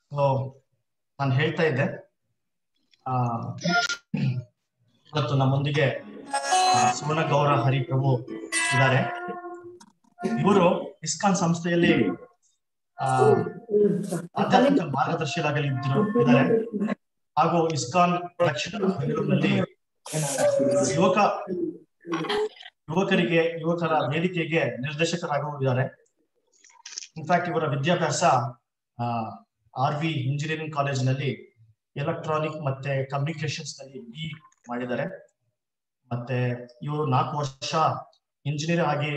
So ನಾನು ಹೇಳ್ತಾ ಇದ್ದೆ ಆ ಇವತ್ತು ನಮ್ಮೊಂದಿಗೆ ಆ, ಸುವರ್ಣ ಗೌರ ಹರಿಪ್ರಭು ಇದ್ದಾರೆ ಇವರು ಇಸ್ಕಾನ್ ಸಂಸ್ಥೆಯಲ್ಲಿ ಆ ಆಧ್ಯಾತ್ಮಿಕ ಮಾರ್ಗದರ್ಶಿಯಾಗಲಿ ಇದ್ರು ಇದ್ದಾರೆ ಹಾಗೂ ಇಸ್ಕಾನ್ ದಕ್ಷಿಣ ಬೆಂಗಳೂರಿನಲ್ಲಿ ಯುವಕ ಯುವಕರಿಗೆ ಯುವಕರ ವೇದಿಕೆಗೆ ನಿರ್ದೇಶಕರಾಗಿದ್ದಾರೆ ಇನ್ಫ್ಯಾಕ್ಟ್ ಇವರ ವಿದ್ಯಾಭ್ಯಾಸ ಆರ್ ವಿ ಇಂಜಿನಿಯರಿಂಗ್ ಕಾಲೇಜಿನಲ್ಲಿ ಎಲೆಕ್ಟ್ರಾನಿಕ್ ಮತ್ತೆ ಕಮ್ಯುನಿಕೇಶನ್ಸ್ ನಲ್ಲಿ ಬಿ ಮಾಡಿದ್ದಾರೆ ಮತ್ತೆ ಇವರು ನಾಲ್ಕು ವರ್ಷ ಇಂಜಿನಿಯರ್ ಆಗಿ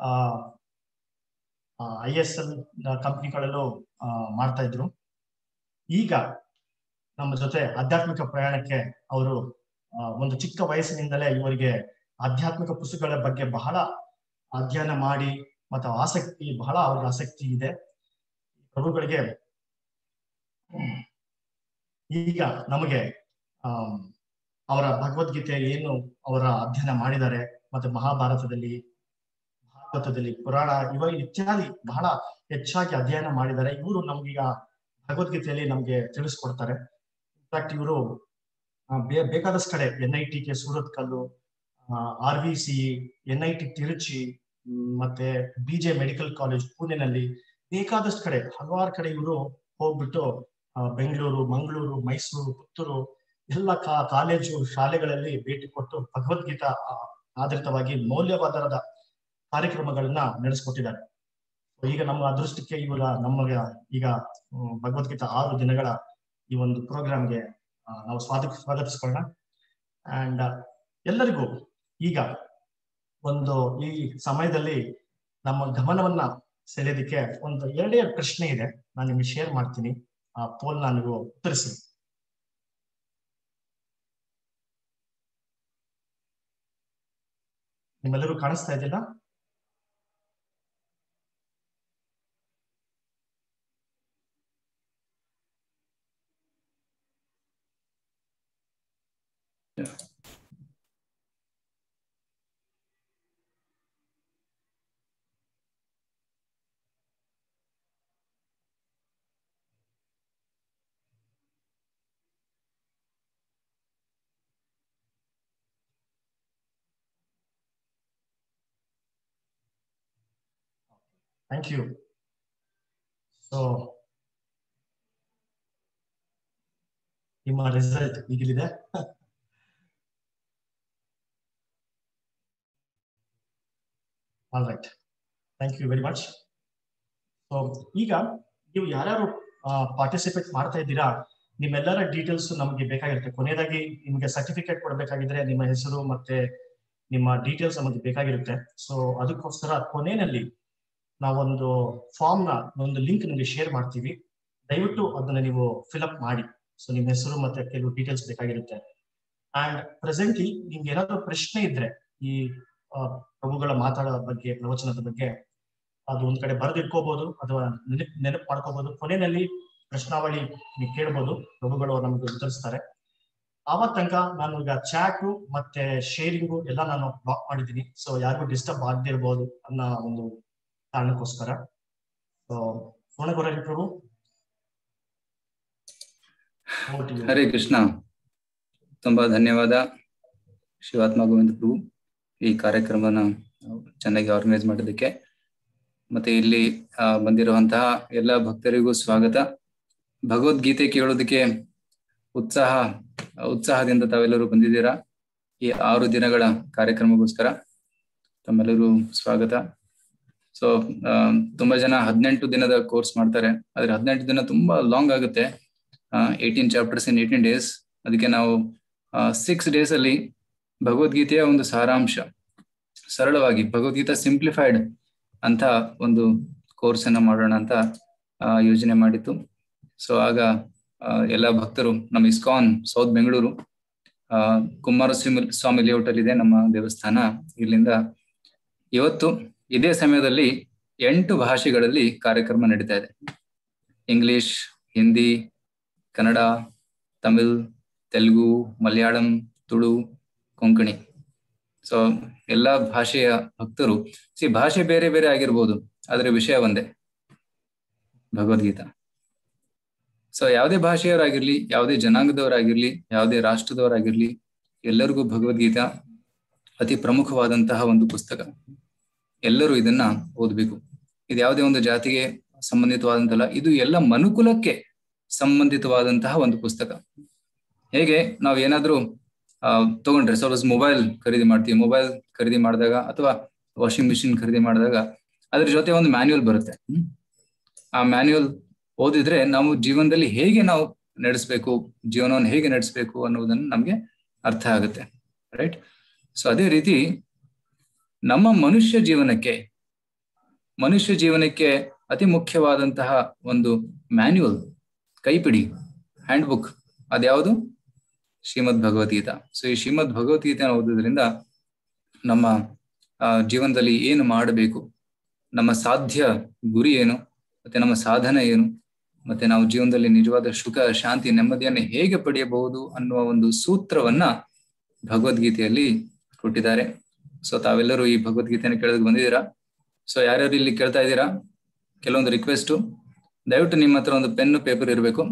ಐ ಎಸ್ ಎಲ್ ಕಂಪ್ನಿಗಳಲ್ಲೂ ಮಾಡ್ತಾ ಇದ್ರು ಈಗ ನಮ್ಮ ಜೊತೆ ಆಧ್ಯಾತ್ಮಿಕ ಪ್ರಯಾಣಕ್ಕೆ ಅವರು ಒಂದು ಚಿಕ್ಕ ವಯಸ್ಸಿನಿಂದಲೇ ಇವರಿಗೆ ಆಧ್ಯಾತ್ಮಿಕ ಪುಸ್ತಕಗಳ ಬಗ್ಗೆ ಬಹಳ ಅಧ್ಯಯನ ಮಾಡಿ ಮತ್ತು ಆಸಕ್ತಿ ಬಹಳ ಅವ್ರಿಗೆ ಆಸಕ್ತಿ ಇದೆ ಪ್ರಭುಗಳಿಗೆ ಈಗ ನಮಗೆ ಆಮ್, ಅವರ ಭಗವದ್ಗೀತೆ ಏನು ಅವರ ಅಧ್ಯಯನ ಮಾಡಿದ್ದಾರೆ ಮತ್ತೆ ಮಹಾಭಾರತದಲ್ಲಿ ಭಾಗವತದಲ್ಲಿ ಪುರಾಣ ಇವ ಇತ್ಯಾದಿ ಬಹಳ ಹೆಚ್ಚಾಗಿ ಅಧ್ಯಯನ ಮಾಡಿದ್ದಾರೆ ಇವರು ನಮ್ಗೀಗ ಭಗವದ್ಗೀತೆಯಲ್ಲಿ ನಮ್ಗೆ ತಿಳಿಸ್ಕೊಡ್ತಾರೆ ಇನ್ಫ್ಯಾಕ್ಟ್ ಇವರು ಬೇಕಾದಷ್ಟು ಕಡೆ N I T K Surathkal R V C N I T Tiruchi ಮ್, ಮತ್ತೆ ಬಿ ಜೆ ಮೆಡಿಕಲ್ ಕಾಲೇಜ್ ಪುಣೆನಲ್ಲಿ ಬೇಕಾದಷ್ಟು ಕಡೆ ಹಲವಾರು ಕಡೆ ಇವರು ಹೋಗ್ಬಿಟ್ಟು ಆ, ಬೆಂಗಳೂರು ಮಂಗಳೂರು ಮೈಸೂರು ಪುತ್ತೂರು ಎಲ್ಲ ಕಾ ಕಾಲೇಜು ಶಾಲೆಗಳಲ್ಲಿ ಭೇಟಿ ಕೊಟ್ಟು ಭಗವದ್ಗೀತಾ ಆ, ಆಧಾರಿತವಾಗಿ ಮೌಲ್ಯವಾದರದ ಕಾರ್ಯಕ್ರಮಗಳನ್ನ ನಡೆಸ್ಕೊಟ್ಟಿದ್ದಾರೆ So, ಈಗ ನಮ್ಮ ಅದೃಷ್ಟಕ್ಕೆ ಇವರ ನಮಗೆ ಈಗ ಹ್ಮ್, ಭಗವದ್ಗೀತಾ ಆರು ದಿನಗಳ ಈ ಒಂದು ಪ್ರೋಗ್ರಾಮ್ಗೆ ನಾವು ಸ್ವಾಗತ ಸ್ವಾಗತಿಸ್ಕೊಳ್ಳೋಣ ಅಂಡ್ ಎಲ್ಲರಿಗೂ ಈಗ ಒಂದು ಈ ಸಮಯದಲ್ಲಿ ನಮ್ಮ ಗಮನವನ್ನ ಸೆಳೆಯೋದಕ್ಕೆ ಒಂದು ಎರಡೇ ಎರಡು ಪ್ರಶ್ನೆ ಇದೆ ನಾನು ನಿಮಗೆ ಶೇರ್ ಮಾಡ್ತೀನಿ ಆ ಪೋಲ್ ನೀವು ಉತ್ತರಿಸಿ ನಿಮ್ಮೆಲ್ಲರೂ ಕಾಣಿಸ್ತಾ ಇದ್ದಿಲ್ಲ ಥ್ಯಾಂಕ್ ಯು ಸೊ ನಿಮ್ಮ ರಿಸಲ್ಟ್ ಈಗಲಿದೆ all right thank you very much so ಈಗ ನೀವು ಯಾರ್ಯಾರು ಪಾರ್ಟಿಸಿಪೇಟ್ ಮಾಡ್ತಾ ಇದ್ದೀರಾ ನಿಮ್ಮೆಲ್ಲರ ಡೀಟೇಲ್ಸ್ ನಮಗೆ ಬೇಕಾಗಿರುತ್ತೆ ಕೊನೆಯದಾಗಿ ನಿಮಗೆ ಸರ್ಟಿಫಿಕೇಟ್ ಕೊಡಬೇಕಾಗಿದ್ರೆ ನಿಮ್ಮ ಹೆಸರು ಮತ್ತೆ ನಿಮ್ಮ ಡೀಟೇಲ್ಸ್ ನಮಗೆ ಬೇಕಾಗಿರುತ್ತೆ ಸೊ ಅದಕ್ಕೋಸ್ಕರ ಕೊನೆಯಲ್ಲಿ ನಾವೊಂದು ಫಾರ್ಮ್ ನ ಒಂದು ಲಿಂಕ್ ನಿಮಗೆ ಶೇರ್ ಮಾಡ್ತೀವಿ ದಯವಿಟ್ಟು ಅದನ್ನ ನೀವು ಫಿಲ್ಅಪ್ ಮಾಡಿ ಸೊ ನಿಮ್ಮ ಹೆಸರು ಮತ್ತೆ ಕೆಲವು ಡೀಟೇಲ್ಸ್ ಬೇಕಾಗಿರುತ್ತೆ ಅಂಡ್ ಪ್ರೆಸೆಂಟ್ಲಿ ನಿಮ್ಗೆ ಏನಾದ್ರು ಪ್ರಶ್ನೆ ಇದ್ರೆ ಈ ಆ, ಪ್ರಭುಗಳ ಮಾತಾಡೋ ಬಗ್ಗೆ ಪ್ರವಚನದ ಬಗ್ಗೆ ಅದು ಒಂದ್ ಕಡೆ ಬರೆದಿಟ್ಕೋಬಹುದು ಅಥವಾ ನೆನಪ್ ನೆನಪು ಮಾಡ್ಕೋಬಹುದು ಕೊನೆಯಲ್ಲಿ ಪ್ರಶ್ನಾವಳಿ ನೀವು ಕೇಳ್ಬೋದು ಪ್ರಭುಗಳು ನಮ್ಗೆ ಉತ್ತರಿಸ್ತಾರೆ ಆವಾಗ ತನಕ ನಾನು ಈಗ ಚಾಟು ಮತ್ತೆ ಶೇರಿಂಗು ಎಲ್ಲ ನಾನು ಬ್ಲಾಕ್ ಮಾಡಿದ್ದೀನಿ ಸೊ ಯಾರಿಗೂ ಡಿಸ್ಟರ್ಬ್ ಆಗದೆ ಇರ್ಬೋದು ಅನ್ನೋ ಒಂದು ಕಾರಣಕ್ಕೋಸ್ಕರ ಸೊ ಸೋಣಗೊರಲಿ Prabhu Over to you. Hare Krishna ತುಂಬಾ ಧನ್ಯವಾದ ಶಿವಾತ್ಮ ಗೋವಿಂದ ಪ್ರಭು ಈ ಕಾರ್ಯಕ್ರಮನ ಚೆನ್ನಾಗಿ ಆರ್ಗನೈಸ್ ಮಾಡೋದಕ್ಕೆ ಮತ್ತೆ ಇಲ್ಲಿ ಆ, ಬಂದಿರುವಂತಹ ಎಲ್ಲ ಭಕ್ತರಿಗೂ ಸ್ವಾಗತ ಭಗವದ್ಗೀತೆ ಕೇಳೋದಕ್ಕೆ ಉತ್ಸಾಹ ಉತ್ಸಾಹದಿಂದ ತಾವೆಲ್ಲರೂ ಬಂದಿದ್ದೀರಾ ಈ ಆರು ದಿನಗಳ ಕಾರ್ಯಕ್ರಮಕ್ಕೋಸ್ಕರ ತಮ್ಮೆಲ್ಲರೂ ಸ್ವಾಗತ ಸೊ ತುಂಬಾ ಜನ ಹದಿನೆಂಟು ದಿನದ ಕೋರ್ಸ್ ಮಾಡ್ತಾರೆ ಆದ್ರೆ ಹದಿನೆಂಟು ದಿನ ತುಂಬಾ ಲಾಂಗ್ ಆಗುತ್ತೆ eighteen chapters in eighteen days ಅದಕ್ಕೆ ನಾವು ಸಿಕ್ಸ್ ಡೇಸ್ ಅಲ್ಲಿ ಭಗವದ್ಗೀತೆಯ ಒಂದು ಸಾರಾಂಶ ಸರಳವಾಗಿ ಭಗವದ್ಗೀತಾ ಸಿಂಪ್ಲಿಫೈಡ್ ಅಂತ ಒಂದು ಕೋರ್ಸ್ ಅನ್ನ ಮಾಡೋಣ ಅಂತ ಆ, ಯೋಜನೆ ಮಾಡಿತ್ತು ಸೊ ಆಗ ಆ, ಎಲ್ಲ ಭಕ್ತರು ನಮ್ಮ ಇಸ್ಕಾನ್ ಸೌತ್ ಬೆಂಗಳೂರು ಆ ಕುಮಾರಸ್ವಾಮಿ ಸ್ವಾಮಿ ಲೇಔಟ್ ಅಲ್ಲಿ ಇದೆ ನಮ್ಮ ದೇವಸ್ಥಾನ ಇಲ್ಲಿಂದ ಇವತ್ತು ಇದೇ ಸಮಯದಲ್ಲಿ ಎಂಟು ಭಾಷೆಗಳಲ್ಲಿ ಕಾರ್ಯಕ್ರಮ ನಡೀತಾ ಇದೆ ಇಂಗ್ಲಿಷ್ ಹಿಂದಿ ಕನ್ನಡ ತಮಿಳ್ ತೆಲುಗು ಮಲಯಾಳಂ ತುಳು ಕೊಂಕಣಿ ಸೊ ಎಲ್ಲಾ ಭಾಷೆಯ ಭಕ್ತರು ಸಿ ಭಾಷೆ ಬೇರೆ ಬೇರೆ ಆಗಿರ್ಬೋದು ಆದ್ರೆ ವಿಷಯ ಒಂದೇ ಭಗವದ್ಗೀತಾ ಸೊ ಯಾವುದೇ ಭಾಷೆಯವರಾಗಿರ್ಲಿ ಯಾವುದೇ ಜನಾಂಗದವರಾಗಿರ್ಲಿ ಯಾವುದೇ ರಾಷ್ಟ್ರದವರಾಗಿರ್ಲಿ ಎಲ್ಲರಿಗೂ ಭಗವದ್ಗೀತಾ ಅತಿ ಪ್ರಮುಖವಾದಂತಹ ಒಂದು ಪುಸ್ತಕ ಎಲ್ಲರೂ ಇದನ್ನ ಓದ್ಬೇಕು ಇದು ಯಾವುದೇ ಒಂದು ಜಾತಿಗೆ ಸಂಬಂಧಿತವಾದಂತಲ್ಲ ಇದು ಎಲ್ಲ ಮನುಕುಲಕ್ಕೆ ಸಂಬಂಧಿತವಾದಂತಹ ಒಂದು ಪುಸ್ತಕ ಹೇಗೆ ನಾವು ಏನಾದ್ರೂ ಆ ತಗೊಂಡ್ರೆ ಸಪೋಸ್ ಮೊಬೈಲ್ ಖರೀದಿ ಮಾಡ್ತೀವಿ ಮೊಬೈಲ್ ಖರೀದಿ ಮಾಡಿದಾಗ ಅಥವಾ ವಾಷಿಂಗ್ ಮಿಷಿನ್ ಖರೀದಿ ಮಾಡಿದಾಗ ಅದ್ರ ಜೊತೆ ಒಂದು ಮ್ಯಾನ್ಯುಯಲ್ ಬರುತ್ತೆ ಆ ಮ್ಯಾನ್ಯುಯಲ್ ಓದಿದ್ರೆ ನಾವು ಜೀವನದಲ್ಲಿ ಹೇಗೆ ನಾವು ನಡೆಸ್ಬೇಕು ಜೀವನವನ್ನು ಹೇಗೆ ನಡೆಸ್ಬೇಕು ಅನ್ನೋದನ್ನು ನಮ್ಗೆ ಅರ್ಥ ಆಗುತ್ತೆ ರೈಟ್ ಸೊ ಅದೇ ರೀತಿ ನಮ್ಮ ಮನುಷ್ಯ ಜೀವನಕ್ಕೆ ಮನುಷ್ಯ ಜೀವನಕ್ಕೆ ಅತಿ ಮುಖ್ಯವಾದಂತಹ ಒಂದು ಮ್ಯಾನ್ಯುಯಲ್ ಕೈಪಿಡಿ ಹ್ಯಾಂಡ್ ಬುಕ್ ಅದ್ಯಾವುದು ಶ್ರೀಮದ್ ಭಗವದ್ಗೀತಾ ಸೊ ಈ ಶ್ರೀಮದ್ ಭಗವದ್ಗೀತೆ ಓದೋದ್ರಿಂದ ನಮ್ಮ ಜೀವನದಲ್ಲಿ ಏನು ಮಾಡಬೇಕು ನಮ್ಮ ಸಾಧ್ಯ ಗುರಿ ಏನು ಮತ್ತೆ ನಮ್ಮ ಸಾಧನೆ ಏನು ಮತ್ತೆ ನಾವು ಜೀವನದಲ್ಲಿ ನಿಜವಾದ ಸುಖ ಶಾಂತಿ ನೆಮ್ಮದಿಯನ್ನು ಹೇಗೆ ಪಡೆಯಬಹುದು ಅನ್ನುವ ಒಂದು ಸೂತ್ರವನ್ನ ಭಗವದ್ಗೀತೆಯಲ್ಲಿ ಕೊಟ್ಟಿದ್ದಾರೆ ಸೊ ತಾವೆಲ್ಲರೂ ಈ ಭಗವದ್ಗೀತೆಯನ್ನು ಕೇಳೋದಕ್ಕೆ ಬಂದಿದ್ದೀರಾ ಸೊ ಯಾರ್ಯಾರು ಇಲ್ಲಿ ಕೇಳ್ತಾ ಇದ್ದೀರಾ ಕೆಲವೊಂದು ರಿಕ್ವೆಸ್ಟು ದಯವಿಟ್ಟು ನಿಮ್ಮ ಹತ್ರ ಒಂದು ಪೆನ್ನು ಪೇಪರ್ ಇರಬೇಕು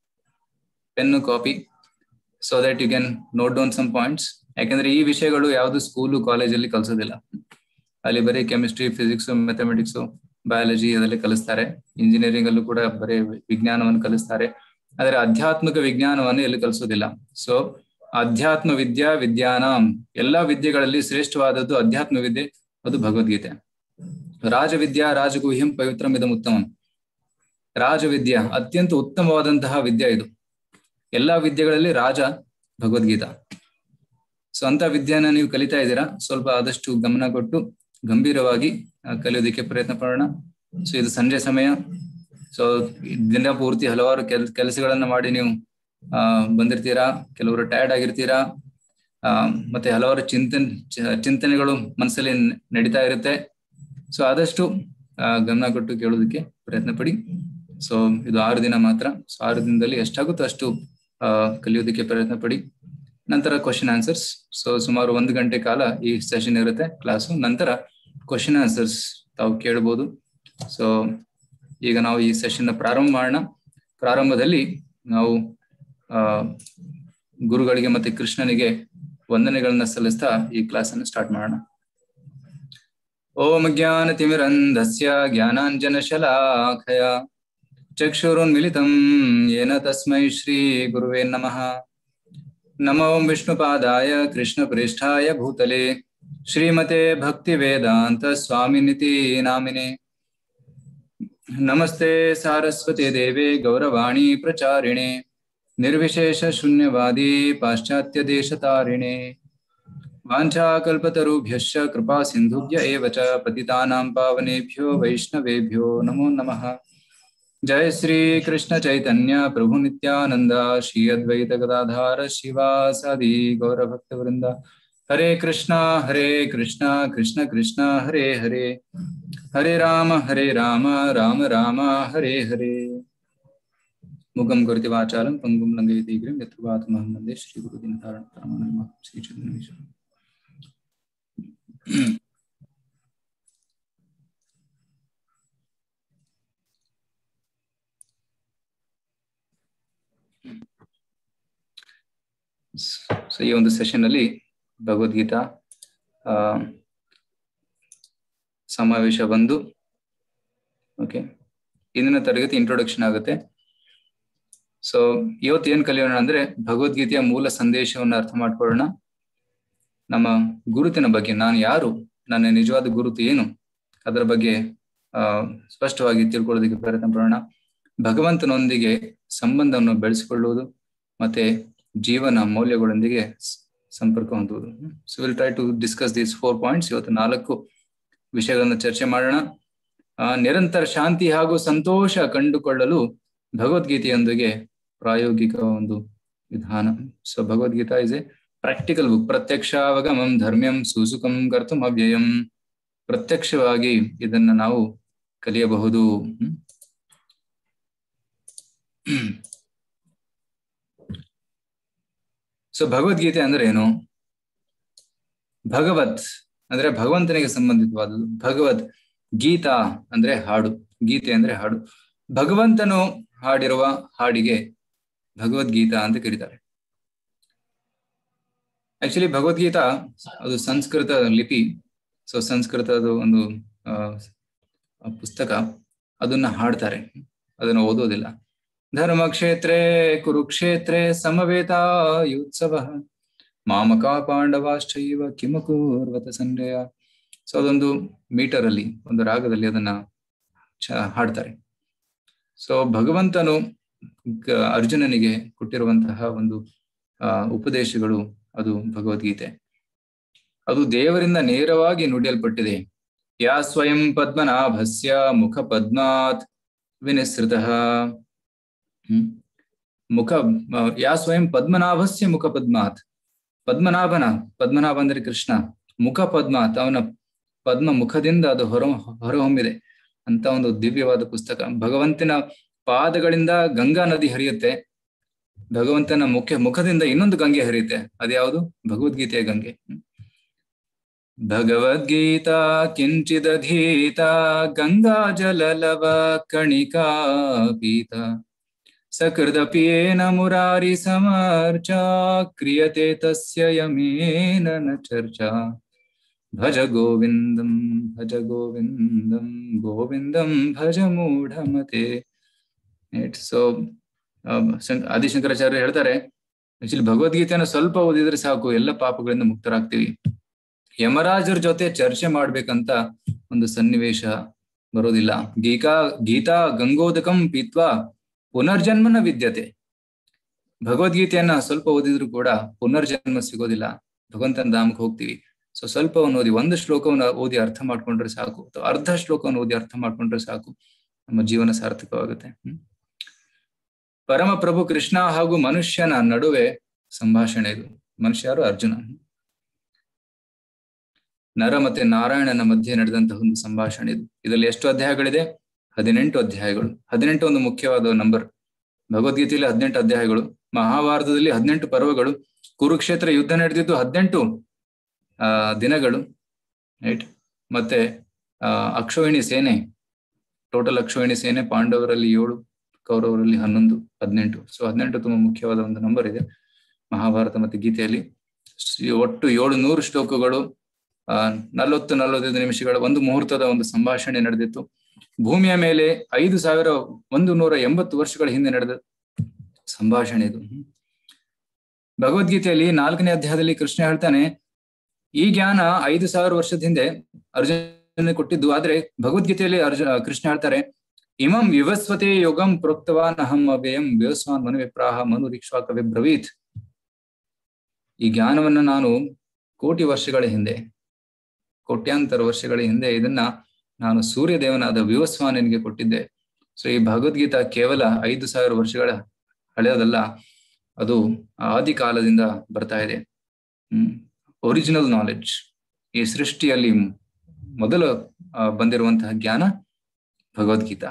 pen copy so that you can note down some points ಯಾಕಂದ್ರೆ ಈ ವಿಷಯಗಳು ಯಾವುದು ಸ್ಕೂಲು ಕಾಲೇಜಲ್ಲಿ ಕಲಿಸೋದಿಲ್ಲ ಅಲ್ಲಿ ಬರೀ ಕೆಮಿಸ್ಟ್ರಿ ಫಿಸಿಕ್ಸ್ ಮ್ಯಾಥಮೆಟಿಕ್ಸ್ ಬಯಾಲಜಿ ಅದರಲ್ಲಿ ಕಲಿಸ್ತಾರೆ ಇಂಜಿನಿಯರಿಂಗ್ ಅಲ್ಲೂ ಕೂಡ ಬರೀ ವಿಜ್ಞಾನವನ್ನು ಕಲಿಸ್ತಾರೆ ಆದರೆ ಆಧ್ಯಾತ್ಮಿಕ ವಿಜ್ಞಾನವನ್ನು ಎಲ್ಲಿ ಕಲಿಸೋದಿಲ್ಲ ಸೊ ಅಧ್ಯಾತ್ಮ ವಿದ್ಯಾ ವಿಜ್ಞಾನ ಎಲ್ಲಾ ವಿದ್ಯೆಗಳಲ್ಲಿ ಶ್ರೇಷ್ಠವಾದದ್ದು ಅಧ್ಯಾತ್ಮ ವಿದ್ಯೆ ಅದು ಭಗವದ್ಗೀತೆ ರಾಜವಿದ್ಯಾ ರಾಜಗುಹ್ಯಂ ಪವಿತ್ರಂ ಇದಂ ಉತ್ತಮಂ ರಾಜವಿದ್ಯಾ ಅತ್ಯಂತ ಉತ್ತಮವಾದಂತಹ ವಿದ್ಯೆ ಇದು ಎಲ್ಲಾ ವಿದ್ಯೆಗಳಲ್ಲಿ ರಾಜ ಭಗವದ್ಗೀತಾ ಸೊ ಅಂತ ವಿದ್ಯೆಯನ್ನ ನೀವು ಕಲಿತಾ ಇದ್ದೀರಾ ಸ್ವಲ್ಪ ಆದಷ್ಟು ಗಮನ ಕೊಟ್ಟು ಗಂಭೀರವಾಗಿ ಕಲಿಯೋದಕ್ಕೆ ಪ್ರಯತ್ನ ಪಡೋಣ ಸೊ ಇದು ಸಂಜೆ ಸಮಯ ಸೊ ದಿನ ಪೂರ್ತಿ ಹಲವಾರು ಕೆಲ್ ಕೆಲಸಗಳನ್ನ ಮಾಡಿ ನೀವು ಆ ಬಂದಿರ್ತೀರಾ ಕೆಲವರು ಟಯರ್ಡ್ ಆಗಿರ್ತೀರಾ ಆ ಮತ್ತೆ ಹಲವಾರು ಚಿಂತನೆ ಚಿಂತನೆಗಳು ಮನಸ್ಸಲ್ಲಿ ನಡೀತಾ ಇರುತ್ತೆ ಸೊ ಆದಷ್ಟು ಗಮನ ಕೊಟ್ಟು ಕೇಳೋದಕ್ಕೆ ಪ್ರಯತ್ನ ಪಡಿ ಸೊ ಇದು ಆರು ದಿನ ಮಾತ್ರ ಸೊ ಆರು ದಿನದಲ್ಲಿ ಎಷ್ಟಾಗುತ್ತೋ ಅಷ್ಟು ಆ ಕಲಿಯೋದಕ್ಕೆ ಪ್ರಯತ್ನ ಪಡಿ ನಂತರ ಕ್ವಶನ್ ಆನ್ಸರ್ಸ್ ಸೊ ಸುಮಾರು ಒಂದು ಗಂಟೆ ಕಾಲ ಈ ಸೆಷನ್ ಇರುತ್ತೆ ಕ್ಲಾಸು ನಂತರ ಕ್ವಶನ್ ಆನ್ಸರ್ಸ್ ತಾವು ಕೇಳಬಹುದು ಸೊ ಈಗ ನಾವು ಈ ಸೆಷನ್ ಪ್ರಾರಂಭ ಮಾಡೋಣ ಪ್ರಾರಂಭದಲ್ಲಿ ನಾವು ಆ ಗುರುಗಳಿಗೆ ಮತ್ತೆ ಕೃಷ್ಣನಿಗೆ ವಂದನೆಗಳನ್ನ ಸಲ್ಲಿಸ್ತಾ ಈ ಕ್ಲಾಸ್ ಅನ್ನು ಸ್ಟಾರ್ಟ್ ಮಾಡೋಣ ಓಂ ಜ್ಞಾನ ತಿಮಿರಂಧಸ್ಯ ಜ್ಞಾನಾಂಜನ ಶಲಾಖಯ ಚಕ್ಷುರುನ್ಮಿಲಿತಂ ಏನ ತಸ್ಮೈ ಶ್ರೀ ಗುರುವೇ ನಮಃ ನಮೋ ವಿಷ್ಣುಪಾದಾಯ ಕೃಷ್ಣಪ್ರೇಷ್ಠಾಯ ಭೂತಲೆ ಶ್ರೀಮತೆ ಭಕ್ತಿ ವೇದಾಂತ ಸ್ವಾಮಿನಿತಿ ನಾಮಿನೆ ನಮಸ್ತೆ ಸಾರಸ್ವತಿ ದೇವೆ ಗೌರವಾಣಿ ಪ್ರಚಾರಿಣೆ ನಿರ್ವಿಶೇಷ ಶೂನ್ಯವಾದಿ ಪಾಶ್ಚಾತ್ಯ ದೇಶತಾರಿಣೆ ವಾಂಛಾಕಲ್ಪತರುಭ್ಯಶ್ಚ ಕೃಪಾ ಸಿಂಧುಭ್ಯ ಏವ ಚ ಪತಿತಾನಾಂ ಪಾವನೇಭ್ಯೋ ವೈಷ್ಣವೇಭ್ಯೋ ನಮೋ ನಮಃ ಜಯ ಶ್ರೀ ಕೃಷ್ಣ ಚೈತನ್ಯ ಪ್ರಭು ನಿತ್ಯಾನಂದ ಶ್ರೀ ಅದ್ವೈತ ಗದಾಧಾರ ಶಿವಾಸಾದಿ ಗೌರಭಕ್ತ ವೃಂದ ಹರೇ ಕೃಷ್ಣ ಹರೇ ಕೃಷ್ಣ ಕೃಷ್ಣ ಕೃಷ್ಣ ಹರೇ ಹರೇ ಹರೇ ರಾಮ ಹರೇ ರಾಮ ರಾಮ ರಾಮ ಹರೇ ಹರೇ ಮುಖಂ ಗುರುತಿ ವಾಚಾಲಂ ಪಂಗುಂ ಲಂಘಯತಿ ಗಿರಿಂ ಯತ್ರುವಾತಮಹಂ ವಂದೇ ಶ್ರೀ ಗುರು ದಿನತಾರಣ ಪರಮಾನಂದ ಶ್ರೀ ಚಂದ್ರಮೇಶ್ವರ ಸೊ ಈ ಒಂದು ಸೆಷನ್ ಅಲ್ಲಿ ಭಗವದ್ಗೀತಾ ಆ ಸಮಾವೇಶ ಒಂದು ಓಕೆ ಇಂದಿನ ತರಗತಿ ಇಂಟ್ರೊಡಕ್ಷನ್ ಆಗುತ್ತೆ ಸೊ ಇವತ್ತು ಏನ್ ಕಲಿಯೋಣ ಅಂದ್ರೆ ಭಗವದ್ಗೀತೆಯ ಮೂಲ ಸಂದೇಶವನ್ನು ಅರ್ಥ ಮಾಡ್ಕೊಳ್ಳೋಣ ನಮ್ಮ ಗುರುತಿನ ಬಗ್ಗೆ ನಾನು ಯಾರು ನನ್ನ ನಿಜವಾದ ಗುರುತು ಏನು ಅದರ ಬಗ್ಗೆ ಆ ಸ್ಪಷ್ಟವಾಗಿ ತಿಳ್ಕೊಳ್ಳೋದಕ್ಕೆ ಪ್ರಯತ್ನ ಪಡೋಣ ಭಗವಂತನೊಂದಿಗೆ ಸಂಬಂಧವನ್ನು ಬೆಳೆಸಿಕೊಳ್ಳುವುದು ಮತ್ತೆ ಜೀವನ ಮೌಲ್ಯಗಳೊಂದಿಗೆ ಸಂಪರ್ಕ ಹೊಂದುವುದು so will try to discuss these four points ಇವತ್ತು ನಾಲ್ಕು ವಿಷಯಗಳನ್ನು ಚರ್ಚೆ ಮಾಡೋಣ ನಿರಂತರ ಶಾಂತಿ ಹಾಗೂ ಸಂತೋಷ ಕಂಡುಕೊಳ್ಳಲು ಭಗವದ್ಗೀತೆಯೊಂದಿಗೆ ಪ್ರಾಯೋಗಿಕ ಒಂದು ವಿಧಾನ so Bhagavad Gita is a practical book ಪ್ರತ್ಯಕ್ಷಾವಗಮಂ ಧರ್ಮ್ಯಂ ಸೂಸುಕಂ ಕರ್ತುಂ ಅವ್ಯಯಂ ಪ್ರತ್ಯಕ್ಷವಾಗಿ ಇದನ್ನ ನಾವು ಕಲಿಯಬಹುದು ಸೊ ಭಗವದ್ಗೀತೆ ಅಂದ್ರೆ ಏನು ಭಗವತ್ ಅಂದ್ರೆ ಭಗವಂತನಿಗೆ ಸಂಬಂಧಿತವಾದದ್ದು ಭಗವದ್ ಗೀತಾ ಅಂದ್ರೆ ಹಾಡು ಗೀತೆ ಅಂದ್ರೆ ಹಾಡು ಭಗವಂತನು ಹಾಡಿರುವ ಹಾಡಿಗೆ ಭಗವದ್ಗೀತಾ ಅಂತ ಕರೀತಾರೆ ಆಕ್ಚುಲಿ ಭಗವದ್ಗೀತಾ ಅದು ಸಂಸ್ಕೃತ ಲಿಪಿ ಸೊ ಸಂಸ್ಕೃತದ ಒಂದು ಪುಸ್ತಕ ಅದನ್ನ ಹಾಡ್ತಾರೆ ಅದನ್ನ ಓದೋದಿಲ್ಲ ಧರ್ಮಕ್ಷೇತ್ರೇ ಕುರುಕ್ಷೇತ್ರೇ ಸಮವೇತಾಯುತ್ಸವ ಮಾಮಕ ಪಾಂಡವಾಶ್ಚೈವ ಕಿಮಕೂರ್ವತ ಸಂಜಯ ಸೊ ಅದೊಂದು ಮೀಟರ್ ಅಲ್ಲಿ ಒಂದು ರಾಗದಲ್ಲಿ ಅದನ್ನ ಹಾಡ್ತಾರೆ ಸೊ ಭಗವಂತನು ಅರ್ಜುನನಿಗೆ ಕೊಟ್ಟಿರುವಂತಹ ಒಂದು ಆ ಉಪದೇಶಗಳು ಅದು ಭಗವದ್ಗೀತೆ ಅದು ದೇವರಿಂದ ನೇರವಾಗಿ ನುಡಿಯಲ್ಪಟ್ಟಿದೆ ಯಾ ಸ್ವಯಂ ಪದ್ಮನಾಭಸ್ಯ ಮುಖ ಪದ್ಮಾತ್ ವಿನಿಸೃತ ಹ್ಮ್ ಮುಖ ಯಾ ಸ್ವಯಂ ಪದ್ಮನಾಭಸ್ಯ ಮುಖ ಪದ್ಮಾತ್ ಪದ್ಮನಾಭನ ಪದ್ಮನಾಭ ಅಂದ್ರೆ ಕೃಷ್ಣ ಮುಖ ಪದ್ಮಾತ್ ಅವನ ಪದ್ಮ ಮುಖದಿಂದ ಅದು ಹೊರ ಹೊರಹೊಮ್ಮಿದೆ ಅಂತ ಒಂದು ದಿವ್ಯವಾದ ಪುಸ್ತಕ ಭಗವಂತನ ಪಾದಗಳಿಂದ ಗಂಗಾ ನದಿ ಹರಿಯುತ್ತೆ ಭಗವಂತನ ಮುಖ್ಯ ಮುಖದಿಂದ ಇನ್ನೊಂದು ಗಂಗೆ ಹರಿಯುತ್ತೆ ಅದ್ಯಾವುದು ಭಗವದ್ಗೀತೆಯ ಗಂಗೆ ಭಗವದ್ಗೀತಾ ಕಿಂಚಿದಧೀತ ಗಂಗಾ ಜಲಲವ ಕಣಿಕಾ ಪೀತ ಸಕೃದಪಿಯೇನ ಮುರಾರಿ ಸಮರ್ಚಾ ಕ್ರಿಯತೆ ತಸ್ಯ ಯಮೇನ ನ ಚರ್ಚಾ ಭಜ ಗೋವಿಂದಂ ಭಜ ಗೋವಿಂದಂ ಗೋವಿಂದಂ ಭಜ ಮೂಢಮತೆ ಸೊ ಆದಿಶಂಕರಾಚಾರ್ಯ ಹೇಳ್ತಾರೆ ಆಕ್ಚುಲಿ ಭಗವದ್ಗೀತೆಯನ್ನು ಸ್ವಲ್ಪ ಓದಿದ್ರೆ ಸಾಕು ಎಲ್ಲ ಪಾಪಗಳಿಂದ ಮುಕ್ತರಾಗ್ತೀವಿ ಯಮರಾಜರ ಜೊತೆ ಚರ್ಚೆ ಮಾಡ್ಬೇಕಂತ ಒಂದು ಸನ್ನಿವೇಶ ಬರೋದಿಲ್ಲ ಗೀಕಾ ಗೀತಾ ಗಂಗೋದಕಂ ಪೀತ್ವಾ ಪುನರ್ಜನ್ಮನ ವಿದ್ಯತೆ ಭಗವದ್ಗೀತೆಯನ್ನ ಸ್ವಲ್ಪ ಓದಿದ್ರು ಕೂಡ ಪುನರ್ಜನ್ಮ ಸಿಗೋದಿಲ್ಲ ಭಗವಂತನ ಧಾಮಕ್ಕೆ ಹೋಗ್ತೀವಿ ಸೊ ಸ್ವಲ್ಪವನ್ನು ಓದಿ ಒಂದು ಶ್ಲೋಕವನ್ನು ಓದಿ ಅರ್ಥ ಮಾಡ್ಕೊಂಡ್ರೆ ಸಾಕು ಅಥವಾ ಅರ್ಧ ಶ್ಲೋಕವನ್ನು ಓದಿ ಅರ್ಥ ಮಾಡ್ಕೊಂಡ್ರೆ ಸಾಕು ನಮ್ಮ ಜೀವನ ಸಾರ್ಥಕವಾಗುತ್ತೆ ಹ್ಮ್ ಪರಮ ಪ್ರಭು ಕೃಷ್ಣ ಹಾಗೂ ಮನುಷ್ಯನ ನಡುವೆ ಸಂಭಾಷಣೆ ಇದು ಮನುಷ್ಯ ಯಾರು ಅರ್ಜುನ ನರ ಮತ್ತೆ ನಾರಾಯಣನ ಮಧ್ಯೆ ನಡೆದಂತಹ ಒಂದು ಸಂಭಾಷಣೆ ಇದು ಇದರಲ್ಲಿ ಎಷ್ಟು ಅಧ್ಯಾಯಗಳಿದೆ ಹದಿನೆಂಟು ಅಧ್ಯಾಯಗಳು ಹದಿನೆಂಟು ಒಂದು ಮುಖ್ಯವಾದ ನಂಬರ್ ಭಗವದ್ಗೀತೆಯಲ್ಲಿ ಹದಿನೆಂಟು ಅಧ್ಯಾಯಗಳು ಮಹಾಭಾರತದಲ್ಲಿ ಹದಿನೆಂಟು ಪರ್ವಗಳು ಕುರುಕ್ಷೇತ್ರ ಯುದ್ಧ ನಡೆದಿದ್ದು ಹದಿನೆಂಟು ಆ ದಿನಗಳು ರೈಟ್ ಮತ್ತೆ ಆ ಅಕ್ಷೋಹಿಣಿ ಸೇನೆ ಟೋಟಲ್ ಅಕ್ಷೋಹಿಣಿ ಸೇನೆ ಪಾಂಡವರಲ್ಲಿ ಏಳು ಕೌರವರಲ್ಲಿ ಹನ್ನೊಂದು ಹದಿನೆಂಟು ಸೊ ಹದಿನೆಂಟು ತುಂಬಾ ಮುಖ್ಯವಾದ ಒಂದು ನಂಬರ್ ಇದೆ ಮಹಾಭಾರತ ಮತ್ತೆ ಗೀತೆಯಲ್ಲಿ ಒಟ್ಟು ಏಳು ನೂರು ಶ್ಲೋಕಗಳು ಆ ನಲವತ್ತು ನಲವತ್ತೈದು ನಿಮಿಷಗಳ ಒಂದು ಮುಹೂರ್ತದ ಒಂದು ಸಂಭಾಷಣೆ ನಡೆದಿತ್ತು ಭೂಮಿಯ ಮೇಲೆ ಐದು ಸಾವಿರ ಒಂದು ನೂರ ಎಂಬತ್ತು ವರ್ಷಗಳ ಹಿಂದೆ ನಡೆದ ಸಂಭಾಷಣೆ ಇದು ಭಗವದ್ಗೀತೆಯಲ್ಲಿ ನಾಲ್ಕನೇ ಅಧ್ಯಾಯದಲ್ಲಿ ಕೃಷ್ಣ ಹೇಳ್ತಾನೆ ಈ ಜ್ಞಾನ ಐದು ಸಾವಿರ ವರ್ಷದ ಹಿಂದೆ ಅರ್ಜುನ ಕೊಟ್ಟಿದ್ದು ಆದ್ರೆ ಭಗವದ್ಗೀತೆಯಲ್ಲಿ ಅರ್ಜುನ ಕೃಷ್ಣ ಹೇಳ್ತಾರೆ ಇಮಂ ವಿವಸ್ವತೆ ಯೋಗಂ ಪ್ರೋಕ್ತವಾನ್ ಅಹಂ ಅವ್ಯಯಂ ವ್ಯವಸ್ವಾನ್ ಮನು ವಿಪ್ರಾಹ ಮನು ರಿಕ್ಷಾಕ ವಿಬ್ರವೀತ್ ಈ ಜ್ಞಾನವನ್ನ ನಾನು ಕೋಟಿ ವರ್ಷಗಳ ಹಿಂದೆ ಕೋಟ್ಯಾಂತರ ವರ್ಷಗಳ ಹಿಂದೆ ಇದನ್ನ ನಾನು ಸೂರ್ಯದೇವನಾದ ವಿವಸ್ವಾನನಿಗೆ ಕೊಟ್ಟಿದ್ದೆ ಸೊ ಈ ಭಗವದ್ಗೀತಾ ಕೇವಲ ಐದು ಸಾವಿರ ವರ್ಷಗಳ ಹಳೆಯದಲ್ಲ ಅದು ಆದಿ ಕಾಲದಿಂದ ಬರ್ತಾ ಇದೆ ಹ್ಮ್ ಒರಿಜಿನಲ್ ನಾಲೆಡ್ಜ್ ಈ ಸೃಷ್ಟಿಯಲ್ಲಿ ಮೊದಲು ಬಂದಿರುವಂತಹ ಜ್ಞಾನ ಭಗವದ್ಗೀತಾ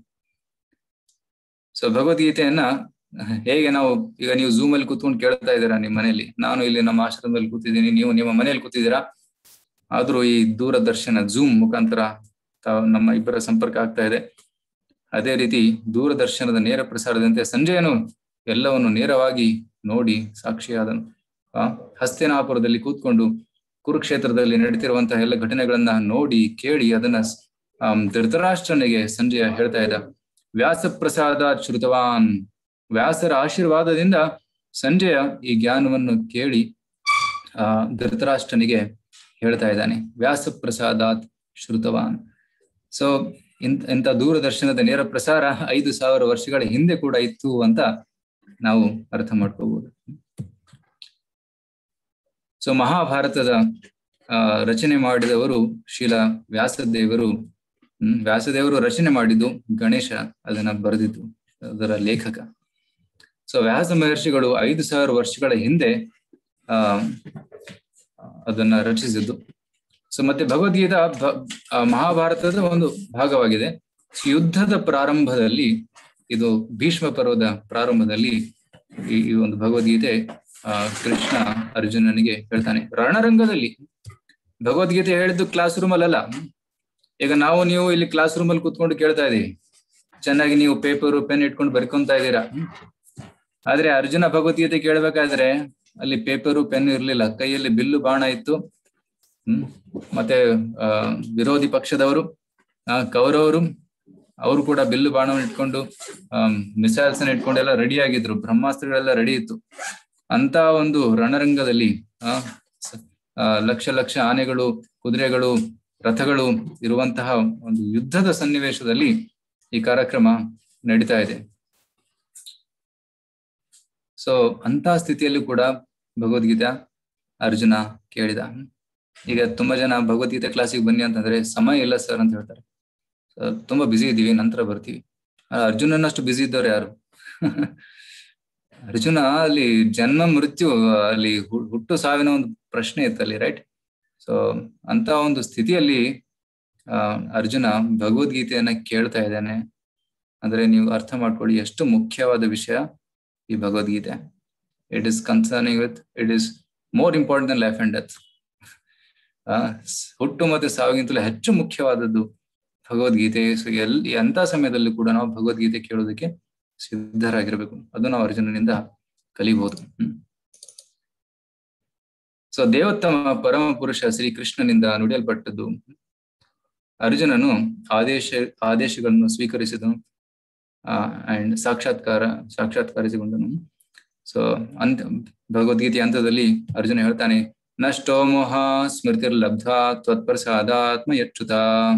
ಸೊ ಭಗವದ್ಗೀತೆಯನ್ನ ಹೇಗೆ ನಾವು ಈಗ ನೀವು ಝೂಮ್ ಅಲ್ಲಿ ಕೂತ್ಕೊಂಡು ಕೇಳ್ತಾ ಇದ್ದೀರಾ ನಿಮ್ಮ ಮನೆಯಲ್ಲಿ ನಾನು ಇಲ್ಲಿ ನಮ್ಮ ಆಶ್ರಮದಲ್ಲಿ ಕೂತಿದ್ದೀನಿ ನೀವು ನಿಮ್ಮ ಮನೆಯಲ್ಲಿ ಕೂತಿದ್ದೀರಾ ಆದ್ರೂ ಈ ದೂರದರ್ಶನ ಝೂಮ್ ಮುಖಾಂತರ ನಮ್ಮ ಇಬ್ಬರ ಸಂಪರ್ಕ ಆಗ್ತಾ ಇದೆ ಅದೇ ರೀತಿ ದೂರದರ್ಶನದ ನೇರ ಪ್ರಸಾರದಂತೆ ಸಂಜಯನು ಎಲ್ಲವನ್ನು ನೇರವಾಗಿ ನೋಡಿ ಸಾಕ್ಷಿಯಾದನು ಆ ಹಸ್ತಿನಾಪುರದಲ್ಲಿ ಕೂತ್ಕೊಂಡು ಕುರುಕ್ಷೇತ್ರದಲ್ಲಿ ನಡೀತಿರುವಂತಹ ಎಲ್ಲ ಘಟನೆಗಳನ್ನ ನೋಡಿ ಕೇಳಿ ಅದನ್ನ ಧೃತರಾಷ್ಟ್ರನಿಗೆ ಸಂಜಯ ಹೇಳ್ತಾ ಇದ್ದ ವ್ಯಾಸ ಪ್ರಸಾದ ಶ್ರುತವಾನ್ ವ್ಯಾಸರ ಆಶೀರ್ವಾದದಿಂದ ಸಂಜಯ ಈ ಜ್ಞಾನವನ್ನು ಕೇಳಿ ಆ ಧೃತರಾಷ್ಟ್ರನಿಗೆ ಹೇಳ್ತಾ ಇದ್ದಾನೆ ವ್ಯಾಸ ಪ್ರಸಾದಾತ್ ಶ್ರುತವಾನ್ ಸೊ ಇಂತ ಇಂಥ ದೂರದರ್ಶನದ ನೇರ ಪ್ರಸಾರ ಐದು ಸಾವಿರ ವರ್ಷಗಳ ಹಿಂದೆ ಕೂಡ ಇತ್ತು ಅಂತ ನಾವು ಅರ್ಥ ಮಾಡ್ಕೋಬಹುದು ಸೊ ಮಹಾಭಾರತದ ಆ ರಚನೆ ಮಾಡಿದವರು ಶೀಲ ವ್ಯಾಸದೇವರು ಹ್ಮ್ ವ್ಯಾಸದೇವರು ರಚನೆ ಮಾಡಿದ್ದು ಗಣೇಶ ಅದನ್ನ ಬರೆದಿದ್ದು ಅದರ ಲೇಖಕ ಸೊ ವ್ಯಾಸ ಮಹರ್ಷಿಗಳು ಐದು ಸಾವಿರ ವರ್ಷಗಳ ಹಿಂದೆ ಆ ಅದನ್ನ ರಚಿಸಿದ್ದು ಸೊ ಮತ್ತೆ ಭಗವದ್ಗೀತಾ ಮಹಾಭಾರತದ ಒಂದು ಭಾಗವಾಗಿದೆ ಯುದ್ಧದ ಪ್ರಾರಂಭದಲ್ಲಿ ಇದು ಭೀಷ್ಮ ಪರ್ವದ ಪ್ರಾರಂಭದಲ್ಲಿ ಈ ಒಂದು ಭಗವದ್ಗೀತೆ ಆ ಕೃಷ್ಣ ಅರ್ಜುನನಿಗೆ ಹೇಳ್ತಾನೆ ರಣರಂಗದಲ್ಲಿ ಭಗವದ್ಗೀತೆ ಹೇಳಿದ್ದು ಕ್ಲಾಸ್ ರೂಮ್ ಅಲ್ಲ ಈಗ ನಾವು ನೀವು ಇಲ್ಲಿ ಕ್ಲಾಸ್ ರೂಮ್ ಅಲ್ಲಿ ಕೂತ್ಕೊಂಡು ಕೇಳ್ತಾ ಇದೀವಿ ಚೆನ್ನಾಗಿ ನೀವು ಪೇಪರು ಪೆನ್ ಇಟ್ಕೊಂಡು ಬರ್ಕೊಂತ ಇದ್ದೀರಾ ಆದ್ರೆ ಅರ್ಜುನ ಭಗವದ್ಗೀತೆ ಕೇಳ್ಬೇಕಾದ್ರೆ ಅಲ್ಲಿ ಪೇಪರು ಪೆನ್ ಇರ್ಲಿಲ್ಲ ಕೈಯಲ್ಲಿ ಬಿಲ್ಲು ಬಾಣ ಇತ್ತು ಹ್ಮ್ ಮತ್ತೆ ಆ ವಿರೋಧಿ ಪಕ್ಷದವರು ಆ ಕೌರವರು ಅವರು ಕೂಡ ಬಿಲ್ಲು ಬಾಣವನ್ನು ಇಟ್ಕೊಂಡು ಮಿಸೈಲ್ಸ್ ಅನ್ನ ಇಟ್ಕೊಂಡು ಎಲ್ಲ ರೆಡಿ ಆಗಿದ್ರು ಬ್ರಹ್ಮಾಸ್ತ್ರಗಳೆಲ್ಲ ರೆಡಿ ಇತ್ತು ಅಂತ ಒಂದು ರಣರಂಗದಲ್ಲಿ ಆ ಲಕ್ಷ ಲಕ್ಷ ಆನೆಗಳು ಕುದುರೆಗಳು ರಥಗಳು ಇರುವಂತಹ ಒಂದು ಯುದ್ಧದ ಸನ್ನಿವೇಶದಲ್ಲಿ ಈ ಕಾರ್ಯಕ್ರಮ ನಡೀತಾ ಇದೆ ಸೊ ಅಂತ ಸ್ಥಿತಿಯಲ್ಲೂ ಕೂಡ ಭಗವದ್ಗೀತಾ ಅರ್ಜುನ ಕೇಳಿದ ಈಗ ತುಂಬಾ ಜನ ಭಗವದ್ಗೀತೆ ಕ್ಲಾಸಿಗೆ ಬನ್ನಿ ಅಂತಂದ್ರೆ ಸಮಯ ಇಲ್ಲ ಸರ್ ಅಂತ ಹೇಳ್ತಾರೆ ತುಂಬಾ ಬಿಸಿ ಇದೀವಿ ನಂತರ ಬರ್ತೀವಿ ಅರ್ಜುನನಷ್ಟು ಬಿಸಿ ಇದ್ದವ್ರು ಯಾರು ಅರ್ಜುನ ಅಲ್ಲಿ ಜನ್ಮ ಮೃತ್ಯು ಅಲ್ಲಿ ಹುಟ್ಟು ಸಾವಿನ ಒಂದು ಪ್ರಶ್ನೆ ಇತ್ತು ಅಲ್ಲಿ ರೈಟ್ ಸೊ ಅಂತ ಒಂದು ಸ್ಥಿತಿಯಲ್ಲಿ ಆ ಅರ್ಜುನ ಭಗವದ್ಗೀತೆಯನ್ನ ಕೇಳ್ತಾ ಇದ್ದಾನೆ ಅಂದ್ರೆ ನೀವು ಅರ್ಥ ಮಾಡ್ಕೊಳ್ಳಿ ಎಷ್ಟು ಮುಖ್ಯವಾದ ವಿಷಯ ಈ Bhagavad Gita it is concerning with it is more important than life and death ಆ ಹುಟ್ಟು ಮತ್ತೆ ಸಾವಿಗಿಂತಲೂ ಹೆಚ್ಚು ಮುಖ್ಯವಾದದ್ದು ಭಗವದ್ಗೀತೆ ಸೊ ಎಲ್ಲಿ ಎಂತ ಸಮಯದಲ್ಲಿ ಕೂಡ ನಾವು ಭಗವದ್ಗೀತೆ ಕೇಳೋದಕ್ಕೆ ಸಿದ್ಧರಾಗಿರ್ಬೇಕು ಅದು ನಾವು ಅರ್ಜುನನಿಂದ ಕಲಿಬಹುದು ಹ್ಮ್ ಸೊ ದೇವೋತ್ತಮ ಪರಮ ಪುರುಷ ಶ್ರೀ ಕೃಷ್ಣನಿಂದ ನುಡಿಯಲ್ಪಟ್ಟದ್ದು ಅರ್ಜುನನು ಆದೇಶ ಆದೇಶಗಳನ್ನು ಸ್ವೀಕರಿಸಿದನು ಆ ಅಂಡ್ ಸಾಕ್ಷಾತ್ಕಾರ ಸಾಕ್ಷಾತ್ಕಾರಿಸಿಕೊಂಡನು ಸೊ ಅಂತ ಭಗವದ್ಗೀತೆ ಹಂತದಲ್ಲಿ ಅರ್ಜುನ ಹೇಳ್ತಾನೆ ನಷ್ಟೋ ಮೋಹ ಸ್ಮೃತಿರ್ಲಬ್ಧ ತ್ವತ್ಪ್ರಸಾದಾತ್ಮ ಯಚ್ಚುತ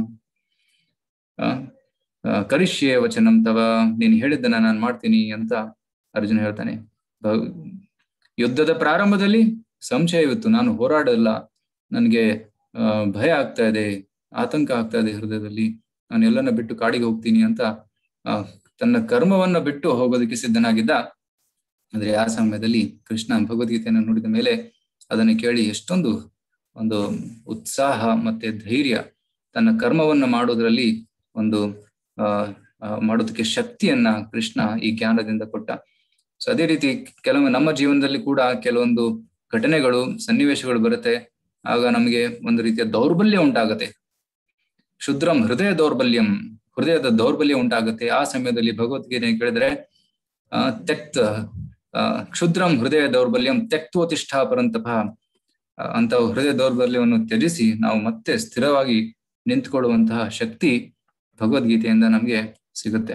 ಕರಿಷ್ಯೆ ವಚನಂ ತವ ನೀನ್ ಹೇಳಿದ್ದನ್ನ ನಾನು ಮಾಡ್ತೀನಿ ಅಂತ ಅರ್ಜುನ ಹೇಳ್ತಾನೆ ಯುದ್ಧದ ಪ್ರಾರಂಭದಲ್ಲಿ ಸಂಶಯವಿತ್ತು ನಾನು ಹೋರಾಡಲ್ಲ ನನಗೆ ಭಯ ಆಗ್ತಾ ಇದೆ ಆತಂಕ ಆಗ್ತಾ ಇದೆ ಹೃದಯದಲ್ಲಿ ನಾನು ಎಲ್ಲನ್ನ ಬಿಟ್ಟು ಕಾಡಿಗೆ ಹೋಗ್ತೀನಿ ಅಂತ ತನ್ನ ಕರ್ಮವನ್ನ ಬಿಟ್ಟು ಹೋಗೋದಕ್ಕೆ ಸಿದ್ಧನಾಗಿದ್ದ ಆದ್ರೆ ಆ ಸಮಯದಲ್ಲಿ ಕೃಷ್ಣ ಭಗವದ್ಗೀತೆಯನ್ನು ನೋಡಿದ ಮೇಲೆ ಅದನ್ನು ಕೇಳಿ ಎಷ್ಟೊಂದು ಒಂದು ಉತ್ಸಾಹ ಮತ್ತೆ ಧೈರ್ಯ ತನ್ನ ಕರ್ಮವನ್ನ ಮಾಡೋದ್ರಲ್ಲಿ ಒಂದು ಆ ಮಾಡೋದಕ್ಕೆ ಶಕ್ತಿಯನ್ನ ಕೃಷ್ಣ ಈ ಜ್ಞಾನದಿಂದ ಕೊಟ್ಟ ಸೊ ಅದೇ ರೀತಿ ಕೆಲವೊಮ್ಮೆ ನಮ್ಮ ಜೀವನದಲ್ಲಿ ಕೂಡ ಕೆಲವೊಂದು ಘಟನೆಗಳು ಸನ್ನಿವೇಶಗಳು ಬರುತ್ತೆ ಆಗ ನಮಗೆ ಒಂದು ರೀತಿಯ ದೌರ್ಬಲ್ಯ ಉಂಟಾಗತ್ತೆ ಕ್ಷುದ್ರಂ ಹೃದಯ ದೌರ್ಬಲ್ಯಂ ಹೃದಯದ ದೌರ್ಬಲ್ಯ ಉಂಟಾಗುತ್ತೆ ಆ ಸಮಯದಲ್ಲಿ ಭಗವದ್ಗೀತೆ ಕೇಳಿದ್ರೆ ಆ ತೆಕ್ತ ಕ್ಷುದ್ರಂ ಹೃದಯ ದೌರ್ಬಲ್ಯಂ ತೆಕ್ತೋತಿಷ್ಠ ಪರಂತಪ ಅಂತ ಹೃದಯ ದೌರ್ಬಲ್ಯವನ್ನು ತ್ಯಜಿಸಿ ನಾವು ಮತ್ತೆ ಸ್ಥಿರವಾಗಿ ನಿಂತ್ಕೊಳ್ಳುವಂತಹ ಶಕ್ತಿ ಭಗವದ್ಗೀತೆಯಿಂದ ನಮ್ಗೆ ಸಿಗುತ್ತೆ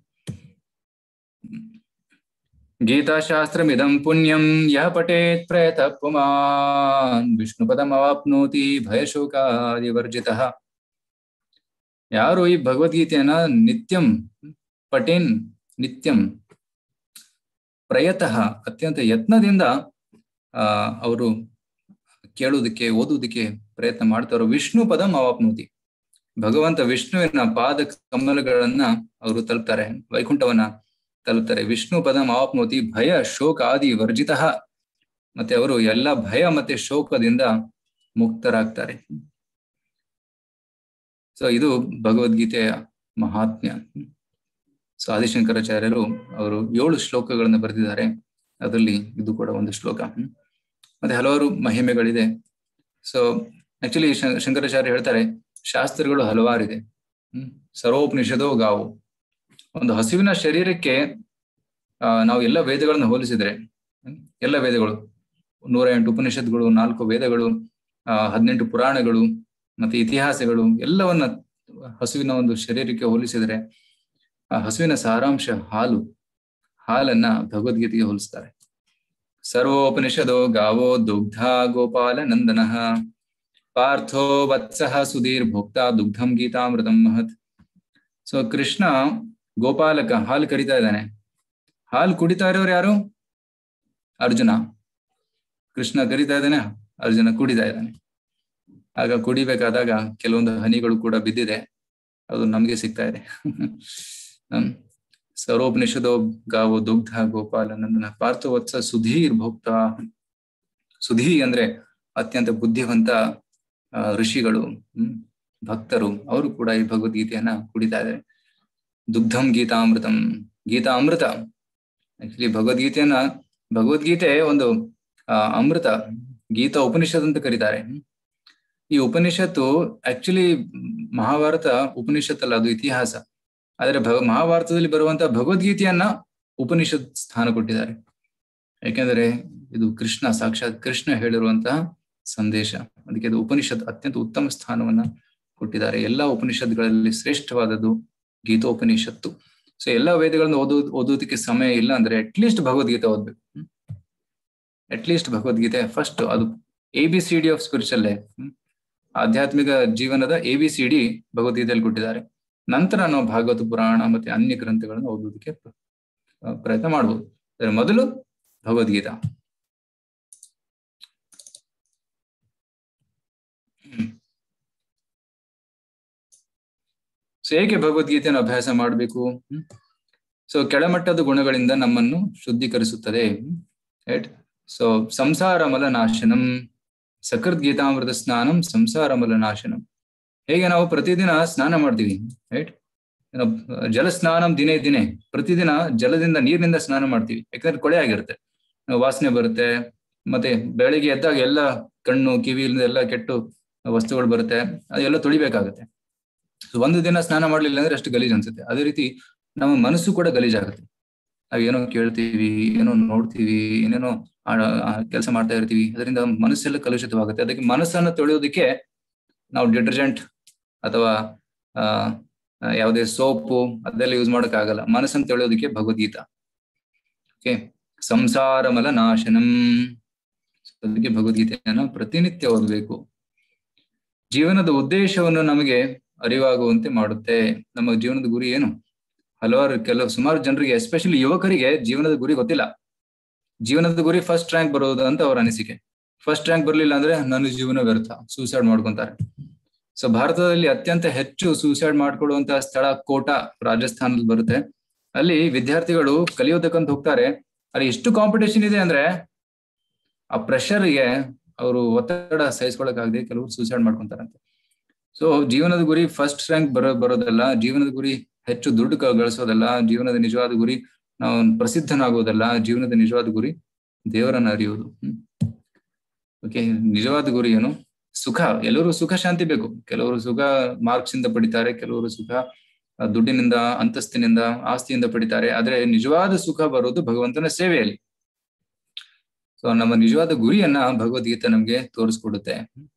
ಗೀತಾಶಾಸ್ತ್ರಮಿದಂ ಪುಣ್ಯಂ ಯಹ ಪಠೇತ್ ಪ್ರಯತ ಪುಮಾನ್ ವಿಷ್ಣು ಪದಮವಾಪ್ನೋತಿ ಭಯಶೋಕಾದಿವರ್ಜಿತ ಯಾರು ಈ ಭಗವದ್ಗೀತೆಯನ್ನ ನಿತ್ಯಂ ಪಟೇನ್ ನಿತ್ಯಂ ಪ್ರಯತಃ ಅತ್ಯಂತ ಯತ್ನದಿಂದ ಆ ಅವರು ಕೇಳುವುದಕ್ಕೆ ಓದುವುದಕ್ಕೆ ಪ್ರಯತ್ನ ಮಾಡ್ತಾರೋ ವಿಷ್ಣು ಪದಂ ಅವಾಪ್ನೋತಿ ಭಗವಂತ ವಿಷ್ಣುವಿನ ಪಾದ ಕಮಲಗಳನ್ನ ಅವರು ತಲುಪ್ತಾರೆ ವೈಕುಂಠವನ್ನ ತಲುಪ್ತಾರೆ ವಿಷ್ಣು ಪದಂ ಅವಾಪ್ನೋತಿ ಭಯ ಶೋಕ ಆದಿ ವರ್ಜಿತ ಮತ್ತೆ ಅವರು ಎಲ್ಲ ಭಯ ಮತ್ತೆ ಶೋಕದಿಂದ ಮುಕ್ತರಾಗ್ತಾರೆ ಸೊ ಇದು ಭಗವದ್ಗೀತೆಯ ಮಹಾತ್ಮ್ಯ ಸೊ ಆದಿಶಂಕರಾಚಾರ್ಯರು ಅವರು ಏಳು ಶ್ಲೋಕಗಳನ್ನು ಬರೆದಿದ್ದಾರೆ ಅದರಲ್ಲಿ ಇದು ಕೂಡ ಒಂದು ಶ್ಲೋಕ ಮತ್ತೆ ಹಲವಾರು ಮಹಿಮೆಗಳಿದೆ ಸೊ ಆಕ್ಚುಲಿ ಶಂಕರಾಚಾರ್ಯ ಹೇಳ್ತಾರೆ ಶಾಸ್ತ್ರಗಳು ಹಲವಾರಿದೆ ಹ್ಮ್ ಸರ್ವೋಪನಿಷದೋ ಗಾವು ಒಂದು ಹಸುವಿನ ಶರೀರಕ್ಕೆ ಆ ನಾವು ಎಲ್ಲ ವೇದಗಳನ್ನು ಹೋಲಿಸಿದ್ರೆ ಎಲ್ಲ ವೇದಗಳು ನೂರ ಎಂಟು ಉಪನಿಷತ್ಗಳು ನಾಲ್ಕು ವೇದಗಳು ಆ ಹದಿನೆಂಟು ಪುರಾಣಗಳು ಮತ್ತೆ ಇತಿಹಾಸಗಳು ಎಲ್ಲವನ್ನ ಹಸುವಿನ ಒಂದು ಶರೀರಕ್ಕೆ ಹೋಲಿಸಿದರೆ ಆ ಹಸುವಿನ ಸಾರಾಂಶ ಹಾಲು ಹಾಲನ್ನ ಭಗವದ್ಗೀತೆಗೆ ಹೋಲಿಸ್ತಾರೆ ಸರ್ವೋಪನಿಷದೋ ಗಾವೋ ದುಗ್ಧ ಗೋಪಾಲ ನಂದನ ಪಾರ್ಥೋ ವತ್ಸಹ ಸುಧೀರ್ ಭೋಕ್ತ ದುಗ್ಧಂ ಗೀತಾಮೃತಂ ಮಹತ್ ಸೊ ಕೃಷ್ಣ ಗೋಪಾಲಕ ಹಾಲು ಕರಿತಾ ಇದ್ದಾನೆ ಹಾಲು ಕುಡಿತಾ ಇರೋರು ಯಾರು ಅರ್ಜುನ ಕೃಷ್ಣ ಕರಿತಾ ಇದ್ದಾನೆ ಅರ್ಜುನ ಕುಡಿತಾ ಇದ್ದಾನೆ ಆಗ ಕುಡಿಬೇಕಾದಾಗ ಕೆಲವೊಂದು ಹನಿಗಳು ಕೂಡ ಬಿದ್ದಿದೆ ಅದು ನಮ್ಗೆ ಸಿಗ್ತಾ ಇದೆ ಸರ್ವೋಪನಿಷದೋ ಗಾವೋ ದುಗ್ಧ ಗೋಪಾಲ ನಂದನ ಪಾರ್ಥವತ್ಸ ಸುಧೀರ್ ಭೋಕ್ತ ಸುಧೀ ಅಂದ್ರೆ ಅತ್ಯಂತ ಬುದ್ಧಿವಂತ ಋಷಿಗಳು ಹ್ಮ್ ಭಕ್ತರು ಅವರು ಕೂಡ ಈ ಭಗವದ್ಗೀತೆಯನ್ನ ಕುಡಿತಾ ಇದ್ದಾರೆ ದುಗ್ಧಂ ಗೀತಾಮೃತಂ ಗೀತಾ ಅಮೃತ ಆಕ್ಚುಲಿ ಭಗವದ್ಗೀತೆಯನ್ನ ಭಗವದ್ಗೀತೆ ಒಂದು ಆ ಅಮೃತ ಗೀತಾ ಉಪನಿಷತ್ ಅಂತ ಕರೀತಾರೆ ಈ ಉಪನಿಷತ್ತು ಆಕ್ಚುಲಿ ಮಹಾಭಾರತ ಉಪನಿಷತ್ ಅಲ್ಲ ಅದು ಇತಿಹಾಸ ಆದ್ರೆ ಭಗ ಮಹಾಭಾರತದಲ್ಲಿ ಬರುವಂತಹ ಭಗವದ್ಗೀತೆಯನ್ನ ಉಪನಿಷತ್ ಸ್ಥಾನ ಕೊಟ್ಟಿದ್ದಾರೆ ಯಾಕೆಂದ್ರೆ ಇದು ಕೃಷ್ಣ ಸಾಕ್ಷಾತ್ ಕೃಷ್ಣ ಹೇಳಿರುವಂತಹ ಸಂದೇಶ ಅದಕ್ಕೆ ಅದು ಉಪನಿಷತ್ ಅತ್ಯಂತ ಉತ್ತಮ ಸ್ಥಾನವನ್ನ ಕೊಟ್ಟಿದ್ದಾರೆ ಎಲ್ಲಾ ಉಪನಿಷತ್ಗಳಲ್ಲಿ ಶ್ರೇಷ್ಠವಾದದ್ದು ಗೀತೋಪನಿಷತ್ತು ಸೊ ಎಲ್ಲಾ ವೇದಗಳನ್ನು ಓದೋ ಓದೋದಕ್ಕೆ ಸಮಯ ಇಲ್ಲ ಅಂದ್ರೆ ಅಟ್ಲೀಸ್ಟ್ ಭಗವದ್ಗೀತೆ ಓದ್ಬೇಕು ಅಟ್ಲೀಸ್ಟ್ ಭಗವದ್ಗೀತೆ ಫಸ್ಟ್ ಅದು A B C D of spiritual life ಆಧ್ಯಾತ್ಮಿಕ ಜೀವನದ ಎ ಬಿ ಸಿ ಡಿ ಭಗವದ್ಗೀತೆಯಲ್ಲಿ ಕೊಟ್ಟಿದ್ದಾರೆ ನಂತರ ನಾವು ಭಾಗವತ ಪುರಾಣ ಮತ್ತೆ ಅನ್ಯ ಗ್ರಂಥಗಳನ್ನು ಓದೋದಕ್ಕೆ ಪ್ರಯತ್ನ ಮಾಡ್ಬೋದು ಮೊದಲು ಭಗವದ್ಗೀತಾ ಸೊ ಏಕೆ ಭಗವದ್ಗೀತೆಯನ್ನು ಅಭ್ಯಾಸ ಮಾಡಬೇಕು ಸೊ ಕೆಳಮಟ್ಟದ ಗುಣಗಳಿಂದ ನಮ್ಮನ್ನು ಶುದ್ಧೀಕರಿಸುತ್ತದೆ ರೈಟ್ ಸೊ ಸಂಸಾರ ಮಲ ನಾಶನಂ ಸಕೃತ್ ಗೀತಾಮೃತ ಸ್ನಾನಂ ಸಂಸಾರ ಮಲ ನಾಶನಂ ಹೇಗೆ ನಾವು ಪ್ರತಿದಿನ ಸ್ನಾನ ಮಾಡ್ತೀವಿ ರೈಟ್ ಜಲ ಸ್ನಾನಂ ದಿನೇ ದಿನೇ ಪ್ರತಿದಿನ ಜಲದಿಂದ ನೀರಿನಿಂದ ಸ್ನಾನ ಮಾಡ್ತೀವಿ ಯಾಕಂದ್ರೆ ಕೊಳೆ ಆಗಿರುತ್ತೆ ವಾಸನೆ ಬರುತ್ತೆ ಮತ್ತೆ ಬೆಳಿಗ್ಗೆ ಎದ್ದಾಗ ಎಲ್ಲ ಕಣ್ಣು ಕಿವಿಯಿಂದ ಎಲ್ಲ ಕೆಟ್ಟು ವಸ್ತುಗಳು ಬರುತ್ತೆ ಅದೆಲ್ಲ ತೊಳಿಬೇಕಾಗತ್ತೆ ಒಂದು ದಿನ ಸ್ನಾನ ಮಾಡ್ಲಿಲ್ಲ ಅಂದ್ರೆ ಅಷ್ಟು ಗಲೀಜ್ ಅನ್ಸುತ್ತೆ ಅದೇ ರೀತಿ ನಮ್ಮ ಮನಸ್ಸು ಕೂಡ ಗಲೀಜಾಗುತ್ತೆ ನಾವ್ ಏನೋ ಕೇಳ್ತೀವಿ ಏನೋ ನೋಡ್ತೀವಿ ಏನೇನೋ ಕೆಲಸ ಮಾಡ್ತಾ ಇರ್ತೀವಿ ಅದರಿಂದ ಮನಸ್ಸೆಲ್ಲ ಕಲುಷಿತವಾಗುತ್ತೆ ಅದಕ್ಕೆ ಮನಸ್ಸನ್ನು ತೊಳೆಯೋದಕ್ಕೆ ನಾವು ಡಿಟರ್ಜೆಂಟ್ ಅಥವಾ ಆ ಯಾವುದೇ ಸೋಪು ಅದೆಲ್ಲ ಯೂಸ್ ಆಗಲ್ಲ ಮನಸ್ಸನ್ನು ತೊಳೆಯೋದಕ್ಕೆ ಭಗವದ್ಗೀತಾ ಓಕೆ ಸಂಸಾರ ಮಲ ನಾಶನಂ ಅದಕ್ಕೆ ಭಗವದ್ಗೀತೆಯನ್ನು ಪ್ರತಿನಿತ್ಯ ಓದಬೇಕು ಜೀವನದ ಉದ್ದೇಶವನ್ನು ನಮಗೆ ಅರಿವಾಗುವಂತೆ ಮಾಡುತ್ತೆ ನಮ್ಮ ಜೀವನದ ಗುರಿ ಏನು ಹಲವಾರು ಕೆಲವು ಸುಮಾರು ಜನರಿಗೆ ಎಸ್ಪೆಷಲಿ ಯುವಕರಿಗೆ ಜೀವನದ ಗುರಿ ಗೊತ್ತಿಲ್ಲ ಜೀವನದ ಗುರಿ ಫಸ್ಟ್ ರ್ಯಾಂಕ್ ಬರೋದು ಅಂತ ಅವ್ರ ಅನಿಸಿಕೆ ಫಸ್ಟ್ ರ್ಯಾಂಕ್ ಬರ್ಲಿಲ್ಲ ಅಂದ್ರೆ ನನ್ನ ಜೀವನ ವ್ಯರ್ಥ ಸೂಸೈಡ್ ಮಾಡ್ಕೊಂತಾರೆ ಸೊ ಭಾರತದಲ್ಲಿ ಅತ್ಯಂತ ಹೆಚ್ಚು ಸೂಸೈಡ್ ಮಾಡ್ಕೊಳ್ಳುವಂತಹ ಸ್ಥಳ ಕೋಟಾ ರಾಜಸ್ಥಾನದಲ್ಲಿ ಬರುತ್ತೆ ಅಲ್ಲಿ ವಿದ್ಯಾರ್ಥಿಗಳು ಕಲಿಯೋದಕ್ಕಂತ ಹೋಗ್ತಾರೆ ಅಲ್ಲಿ ಎಷ್ಟು ಕಾಂಪಿಟೇಷನ್ ಇದೆ ಅಂದ್ರೆ ಆ ಪ್ರೆಷರ್ಗೆ ಅವರು ಒತ್ತಡ ಸಹಿಸ್ಕೊಳಕ್ಕಾಗದೆ ಕೆಲವರು ಸೂಸೈಡ್ ಮಾಡ್ಕೊಂತಾರಂತೆ ಸೊ ಜೀವನದ ಗುರಿ ಫಸ್ಟ್ ರ್ಯಾಂಕ್ ಬರೋ ಬರೋದಲ್ಲ ಜೀವನದ ಗುರಿ ಹೆಚ್ಚು ದುಡ್ಡು ಗಳಿಸೋದಲ್ಲ ಜೀವನದ ನಿಜವಾದ ಗುರಿ ನಾವು ಪ್ರಸಿದ್ಧನಾಗೋದಲ್ಲ ಜೀವನದ ನಿಜವಾದ ಗುರಿ ದೇವರನ್ನ ಅರಿಯುವುದು ಓಕೆ ನಿಜವಾದ ಗುರಿ ಏನು ಸುಖ ಎಲ್ಲರೂ ಸುಖ ಶಾಂತಿ ಬೇಕು ಕೆಲವರು ಸುಖ ಮಾರ್ಕ್ಸ್ ಇಂದ ಪಡಿತಾರೆ ಕೆಲವರು ಸುಖ ದುಡ್ಡಿನಿಂದ ಅಂತಸ್ತಿನಿಂದ ಆಸ್ತಿಯಿಂದ ಪಡಿತಾರೆ ಆದ್ರೆ ನಿಜವಾದ ಸುಖ ಬರೋದು ಭಗವಂತನ ಸೇವೆಯಲ್ಲಿ ಸೊ ನಮ್ಮ ನಿಜವಾದ ಗುರಿಯನ್ನ ಭಗವದ್ಗೀತೆ ನಮ್ಗೆ ತೋರಿಸ್ಕೊಡುತ್ತೆ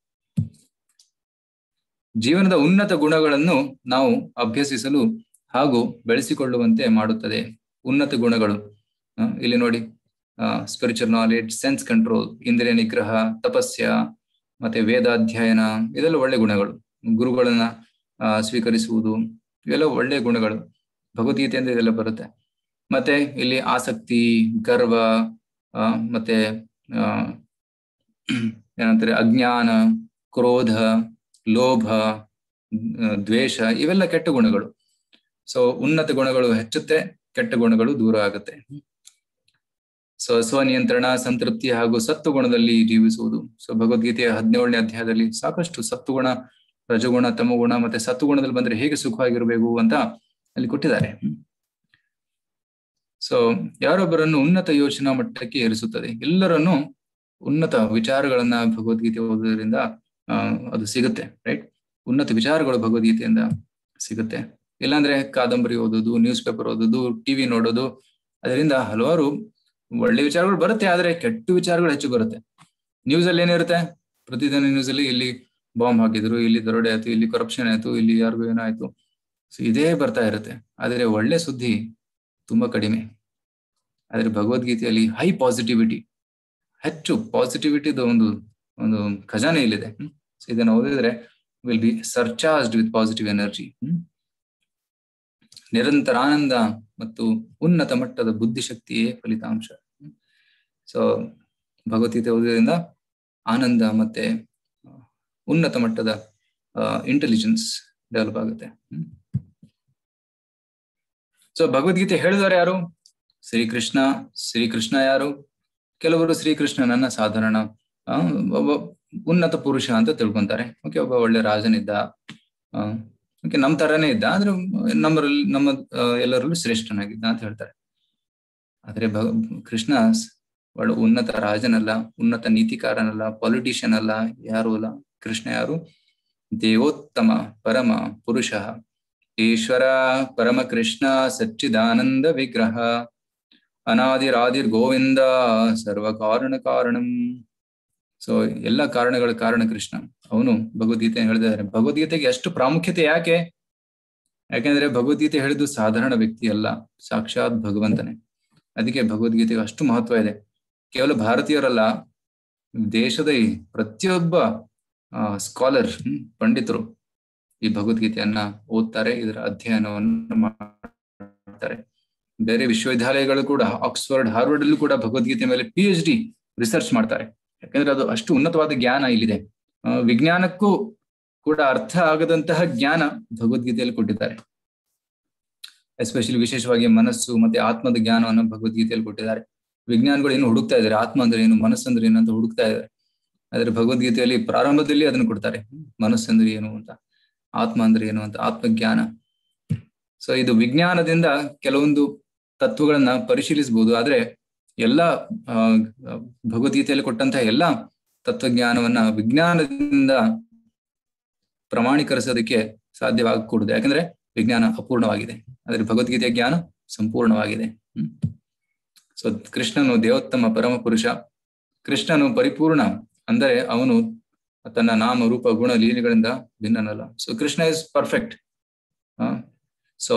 ಜೀವನದ ಉನ್ನತ ಗುಣಗಳನ್ನು ನಾವು ಅಭ್ಯಸಿಸಲು ಹಾಗೂ ಬೆಳೆಸಿಕೊಳ್ಳುವಂತೆ ಮಾಡುತ್ತದೆ ಉನ್ನತ ಗುಣಗಳು ಇಲ್ಲಿ ನೋಡಿ ಸ್ಪಿರಿಚುವಲ್ ನಾಲೆಡ್ಜ್ ಸೆನ್ಸ್ ಕಂಟ್ರೋಲ್ ಇಂದ್ರಿಯ ನಿಗ್ರಹ ತಪಸ್ಯ ಮತ್ತೆ ವೇದಾಧ್ಯಯನ ಇದೆಲ್ಲ ಒಳ್ಳೆ ಗುಣಗಳು ಗುರುಗಳನ್ನ ಸ್ವೀಕರಿಸುವುದು ಇವೆಲ್ಲ ಒಳ್ಳೆಯ ಗುಣಗಳು ಭಗವದ್ಗೀತೆಯಿಂದ ಇದೆಲ್ಲ ಬರುತ್ತೆ ಮತ್ತೆ ಇಲ್ಲಿ ಆಸಕ್ತಿ ಗರ್ವ ಮತ್ತೆ ಆ ಏನಂತಾರೆ ಅಜ್ಞಾನ ಕ್ರೋಧ ಲೋಭ ದ್ವೇಷ ಇವೆಲ್ಲ ಕೆಟ್ಟ ಗುಣಗಳು ಸೊ ಉನ್ನತ ಗುಣಗಳು ಹೆಚ್ಚುತ್ತೆ ಕೆಟ್ಟ ಗುಣಗಳು ದೂರ ಆಗುತ್ತೆ ಸೊ ಸ್ವನಿಯಂತ್ರಣ ಸಂತೃಪ್ತಿ ಹಾಗೂ ಸತ್ತು ಗುಣದಲ್ಲಿ ಜೀವಿಸುವುದು ಸೊ ಭಗವದ್ಗೀತೆಯ ಹದಿನೇಳನೇ ಅಧ್ಯಾಯದಲ್ಲಿ ಸಾಕಷ್ಟು ಸತ್ತುಗುಣ ರಜಗುಣ ತಮಗುಣ ಮತ್ತೆ ಸತ್ತುಗುಣದಲ್ಲಿ ಬಂದ್ರೆ ಹೇಗೆ ಸುಖವಾಗಿರ್ಬೇಕು ಅಂತ ಅಲ್ಲಿ ಕೊಟ್ಟಿದ್ದಾರೆ ಸೊ ಯಾರೊಬ್ಬರನ್ನು ಉನ್ನತ ಯೋಚನಾ ಮಟ್ಟಕ್ಕೆ ಏರಿಸುತ್ತದೆ ಎಲ್ಲರನ್ನು ಉನ್ನತ ವಿಚಾರಗಳನ್ನ ಭಗವದ್ಗೀತೆ ಓದೋದ್ರಿಂದ ಅದು ಸಿಗುತ್ತೆ ರೈಟ್ ಉನ್ನತ ವಿಚಾರಗಳು ಭಗವದ್ಗೀತೆಯಿಂದ ಸಿಗುತ್ತೆ ಇಲ್ಲಾಂದ್ರೆ ಕಾದಂಬರಿ ಓದೋದು ನ್ಯೂಸ್ ಪೇಪರ್ ಓದೋದು ಟಿವಿ ನೋಡೋದು ಅದರಿಂದ ಹಲವಾರು ಒಳ್ಳೆ ವಿಚಾರಗಳು ಬರುತ್ತೆ ಆದ್ರೆ ಕೆಟ್ಟ ವಿಚಾರಗಳು ಹೆಚ್ಚು ಬರುತ್ತೆ ನ್ಯೂಸ್ ಅಲ್ಲಿ ಏನಿರುತ್ತೆ ಪ್ರತಿದಿನ ನ್ಯೂಸ್ ಅಲ್ಲಿ ಇಲ್ಲಿ ಬಾಂಬ್ ಹಾಕಿದ್ರು ಇಲ್ಲಿ ದರೋಡೆ ಆಯ್ತು ಇಲ್ಲಿ ಕರಪ್ಷನ್ ಆಯ್ತು ಇಲ್ಲಿ ಯಾರಿಗೂ ಏನಾಯ್ತು ಸೊ ಇದೇ ಬರ್ತಾ ಇರುತ್ತೆ ಆದ್ರೆ ಒಳ್ಳೆ ಸುದ್ದಿ ತುಂಬಾ ಕಡಿಮೆ ಆದ್ರೆ ಭಗವದ್ಗೀತೆಯಲ್ಲಿ ಹೈ ಪಾಸಿಟಿವಿಟಿ ಹೆಚ್ಚು ಪಾಸಿಟಿವಿಟಿದ ಒಂದು ಒಂದು ಖಜಾನೆ ಇಲ್ಲಿದೆ ಸೊ ಇದನ್ನ ಓದಿದ್ರೆ will be surcharged with positive energy ನಿರಂತರ ಆನಂದ ಮತ್ತು ಉನ್ನತ ಮಟ್ಟದ ಬುದ್ಧಿಶಕ್ತಿಯೇ ಫಲಿತಾಂಶ ಸೊ ಭಗವದ್ಗೀತೆ ಓದೋದ್ರಿಂದ ಆನಂದ ಮತ್ತೆ ಉನ್ನತ ಮಟ್ಟದ ಇಂಟೆಲಿಜೆನ್ಸ್ ಡೆವಲಪ್ ಆಗುತ್ತೆ ಸೊ ಭಗವದ್ಗೀತೆ ಹೇಳಿದವರು ಯಾರು ಶ್ರೀಕೃಷ್ಣ ಶ್ರೀಕೃಷ್ಣ ಯಾರು ಕೆಲವರು ಶ್ರೀಕೃಷ್ಣನನ್ನ ಸಾಧಾರಣ ಒಬ್ಬ ಉನ್ನತ ಪುರುಷ ಅಂತ ತಿಳ್ಕೊಂತಾರೆ ಓಕೆ ಒಬ್ಬ ಒಳ್ಳೆ ರಾಜನಿದ್ದ ಓಕೆ ನಮ್ ತರನೇ ಇದ್ದ ಆದ್ರೆ ನಮ್ಮರಲ್ಲಿ ನಮ್ಮ ಎಲ್ಲರಲ್ಲೂ ಶ್ರೇಷ್ಠನಾಗಿದ್ದ ಅಂತ ಹೇಳ್ತಾರೆ ಆದ್ರೆ ಭಗ ಕೃಷ್ಣ ಒಳ್ಳೆ ಉನ್ನತ ರಾಜನಲ್ಲ ಉನ್ನತ ನೀತಿಕಾರನಲ್ಲ ಪೊಲಿಟಿಷಿಯನ್ ಅಲ್ಲ ಯಾರು ಅಲ್ಲ ಕೃಷ್ಣ ಯಾರು ದೇವೋತ್ತಮ ಪರಮ ಪುರುಷ ಈಶ್ವರ ಪರಮ ಕೃಷ್ಣ ಸಚ್ಚಿದಾನಂದ ವಿಗ್ರಹ ಅನಾದಿರಾದಿರ್ ಗೋವಿಂದ ಸರ್ವ ಕಾರಣ ಕಾರಣಂ ಸೊ ಎಲ್ಲ ಕಾರಣಗಳ ಕಾರಣ ಕೃಷ್ಣ ಅವನು ಭಗವದ್ಗೀತೆ ಹೇಳಿದ್ದಾರೆ ಭಗವದ್ಗೀತೆಗೆ ಎಷ್ಟು ಪ್ರಾಮುಖ್ಯತೆ ಯಾಕೆ ಯಾಕೆಂದ್ರೆ ಭಗವದ್ಗೀತೆ ಹೇಳಿದ್ದು ಸಾಧಾರಣ ವ್ಯಕ್ತಿ ಅಲ್ಲ ಸಾಕ್ಷಾತ್ ಭಗವಂತನೇ ಅದಕ್ಕೆ ಭಗವದ್ಗೀತೆಗೆ ಅಷ್ಟು ಮಹತ್ವ ಇದೆ ಕೇವಲ ಭಾರತೀಯರಲ್ಲ ದೇಶದ ಈ ಪ್ರತಿಯೊಬ್ಬ ಸ್ಕಾಲರ್ ಪಂಡಿತರು ಈ ಭಗವದ್ಗೀತೆಯನ್ನ ಓದ್ತಾರೆ ಇದರ ಅಧ್ಯಯನವನ್ನು ಮಾಡ್ತಾರೆ ಬೇರೆ ವಿಶ್ವವಿದ್ಯಾಲಯಗಳು ಕೂಡ ಆಕ್ಸ್ಫರ್ಡ್ ಹಾರ್ವರ್ಡ್ ಅಲ್ಲೂ ಕೂಡ ಭಗವದ್ಗೀತೆ ಮೇಲೆ ಪಿ ಎಚ್ ಡಿ ರಿಸರ್ಚ್ ಮಾಡ್ತಾರೆ ಯಾಕಂದ್ರೆ ಅದು ಅಷ್ಟು ಉನ್ನತವಾದ ಜ್ಞಾನ ಇಲ್ಲಿದೆ ವಿಜ್ಞಾನಕ್ಕೂ ಕೂಡ ಅರ್ಥ ಆಗದಂತಹ ಜ್ಞಾನ ಭಗವದ್ಗೀತೆಯಲ್ಲಿ ಕೊಟ್ಟಿದ್ದಾರೆ ಎಸ್ಪೆಷಲಿ ವಿಶೇಷವಾಗಿ ಮನಸ್ಸು ಮತ್ತೆ ಆತ್ಮದ ಜ್ಞಾನವನ್ನು ಭಗವದ್ಗೀತೆಯಲ್ಲಿ ಕೊಟ್ಟಿದ್ದಾರೆ ವಿಜ್ಞಾನಿಗಳು ಏನು ಹುಡುಕ್ತಾ ಇದ್ದಾರೆ ಆತ್ಮ ಅಂದ್ರೆ ಏನು ಮನಸ್ಸು ಅಂದ್ರೆ ಏನು ಅಂತ ಹುಡುಕ್ತಾ ಇದ್ದಾರೆ ಆದ್ರೆ ಭಗವದ್ಗೀತೆಯಲ್ಲಿ ಪ್ರಾರಂಭದಲ್ಲಿ ಅದನ್ನು ಕೊಡ್ತಾರೆ ಮನಸ್ಸಂದ್ರೆ ಏನು ಅಂತ ಆತ್ಮ ಅಂದ್ರೆ ಏನು ಅಂತ ಆತ್ಮಜ್ಞಾನ ಸೊ ಇದು ವಿಜ್ಞಾನದಿಂದ ಕೆಲವೊಂದು ತತ್ವಗಳನ್ನ ಪರಿಶೀಲಿಸಬಹುದು ಆದ್ರೆ ಎಲ್ಲ ಭಗವದ್ಗೀತೆಯಲ್ಲಿ ಕೊಟ್ಟಂತಹ ಎಲ್ಲ ತತ್ವಜ್ಞಾನವನ್ನ ವಿಜ್ಞಾನದಿಂದ ಪ್ರಮಾಣೀಕರಿಸೋದಕ್ಕೆ ಸಾಧ್ಯವಾಗಕೂಡದು ಯಾಕಂದ್ರೆ ವಿಜ್ಞಾನ ಅಪೂರ್ಣವಾಗಿದೆ ಆದ್ರೆ ಭಗವದ್ಗೀತೆಯ ಜ್ಞಾನ ಸಂಪೂರ್ಣವಾಗಿದೆ ಹ್ಮ್ ಸೊ ಕೃಷ್ಣನು ದೇವೋತ್ತಮ ಪರಮ ಪುರುಷ ಕೃಷ್ಣನು ಪರಿಪೂರ್ಣ ಅಂದರೆ ಅವನು ತನ್ನ ನಾಮ ರೂಪ ಗುಣ ಲೀಲೆಗಳಿಂದ ಭಿನ್ನನಲ್ಲ so Krishna is perfect so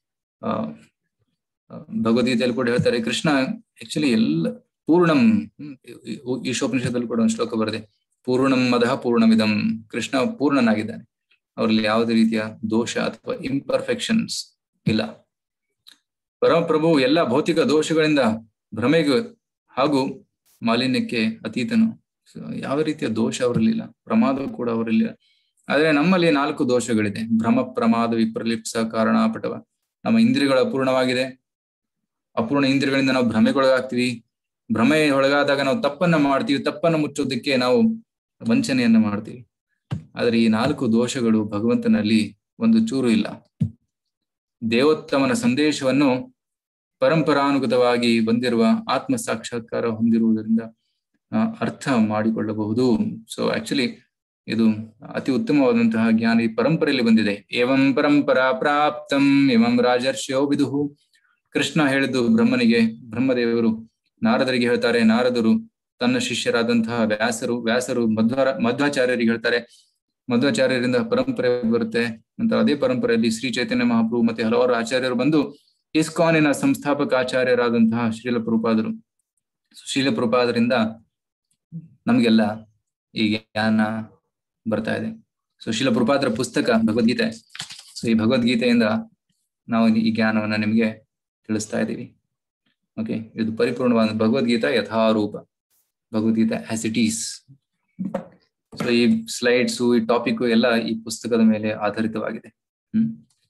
ಭಗವದ್ಗೀತೆಯಲ್ಲಿ ಕೂಡ ಹೇಳ್ತಾರೆ ಕೃಷ್ಣ ಆಕ್ಚುಲಿ ಎಲ್ಲ ಪೂರ್ಣಂ ಈಶೋಪನಿಷದಲ್ಲಿ ಕೂಡ ಒಂದು ಶ್ಲೋಕ ಬರದೆ ಪೂರ್ಣಂ ಮದಃ ಪೂರ್ಣಮಿದಂ ಕೃಷ್ಣ ಪೂರ್ಣನಾಗಿದ್ದಾನೆ ಅವರಲ್ಲಿ ಯಾವುದೇ ರೀತಿಯ ದೋಷ ಅಥವಾ ಇಂಪರ್ಫೆಕ್ಷನ್ಸ್ ಇಲ್ಲ ಪರಮಪ್ರಭು ಎಲ್ಲ ಭೌತಿಕ ದೋಷಗಳಿಂದ ಭ್ರಮೆಗೆ ಹಾಗೂ ಮಾಲಿನ್ಯಕ್ಕೆ ಅತೀತನು ಯಾವ ರೀತಿಯ ದೋಷ ಅವರಲ್ಲಿಲ್ಲ ಪ್ರಮಾದ ಕೂಡ ಅವರಲ್ಲಿಲ್ಲ ಆದ್ರೆ ನಮ್ಮಲ್ಲಿ ನಾಲ್ಕು ದೋಷಗಳಿದೆ ಭ್ರಮ ಪ್ರಮಾದ ವಿಪ್ರಲಿಪ್ಸ ಕಾರಣಾಪಟವ ನಮ್ಮ ಇಂದ್ರಿಯಗಳು ಅಪೂರ್ಣವಾಗಿದೆ ಅಪೂರ್ಣ ಇಂದ್ರಿಯಗಳಿಂದ ನಾವು ಭ್ರಮೆಗೊಳಗಾಗ್ತೀವಿ ಭ್ರಮೆ ಒಳಗಾದಾಗ ನಾವು ತಪ್ಪನ್ನ ಮಾಡ್ತೀವಿ ತಪ್ಪನ್ನು ಮುಚ್ಚೋದಕ್ಕೆ ನಾವು ವಂಚನೆಯನ್ನ ಮಾಡ್ತೀವಿ ಆದ್ರೆ ಈ ನಾಲ್ಕು ದೋಷಗಳು ಭಗವಂತನಲ್ಲಿ ಒಂದು ಚೂರು ಇಲ್ಲ ದೇವೋತ್ತಮನ ಸಂದೇಶವನ್ನು ಪರಂಪರಾನುಗತವಾಗಿ ಬಂದಿರುವ ಆತ್ಮ ಸಾಕ್ಷಾತ್ಕಾರ ಹೊಂದಿರುವುದರಿಂದ ಅರ್ಥ ಮಾಡಿಕೊಳ್ಳಬಹುದು ಸೊ ಆಕ್ಚುಲಿ ಇದು ಅತಿ ಉತ್ತಮವಾದಂತಹ ಜ್ಞಾನ ಈ ಪರಂಪರೆಯಲ್ಲಿ ಬಂದಿದೆ ಏವಂ ಪರಂಪರಾ ಪ್ರಾಪ್ತಂ ಏವಂ ರಾಜರ್ಷ್ಯೋ ವಿದುಹು ಕೃಷ್ಣ ಹೇಳಿದ್ದು ಬ್ರಹ್ಮನಿಗೆ ಬ್ರಹ್ಮದೇವರು ನಾರದರಿಗೆ ಹೇಳ್ತಾರೆ ನಾರದರು ತನ್ನ ಶಿಷ್ಯರಾದಂತಹ ವ್ಯಾಸರು ವ್ಯಾಸರು ಮಧ್ವರ ಮಧ್ವಾಚಾರ್ಯರಿಗೆ ಹೇಳ್ತಾರೆ ಮಧ್ವಾಚಾರ್ಯರಿಂದ ಪರಂಪರೆ ಬರುತ್ತೆ ನಂತರ ಅದೇ ಪರಂಪರೆಯಲ್ಲಿ ಶ್ರೀ ಚೈತನ್ಯ ಮಹಾಪ್ರಭು ಮತ್ತೆ ಹಲವಾರು ಆಚಾರ್ಯರು ಬಂದು ಇಸ್ಕಾನಿನ ಸಂಸ್ಥಾಪಕ ಆಚಾರ್ಯರಾದಂತಹ ಶ್ರೀಲ ಪ್ರಭುಪಾದರು ಶ್ರೀಲ ಪ್ರಭುಪಾದರಿಂದ ನಮ್ಗೆಲ್ಲ ಈ ಜ್ಞಾನ ಬರ್ತಾ ಇದೆ ಸೊ ಶೀಲ ಪ್ರಭುಪಾದರ ಪುಸ್ತಕ ಭಗವದ್ಗೀತೆ ಸೊ ಈ ಭಗವದ್ಗೀತೆಯಿಂದ ನಾವು ಈ ಜ್ಞಾನವನ್ನ ನಿಮಗೆ ತಿಳಿಸ್ತಾ ಇದ್ದೀವಿ ಓಕೆ ಇದು ಪರಿಪೂರ್ಣವಾದ Bhagavad Gita Yatharupa Bhagavad Gita as it is so ಈ ಸ್ಲೈಡ್ಸ್ ಈ ಟಾಪಿಕ್ ಎಲ್ಲ ಈ ಪುಸ್ತಕದ ಮೇಲೆ ಆಧಾರಿತವಾಗಿದೆ ಹ್ಮ್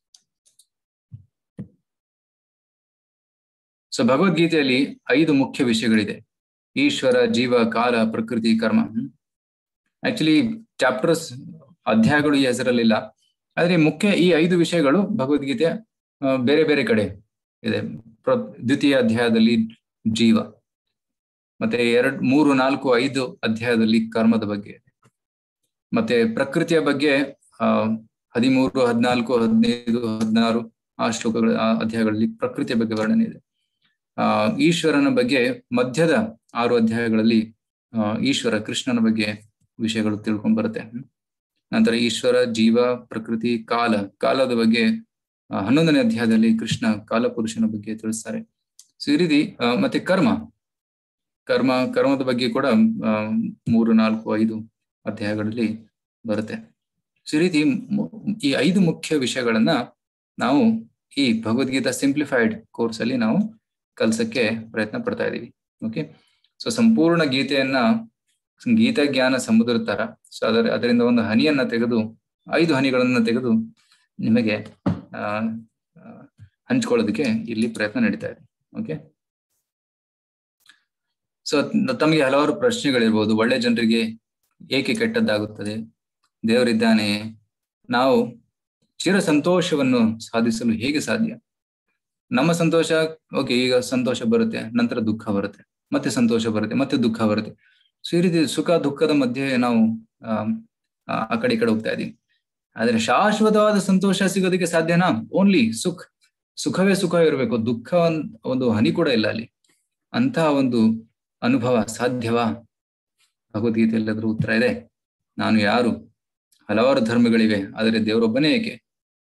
ಸೊ ಭಗವದ್ಗೀತೆಯಲ್ಲಿ ಐದು ಮುಖ್ಯ ವಿಷಯಗಳಿದೆ ಈಶ್ವರ ಜೀವ ಕಾಲ ಪ್ರಕೃತಿ ಕರ್ಮ ಆಕ್ಚುಲಿ ಚಾಪ್ಟರ್ಸ್ ಅಧ್ಯಾಯಗಳು ಈ ಹೆಸರಲ್ಲಿಲ್ಲ ಆದ್ರೆ ಮುಖ್ಯ ಈ ಐದು ವಿಷಯಗಳು ಭಗವದ್ಗೀತೆ ಬೇರೆ ಬೇರೆ ಕಡೆ ಇದೆ ದ್ವಿತೀಯ ಅಧ್ಯಾಯದಲ್ಲಿ ಜೀವ ಮತ್ತೆ ಎರಡ್ ಮೂರು ನಾಲ್ಕು ಐದು ಅಧ್ಯಾಯದಲ್ಲಿ ಕರ್ಮದ ಬಗ್ಗೆ ಮತ್ತೆ ಪ್ರಕೃತಿಯ ಬಗ್ಗೆ ಆ ಹದಿಮೂರು ಹದಿನಾಲ್ಕು ಹದಿನೈದು ಹದಿನಾರು ಆ ಶ್ಲೋಕಗಳ ಅಧ್ಯಾಯಗಳಲ್ಲಿ ಪ್ರಕೃತಿಯ ಬಗ್ಗೆ ವರ್ಣನೆ ಇದೆ ಆ ಈಶ್ವರನ ಬಗ್ಗೆ ಮಧ್ಯದ ಆರು ಅಧ್ಯಾಯಗಳಲ್ಲಿ ಆ ಈಶ್ವರ ಕೃಷ್ಣನ ಬಗ್ಗೆ ವಿಷಯಗಳು ತಿಳ್ಕೊಂಡ್ ಬರುತ್ತೆ ನಂತರ ಈಶ್ವರ ಜೀವ ಪ್ರಕೃತಿ ಕಾಲ ಕಾಲದ ಬಗ್ಗೆ ಹನ್ನೊಂದನೇ ಅಧ್ಯಾಯದಲ್ಲಿ ಕೃಷ್ಣ ಕಾಲಪುರುಷನ ಬಗ್ಗೆ ತಿಳಿಸ್ತಾರೆ ಸೊ ಈ ರೀತಿ ಮತ್ತೆ ಕರ್ಮ ಕರ್ಮ ಕರ್ಮದ ಬಗ್ಗೆ ಕೂಡ ಮೂರು ನಾಲ್ಕು ಐದು ಅಧ್ಯಾಯಗಳಲ್ಲಿ ಬರುತ್ತೆ ಸೊ ಈ ರೀತಿ ಈ ಐದು ಮುಖ್ಯ ವಿಷಯಗಳನ್ನ ನಾವು ಈ ಭಗವದ್ಗೀತಾ ಸಿಂಪ್ಲಿಫೈಡ್ ಕೋರ್ಸ್ ಅಲ್ಲಿ ನಾವು ಕಲ್ಸಕ್ಕೆ ಪ್ರಯತ್ನ ಪಡ್ತಾ ಇದೀವಿ ಓಕೆ ಸೊ ಸಂಪೂರ್ಣ ಗೀತೆಯನ್ನ ಗೀತಾ ಜ್ಞಾನ ಸಮುದ್ರ ತರ ಸೊ ಅದರ ಅದರಿಂದ ಒಂದು ಹನಿಯನ್ನ ತೆಗೆದು ಐದು ಹನಿಗಳನ್ನ ತೆಗೆದು ನಿಮಗೆ ಆ ಹಂಚ್ಕೊಳ್ಳೋದಕ್ಕೆ ಇಲ್ಲಿ ಪ್ರಯತ್ನ ನಡೀತಾ ಇದೆ ಓಕೆ ಸೊ ತಮಗೆ ಹಲವಾರು ಪ್ರಶ್ನೆಗಳಿರ್ಬೋದು ಒಳ್ಳೆ ಜನರಿಗೆ ಏಕೆ ಕೆಟ್ಟದ್ದಾಗುತ್ತದೆ ದೇವರಿದ್ದಾನೆ ನಾವು ಚಿರ ಸಂತೋಷವನ್ನು ಸಾಧಿಸಲು ಹೇಗೆ ಸಾಧ್ಯ ನಮ್ಮ ಸಂತೋಷ ಓಕೆ ಈಗ ಸಂತೋಷ ಬರುತ್ತೆ ನಂತರ ದುಃಖ ಬರುತ್ತೆ ಮತ್ತೆ ಸಂತೋಷ ಬರುತ್ತೆ ಮತ್ತೆ ದುಃಖ ಬರುತ್ತೆ ಸೊ ಈ ರೀತಿ ಸುಖ ದುಃಖದ ಮಧ್ಯೆ ನಾವು ಆ ಕಡೆ ಈ ಕಡೆ ಹೋಗ್ತಾ ಇದೀವಿ ಆದ್ರೆ ಶಾಶ್ವತವಾದ ಸಂತೋಷ ಸಿಗೋದಕ್ಕೆ ಸಾಧ್ಯನಾ ಓನ್ಲಿ ಸುಖ ಸುಖವೇ ಸುಖ ಇರಬೇಕು ದುಃಖ ಒಂದು ಹನಿ ಕೂಡ ಇಲ್ಲ ಅಲ್ಲಿ ಅಂತಹ ಒಂದು ಅನುಭವ ಸಾಧ್ಯವಾ ಭಗವದ್ಗೀತೆಯಲ್ಲಾದ್ರೂ ಉತ್ತರ ಇದೆ ನಾನು ಯಾರು ಹಲವಾರು ಧರ್ಮಗಳಿವೆ ಆದರೆ ದೇವರೊಬ್ಬನೇ ಏಕೆ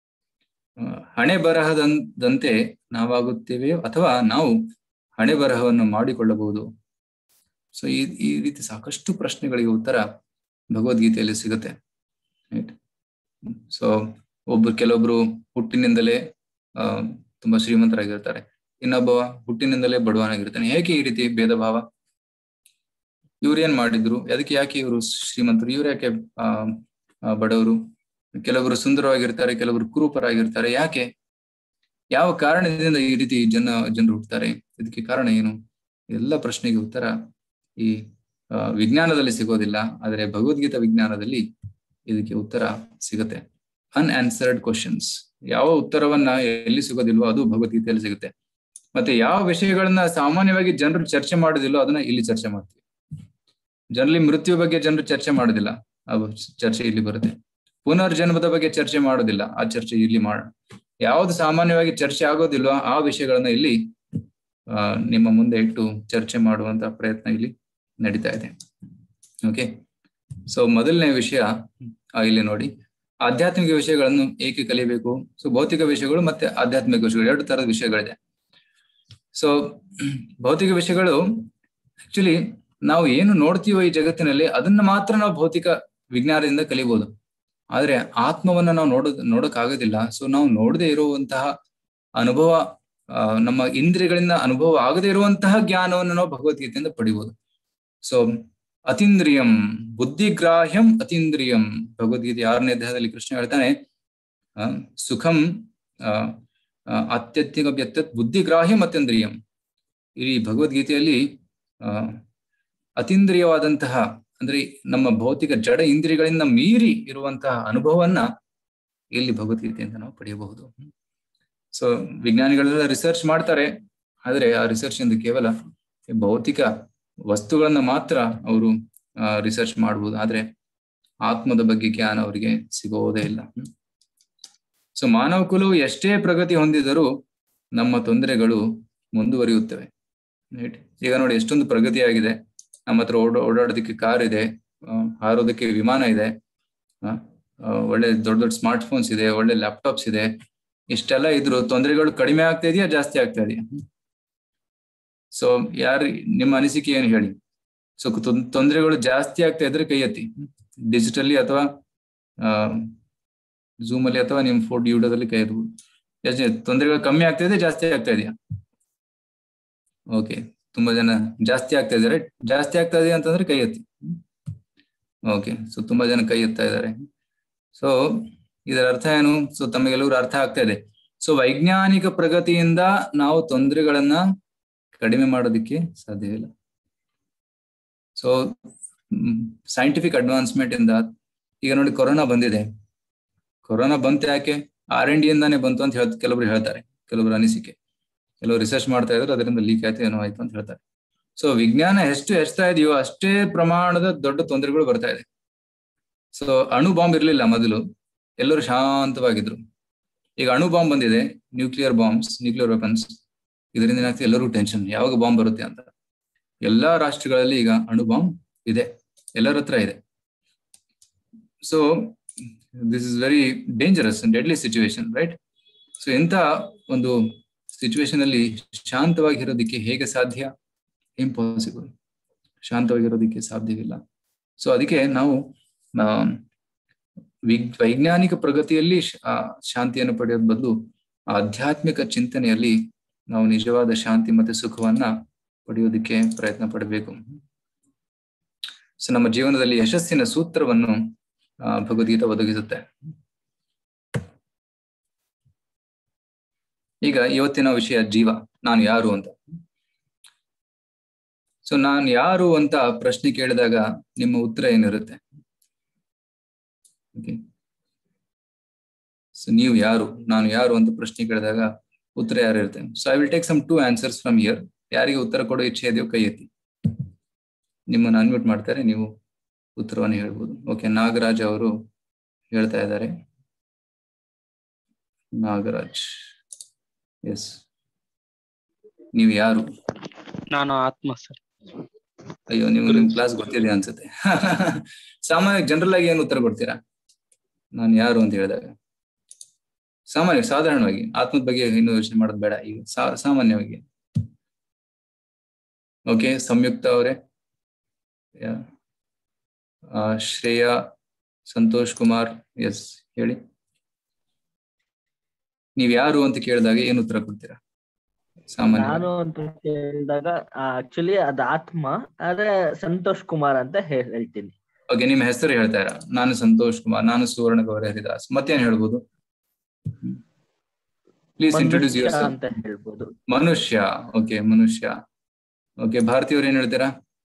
ಹಣೆ ಬರಹದಂತೆ ನಾವಾಗುತ್ತೇವೆಯೋ ಅಥವಾ ನಾವು ಹಣೆ ಬರಹವನ್ನು ಮಾಡಿಕೊಳ್ಳಬಹುದು ಸೊ ಈ ಈ ರೀತಿ ಸಾಕಷ್ಟು ಪ್ರಶ್ನೆಗಳಿಗೆ ಉತ್ತರ ಭಗವದ್ಗೀತೆಯಲ್ಲಿ ಸಿಗುತ್ತೆ ರೈಟ್ ಸೊ ಒಬ್ರು ಕೆಲವೊಬ್ರು ಹುಟ್ಟಿನಿಂದಲೇ ಆ ತುಂಬಾ ಶ್ರೀಮಂತರಾಗಿರ್ತಾರೆ ಇನ್ನೊಬ್ಬ ಹುಟ್ಟಿನಿಂದಲೇ ಬಡವನಾಗಿರ್ತಾನೆ ಹೇಗೆ ಈ ರೀತಿ ಭೇದ ಭಾವ ಇವ್ರು ಏನ್ ಮಾಡಿದ್ರು ಅದಕ್ಕೆ ಯಾಕೆ ಇವರು ಶ್ರೀಮಂತರು ಇವ್ರು ಯಾಕೆ ಆ ಬಡವರು ಕೆಲವರು ಸುಂದರವಾಗಿರ್ತಾರೆ ಕೆಲವರು ಕುರೂಪರಾಗಿರ್ತಾರೆ ಯಾಕೆ ಯಾವ ಕಾರಣದಿಂದ ಈ ರೀತಿ ಜನ ಜನರು ಹುಟ್ಟುತ್ತಾರೆ ಇದಕ್ಕೆ ಕಾರಣ ಏನು ಎಲ್ಲ ಪ್ರಶ್ನೆಗೆ ಉತ್ತರ ಈ ವಿಜ್ಞಾನದಲ್ಲಿ ಸಿಗೋದಿಲ್ಲ ಆದರೆ ಭಗವದ್ಗೀತಾ ವಿಜ್ಞಾನದಲ್ಲಿ ಇದಕ್ಕೆ ಉತ್ತರ ಸಿಗುತ್ತೆ ಅನ್ಆನ್ಸರ್ಡ್ ಕ್ವಶನ್ಸ್ ಯಾವ ಉತ್ತರವನ್ನ ಎಲ್ಲಿ ಸಿಗೋದಿಲ್ವೋ ಅದು ಭಗವದ್ಗೀತೆಯಲ್ಲಿ ಸಿಗುತ್ತೆ ಮತ್ತೆ ಯಾವ ವಿಷಯಗಳನ್ನ ಸಾಮಾನ್ಯವಾಗಿ ಜನರು ಚರ್ಚೆ ಮಾಡೋದಿಲ್ಲೋ ಅದನ್ನ ಇಲ್ಲಿ ಚರ್ಚೆ ಮಾಡ್ತೀವಿ ಜನರಲಿ ಮೃತ್ಯು ಬಗ್ಗೆ ಜನರು ಚರ್ಚೆ ಮಾಡೋದಿಲ್ಲ ಆ ಚರ್ಚೆ ಇಲ್ಲಿ ಬರುತ್ತೆ ಪುನರ್ಜನ್ಮದ ಬಗ್ಗೆ ಚರ್ಚೆ ಮಾಡೋದಿಲ್ಲ ಆ ಚರ್ಚೆ ಇಲ್ಲಿ ಮಾಡೋಣ ಯಾವ್ದು ಸಾಮಾನ್ಯವಾಗಿ ಚರ್ಚೆ ಆಗೋದಿಲ್ವೋ ಆ ವಿಷಯಗಳನ್ನ ಇಲ್ಲಿ ಆ ನಿಮ್ಮ ಮುಂದೆ ಇಟ್ಟು ಚರ್ಚೆ ಮಾಡುವಂತ ಪ್ರಯತ್ನ ಇಲ್ಲಿ ನಡೀತಾ ಇದೆ ಓಕೆ ಸೊ ಮೊದಲನೇ ವಿಷಯ ಇಲ್ಲಿ ನೋಡಿ ಆಧ್ಯಾತ್ಮಿಕ ವಿಷಯಗಳನ್ನು ಏಕೆ ಕಲಿಬೇಕು ಸೊ ಭೌತಿಕ ವಿಷಯಗಳು ಮತ್ತೆ ಆಧ್ಯಾತ್ಮಿಕ ವಿಷಯಗಳು ಎರಡು ತರದ ವಿಷಯಗಳಿದೆ ಸೊ ಭೌತಿಕ ವಿಷಯಗಳು ಆಕ್ಚುಲಿ ನಾವು ಏನು ನೋಡ್ತೀವೋ ಈ ಜಗತ್ತಿನಲ್ಲಿ ಅದನ್ನ ಮಾತ್ರ ನಾವು ಭೌತಿಕ ವಿಜ್ಞಾನದಿಂದ ಕಲಿಬಹುದು ಆದ್ರೆ ಆತ್ಮವನ್ನ ನಾವು ನೋಡ ನೋಡಕ್ಕಾಗೋದಿಲ್ಲ ಸೊ ನಾವು ನೋಡದೆ ಇರುವಂತಹ ಅನುಭವ ನಮ್ಮ ಇಂದ್ರಿಯಗಳಿಂದ ಅನುಭವ ಆಗದೆ ಇರುವಂತಹ ಜ್ಞಾನವನ್ನು ನಾವು ಭಗವದ್ಗೀತೆಯಿಂದ ಪಡಿಬಹುದು ಸೊ ಅತೀಂದ್ರಿಯಂ ಬುದ್ಧಿಗ್ರಾಹ್ಯಂ ಅತೀಂದ್ರಿಯಂ ಭಗವದ್ಗೀತೆ ಆರನೇ ಅಧ್ಯಾಯದಲ್ಲಿ ಕೃಷ್ಣ ಹೇಳ್ತಾನೆ ಸುಖಂ ಅತ್ಯತ್ಯಗ ವ್ಯತ್ಯತ್ ಬುದ್ಧಿಗ್ರಾಹ್ಯಂ ಅತೀಂದ್ರಿಯಂ ಈ ಭಗವದ್ಗೀತೆಯಲ್ಲಿ ಆ ಅತೀಂದ್ರಿಯವಾದಂತಹ ಅಂದ್ರೆ ನಮ್ಮ ಭೌತಿಕ ಜಡ ಇಂದ್ರಿಯಗಳಿಂದ ಮೀರಿ ಇರುವಂತಹ ಅನುಭವವನ್ನ ಇಲ್ಲಿ ಭಗವದ್ಗೀತೆಯಿಂದ ನಾವು ಪಡೆಯಬಹುದು ಸೊ ವಿಜ್ಞಾನಿಗಳೆಲ್ಲ ರಿಸರ್ಚ್ ಮಾಡ್ತಾರೆ ಆದ್ರೆ ಆ ರಿಸರ್ಚ್ ಇಂದ ಕೇವಲ ಭೌತಿಕ ವಸ್ತುಗಳನ್ನ ಮಾತ್ರ ಅವರು ರಿಸರ್ಚ್ ಮಾಡಬಹುದು ಆದ್ರೆ ಆತ್ಮದ ಬಗ್ಗೆ ಜ್ಞಾನ ಅವರಿಗೆ ಸಿಗೋದೇ ಇಲ್ಲ ಸೊ ಮಾನವ ಕುಲವು ಎಷ್ಟೇ ಪ್ರಗತಿ ಹೊಂದಿದರೂ ನಮ್ಮ ತೊಂದರೆಗಳು ಮುಂದುವರಿಯುತ್ತವೆ ರೈಟ್ ಈಗ ನೋಡಿ ಎಷ್ಟೊಂದು ಪ್ರಗತಿ ಆಗಿದೆ ನಮ್ಮ ಹತ್ರ ಓಡ ಓಡಾಡೋದಕ್ಕೆ ಕಾರ್ ಇದೆ ಹಾರೋದಕ್ಕೆ ವಿಮಾನ ಇದೆ ಒಳ್ಳೆ ದೊಡ್ಡ ದೊಡ್ಡ ಸ್ಮಾರ್ಟ್ ಫೋನ್ಸ್ ಇದೆ ಒಳ್ಳೆ ಲ್ಯಾಪ್ಟಾಪ್ಸ್ ಇದೆ ಇಷ್ಟೆಲ್ಲ ಇದ್ರು ತೊಂದರೆಗಳು ಕಡಿಮೆ ಆಗ್ತಾ ಇದೆಯಾ ಜಾಸ್ತಿ ಆಗ್ತಾ ಇದೆಯಾ ಸೊ ಯಾರು ನಿಮ್ಮ ಅನಿಸಿಕೆ ಏನು ಹೇಳಿ ಸೊ ತೊಂದರೆಗಳು ಜಾಸ್ತಿ ಆಗ್ತಾ ಇದ್ರೆ ಕೈ ಎತ್ತಿ ಡಿಜಿಟಲಿ ಅಥವಾ ಝೂಮ್ ಅಲ್ಲಿ ಅಥವಾ ನಿಮ್ ಫೋಟೋ ಯೂಡೋದಲ್ಲಿ ಕೈ ಎತ್ಬೋದು ತೊಂದರೆಗಳು ಕಮ್ಮಿ ಆಗ್ತಾ ಇದೆ ಜಾಸ್ತಿ ಆಗ್ತಾ ಇದೆಯಾ ಓಕೆ ತುಂಬಾ ಜನ ಜಾಸ್ತಿ ಆಗ್ತಾ ಇದಾರೆ ಜಾಸ್ತಿ ಆಗ್ತಾ ಇದೆ ಅಂತಂದ್ರೆ ಕೈ ಎತ್ತಿ ಓಕೆ ಸೊ ತುಂಬಾ ಜನ ಕೈ ಎತ್ತಾ ಇದ್ದಾರೆ ಸೊ ಇದರ ಅರ್ಥ ಏನು ಸೊ ತಮಗೆಲ್ಲರೂ ಅರ್ಥ ಆಗ್ತಾ ಇದೆ ಸೊ ವೈಜ್ಞಾನಿಕ ಪ್ರಗತಿಯಿಂದ ನಾವು ತೊಂದರೆಗಳನ್ನ ಕಡಿಮೆ ಮಾಡೋದಕ್ಕೆ ಸಾಧ್ಯವಿಲ್ಲ ಸೊ ಸೈಂಟಿಫಿಕ್ ಅಡ್ವಾನ್ಸ್ಮೆಂಟ್ ಇಂದ ಈಗ ನೋಡಿ ಕೊರೋನಾ ಬಂದಿದೆ ಕೊರೋನಾ ಬಂತು ಯಾಕೆ ಆರ್ ಎನ್ ಡಿ ಇಂದಾನೆ ಬಂತು ಅಂತ ಹೇಳ್ತ ಕೆಲವರು ಹೇಳ್ತಾರೆ ಕೆಲವರು ಅನಿಸಿಕೆ ಕೆಲವರು ರಿಸರ್ಚ್ ಮಾಡ್ತಾ ಇದ್ರು ಅದರಿಂದ ಲೀಕ್ ಆಯ್ತು ಏನೋ ಆಯ್ತು ಅಂತ ಹೇಳ್ತಾರೆ ಸೊ ವಿಜ್ಞಾನ ಎಷ್ಟು ಹೆಚ್ಚುತ್ತಾ ಇದೆಯೋ ಅಷ್ಟೇ ಪ್ರಮಾಣದ ದೊಡ್ಡ ತೊಂದರೆಗಳು ಬರ್ತಾ ಇದೆ ಸೊ ಅಣು ಬಾಂಬ್ ಇರ್ಲಿಲ್ಲ ಮೊದಲು ಎಲ್ಲರೂ ಶಾಂತವಾಗಿದ್ರು ಈಗ ಅಣು ಬಾಂಬ್ ಬಂದಿದೆ ನ್ಯೂಕ್ಲಿಯರ್ ಬಾಂಬ್ಸ್ ನ್ಯೂಕ್ಲಿಯರ್ ವೆಪನ್ಸ್ ಇದರಿಂದ ಏನಾಗ್ತದೆ ಎಲ್ಲರೂ ಟೆನ್ಷನ್ ಯಾವಾಗ ಬಾಂಬ್ ಬರುತ್ತೆ ಅಂತ ಎಲ್ಲಾ ರಾಷ್ಟ್ರಗಳಲ್ಲಿ ಈಗ ಅಣು ಬಾಂಬ್ ಇದೆ ಎಲ್ಲರ ಹತ್ರ ಇದೆ so this is very dangerous deadly situation right so ಎಂತ ಒಂದು ಸಿಚುವೇಶನ್ ಅಲ್ಲಿ ಶಾಂತವಾಗಿರೋದಕ್ಕೆ ಹೇಗೆ ಸಾಧ್ಯ ಇಂಪಾಸಿಬಲ್ ಶಾಂತವಾಗಿರೋದಕ್ಕೆ ಸಾಧ್ಯವಿಲ್ಲ ಸೊ ಅದಕ್ಕೆ ನಾವು ವೈಜ್ಞಾನಿಕ ಪ್ರಗತಿಯಲ್ಲಿ ಶಾಂತಿಯನ್ನು ಪಡೆಯೋದ್ ಬದಲು ಆಧ್ಯಾತ್ಮಿಕ ಚಿಂತನೆಯಲ್ಲಿ ನಾವು ನಿಜವಾದ ಶಾಂತಿ ಮತ್ತೆ ಸುಖವನ್ನ ಪಡೆಯೋದಕ್ಕೆ ಪ್ರಯತ್ನ ಪಡಬೇಕು ಸೊ ನಮ್ಮ ಜೀವನದಲ್ಲಿ ಯಶಸ್ಸಿನ ಸೂತ್ರವನ್ನು ಭಗವದ್ಗೀತೆ ಒದಗಿಸುತ್ತೆ ಈಗ ಇವತ್ತಿನ ವಿಷಯ ಜೀವ ನಾನು ಯಾರು ಅಂತ ಸೊ ನಾನು ಯಾರು ಅಂತ ಪ್ರಶ್ನೆ ಕೇಳಿದಾಗ ನಿಮ್ಮ ಉತ್ತರ ಏನಿರುತ್ತೆ ಸೊ ನೀವು ಯಾರು ನಾನು ಯಾರು ಅಂತ ಪ್ರಶ್ನೆ ಕೇಳಿದಾಗ ಉತ್ತರ ಯಾರು ಇರುತ್ತೆ so I will take some two answers from here ಯಾರಿಗೆ ಉತ್ತರ ಕೊಡೋ ಇಚ್ಛೆ ಇದೆಯೋ ಕೈ ಎತ್ತಿ ನಿಮ್ಮನ್ನು ಅನ್ಮ್ಯೂಟ್ ಮಾಡ್ತಾರೆ ನೀವು ಉತ್ತರವನ್ನು ಹೇಳ್ಬೋದು ಓಕೆ ನಾಗರಾಜ್ ಅವರು ಹೇಳ್ತಾ ಇದ್ದಾರೆ ನಾಗರಾಜ್ ಎಸ್ ನೀವು ಯಾರು ನಾನು ಆತ್ಮ ಸರ್ ಅಯ್ಯೋ ನೀವು ನಿಮ್ ಕ್ಲಾಸ್ ಗೊತ್ತಿದೆ ಅನ್ಸುತ್ತೆ ಸಾಮಾನ್ಯ ಜನರಲ್ ಆಗಿ ಏನು ಉತ್ತರ ಕೊಡ್ತೀರಾ ನಾನು ಯಾರು ಅಂತ ಹೇಳಿದಾಗ ಸಾಮಾನ್ಯ ಸಾಧಾರಣವಾಗಿ ಆತ್ಮದ ಬಗ್ಗೆ ಇನ್ನೂ ಯೋಚನೆ ಮಾಡೋದು ಬೇಡ ಈಗ ಸಾ- ಸಾಮಾನ್ಯವಾಗಿ ಓಕೆ ಸಂಯುಕ್ತ ಅವರೇ ಯಾ. ಆ, ಶ್ರೇಯಾ ಸಂತೋಷ್ ಕುಮಾರ್ ಎಸ್ ಹೇಳಿ ನೀವ್ ಯಾರು ಅಂತ ಕೇಳಿದಾಗ ಏನು ಉತ್ತರ ಕೊಡ್ತೀರಾ ಸಾಮಾನ್ಯ ನಾನು ಅಂತ ಕೇಳಿದಾಗ ಆಕ್ಚುಲಿ ಅದ್ ಆತ್ಮ ಆದ್ರೆ ಸಂತೋಷ್ ಕುಮಾರ್ ಅಂತ ಹೇಳ್- ಹೇಳ್ತೀನಿ ಓಕೆ ನಿಮ್ಮ ಹೆಸರು ಹೇಳ್ತಾ ಇರ ನಾನು ಸಂತೋಷ್ ಕುಮಾರ್ ನಾನು ಸುವರ್ಣ ಗೌರ ಹರಿದಾಸ್ ಮತ್ತೇನ್ ಹೇಳ್ಬೋದು ಪ್ಲೀಸ್ ಇಂಟ್ರೊಡ್ಯೂಸ್ ಮನುಷ್ಯ ಯುವರ್ ಅಂತ ಹೇಳ್ಬೋದು ಮನುಷ್ಯ ಓಕೆ ಮನುಷ್ಯ ಓಕೆ ಭಾರತೀಯವ್ರು ಏನ್ ಹೇಳ್ತೀರಾ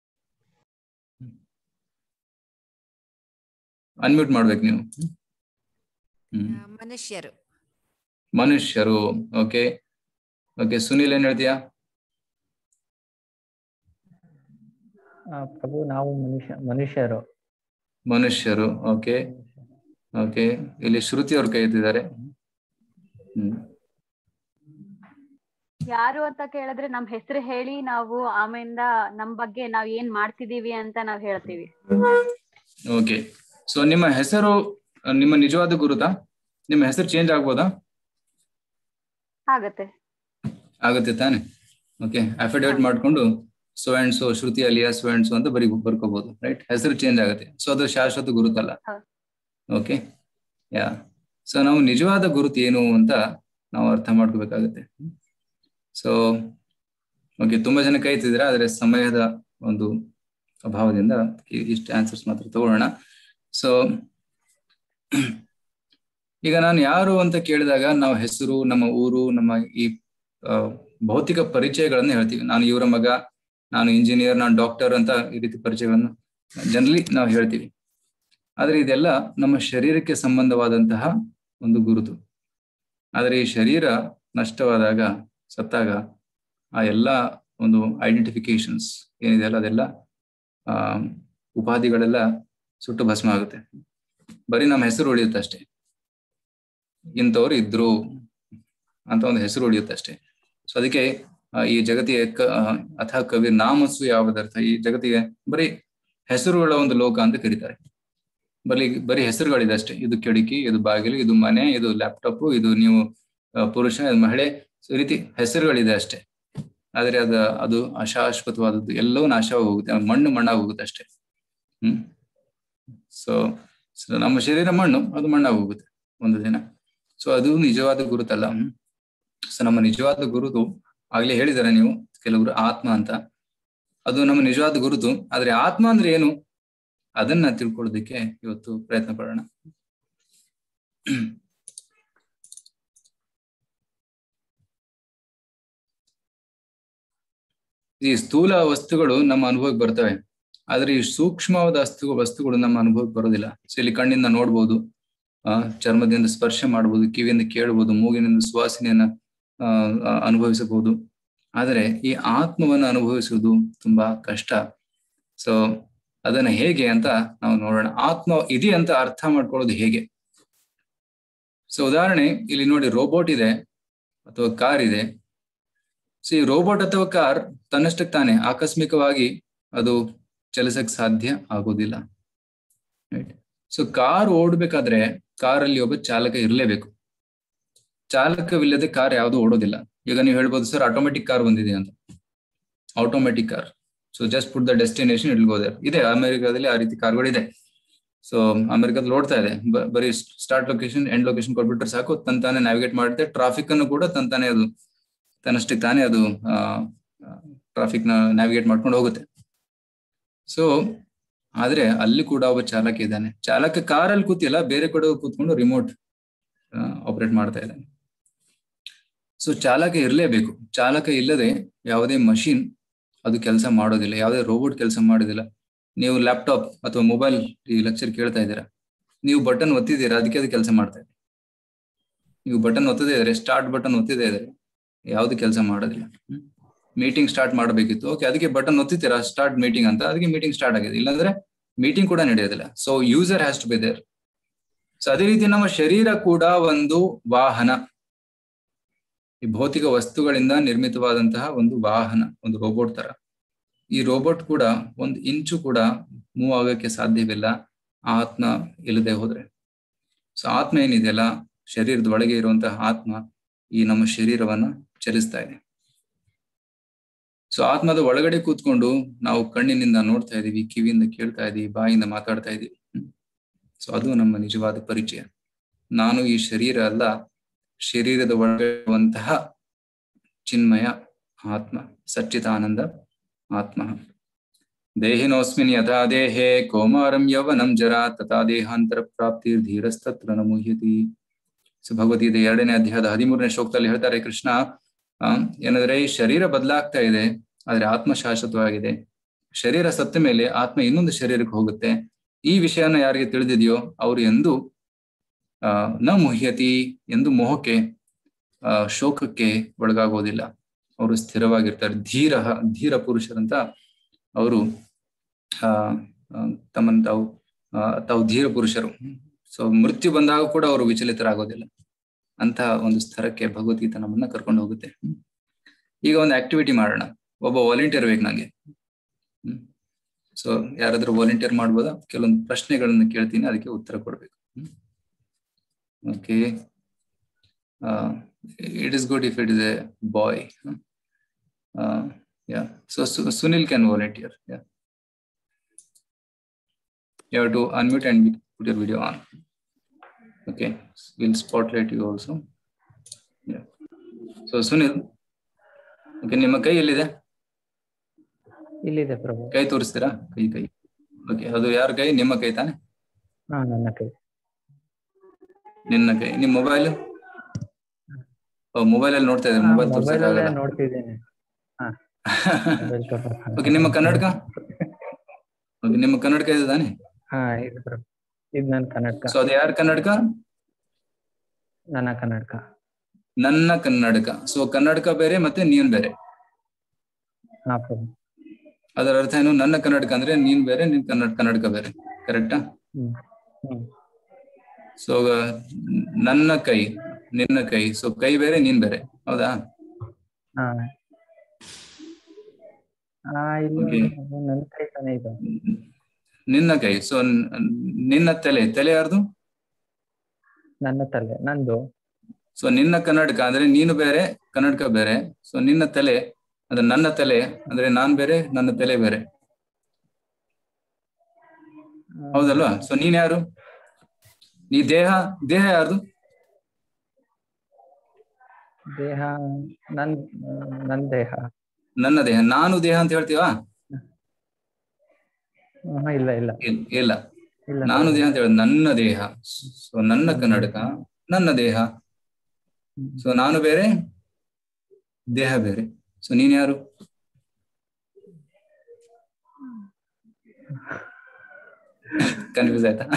ಅನ್ಮ್ಯೂಟ್ ಮಾಡ್ಬೇಕು ನೀವು ಹ್ಮ್ ಆ, ಮನುಷ್ಯರು ಮನುಷ್ಯರು ಓಕೆ ಓಕೆ ಸುನಿಲ್ ಏನ್ ಹೇಳ್ತೀಯಾ ಆ, ಪ್ರಭು ನಾವು ಮನುಷ್ಯ ಮನುಷ್ಯರು ಮನುಷ್ಯರು ಓಕೆ ಓಕೆ ಇಲ್ಲಿ ಶ್ರುತಿ ಅವ್ರ ಕೈ ಎತ್ತಿದ್ದಾರೆ ಹ್ಮ್ ಯಾರು ಅಂತ ಕೇಳಿದ್ರೆ ನಮ್ ಹೆಸರು ಹೇಳಿ ನಾವು ಆಮೇಲಿಂದ ನಮ್ ಬಗ್ಗೆ ನಾವ್ ಏನ್ ಮಾಡ್ತಿದೀವಿ ಅಂತ ನಾವ್ ಹೇಳ್ತೀವಿ ಓಕೆ ಸೊ ನಿಮ್ಮ ಹೆಸರು ಅಹ್, ನಿಮ್ಮ ನಿಜವಾದ ಗುರುತಾ ನಿಮ್ಮ ಹೆಸರು ಚೇಂಜ್ ಆಗ್ಬೋದಾ ಆಗತ್ತೆ ಆಗುತ್ತೆ ತಾನೆ ಓಕೆ ಅಫಿಡೇವಿಟ್ ಮಾಡ್ಕೊಂಡು so and so Shruti alias so and so ಅಂತ ಬರಿ ಬರ್ಕೋಬಹುದು ರೈಟ್ ಹೆಸರು ಚೇಂಜ್ ಆಗುತ್ತೆ ಸೊ ಅದು ಶಾಶ್ವತ ಗುರುತಲ್ಲ ಹೌದು. ಓಕೆ ಯಾ ಸೊ ನಾವು ನಿಜವಾದ ಗುರುತು ಏನು ಅಂತ ನಾವು ಅರ್ಥ ಮಾಡ್ಕೋಬೇಕಾಗತ್ತೆ ಸೊ ಓಕೆ ತುಂಬಾ ಜನ ಕೈ ಎತ್ತಿದ್ರೆ ಆದ್ರೆ ಸಮಯದ ಒಂದು ಅಭಾವದಿಂದ ಇ- ಇಷ್ಟು ಆನ್ಸರ್ಸ್ ಮಾತ್ರ ತಗೊಳ್ಳೋಣ ಸೊ ಈಗ ನಾನು ಯಾರು ಅಂತ ಕೇಳಿದಾಗ ನಾವು ಹೆಸರು ನಮ್ಮ ಊರು ನಮ್ಮ ಈ ಆ, ಭೌತಿಕ ಪರಿಚಯಗಳನ್ನ ಹೇಳ್ತೀವಿ ನಾನು ಇವರ ಮಗ ನಾನು ಇಂಜಿನಿಯರ್ ನಾನು ಡಾಕ್ಟರ್ ಅಂತ ಈ ರೀತಿ ಪರಿಚಯಗಳನ್ನು ಜನರಲಿ ನಾವು ಹೇಳ್ತೀವಿ ಆದ್ರೆ ಇದೆಲ್ಲ ನಮ್ಮ ಶರೀರಕ್ಕೆ ಸಂಬಂಧವಾದಂತಹ ಒಂದು ಗುರುತು ಆದರೆ ಈ ಶರೀರ ನಷ್ಟವಾದಾಗ ಸತ್ತಾಗ ಆ ಎಲ್ಲ ಒಂದು ಐಡೆಂಟಿಫಿಕೇಶನ್ಸ್ ಏನಿದೆ ಅಲ್ಲ ಅದೆಲ್ಲ ಆ ಉಪಾಧಿಗಳೆಲ್ಲ ಸುಟ್ಟು ಭಸ್ಮ ಆಗುತ್ತೆ ಬರೀ ನಮ್ಮ ಹೆಸರು ಉಳಿಯುತ್ತೆ ಅಷ್ಟೇ ಇಂಥವ್ರು ಇದ್ರು ಅಂತ ಒಂದು ಹೆಸರು ಉಳಿಯುತ್ತೆ ಅಷ್ಟೇ ಸೊ ಅದಕ್ಕೆ ಆ, ಈ ಜಗತ್ತಿಗೆ ಕ ಆ, ಅಥ ಕವಿ ನಾಮಸ್ಸು ಯಾವುದರ್ಥ ಈ ಜಗತ್ತಿಗೆ ಬರೀ ಹೆಸರುಗಳ ಒಂದು ಲೋಕ ಅಂತ ಕರೀತಾರೆ ಬರೀ ಬರೀ ಹೆಸರುಗಳಿದೆ ಅಷ್ಟೇ ಇದು ಕಿಟಕಿ ಇದು ಬಾಗಿಲು ಇದು ಮನೆ ಇದು ಲ್ಯಾಪ್ಟಾಪ್ ಇದು ನೀವು ಆ, ಪುರುಷ ಇದು ಮಹಿಳೆ ಸೊ ಈ ರೀತಿ ಹೆಸರುಗಳಿದೆ ಅಷ್ಟೇ ಆದ್ರೆ ಅದ ಅದು ಅಶಾಶ್ವತವಾದದ್ದು ಎಲ್ಲವೂ ನಾಶವಾಗಿ ಹೋಗುತ್ತೆ ಮಣ್ಣು ಮಣ್ಣಾಗಿ ಹೋಗುತ್ತೆ ಅಷ್ಟೇ ಹ್ಮ್ ಸೊ ನಮ್ಮ ಶರೀರ ಮಣ್ಣು ಅದು ಮಣ್ಣಾಗಿ ಹೋಗುತ್ತೆ ಒಂದು ದಿನ ಸೊ ಅದು ನಿಜವಾದ ಗುರುತಲ್ಲ ಸೊ ನಮ್ಮ ನಿಜವಾದ ಗುರುತು ಆಗ್ಲೇ ಹೇಳಿದಾರೆ ನೀವು ಕೆಲವರು ಆತ್ಮ ಅಂತ ಅದು ನಮ್ಮ ನಿಜವಾದ ಗುರುತು ಆದ್ರೆ ಆತ್ಮ ಅಂದ್ರೆ ಏನು ಅದನ್ನ ತಿಳ್ಕೊಳ್ಳೋದಕ್ಕೆ ಇವತ್ತು ಪ್ರಯತ್ನ ಪಡೋಣ ಈ ಸ್ಥೂಲ ವಸ್ತುಗಳು ನಮ್ಮ ಅನುಭವಕ್ಕೆ ಬರ್ತವೆ ಆದ್ರೆ ಈ ಸೂಕ್ಷ್ಮವಾದ ವಸ್ತು ವಸ್ತುಗಳು ನಮ್ಮ ಅನುಭವಕ್ಕೆ ಬರೋದಿಲ್ಲ ಸೊ ಇಲ್ಲಿ ಕಣ್ಣಿಂದ ನೋಡ್ಬೋದು ಆ ಚರ್ಮದಿಂದ ಸ್ಪರ್ಶ ಮಾಡಬಹುದು ಕಿವಿಯಿಂದ ಕೇಳಬಹುದು ಮೂಗಿನಿಂದ ಸುವಾಸನೆಯನ್ನ ಆ ಆ, ಅನುಭವಿಸಬಹುದು ಆದರೆ ಈ ಆತ್ಮವನ್ನು ಅನುಭವಿಸುವುದು ತುಂಬಾ ಕಷ್ಟ ಸೊ ಅದನ್ನ ಹೇಗೆ ಅಂತ ನಾವು ನೋಡೋಣ ಆತ್ಮ ಇದೆ ಅಂತ ಅರ್ಥ ಮಾಡ್ಕೊಳ್ಳೋದು ಹೇಗೆ ಸೊ ಉದಾಹರಣೆ ಇಲ್ಲಿ ನೋಡಿ ರೋಬೋಟ್ ಇದೆ ಅಥವಾ ಕಾರ್ ಇದೆ ಸೊ ಈ ರೋಬೋಟ್ ಅಥವಾ ಕಾರ್ ತನ್ನಷ್ಟಕ್ಕೆ ತಾನೆ ಆಕಸ್ಮಿಕವಾಗಿ ಅದು ಚಲಿಸಕ್ ಸಾಧ್ಯ ಆಗೋದಿಲ್ಲ ರೈಟ್ ಸೊ ಕಾರ್ ಓಡ್ಬೇಕಾದ್ರೆ ಕಾರಲ್ಲಿ ಒಬ್ಬ ಚಾಲಕ ಇರಲೇಬೇಕು ಚಾಲಕವಿಲ್ಲದೆ ಕಾರ್ ಯಾವುದು ಓಡೋದಿಲ್ಲ ಈಗ ನೀವು ಹೇಳ್ಬೋದು ಸರ್ ಆಟೋಮೆಟಿಕ್ ಕಾರ್ ಬಂದಿದೆ ಅಂತ automatic car so just put the destination ಇಟ್ಕೋದೆ ಇದೆ ಅಮೆರಿಕಾದಲ್ಲಿ ಆ ರೀತಿ ಕಾರ್ಗಳಿದೆ ಸೊ ಅಮೆರಿಕದಲ್ಲಿ ಓಡ್ತಾ ಇದೆ ಬ- ಬರೀ ಸ್ಟಾರ್ಟ್ ಲೊಕೇಶನ್ ಎಂಡ್ ಲೊಕೇಶನ್ ಕೊಟ್ಬಿಟ್ರೆ ಸಾಕು ತಂತಾನೆ ನ್ಯಾವಿಗೇಟ್ ಮಾಡುತ್ತೆ ಟ್ರಾಫಿಕ್ ಅನ್ನು ಕೂಡ ತಂತಾನೆ ಅದು ತನ್ನಷ್ಟಕ್ಕೆ ತಾನೇ ಅದು ಟ್ರಾಫಿಕ್ ನ ನ್ಯಾವಿಗೇಟ್ ಮಾಡ್ಕೊಂಡು ಹೋಗುತ್ತೆ ಸೊ ಆದ್ರೆ ಅಲ್ಲಿ ಕೂಡ ಒಬ್ಬ ಚಾಲಕ ಇದ್ದಾನೆ ಚಾಲಕ ಕಾರಲ್ಲಿ ಕೂತಿಲ್ಲ ಬೇರೆ ಕಡೆ ಕೂತ್ಕೊಂಡು ರಿಮೋಟ್ ಆಪರೇಟ್ ಮಾಡ್ತಾ ಇದ್ದಾನೆ ಸೊ ಚಾಲಕ ಇರಲೇಬೇಕು ಚಾಲಕ ಇಲ್ಲದೆ ಯಾವುದೇ ಮಷಿನ್ ಅದು ಕೆಲಸ ಮಾಡೋದಿಲ್ಲ ಯಾವುದೇ ರೋಬೋಟ್ ಕೆಲಸ ಮಾಡೋದಿಲ್ಲ ನೀವು ಲ್ಯಾಪ್ಟಾಪ್ ಅಥವಾ ಮೊಬೈಲ್ ಈ ಲೆಕ್ಚರ್ ಕೇಳ್ತಾ ಇದ್ದೀರಾ ನೀವು ಬಟನ್ ಒತ್ತಿದ್ದೀರಾ ಅದಕ್ಕೆ ಅದು ಕೆಲಸ ಮಾಡ್ತಾ ಇದೆ ನೀವು ಬಟನ್ ಒತ್ತದೇ ಇದ್ರೆ ಸ್ಟಾರ್ಟ್ ಬಟನ್ ಒತ್ತಿದೇ ಇದ್ರೆ ಯಾವ್ದು ಕೆಲಸ ಮಾಡೋದಿಲ್ಲ ಮೀಟಿಂಗ್ ಸ್ಟಾರ್ಟ್ ಮಾಡಬೇಕಿತ್ತು ಓಕೆ ಅದಕ್ಕೆ ಬಟನ್ ಒತ್ತಿದ್ದೀರಾ ಸ್ಟಾರ್ಟ್ ಮೀಟಿಂಗ್ ಅಂತ ಅದಕ್ಕೆ ಮೀಟಿಂಗ್ ಸ್ಟಾರ್ಟ್ ಆಗಿದೆ ಇಲ್ಲಾಂದ್ರೆ ಮೀಟಿಂಗ್ ಕೂಡ ನಡೆಯೋದಿಲ್ಲ so user has to be there so ಅದೇ ರೀತಿ ನಮ್ಮ ಶರೀರ ಕೂಡ ಒಂದು ವಾಹನ ಈ ಭೌತಿಕ ವಸ್ತುಗಳಿಂದ ನಿರ್ಮಿತವಾದಂತಹ ಒಂದು ವಾಹನ ಒಂದು ರೋಬೋಟ್ ತರ ಈ ರೋಬೋಟ್ ಕೂಡ ಒಂದು ಇಂಚು ಕೂಡ ಮೂವ್ ಆಗಕ್ಕೆ ಸಾಧ್ಯವಿಲ್ಲ ಆತ್ಮ ಇಲ್ಲದೆ ಹೋದ್ರೆ ಸೊ ಆತ್ಮ ಏನಿದೆಯಲ್ಲ ಶರೀರದ ಒಳಗೆ ಇರುವಂತಹ ಆತ್ಮ ಈ ನಮ್ಮ ಶರೀರವನ್ನ ಚಲಿಸ್ತಾ ಇದೆ ಸೊ ಆತ್ಮದ ಒಳಗಡೆ ಕೂತ್ಕೊಂಡು ನಾವು ಕಣ್ಣಿನಿಂದ ನೋಡ್ತಾ ಇದೀವಿ ಕಿವಿಯಿಂದ ಕೇಳ್ತಾ ಇದೀವಿ ಬಾಯಿಂದ ಮಾತಾಡ್ತಾ ಇದೀವಿ ಸೊ ಅದು ನಮ್ಮ ನಿಜವಾದ ಪರಿಚಯ ನಾನು ಈ ಶರೀರ ಅಲ್ಲ ಶರೀರದ ಒಳಗಿರುವಂತಹ ಚಿನ್ಮಯ ಆತ್ಮ ಸಚ್ಚಿದಾನಂದ ಆತ್ಮ ದೇಹಿನೋಸ್ಮಿನ್ ಯಥಾ ದೇಹೇ ಕೌಮಾರಂ ಯೌವನಂ ಜರ ತಥಾ ದೇಹಾಂತರ ಪ್ರಾಪ್ತಿ ಧೀರಸ್ತತ್ರ ನ ಮುಹ್ಯತಿ ಸೊ ಭಗವದ್ಗೀತೆ ಎರಡನೇ ಅಧ್ಯಾಯದ ಹದಿಮೂರನೇ ಶ್ಲೋಕದಲ್ಲಿ ಹೇಳ್ತಾರೆ ಕೃಷ್ಣ ಆ ಏನಂದ್ರೆ ಈ ಶರೀರ ಬದಲಾಗ್ತಾ ಇದೆ ಆದ್ರೆ ಆತ್ಮ ಶಾಶ್ವತವಾಗಿದೆ ಶರೀರ ಸತ್ತ ಮೇಲೆ ಆತ್ಮ ಇನ್ನೊಂದು ಶರೀರಕ್ಕೆ ಹೋಗುತ್ತೆ ಈ ವಿಷಯನ ಯಾರಿಗೆ ತಿಳಿದಿದೆಯೋ ಅವರು ಎಂದು ಆ ನ ಮುಹ್ಯತಿ ಎಂದು ಮೋಹಕ್ಕೆ ಆ ಶೋಕಕ್ಕೆ ಒಳಗಾಗೋದಿಲ್ಲ ಅವರು ಸ್ಥಿರವಾಗಿರ್ತಾರೆ ಧೀರ ಧೀರ ಪುರುಷರಂತ ಅವರು ಆ ತಮ್ಮನ್ನು ತಾವು ತಾವು ಧೀರ ಪುರುಷರು ಸೊ ಮೃತ್ಯು ಬಂದಾಗ ಕೂಡ ಅವರು ವಿಚಲಿತರಾಗೋದಿಲ್ಲ ಅಂತ ಒಂದು ಸ್ಥಳಕ್ಕೆ ಭಗವದ್ಗೀತೆ ನಮ್ಮನ್ನ ಕರ್ಕೊಂಡು ಹೋಗುತ್ತೆ ಈಗ ಒಂದು ಆಕ್ಟಿವಿಟಿ ಮಾಡೋಣ ಒಬ್ಬ ವಾಲಂಟಿಯರ್ ಬೇಕು ನಂಗೆ ಹ್ಮ್ ಸೊ ಯಾರಾದ್ರೂ ವಾಲಂಟಿಯರ್ ಮಾಡ್ಬೋದಾ ಕೆಲವೊಂದು ಪ್ರಶ್ನೆಗಳನ್ನ ಕೇಳ್ತೀನಿ ಅದಕ್ಕೆ ಉತ್ತರ ಕೊಡ್ಬೇಕು okay it is good if it is a boy yeah so Sunil can volunteer yeah you have to unmute and put your video on. Okay, we'll spotlight you also. Yeah. So Sunil, okay, ನಿಮ್ಮ ಕೈ ಎಲ್ಲಿದೆ ಇಲ್ಲಿದೆ ಪ್ರಭು ಕೈ ತೋರಿಸ್ತೀರಾ ಕೈ ಕೈ okay ಅದು ಯಾರ ಕೈ ನಿಮ್ಮ ಕೈ ತಾನೆ ಹಾ ನನ್ನ ಕೈ ನಿನ್ನ ಕೈ ನಿಮ್ ಮೊಬೈಲ್ ಮೊಬೈಲ್ ಅಲ್ಲಿ ನೋಡ್ತಾ ಇದ್ದಾರೆ ಮೊಬೈಲ್ ಮೊಬೈಲ್ ತೋರಿಸಕ್ಕಾಗಲ್ಲ ನೋಡ್ತಿದ್ದೇನೆ ಹಾ ಮೊಬೈಲ್ ತೋರ್ಸಕ್ಕಾಗಲ್ಲ. ಓಕೆ ನಿಮ್ಮ ಕನ್ನಡಕ ಓಕೆ ನಿಮ್ಮ ಕನ್ನಡಕ ಇದೆ ತಾನೆ ಹಾ ಇದು ಪ್ರಭು ಇದು ನನ್ನ ಕನ್ನಡಕ ಸೊ ಅದು ಯಾರ ಕನ್ನಡಕ ನನ್ನ ಕನ್ನಡಕ ನನ್ನ ಕನ್ನಡಕ ಸೊ ಕನ್ನಡಕ ಬೇರೆ ಮತ್ತೆ ನೀನ್ ಬೇರೆ ಹಾ ಪ್ರಭು ಅದರ ಅರ್ಥ ಏನು ನನ್ನ ಕನ್ನಡಕ ಅಂದ್ರೆ ನೀನ್ ಬೇರೆ ನಿನ್ ಕನ್ನಡ ಕನ್ನಡಕ ಬೇರೆ ಕರೆಕ್ಟಾ ಹ್ಮ್ ಹ್ಮ್ ಸೊ ನನ್ನ ಕೈ ನಿನ್ನ ಕೈ ಸೊ ಕೈ ಬೇರೆ ನೀನ್ ಬೇರೆ ಹೌದಾ ಹಾ ಹಾ ಇಲ್ಲಿ Okay. ನನ್ನ ಕೈ ತಾನೇ ಇದೆ ನಿನ್ನ ಕೈ ಸೊ ನಿನ್ನ ತಲೆ ತಲೆ ಯಾರ್ದು ನನ್ನ ತಲೆ ನಂದು ಸೊ ನಿನ್ನ ಕನ್ನಡಕ ಅಂದ್ರೆ ನೀನು ಬೇರೆ ಕನ್ನಡಕ ಬೇರೆ ಸೊ ನಿನ್ನ ತಲೆ ಅಂದ್ರೆ ನನ್ನ ತಲೆ ಅಂದ್ರೆ ನಾನ್ ಬೇರೆ ನನ್ನ ತಲೆ ಬೇರೆ ಆ, ಹೌದಲ್ವಾ ಸೊ ನೀನ್ ಯಾರು ನೀ ದೇಹ ದೇಹ ಯಾರ್ದು ದೇಹ ನನ್ ನನ್ ದೇಹ ನನ್ನ ದೇಹ ನಾನು ದೇಹ ಅಂತ ಹೇಳ್ತೀವಾ ಹಾ, ಇಲ್ಲ ಇಲ್ಲ ಇಲ್- ಇಲ್ಲ ಇಲ್ಲ ನಾನು ದೇಹ ಅಂತ ಹೇಳ ನನ್ನ ದೇಹ ಸೊ ನನ್ನ ಕನ್ನಡಕ ನನ್ನ ದೇಹ ಸೊ ನಾನು ಬೇರೆ ದೇಹ ಬೇರೆ ಸೊ ನೀನ್ ಯಾರು ಕನ್ಫ್ಯೂಸ್ ಆಯ್ತಾ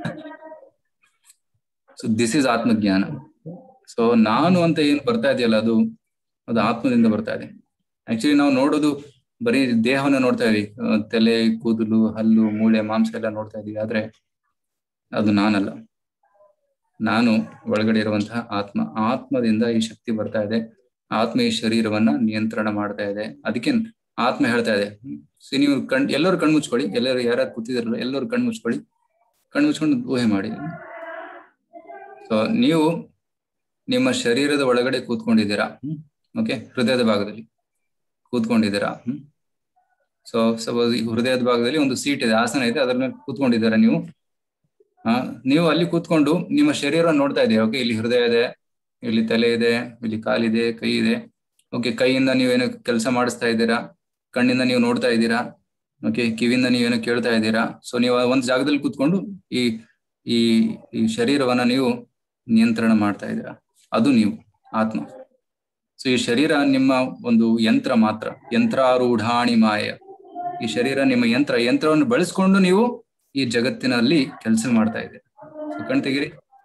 ಸೊ ದಿಸ್ ಇಸ್ ಆತ್ಮಜ್ಞಾನ ಸೊ ನಾನು ಅಂತ ಏನ್ ಬರ್ತಾ ಇದೆಯಲ್ಲ ಅದು ಅದು ಆತ್ಮದಿಂದ ಬರ್ತಾ ಇದೆ ಆಕ್ಚುಲಿ ನಾವು ನೋಡೋದು ಬರೀ ದೇಹವನ್ನ ನೋಡ್ತಾ ಇದೀವಿ ಆ, ತಲೆ ಕೂದಲು ಹಲ್ಲು ಮೂಳೆ ಮಾಂಸ ಎಲ್ಲ ನೋಡ್ತಾ ಇದೀವಿ ಆದ್ರೆ ಅದು ನಾನಲ್ಲ ನಾನು ಒಳಗಡೆ ಇರುವಂತಹ ಆತ್ಮ ಆತ್ಮದಿಂದ ಈ ಶಕ್ತಿ ಬರ್ತಾ ಇದೆ ಆತ್ಮ ಈ ಶರೀರವನ್ನ ನಿಯಂತ್ರಣ ಮಾಡ್ತಾ ಇದೆ ಅದಕ್ಕೆ ಆತ್ಮ ಹೇಳ್ತಾ ಇದೆ ಸೊ ನೀವು ಕಣ್ ಎಲ್ಲರೂ ಕಣ್ ಮುಚ್ಕೊಳ್ಳಿ ಎಲ್ಲರೂ ಯಾರ್ಯಾರು ಕೂತಿದಾರಲ್ಲ ಎಲ್ಲರೂ ಕಣ್ ಮುಚ್ಕೊಳ್ಳಿ ಕಣ್ ಮುಚ್ಕೊಂಡು ಊಹೆ ಮಾಡಿ ಸೊ ನೀವು ನಿಮ್ಮ ಶರೀರದ ಒಳಗಡೆ ಕೂತ್ಕೊಂಡಿದ್ದೀರಾ ಓಕೆ ಹೃದಯದ ಭಾಗದಲ್ಲಿ ಕೂತ್ಕೊಂಡಿದ್ದೀರಾ ಹ್ಮ್ ಸೊ ಸಪೋಸ್ ಹೃದಯದ ಭಾಗದಲ್ಲಿ ಒಂದು ಸೀಟ್ ಇದೆ ಆಸನ ಇದೆ ಅದರ ಮೇಲೆ ಕೂತ್ಕೊಂಡಿದ್ದೀರಾ ನೀವು ಆ ನೀವು ಅಲ್ಲಿ ಕೂತ್ಕೊಂಡು ನಿಮ್ಮ ಶರೀರ ನೋಡ್ತಾ ಇದೀರಾ ಓಕೆ ಇಲ್ಲಿ ಹೃದಯ ಇದೆ ಇಲ್ಲಿ ತಲೆ ಇದೆ ಇಲ್ಲಿ ಕಾಲಿದೆ ಕೈ ಇದೆ ಓಕೆ ಕೈಯಿಂದ ನೀವೇನೋ ಕೆಲಸ ಮಾಡಿಸ್ತಾ ಇದ್ದೀರಾ ಕಣ್ಣಿಂದ ನೀವು ನೋಡ್ತಾ ಇದ್ದೀರಾ ಓಕೆ ಕಿವಿಯಿಂದ ನೀವೇನೋ ಕೇಳ್ತಾ ಇದ್ದೀರಾ ಸೊ ನೀವು ಒಂದ್ ಜಾಗದಲ್ಲಿ ಕೂತ್ಕೊಂಡು ಈ ಈ ಈ ಶರೀರವನ್ನ ನೀವು ನಿಯಂತ್ರಣ ಮಾಡ್ತಾ ಇದ್ದೀರಾ ಅದು ನೀವು ಆತ್ಮ ಸೊ ಈ ಶರೀರ ನಿಮ್ಮ ಒಂದು ಯಂತ್ರ ಮಾತ್ರ ಯಂತ್ರಾರೂಢಾಣಿ ಮಾಯ ಈ ಶರೀರ ನಿಮ್ಮ ಯಂತ್ರ ಯಂತ್ರವನ್ನು ಬಳಸ್ಕೊಂಡು ನೀವು ಈ ಜಗತ್ತಿನಲ್ಲಿ ಕೆಲಸ ಮಾಡ್ತಾ ಇದ್ದೀರಾ ಸೊ ಕಣ್ ತೆಗಿರಿ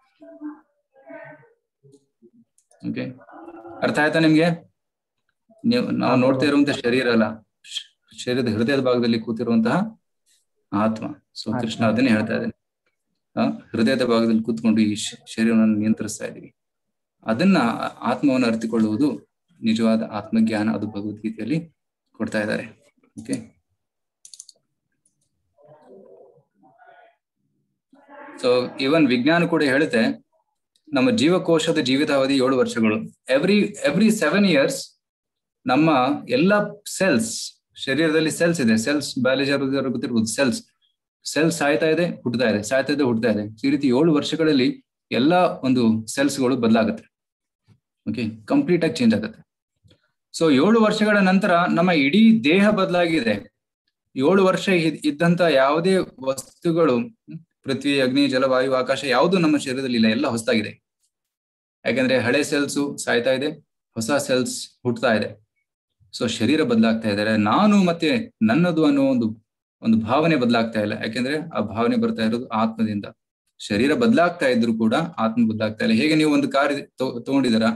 ಓಕೆ ಅರ್ಥ ಆಯ್ತಾ ನಿಮ್ಗೆ ನೀವು ನಾವು ನೋಡ್ತಾ ಇರುವಂತ ಶರೀರ ಅಲ್ಲ ಶ- ಶರೀರದ ಹೃದಯದ ಭಾಗದಲ್ಲಿ ಕೂತಿರುವಂತಹ ಆತ್ಮ ಸೊ ಕೃಷ್ಣ ಅದನ್ನೇ ಹೇಳ್ತಾ ಇದ್ದೇನೆ ಆ, ಹೃದಯದ ಭಾಗದಲ್ಲಿ ಕೂತ್ಕೊಂಡು ಈ ಶ- ಶರೀರವನ್ನು ನಿಯಂತ್ರಿಸ್ತಾ ಇದೀವಿ ಅದನ್ನ ಆತ್ಮವನ್ನು ಅರಿತುಕೊಳ್ಳುವುದು ನಿಜವಾದ ಆತ್ಮಜ್ಞಾನ ಅದು ಭಗವದ್ಗೀತೆಯಲ್ಲಿ ಕೊಡ್ತಾ ಇದ್ದಾರೆ ಓಕೆ ಸೊ ಇವನ್ ವಿಜ್ಞಾನ ಕೂಡ ಹೇಳುತ್ತೆ ನಮ್ಮ ಜೀವಕೋಶದ ಜೀವಿತಾವಧಿ ಏಳು ವರ್ಷಗಳು ಎವ್ರಿ ಎವ್ರಿ ಸೆವೆನ್ ಇಯರ್ಸ್ ನಮ್ಮ ಎಲ್ಲ ಸೆಲ್ಸ್ ಶರೀರದಲ್ಲಿ ಸೆಲ್ಸ್ ಇದೆ ಸೆಲ್ಸ್ ಬಯಾಲಜಿ ಗೊತ್ತಿರ್ಬೋದು ಸೆಲ್ಸ್ ಸೆಲ್ಸ್ ಸಾಯ್ತಾ ಇದೆ ಹುಟ್ಟುತ್ತಾ ಇದೆ ಸಾಯ್ತಾ ಇದೆ ಹುಟ್ಟುತ್ತಾ ಇದೆ ಈ ರೀತಿ ಏಳು ವರ್ಷಗಳಲ್ಲಿ ಎಲ್ಲ ಒಂದು ಸೆಲ್ಸ್ಗಳು ಬದಲಾಗುತ್ತೆ ಓಕೆ ಕಂಪ್ಲೀಟ್ ಆಗಿ ಚೇಂಜ್ ಆಗುತ್ತೆ ಸೊ ಏಳು ವರ್ಷಗಳ ನಂತರ ನಮ್ಮ ಇಡೀ ದೇಹ ಬದಲಾಗಿದೆ ಏಳು ವರ್ಷ ಇದ್- ಇದ್ದಂತ ಯಾವುದೇ ವಸ್ತುಗಳು ಹ್ಮ್, ಪೃಥ್ವಿ ಅಗ್ನಿ ಜಲವಾಯು ಆಕಾಶ ಯಾವುದು ನಮ್ಮ ಶರೀರದಲ್ಲಿ ಇಲ್ಲ ಎಲ್ಲ ಹೊಸದಾಗಿದೆ ಯಾಕಂದ್ರೆ ಹಳೆ ಸೆಲ್ಸು ಸಾಯ್ತಾ ಇದೆ ಹೊಸ ಸೆಲ್ಸ್ ಹುಟ್ಟುತ್ತಾ ಇದೆ ಸೊ ಶರೀರ ಬದಲಾಗ್ತಾ ಇದ್ದಾರೆ ನಾನು ಮತ್ತೆ ನನ್ನದು ಅನ್ನೋ ಒಂದು ಒಂದು ಭಾವನೆ ಬದಲಾಗ್ತಾ ಇಲ್ಲ ಯಾಕೆಂದ್ರೆ ಆ ಭಾವನೆ ಬರ್ತಾ ಇರೋದು ಆತ್ಮದಿಂದ ಶರೀರ ಬದಲಾಗ್ತಾ ಇದ್ರು ಕೂಡ ಆತ್ಮ ಬದಲಾಗ್ತಾ ಇಲ್ಲ ಹೇಗೆ ನೀವು ಒಂದು ಕಾರ್ ತಗೊಂಡಿದ್ದೀರಾ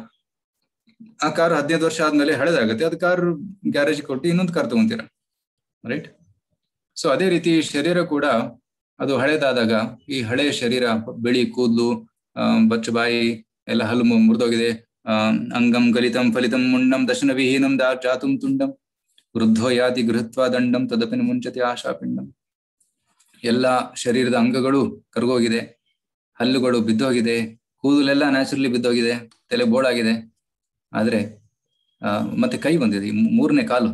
ಆ ಕಾರ್ ಹದಿನೈದು ವರ್ಷ ಆದ್ಮೇಲೆ ಹಳೆದಾಗುತ್ತೆ ಅದು ಕಾರ್ ಗ್ಯಾರೇಜ್ ಕೊಟ್ಟು ಇನ್ನೊಂದು ಕಾರ್ ತಗೊಂತೀರಾ ರೈಟ್ ಸೊ ಅದೇ ರೀತಿ ಶರೀರ ಕೂಡ ಅದು ಹಳೇದಾದಾಗ ಈ ಹಳೆ ಶರೀರ ಬಿಳಿ ಕೂದಲು ಆ, ಬಚ್ಚು ಬಾಯಿ ಎಲ್ಲ ಹಲ್ಲು ಮು- ಮುರಿದೋಗಿದೆ ಆ, ಅಂಗಂ ಗಲಿತಂ ಫಲಿತಂ ಮುಂಡಂ ದಶನ ವಿಹೀನಂ ದಾ ಜಾತುಂ ತುಂಡಂ ವೃದ್ಧೋ ಯಾತಿ ಗೃಹತ್ವ ದಂಡಂ ತದಪಿನ ಮುಂಚತೆ ಆಶಾಪಿಂಡಂ ಎಲ್ಲ ಶರೀರದ ಅಂಗಗಳು ಕರಗೋಗಿದೆ ಹಲ್ಲುಗಳು ಬಿದ್ದೋಗಿದೆ ಕೂದಲೆಲ್ಲ ನ್ಯಾಚುರಲಿ ಬಿದ್ದೋಗಿದೆ ತಲೆ ಬೋಳಾಗಿದೆ ಆದ್ರೆ ಆ, ಮತ್ತೆ ಕೈ ಬಂದಿದೆ ಈ ಮೂ- ಮೂರನೇ ಕಾಲು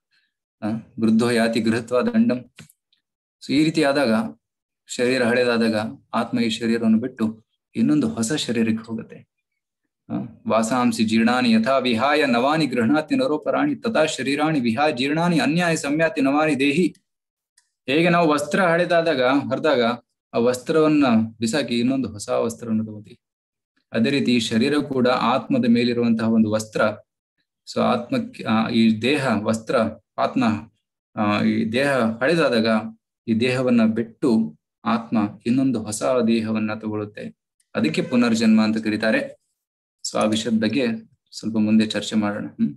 ಆ, ವೃದ್ಧೋ ಯಾತಿ ಗೃಹತ್ವ ದಂಡಂ ಸೊ ಈ ರೀತಿ ಆದಾಗ ಶರೀರ ಹಳೆದಾದಾಗ ಆತ್ಮ ಈ ಶರೀರವನ್ನು ಬಿಟ್ಟು ಇನ್ನೊಂದು ಹೊಸ ಶರೀರಕ್ಕೆ ಹೋಗುತ್ತೆ ಆ, ವಾಸಾಂಸಿ ಜೀರ್ಣಾನಿ ಯಥಾ ವಿಹಾಯ ನವಾನಿ ಗೃಹಣಾತಿ ನರೋಪರಾಣಿ ತಥಾ ಶರೀರಾಣಿ ವಿಹಾಯ ಜೀರ್ಣಾನಿ ಅನ್ಯಾಯ ಸಂಯಾತಿ ನವಾನಿ ದೇಹಿ ಹೇಗೆ ನಾವು ವಸ್ತ್ರ ಹಳೆದಾದಾಗ ಹರಿದಾಗ ಆ ವಸ್ತ್ರವನ್ನ ಬಿಸಾಕಿ ಇನ್ನೊಂದು ಹೊಸ ವಸ್ತ್ರವನ್ನು ತಗೋತೀವಿ ಅದೇ ರೀತಿ ಈ ಶರೀರ ಕೂಡ ಆತ್ಮದ ಮೇಲಿರುವಂತಹ ಒಂದು ವಸ್ತ್ರ ಸೊ ಆತ್ಮಕ್ಕೆ ಆ, ಈ ದೇಹ ವಸ್ತ್ರ ಆತ್ಮ ಆ, ಈ ದೇಹ ಹಳೆದಾದಾಗ ಈ ದೇಹವನ್ನ ಬಿಟ್ಟು ಆತ್ಮ ಇನ್ನೊಂದು ಹೊಸ ದೇಹವನ್ನ ತಗೊಳುತ್ತೆ ಅದಕ್ಕೆ ಪುನರ್ಜನ್ಮ ಅಂತ ಕರೀತಾರೆ ಸೊ ಆ ವಿಷಯದ ಬಗ್ಗೆ ಸ್ವಲ್ಪ ಮುಂದೆ ಚರ್ಚೆ ಮಾಡೋಣ ಹ್ಮ್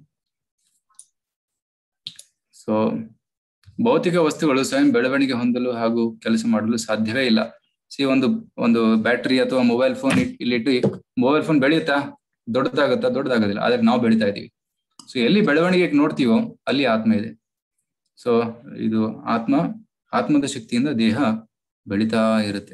ಸೊ ಭೌತಿಕ ವಸ್ತುಗಳು ಸ್ವಯಂ ಬೆಳವಣಿಗೆ ಹೊಂದಲು ಹಾಗೂ ಕೆಲಸ ಮಾಡಲು ಸಾಧ್ಯವೇ ಇಲ್ಲ ಸಿ ಒಂದು ಒಂದು ಬ್ಯಾಟರಿ ಅಥವಾ ಮೊಬೈಲ್ ಫೋನ್ ಇಲ್ಲಿಟ್ಟು ಮೊಬೈಲ್ ಫೋನ್ ಬೆಳೆಯುತ್ತಾ ದೊಡ್ಡದಾಗುತ್ತಾ ದೊಡ್ಡದಾಗೋದಿಲ್ಲ ಆದ್ರೆ ನಾವು ಬೆಳಿತಾ ಇದೀವಿ ಸೊ ಎಲ್ಲಿ ಬೆಳವಣಿಗೆ ನೋಡ್ತೀವೋ ಅಲ್ಲಿ ಆತ್ಮ ಇದೆ ಸೊ ಇದು ಆತ್ಮ ಆತ್ಮದ ಶಕ್ತಿಯಿಂದ ದೇಹ ಬೆಳಿತಾ ಇರುತ್ತೆ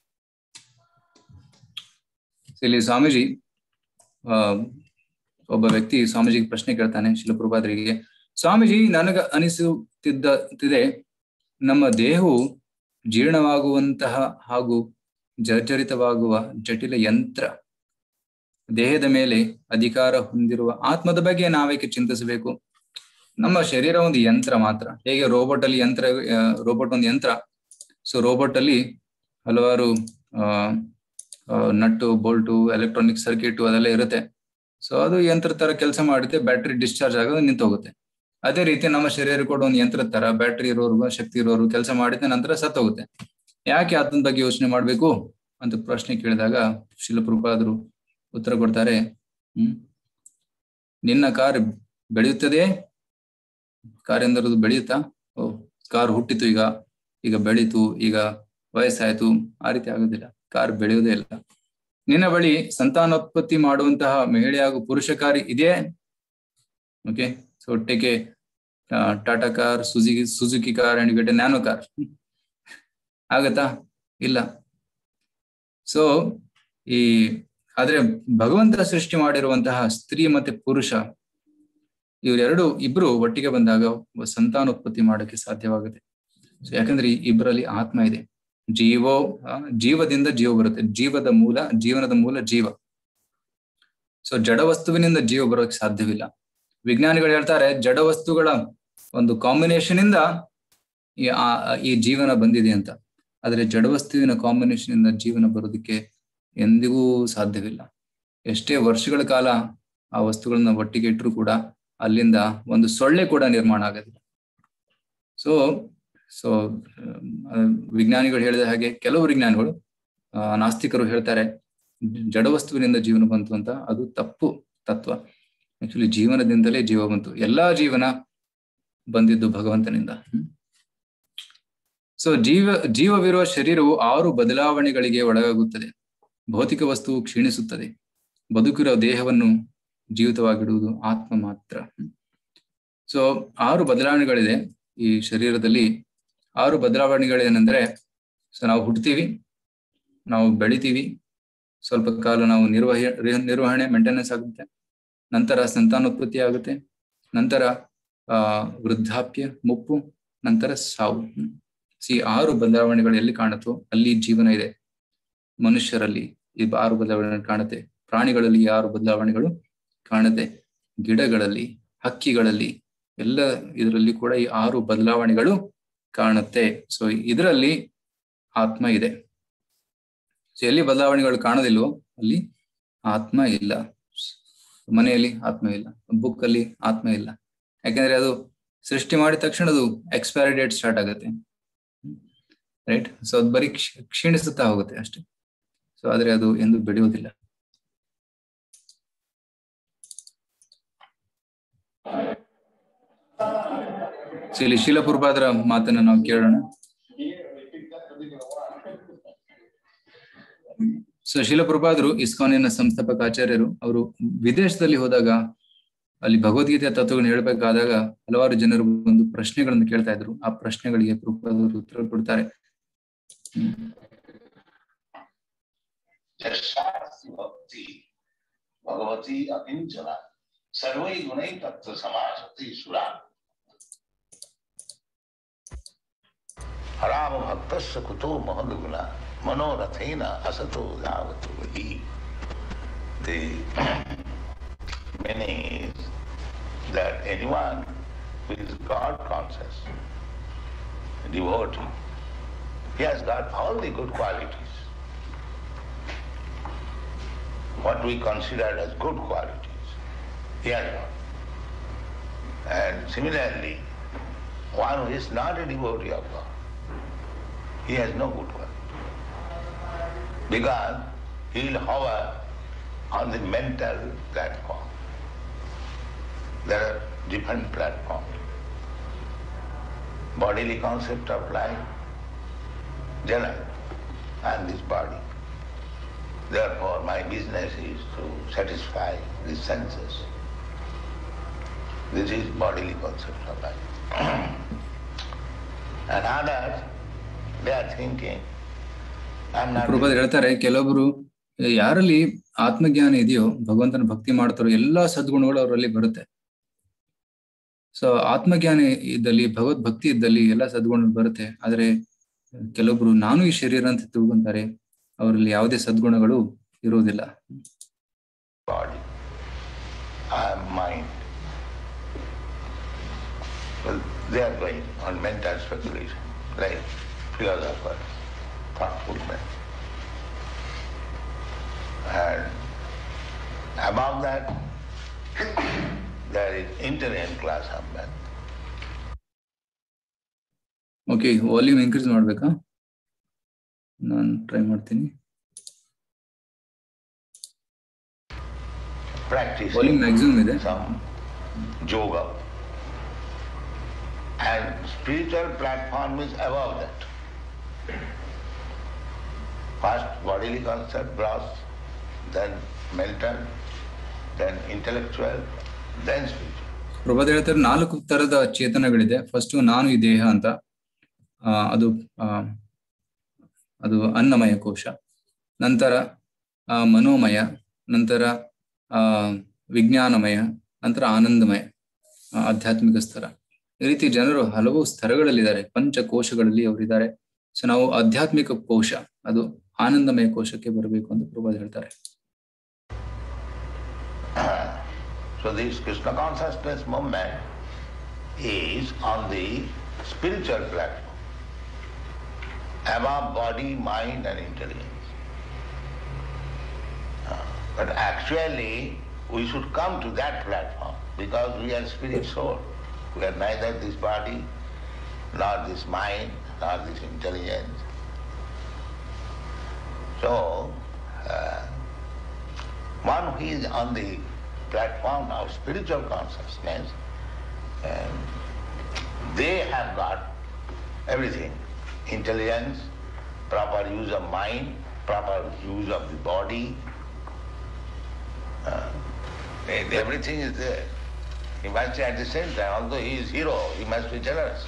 So, ಇಲ್ಲಿ ಸ್ವಾಮೀಜಿ ಆ ಒಬ್ಬ ವ್ಯಕ್ತಿ ಸ್ವಾಮೀಜಿಗೆ ಪ್ರಶ್ನೆ ಕೇಳ್ತಾನೆ ಶಿಲಪ್ರಭಾದ್ರಿಗೆ ಸ್ವಾಮೀಜಿ ನನಗ ಅನಿಸುತ್ತಿದ್ದ ನಮ್ಮ ದೇಹವು ಜೀರ್ಣವಾಗುವಂತಹ ಹಾಗೂ ಜರ್ಜರಿತವಾಗುವ ಜಟಿಲ ಯಂತ್ರ ದೇಹದ ಮೇಲೆ ಅಧಿಕಾರ ಹೊಂದಿರುವ ಆತ್ಮದ ಬಗ್ಗೆ ನಾವೇಕೆ ಚಿಂತಿಸಬೇಕು ನಮ್ಮ ಶರೀರ ಒಂದು ಯಂತ್ರ ಮಾತ್ರ ಹೇಗೆ ರೋಬೋಟ್ ಅಲ್ಲಿ ಯಂತ್ರ ರೋಬೋಟ್ ಒಂದು ಯಂತ್ರ ಸೊ ರೋಬೋಟ್ ಅಲ್ಲಿ ಹಲವಾರು ಆ ಆ, ನಟ್ಟು ಬೋಲ್ಟು ಎಲೆಕ್ಟ್ರಾನಿಕ್ ಸರ್ಕ್ಯೂಟ್ ಅದೆಲ್ಲ ಇರುತ್ತೆ ಸೊ ಅದು ಯಂತ್ರ ತರ ಕೆಲಸ ಮಾಡುತ್ತೆ ಬ್ಯಾಟ್ರಿ ಡಿಸ್ಚಾರ್ಜ್ ಆಗೋದು ನಿಂತೋಗುತ್ತೆ ಅದೇ ರೀತಿ ನಮ್ಮ ಶರೀರ ಕೂಡ ಒಂದು ಯಂತ್ರದ ತರ ಬ್ಯಾಟ್ರಿ ಇರೋರ್ಗು ಶಕ್ತಿ ಇರೋರು ಕೆಲಸ ಮಾಡಿದ ನಂತರ ಸತ್ತೋಗುತ್ತೆ ಯಾಕೆ ಅದನ್ನ ಬಗ್ಗೆ ಯೋಚನೆ ಮಾಡ್ಬೇಕು ಅಂತ ಪ್ರಶ್ನೆ ಕೇಳಿದಾಗ ಶಿಲಪ್ರಪಾದರು ಉತ್ತರ ಕೊಡ್ತಾರೆ ಹ್ಮ್ ನಿನ್ನ ಕಾರ್ ಬೆಳೆಯುತ್ತದೆ ಕಾರ್ ಎಂದರದು ಬೆಳೆಯುತ್ತಾ ಓ ಕಾರ್ ಹುಟ್ಟಿತು ಈಗ ಈಗ ಬೆಳೀತು ಈಗ ವಯಸ್ಸಾಯ್ತು ಆ ರೀತಿ ಆಗೋದಿಲ್ಲ ಕಾರ್ ಬೆಳೆಯುವುದೇ ಇಲ್ಲ ನಿನ್ನ ಬಳಿ ಸಂತಾನೋತ್ಪತ್ತಿ ಮಾಡುವಂತಹ ಮಹಿಳೆ ಹಾಗೂ ಪುರುಷ ಕಾರ್ ಇದೆಯೇ okay so take Tata car Suzuki Suzuki car and get Nano car ಆಗತ್ತಾ ಇಲ್ಲ ಸೊ ಈ ಆದ್ರೆ ಭಗವಂತ ಸೃಷ್ಟಿ ಮಾಡಿರುವಂತಹ ಸ್ತ್ರೀ ಮತ್ತೆ ಪುರುಷ ಇವರೆರಡು ಇಬ್ರು ಒಟ್ಟಿಗೆ ಬಂದಾಗ ಸಂತಾನೋತ್ಪತ್ತಿ ಮಾಡಕ್ಕೆ ಸಾಧ್ಯವಾಗುತ್ತೆ ಸೊ ಯಾಕಂದ್ರೆ ಈ ಇಬ್ಬರಲ್ಲಿ ಆತ್ಮ ಇದೆ ಜೀವೋ ಆ, ಜೀವದಿಂದ ಜೀವ ಬರುತ್ತೆ ಜೀವದ ಮೂಲ ಜೀವನದ ಮೂಲ ಜೀವ ಸೊ ಜಡ ವಸ್ತುವಿನಿಂದ ಜೀವ ಬರೋಕೆ ಸಾಧ್ಯವಿಲ್ಲ ವಿಜ್ಞಾನಿಗಳು ಹೇಳ್ತಾರೆ ಜಡ ವಸ್ತುಗಳ ಒಂದು ಕಾಂಬಿನೇಷನ್ ಇಂದ ಈ ಆ- ಈ ಜೀವನ ಬಂದಿದೆ ಅಂತ ಆದ್ರೆ ಜಡ ವಸ್ತುವಿನ ಕಾಂಬಿನೇಷನ್ ಇಂದ ಜೀವನ ಬರೋದಕ್ಕೆ ಎಂದಿಗೂ ಸಾಧ್ಯವಿಲ್ಲ ಎಷ್ಟೇ ವರ್ಷಗಳ ಕಾಲ ಆ ವಸ್ತುಗಳನ್ನ ಒಟ್ಟಿಗೆ ಇಟ್ಟರು ಕೂಡ ಅಲ್ಲಿಂದ ಒಂದು ಸೊಳ್ಳೆ ಕೂಡ ನಿರ್ಮಾಣ ಆಗೋದಿಲ್ಲ ಸೊ ಸೊ ವಿಜ್ಞಾನಿಗಳು ಹೇಳಿದ ಹಾಗೆ ಕೆಲವು ವಿಜ್ಞಾನಿಗಳು ಆ, ನಾಸ್ತಿಕರು ಹೇಳ್ತಾರೆ ಜಡ ವಸ್ತುವಿನಿಂದ ಜೀವನ ಬಂತು ಅಂತ ಅದು ತಪ್ಪು ತತ್ವ ಆಕ್ಚುಲಿ ಜೀವನದಿಂದಲೇ ಜೀವ ಬಂತು ಎಲ್ಲಾ ಜೀವನ ಬಂದಿದ್ದು ಭಗವಂತನಿಂದ ಸೊ ಜೀವ ಜೀವವಿರುವ ಶರೀರವು ಆರು ಬದಲಾವಣೆಗಳಿಗೆ ಒಳಗಾಗುತ್ತದೆ ಭೌತಿಕ ವಸ್ತುವು ಕ್ಷೀಣಿಸುತ್ತದೆ ಬದುಕಿರುವ ದೇಹವನ್ನು ಜೀವಿತವಾಗಿಡುವುದು ಆತ್ಮ ಮಾತ್ರ ಸೊ ಆರು ಬದಲಾವಣೆಗಳಿದೆ ಈ ಶರೀರದಲ್ಲಿ ಆರು ಬದಲಾವಣೆಗಳೇನೆಂದ್ರೆ ಸೊ ನಾವು ಹುಡ್ತೀವಿ ನಾವು ಬೆಳಿತೀವಿ ಸ್ವಲ್ಪ ಕಾಲ ನಾವು ನಿರ್ವಹ ನಿರ್ವಹಣೆ ಮೇಂಟೆನೆನ್ಸ್ ಆಗುತ್ತೆ ನಂತರ ಸಂತಾನೋತ್ಪತ್ತಿ ಆಗುತ್ತೆ ನಂತರ ಆ ವೃದ್ಧಾಪ್ಯ ಮುಪ್ಪು ನಂತರ ಸಾವು ಸಿ ಆರು ಬದಲಾವಣೆಗಳು ಎಲ್ಲಿ ಕಾಣುತ್ತೋ ಅಲ್ಲಿ ಜೀವನ ಇದೆ ಮನುಷ್ಯರಲ್ಲಿ ಈ ಆರು ಬದಲಾವಣೆ ಕಾಣುತ್ತೆ ಪ್ರಾಣಿಗಳಲ್ಲಿ ಈ ಆರು ಬದಲಾವಣೆಗಳು ಕಾಣುತ್ತೆ ಗಿಡಗಳಲ್ಲಿ ಹಕ್ಕಿಗಳಲ್ಲಿ ಎಲ್ಲ ಇದರಲ್ಲಿ ಕೂಡ ಈ ಆರು ಬದಲಾವಣೆಗಳು ಕಾಣುತ್ತೆ ಸೊ ಇದರಲ್ಲಿ ಆತ್ಮ ಇದೆ ಸೊ ಎಲ್ಲಿ ಬದಲಾವಣೆಗಳು ಕಾಣೋದಿಲ್ವೋ ಅಲ್ಲಿ ಆತ್ಮ ಇಲ್ಲ ಮನೆಯಲ್ಲಿ ಆತ್ಮ ಇಲ್ಲ ಬುಕ್ ಅಲ್ಲಿ ಆತ್ಮ ಇಲ್ಲ ಯಾಕಂದ್ರೆ ಅದು ಸೃಷ್ಟಿ ಮಾಡಿದ ತಕ್ಷಣ ಅದು ಎಕ್ಸ್ಪೈರಿ ಡೇಟ್ ಸ್ಟಾರ್ಟ್ ಆಗುತ್ತೆ ರೈಟ್ ಸೊ ಅದು ಬರೀ ಕ್ಷ- ಕ್ಷೀಣಿಸುತ್ತಾ ಹೋಗುತ್ತೆ ಅಷ್ಟೇ ಸೊ ಆದ್ರೆ ಅದು ಎಂದು ಬೆಳೆಯುವುದಿಲ್ಲ ಸೊ ಇಲ್ಲಿ ಶೀಲಪುರ್ಪಾದರ ಮಾತನ್ನ ನಾವು ಕೇಳೋಣ ಸೊ ಶಿಲಪ್ರಭಾದರು ಇಸ್ಕಾನಿನ ಸಂಸ್ಥಾಪಕ ಆಚಾರ್ಯರು ಅವರು ವಿದೇಶದಲ್ಲಿ ಹೋದಾಗ ಅಲ್ಲಿ ಭಗವದ್ಗೀತೆಯ ತತ್ವಗಳನ್ನ ಹೇಳ್ಬೇಕಾದಾಗ ಹಲವಾರು ಜನರು ಒಂದು ಪ್ರಶ್ನೆಗಳನ್ನು ಕೇಳ್ತಾ ಇದ್ರು ಆ ಪ್ರಶ್ನೆಗಳಿಗೆ ಪ್ರಭುಪಾದರು ಉತ್ತರ ಕೊಡ್ತಾರೆ ಹ್ಮ್. यशास्ति भक्ति भगवती अकिंचना सर्वै गुणै तत्व समासति सुरा राम भक्तस्य कुतो महदगुणा मनोरथेन असतो यावतो हि The meaning is that anyone who is God conscious, devotee, he has got all the good qualities. what we consider as good qualities. He has not. And similarly, one who is not a devotee of God, he has no good quality. Because he will hover on the mental platform. There are different platforms. Bodily concept of life, general, and this body. Therefore, my business is to satisfy the senses. This is bodily concept of life. and others, they are thinking, I'm not. ಪ್ರಭುಪಾದರು ಹೇಳ್ತಾರೆ ಕೆಲವೊಬ್ರು ಯಾರಲ್ಲಿ ಆತ್ಮಜ್ಞಾನ ಇದೆಯೋ ಭಗವಂತನ ಭಕ್ತಿ ಮಾಡ್ತಾರೋ ಎಲ್ಲಾ ಸದ್ಗುಣಗಳು ಅವರಲ್ಲಿ ಬರುತ್ತೆ ಸೊ ಆತ್ಮಜ್ಞಾನ ಇದ್ದಲ್ಲಿ ಭಗವದ್ ಭಕ್ತಿ ಇದ್ದಲ್ಲಿ ಎಲ್ಲಾ ಸದ್ಗುಣ ಬರುತ್ತೆ ಆದ್ರೆ ಕೆಲವೊಬ್ರು ನಾನು ಈ ಶರೀರ ಅಂತ ತಿಳ್ಕೊಂತಾರೆ ಅವರಲ್ಲಿ ಯಾವುದೇ ಸದ್ಗುಣಗಳು ಇರುವುದಿಲ್ಲ body, I am mind. Well, they are going on mental speculation, like philosophers, thoughtful men. And above that, there is internet class of men. Okay volume increase ಮಾಡ್ಬೇಕಾ ನಾನು ಟ್ರೈ ಮಾಡ್ತೀನಿ practicing ವಾಲ್ಯೂಮ್ ಮ್ಯಾಕ್ಸಿಮಮ್ ಇದೆ some yoga. And spiritual platform is above that. First bodily concept, gross, then mental, then intellectual, then spiritual. Prabhat ಹೇಳ್ತಾರೆ ನಾಲ್ಕು ತರದ ಚೇತನಗಳಿದೆ first ನಾನು ಈ ದೇಹ ಅಂತ ಆ, ಅದು ಆ, ಅದು ಅನ್ನಮಯ ಕೋಶ ನಂತರ ಆ, ಮನೋಮಯ ನಂತರ ಆ ವಿಜ್ಞಾನಮಯ ನಂತರ ಆನಂದಮಯ ಆ, ಆಧ್ಯಾತ್ಮಿಕ ಸ್ತರ ಈ ರೀತಿ ಜನರು ಹಲವು ಸ್ತರಗಳಲ್ಲಿದ್ದಾರೆ ಪಂಚಕೋಶಗಳಲ್ಲಿ ಅವರಿದ್ದಾರೆ ಸೊ ನಾವು ಆಧ್ಯಾತ್ಮಿಕ ಕೋಶ ಅದು ಆನಂದಮಯ ಕೋಶಕ್ಕೆ ಬರಬೇಕು ಅಂತ ಪ್ರಭಾತ್ ಹೇಳ್ತಾರೆ So this Krishna consciousness movement is on the spiritual platform, above body, mind and intelligence. Uh, But actually, we should come to that platform because we are spirit soul. We are neither this body, nor this mind, nor this intelligence. So, uh, one who is on the platform of spiritual consciousness, and they have got everything intelligence, proper use of mind, proper use of the body. Uh, and everything is there. He must at the same time, although he is hero, he must be generous.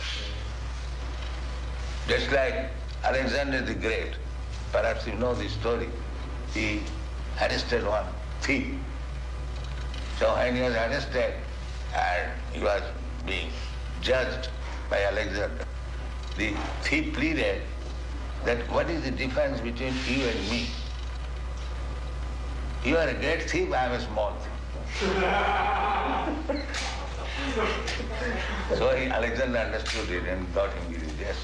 Just like Alexander the Great, perhaps you know the story. He arrested one thief. So when he was arrested and he was being judged by Alexander, the thief pleaded that what is the difference between you and me? You are a great thief, I am a small thief. so he, Alexander understood it and got him religious.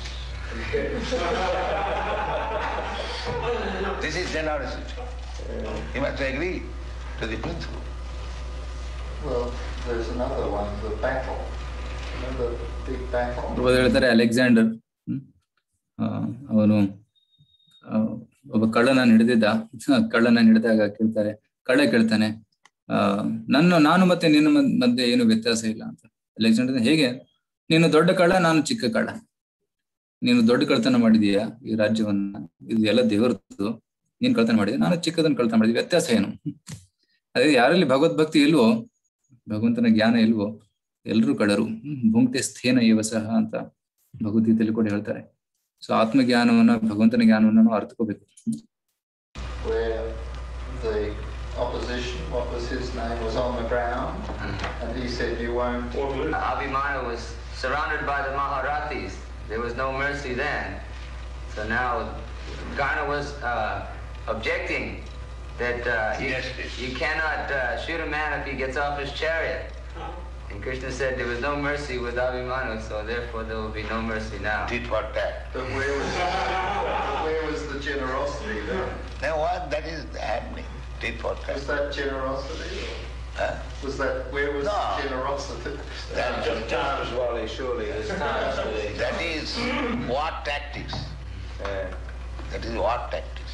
this is generosity. He must agree to the principle. Well, there's another one, the battle. Remember the big battle? ಪ್ರಭು ಹೇಳ್ತಾರೆ Alexander ಹ್ಮ್, ಆ, ಅವನು ಆ, ಒಬ್ಬ ಕಳ್ಳನ ಹಿಡಿದಿದ್ದ ಕಳ್ಳನ ಹಿಡಿದಾಗ ಕೇಳ್ತಾರೆ ಕಳ್ಳ ಕೇಳ್ತಾನೆ ಆ ನನ್ನ ನಾನು ಮತ್ತೆ ನಿನ್ನ ಮದ್- ಮಧ್ಯೆ ಏನು ವ್ಯತ್ಯಾಸ ಇಲ್ಲ ಅಂತ ಅಲೆಕ್ಸಾಂಡರ್ ಹೇಗೆ ನೀನು ದೊಡ್ಡ ಕಳ್ಳ ನಾನು ಚಿಕ್ಕ ಕಳ್ಳ ನೀನು ದೊಡ್ಡ ಕಳ್ತನ ಮಾಡಿದೀಯಾ ಈ ರಾಜ್ಯವನ್ನ ಇದು ಎಲ್ಲ ದೇವರದ್ದು ನೀನ್ ಕಳ್ತನ ಮಾಡಿದ್ಯಾ ನಾನು ಚಿಕ್ಕದನ್ನ ಕಳ್ತನ ಮಾಡಿದ್ವಿ ವ್ಯತ್ಯಾಸ ಏನು ಅದೇ ಯಾರಲ್ಲಿ ಭಗವದ್ಭಕ್ತಿ ಇಲ್ವೋ ಭಗವಂತನ ಜ್ಞಾನ ಇಲ್ವೋ ಎಲ್ರೂ ಕಳ್ಳರು ಹ್ಮ್, ಭುಂಕ್ತೆ ಸ್ಥೇನ ಏವ ಸಹ ಅಂತ ಭಗವದ್ಗೀತೆಯಲ್ಲಿ ಕೂಡ ಹೇಳ್ತಾರೆ ಸೊ ಆತ್ಮಜ್ಞಾನವನ್ನ ಭಗವಂತನ ಜ್ಞಾನವನ್ನ ನಾವು ಅರ್ಥಕೋಬೇಕು Where the opposition, what was his name, was on the ground, and he said, you won't Abhimanyu was surrounded by the Maharathis. There was no mercy then. So now Garna was uh, objecting that uh, you, Yes, yes. you cannot uh, shoot a man if he gets off his chariot. And Krishna said there was no mercy with Abhimanyu, so therefore there will be no mercy now. Tit for tat. But where was, where was the generosity then? Now what that is happening? Tit for Was tat. that generosity? or Huh? Was that, where was No. the generosity? That, Times, Wally, surely. There's times today. that is war tactics. That is war tactics.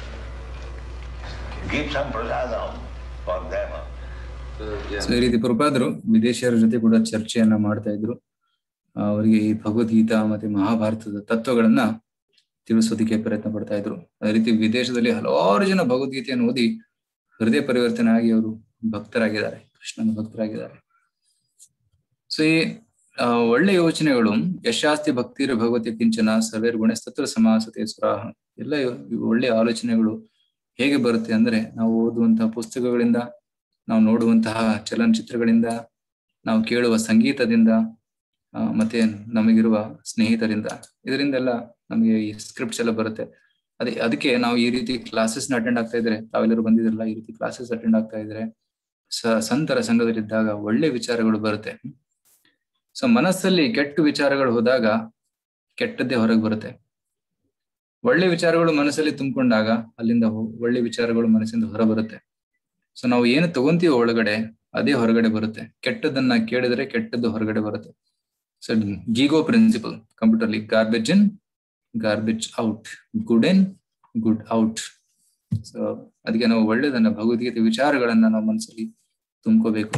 Give some prasadam for them. So ಈ ರೀತಿ ಪ್ರಪಾದರು ವಿದೇಶಿಯರ ಜೊತೆ ಕೂಡ ಚರ್ಚೆಯನ್ನ ಮಾಡ್ತಾ ಇದ್ರು ಆ, ಅವರಿಗೆ ಈ ಭಗವದ್ಗೀತಾ ಮತ್ತೆ ಮಹಾಭಾರತದ ತತ್ವಗಳನ್ನ ತಿಳಿಸೋದಕ್ಕೆ ಪ್ರಯತ್ನ ಪಡ್ತಾ ಇದ್ರು ಅದೇ ರೀತಿ ವಿದೇಶದಲ್ಲಿ ಹಲವಾರು ಜನ ಭಗವದ್ಗೀತೆಯನ್ನು ಓದಿ ಹೃದಯ ಪರಿವರ್ತನೆ ಆಗಿ ಅವರು ಭಕ್ತರಾಗಿದ್ದಾರೆ ಕೃಷ್ಣನ ಭಕ್ತರಾಗಿದ್ದಾರೆ ಸೊ ಈ ಆ, ಒಳ್ಳೆ ಯೋಚನೆಗಳು ಯಶಾಸ್ತಿ ಭಕ್ತಿರ ಭಗವತಿ ಕಿಂಚನ ಸರ್ವೇರ್ ಗುಣಸ್ತತ್ರ ಸಮಾಸತೆ ಸುರಾಹ ಎಲ್ಲ ಇವ್- ಇವು ಒಳ್ಳೆ ಆಲೋಚನೆಗಳು ಹೇಗೆ ಬರುತ್ತೆ ಅಂದ್ರೆ ನಾವು ಓದುವಂತಹ ಪುಸ್ತಕಗಳಿಂದ ನಾವು ನೋಡುವಂತಹ ಚಲನಚಿತ್ರಗಳಿಂದ ನಾವು ಕೇಳುವ ಸಂಗೀತದಿಂದ ಆ, ಮತ್ತೆ ನಮಗಿರುವ ಸ್ನೇಹಿತರಿಂದ ಇದರಿಂದೆಲ್ಲ ನಮಗೆ ಈ ಸ್ಕ್ರಿಪ್ಟ್ಸ್ ಎಲ್ಲ ಬರುತ್ತೆ ಅದೇ ಅದಕ್ಕೆ ನಾವು ಈ ರೀತಿ ಕ್ಲಾಸಸ್ ಅಟೆಂಡ್ ಆಗ್ತಾ ಇದ್ರೆ ತಾವೆಲ್ಲರೂ ಬಂದಿದ್ರಲ್ಲ ಈ ರೀತಿ ಕ್ಲಾಸಸ್ ಅಟೆಂಡ್ ಆಗ್ತಾ ಇದ್ರೆ ಸ ಸಂತರ ಸಂಘದಲ್ಲಿದ್ದಾಗ ಒಳ್ಳೆ ವಿಚಾರಗಳು ಬರುತ್ತೆ ಸೊ ಮನಸ್ಸಲ್ಲಿ ಕೆಟ್ಟ ವಿಚಾರಗಳು ಹೋದಾಗ ಕೆಟ್ಟದ್ದೇ ಹೊರಗೆ ಬರುತ್ತೆ ಒಳ್ಳೆ ವಿಚಾರಗಳು ಮನಸ್ಸಲ್ಲಿ ತುಂಬಿಕೊಂಡಾಗ ಅಲ್ಲಿಂದ ಹೊ- ಒಳ್ಳೆ ವಿಚಾರಗಳು ಮನಸ್ಸಿಂದ ಹೊರ ಬರುತ್ತೆ ಸೊ ನಾವು ಏನು ತಗೊಂತೀವೋ ಒಳಗಡೆ ಅದೇ ಹೊರಗಡೆ ಬರುತ್ತೆ ಕೆಟ್ಟದನ್ನ ಕೇಳಿದ್ರೆ ಕೆಟ್ಟದ್ದು ಹೊರಗಡೆ ಬರುತ್ತೆ ಸೊ ಗೀಗೋ ಪ್ರಿನ್ಸಿಪಲ್ ಕಂಪ್ಯೂಟರ್ಲಿ garbage in garbage out good in good out so ಅದಕ್ಕೆ ನಾವು ಒಳ್ಳೇದನ್ನ ಭಗವದ್ಗೀತೆ ವಿಚಾರಗಳನ್ನ ನಾವು ಮನಸ್ಸಲ್ಲಿ ತುಂಬ್ಕೋಬೇಕು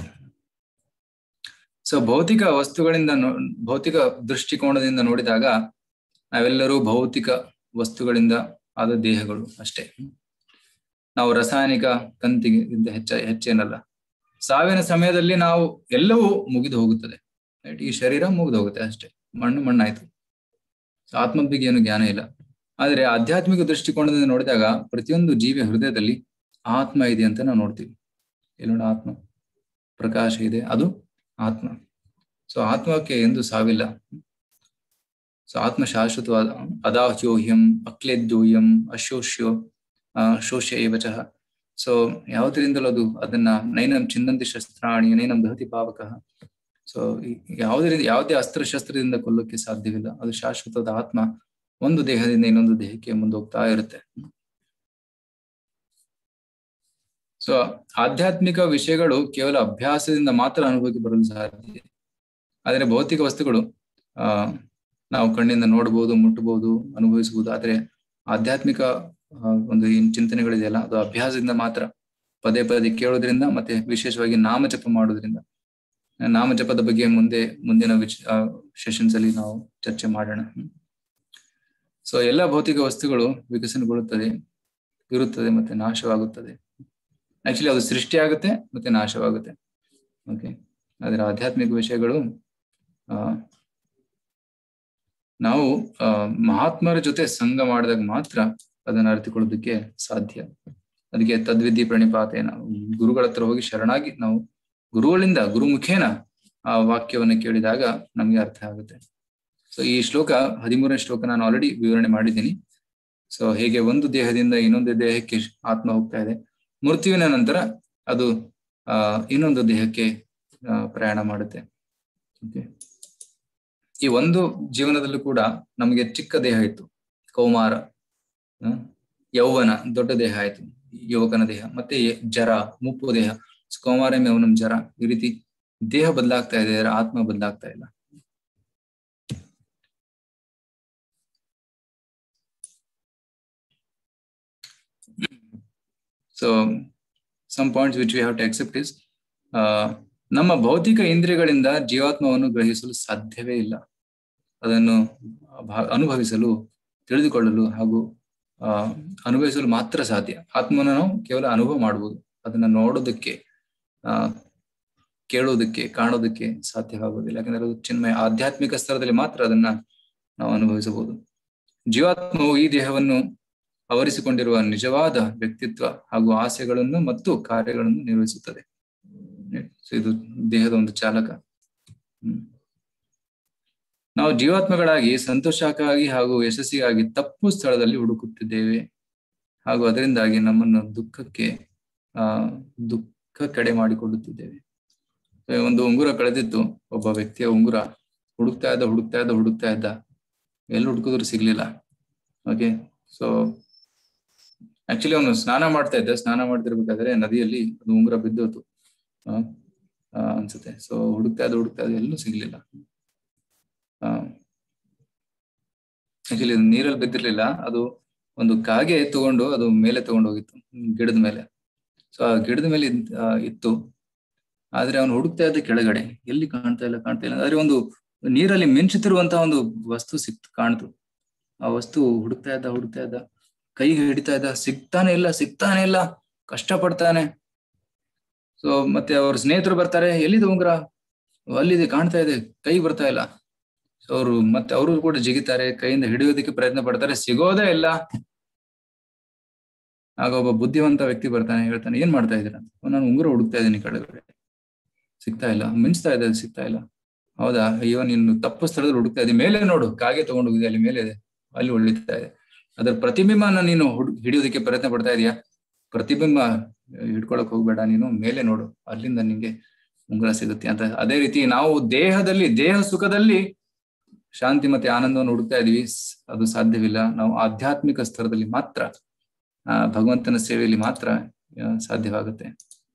ಸೊ ಭೌತಿಕ ವಸ್ತುಗಳಿಂದ ನೋ ಭೌತಿಕ ದೃಷ್ಟಿಕೋನದಿಂದ ನೋಡಿದಾಗ ನಾವೆಲ್ಲರೂ ಭೌತಿಕ ವಸ್ತುಗಳಿಂದ ಆದ ದೇಹಗಳು ಅಷ್ಟೇ ನಾವು ರಾಸಾಯನಿಕ ತಂತಿಗೆ ಇಂದ ಹೆಚ್ಚ ಹೆಚ್ಚೇನಲ್ಲ ಸಾವಿನ ಸಮಯದಲ್ಲಿ ನಾವು ಎಲ್ಲವೂ ಮುಗಿದು ಹೋಗುತ್ತದೆ Right? ಈ ಶರೀರ ಮುಗಿದು ಹೋಗುತ್ತೆ ಅಷ್ಟೇ ಮಣ್ಣು ಮಣ್ಣಾಯ್ತು So, ಆತ್ಮದ ಬಗ್ಗೆ ಏನು ಜ್ಞಾನ ಇಲ್ಲ ಆದ್ರೆ ಆಧ್ಯಾತ್ಮಿಕ ದೃಷ್ಟಿಕೋನದಿಂದ ನೋಡಿದಾಗ ಪ್ರತಿಯೊಂದು ಜೀವಿಯ ಹೃದಯದಲ್ಲಿ ಆತ್ಮ ಇದೆ ಅಂತ ನಾವು ನೋಡ್ತೀವಿ ಎಲ್ಲೋಣ ಆತ್ಮ ಪ್ರಕಾಶ ಇದೆ ಅದು ಆತ್ಮ ಸೊ ಆತ್ಮಕ್ಕೆ ಎಂದು ಸಾವಿಲ್ಲ ಸೊ ಆತ್ಮ ಶಾಶ್ವತವಾದ ಅದಾಹ್ಯೋಹ್ಯಂ ಅಕ್ಲೇದ್ಯೋಹ್ಯಂ ಅಶೋಷ್ಯೋ ಆ, ಶೋಷ್ಯ ಏವಚ ಸೊ ಯಾವುದರಿಂದಲೂ ಅದು ಅದನ್ನ ನೈನಂ ಚಿನ್ನಂತಿ ಶಸ್ತ್ರಾಣಿ ನೈನಂ ದಹತಿ ಪಾವಕ ಸೊ ಯಾವುದರಿಂದ ಯಾವುದೇ ಅಸ್ತ್ರಶಸ್ತ್ರದಿಂದ ಕೊಲ್ಲೋಕೆ ಸಾಧ್ಯವಿಲ್ಲ ಅದು ಶಾಶ್ವತವಾದ ಆತ್ಮ ಒಂದು ದೇಹದಿಂದ ಇನ್ನೊಂದು ದೇಹಕ್ಕೆ ಮುಂದೋಗ್ತಾ ಇರುತ್ತೆ ಸೊ ಆಧ್ಯಾತ್ಮಿಕ ವಿಷಯಗಳು ಕೇವಲ ಅಭ್ಯಾಸದಿಂದ ಮಾತ್ರ ಅನುಭವಕ್ಕೆ ಬರಲು ಸಾಧ್ಯ ಆದರೆ ಭೌತಿಕ ವಸ್ತುಗಳು ಆ ನಾವು ಕಣ್ಣಿಂದ ನೋಡಬಹುದು ಮುಟ್ಟಬಹುದು ಅನುಭವಿಸಬಹುದು ಆದ್ರೆ ಆಧ್ಯಾತ್ಮಿಕ ಆ, ಒಂದು ಏನ್ ಚಿಂತನೆಗಳಿದೆಯಲ್ಲ ಅದು ಅಭ್ಯಾಸದಿಂದ ಮಾತ್ರ ಪದೇ ಪದೇ ಕೇಳೋದ್ರಿಂದ ಮತ್ತೆ ವಿಶೇಷವಾಗಿ ನಾಮಜಪ ಮಾಡೋದ್ರಿಂದ ನಾಮಜಪದ ಬಗ್ಗೆ ಮುಂದೆ ಮುಂದಿನ ವಿಚ ಸೆಷನ್ಸ್ ಅಲ್ಲಿ ನಾವು ಚರ್ಚೆ ಮಾಡೋಣ ಸೊ ಎಲ್ಲ ಭೌತಿಕ ವಸ್ತುಗಳು ವಿಕಸನಗೊಳ್ಳುತ್ತದೆ ಇರುತ್ತದೆ ಮತ್ತೆ ನಾಶವಾಗುತ್ತದೆ ಆಕ್ಚುಲಿ ಅದು ಸೃಷ್ಟಿಯಾಗುತ್ತೆ ಮತ್ತೆ ನಾಶವಾಗುತ್ತೆ ಓಕೆ ಅದರ ಆಧ್ಯಾತ್ಮಿಕ ವಿಷಯಗಳು ಆ ನಾವು ಆ ಮಹಾತ್ಮರ ಜೊತೆ ಸಂಘ ಮಾಡಿದಾಗ ಮಾತ್ರ ಅದನ್ನ ಅರಿತುಕೊಳ್ಳೋದಕ್ಕೆ ಸಾಧ್ಯ ಅದಕ್ಕೆ ತದ್ವಿಧಿ ಪ್ರಣಿಪಾತೇನ ಗುರುಗಳ ಹತ್ರ ಹೋಗಿ ಶರಣಾಗಿ ನಾವು ಗುರುಗಳಿಂದ ಗುರುಮುಖೇನ ಆ ವಾಕ್ಯವನ್ನ ಕೇಳಿದಾಗ ನಮ್ಗೆ ಅರ್ಥ ಆಗುತ್ತೆ ಸೊ ಈ ಶ್ಲೋಕ ಹದಿಮೂರನೇ ಶ್ಲೋಕ ನಾನು ಆಲ್ರೆಡಿ ವಿವರಣೆ ಮಾಡಿದ್ದೀನಿ ಸೊ ಹೇಗೆ ಒಂದು ದೇಹದಿಂದ ಇನ್ನೊಂದು ದೇಹಕ್ಕೆ ಆತ್ಮ ಹೋಗ್ತಾ ಇದೆ ಮೃತ್ಯುವಿನ ನಂತರ ಅದು ಆ ಇನ್ನೊಂದು ದೇಹಕ್ಕೆ ಆ, ಪ್ರಯಾಣ ಮಾಡುತ್ತೆ ಓಕೆ ಈ ಒಂದು ಜೀವನದಲ್ಲೂ ಕೂಡ ನಮಗೆ ಚಿಕ್ಕ ದೇಹ ಇತ್ತು ಕೌಮಾರ ಆ, ಯೌವನ ದೊಡ್ಡ ದೇಹ ಆಯ್ತು ಯುವಕನ ದೇಹ ಮತ್ತೆ ಎ- ಜರ ಮುಪ್ಪು ದೇಹ ಕೌಮಾರ ಯೌವನಂ ಜರ ಈ ರೀತಿ ದೇಹ ಬದಲಾಗ್ತಾ ಇದೆ ಆದ್ರೆ ಆತ್ಮ ಬದಲಾಗ್ತಾ ಇಲ್ಲ so some points which we have to accept is ನಮ್ಮ ಭೌತಿಕ ಇಂದ್ರಿಯಗಳಿಂದ ಜೀವಾತ್ಮವನ್ನು ಗ್ರಹಿಸಲು ಸಾಧ್ಯವೇ ಇಲ್ಲ ಅದನ್ನು ಭಾ- ಅನುಭವಿಸಲು ತಿಳಿದುಕೊಳ್ಳಲು ಹಾಗೂ ಆ ಅನುಭವಿಸಲು ಮಾತ್ರ ಸಾಧ್ಯ ಆತ್ಮನ ನಾವು ಕೇವಲ ಅನುಭವ ಮಾಡಬಹುದು ಅದನ್ನ ನೋಡೋದಕ್ಕೆ ಆ ಕೇಳೋದಕ್ಕೆ ಕಾಣೋದಕ್ಕೆ ಸಾಧ್ಯವಾಗುವುದಿಲ್ಲ ಯಾಕಂದ್ರೆ ಅದು ಚಿನ್ಮಯ ಆಧ್ಯಾತ್ಮಿಕ ಸ್ತರದಲ್ಲಿ ಮಾತ್ರ ಅದನ್ನ ನಾವು ಅನುಭವಿಸಬಹುದು ಜೀವಾತ್ಮವು ಈ ದೇಹವನ್ನು ಆವರಿಸಿಕೊಂಡಿರುವ ನಿಜವಾದ ವ್ಯಕ್ತಿತ್ವ ಹಾಗೂ ಆಸೆಗಳನ್ನು ಮತ್ತು ಕಾರ್ಯಗಳನ್ನು ನಿರ್ವಹಿಸುತ್ತದೆ ಸೊ ಇದು ದೇಹದ ಒಂದು ಚಾಲಕ ಹ್ಮ್. ನಾವು ಜೀವಾತ್ಮಗಳಾಗಿ ಸಂತೋಷಕ್ಕಾಗಿ ಹಾಗೂ ಯಶಸ್ಸಿಗಾಗಿ ತಪ್ಪು ಸ್ಥಳದಲ್ಲಿ ಹುಡುಕುತ್ತಿದ್ದೇವೆ ಹಾಗೂ ಅದರಿಂದಾಗಿ ನಮ್ಮನ್ನು ದುಃಖಕ್ಕೆ ಆ ದುಃಖ ಕಡೆ ಮಾಡಿಕೊಳ್ಳುತ್ತಿದ್ದೇವೆ ಸೊ, ಒಂದು ಉಂಗುರ ಕಳೆದಿತ್ತು ಒಬ್ಬ ವ್ಯಕ್ತಿಯ ಉಂಗುರ ಹುಡುಕ್ತಾ ಇದ್ದ ಹುಡುಕ್ತಾ ಇದ್ದ ಹುಡುಕ್ತಾ ಇದ್ದ ಎಲ್ಲಿ ಹುಡುಕಿದ್ರು ಸಿಗ್ಲಿಲ್ಲ ಓಕೆ ಸೊ ಆಕ್ಚುಲಿ ಅವನು ಸ್ನಾನ ಮಾಡ್ತಾ ಇದ್ದ ಸ್ನಾನ ಮಾಡ್ತಿರ್ಬೇಕಾದ್ರೆ ನದಿಯಲ್ಲಿ ಅದು ಉಂಗುರ ಬಿದ್ದೋತು ಆ, ಆ, ಅನ್ಸುತ್ತೆ ಸೊ ಹುಡುಕ್ತಾ ಇದ್ದ ಹುಡುಕ್ತಾ ಇದ್ದ ಎಲ್ಲೂ ಸಿಗ್ಲಿಲ್ಲ ಆಕ್ಚುಲಿ ನೀರಲ್ಲಿ ಬಿದ್ದಿರ್ಲಿಲ್ಲ ಅದು ಒಂದು ಕಾಗೆ ತಗೊಂಡು ಅದು ಮೇಲೆ ತಗೊಂಡು ಹೋಗಿತ್ತು ಗಿಡದ ಮೇಲೆ ಸೊ ಆ ಗಿಡದ ಮೇಲೆ ಇದ್- ಆ, ಇತ್ತು ಆದ್ರೆ ಅವನು ಹುಡುಕ್ತಾ ಇದ್ದ ಕೆಳಗಡೆ ಎಲ್ಲಿ ಕಾಣ್ತಾ ಇಲ್ಲ ಕಾಣ್ತಾ ಇಲ್ಲ ಆದ್ರೆ ಒಂದು ನೀರಲ್ಲಿ ಮಿಂಚುತ್ತಿರುವಂತಹ ಒಂದು ವಸ್ತು ಸಿಕ್ತು ಕಾಣ್ತು ಆ ವಸ್ತು ಹುಡುಕ್ತಾ ಇದ್ದ ಹುಡುಕ್ತಾ ಇದ್ದ ಕೈಗೆ ಹಿಡಿತಾ ಇದ್ದ ಸಿಗ್ತಾನೆ ಇಲ್ಲ ಸಿಗ್ತಾನೆ ಇಲ್ಲ ಕಷ್ಟ ಪಡ್ತಾನೆ ಸೊ ಮತ್ತೆ ಅವ್ರ ಸ್ನೇಹಿತರು ಬರ್ತಾರೆ ಎಲ್ಲಿದೆ ಉಂಗ್ರ ಅಲ್ಲಿದೆ ಕಾಣ್ತಾ ಇದೆ ಕೈ ಬರ್ತಾ ಇಲ್ಲ ಸೊ ಅವರು ಮತ್ತೆ ಅವರು ಕೂಡ ಜಿಗಿತಾರೆ ಕೈಯಿಂದ ಹಿಡಿಯೋದಕ್ಕೆ ಪ್ರಯತ್ನ ಪಡ್ತಾರೆ ಸಿಗೋದೇ ಇಲ್ಲ ಆಗ ಒಬ್ಬ ಬುದ್ಧಿವಂತ ವ್ಯಕ್ತಿ ಬರ್ತಾನೆ ಹೇಳ್ತಾನೆ ಏನ್ ಮಾಡ್ತಾ ಇದ್ದೀರಾ ನಾನು ಉಂಗುರ ಹುಡುಕ್ತಾ ಇದ್ದೀನಿ ಕೆಳಗಡೆ ಸಿಗ್ತಾ ಇಲ್ಲ ಮಿಂಚ್ತಾ ಇದೆ ಸಿಗ್ತಾ ಇಲ್ಲ ಹೌದಾ ಅಯ್ಯೋ ನೀನು ತಪ್ಪು ಸ್ಥಳದಲ್ಲಿ ಹುಡುಕ್ತಾ ಇದ್ದಿ ಮೇಲೆ ನೋಡು ಕಾಗೆ ತಗೊಂಡು ಹೋಗಿದೆ ಅಲ್ಲಿ ಮೇಲೆ ಇದೆ ಅಲ್ಲಿ ಉಳಿತಾ ಇದೆ ಅದರ ಪ್ರತಿಬಿಂಬನ ನೀನು ಹುಡ್ ಹಿಡಿಯೋದಕ್ಕೆ ಪ್ರಯತ್ನ ಪಡ್ತಾ ಇದೀಯಾ ಪ್ರತಿಬಿಂಬ ಹಿಡ್ಕೊಳಕ್ ಹೋಗ್ಬೇಡ ನೀನು ಮೇಲೆ ನೋಡು ಅಲ್ಲಿಂದ ನಿಂಗೆ ಉಂಗುರ ಸಿಗುತ್ತೆ ಅಂತ ಅದೇ ರೀತಿ ನಾವು ದೇಹದಲ್ಲಿ ದೇಹ ಸುಖದಲ್ಲಿ ಶಾಂತಿ ಮತ್ತೆ ಆನಂದವನ್ನು ಹುಡುಕ್ತಾ ಇದೀವಿ ಸ್- ಅದು ಸಾಧ್ಯವಿಲ್ಲ ನಾವು ಆಧ್ಯಾತ್ಮಿಕ ಸ್ತರದಲ್ಲಿ ಮಾತ್ರ ಆ ಭಗವಂತನ ಸೇವೆಯಲ್ಲಿ ಮಾತ್ರ ಆ, ಸಾಧ್ಯವಾಗುತ್ತೆ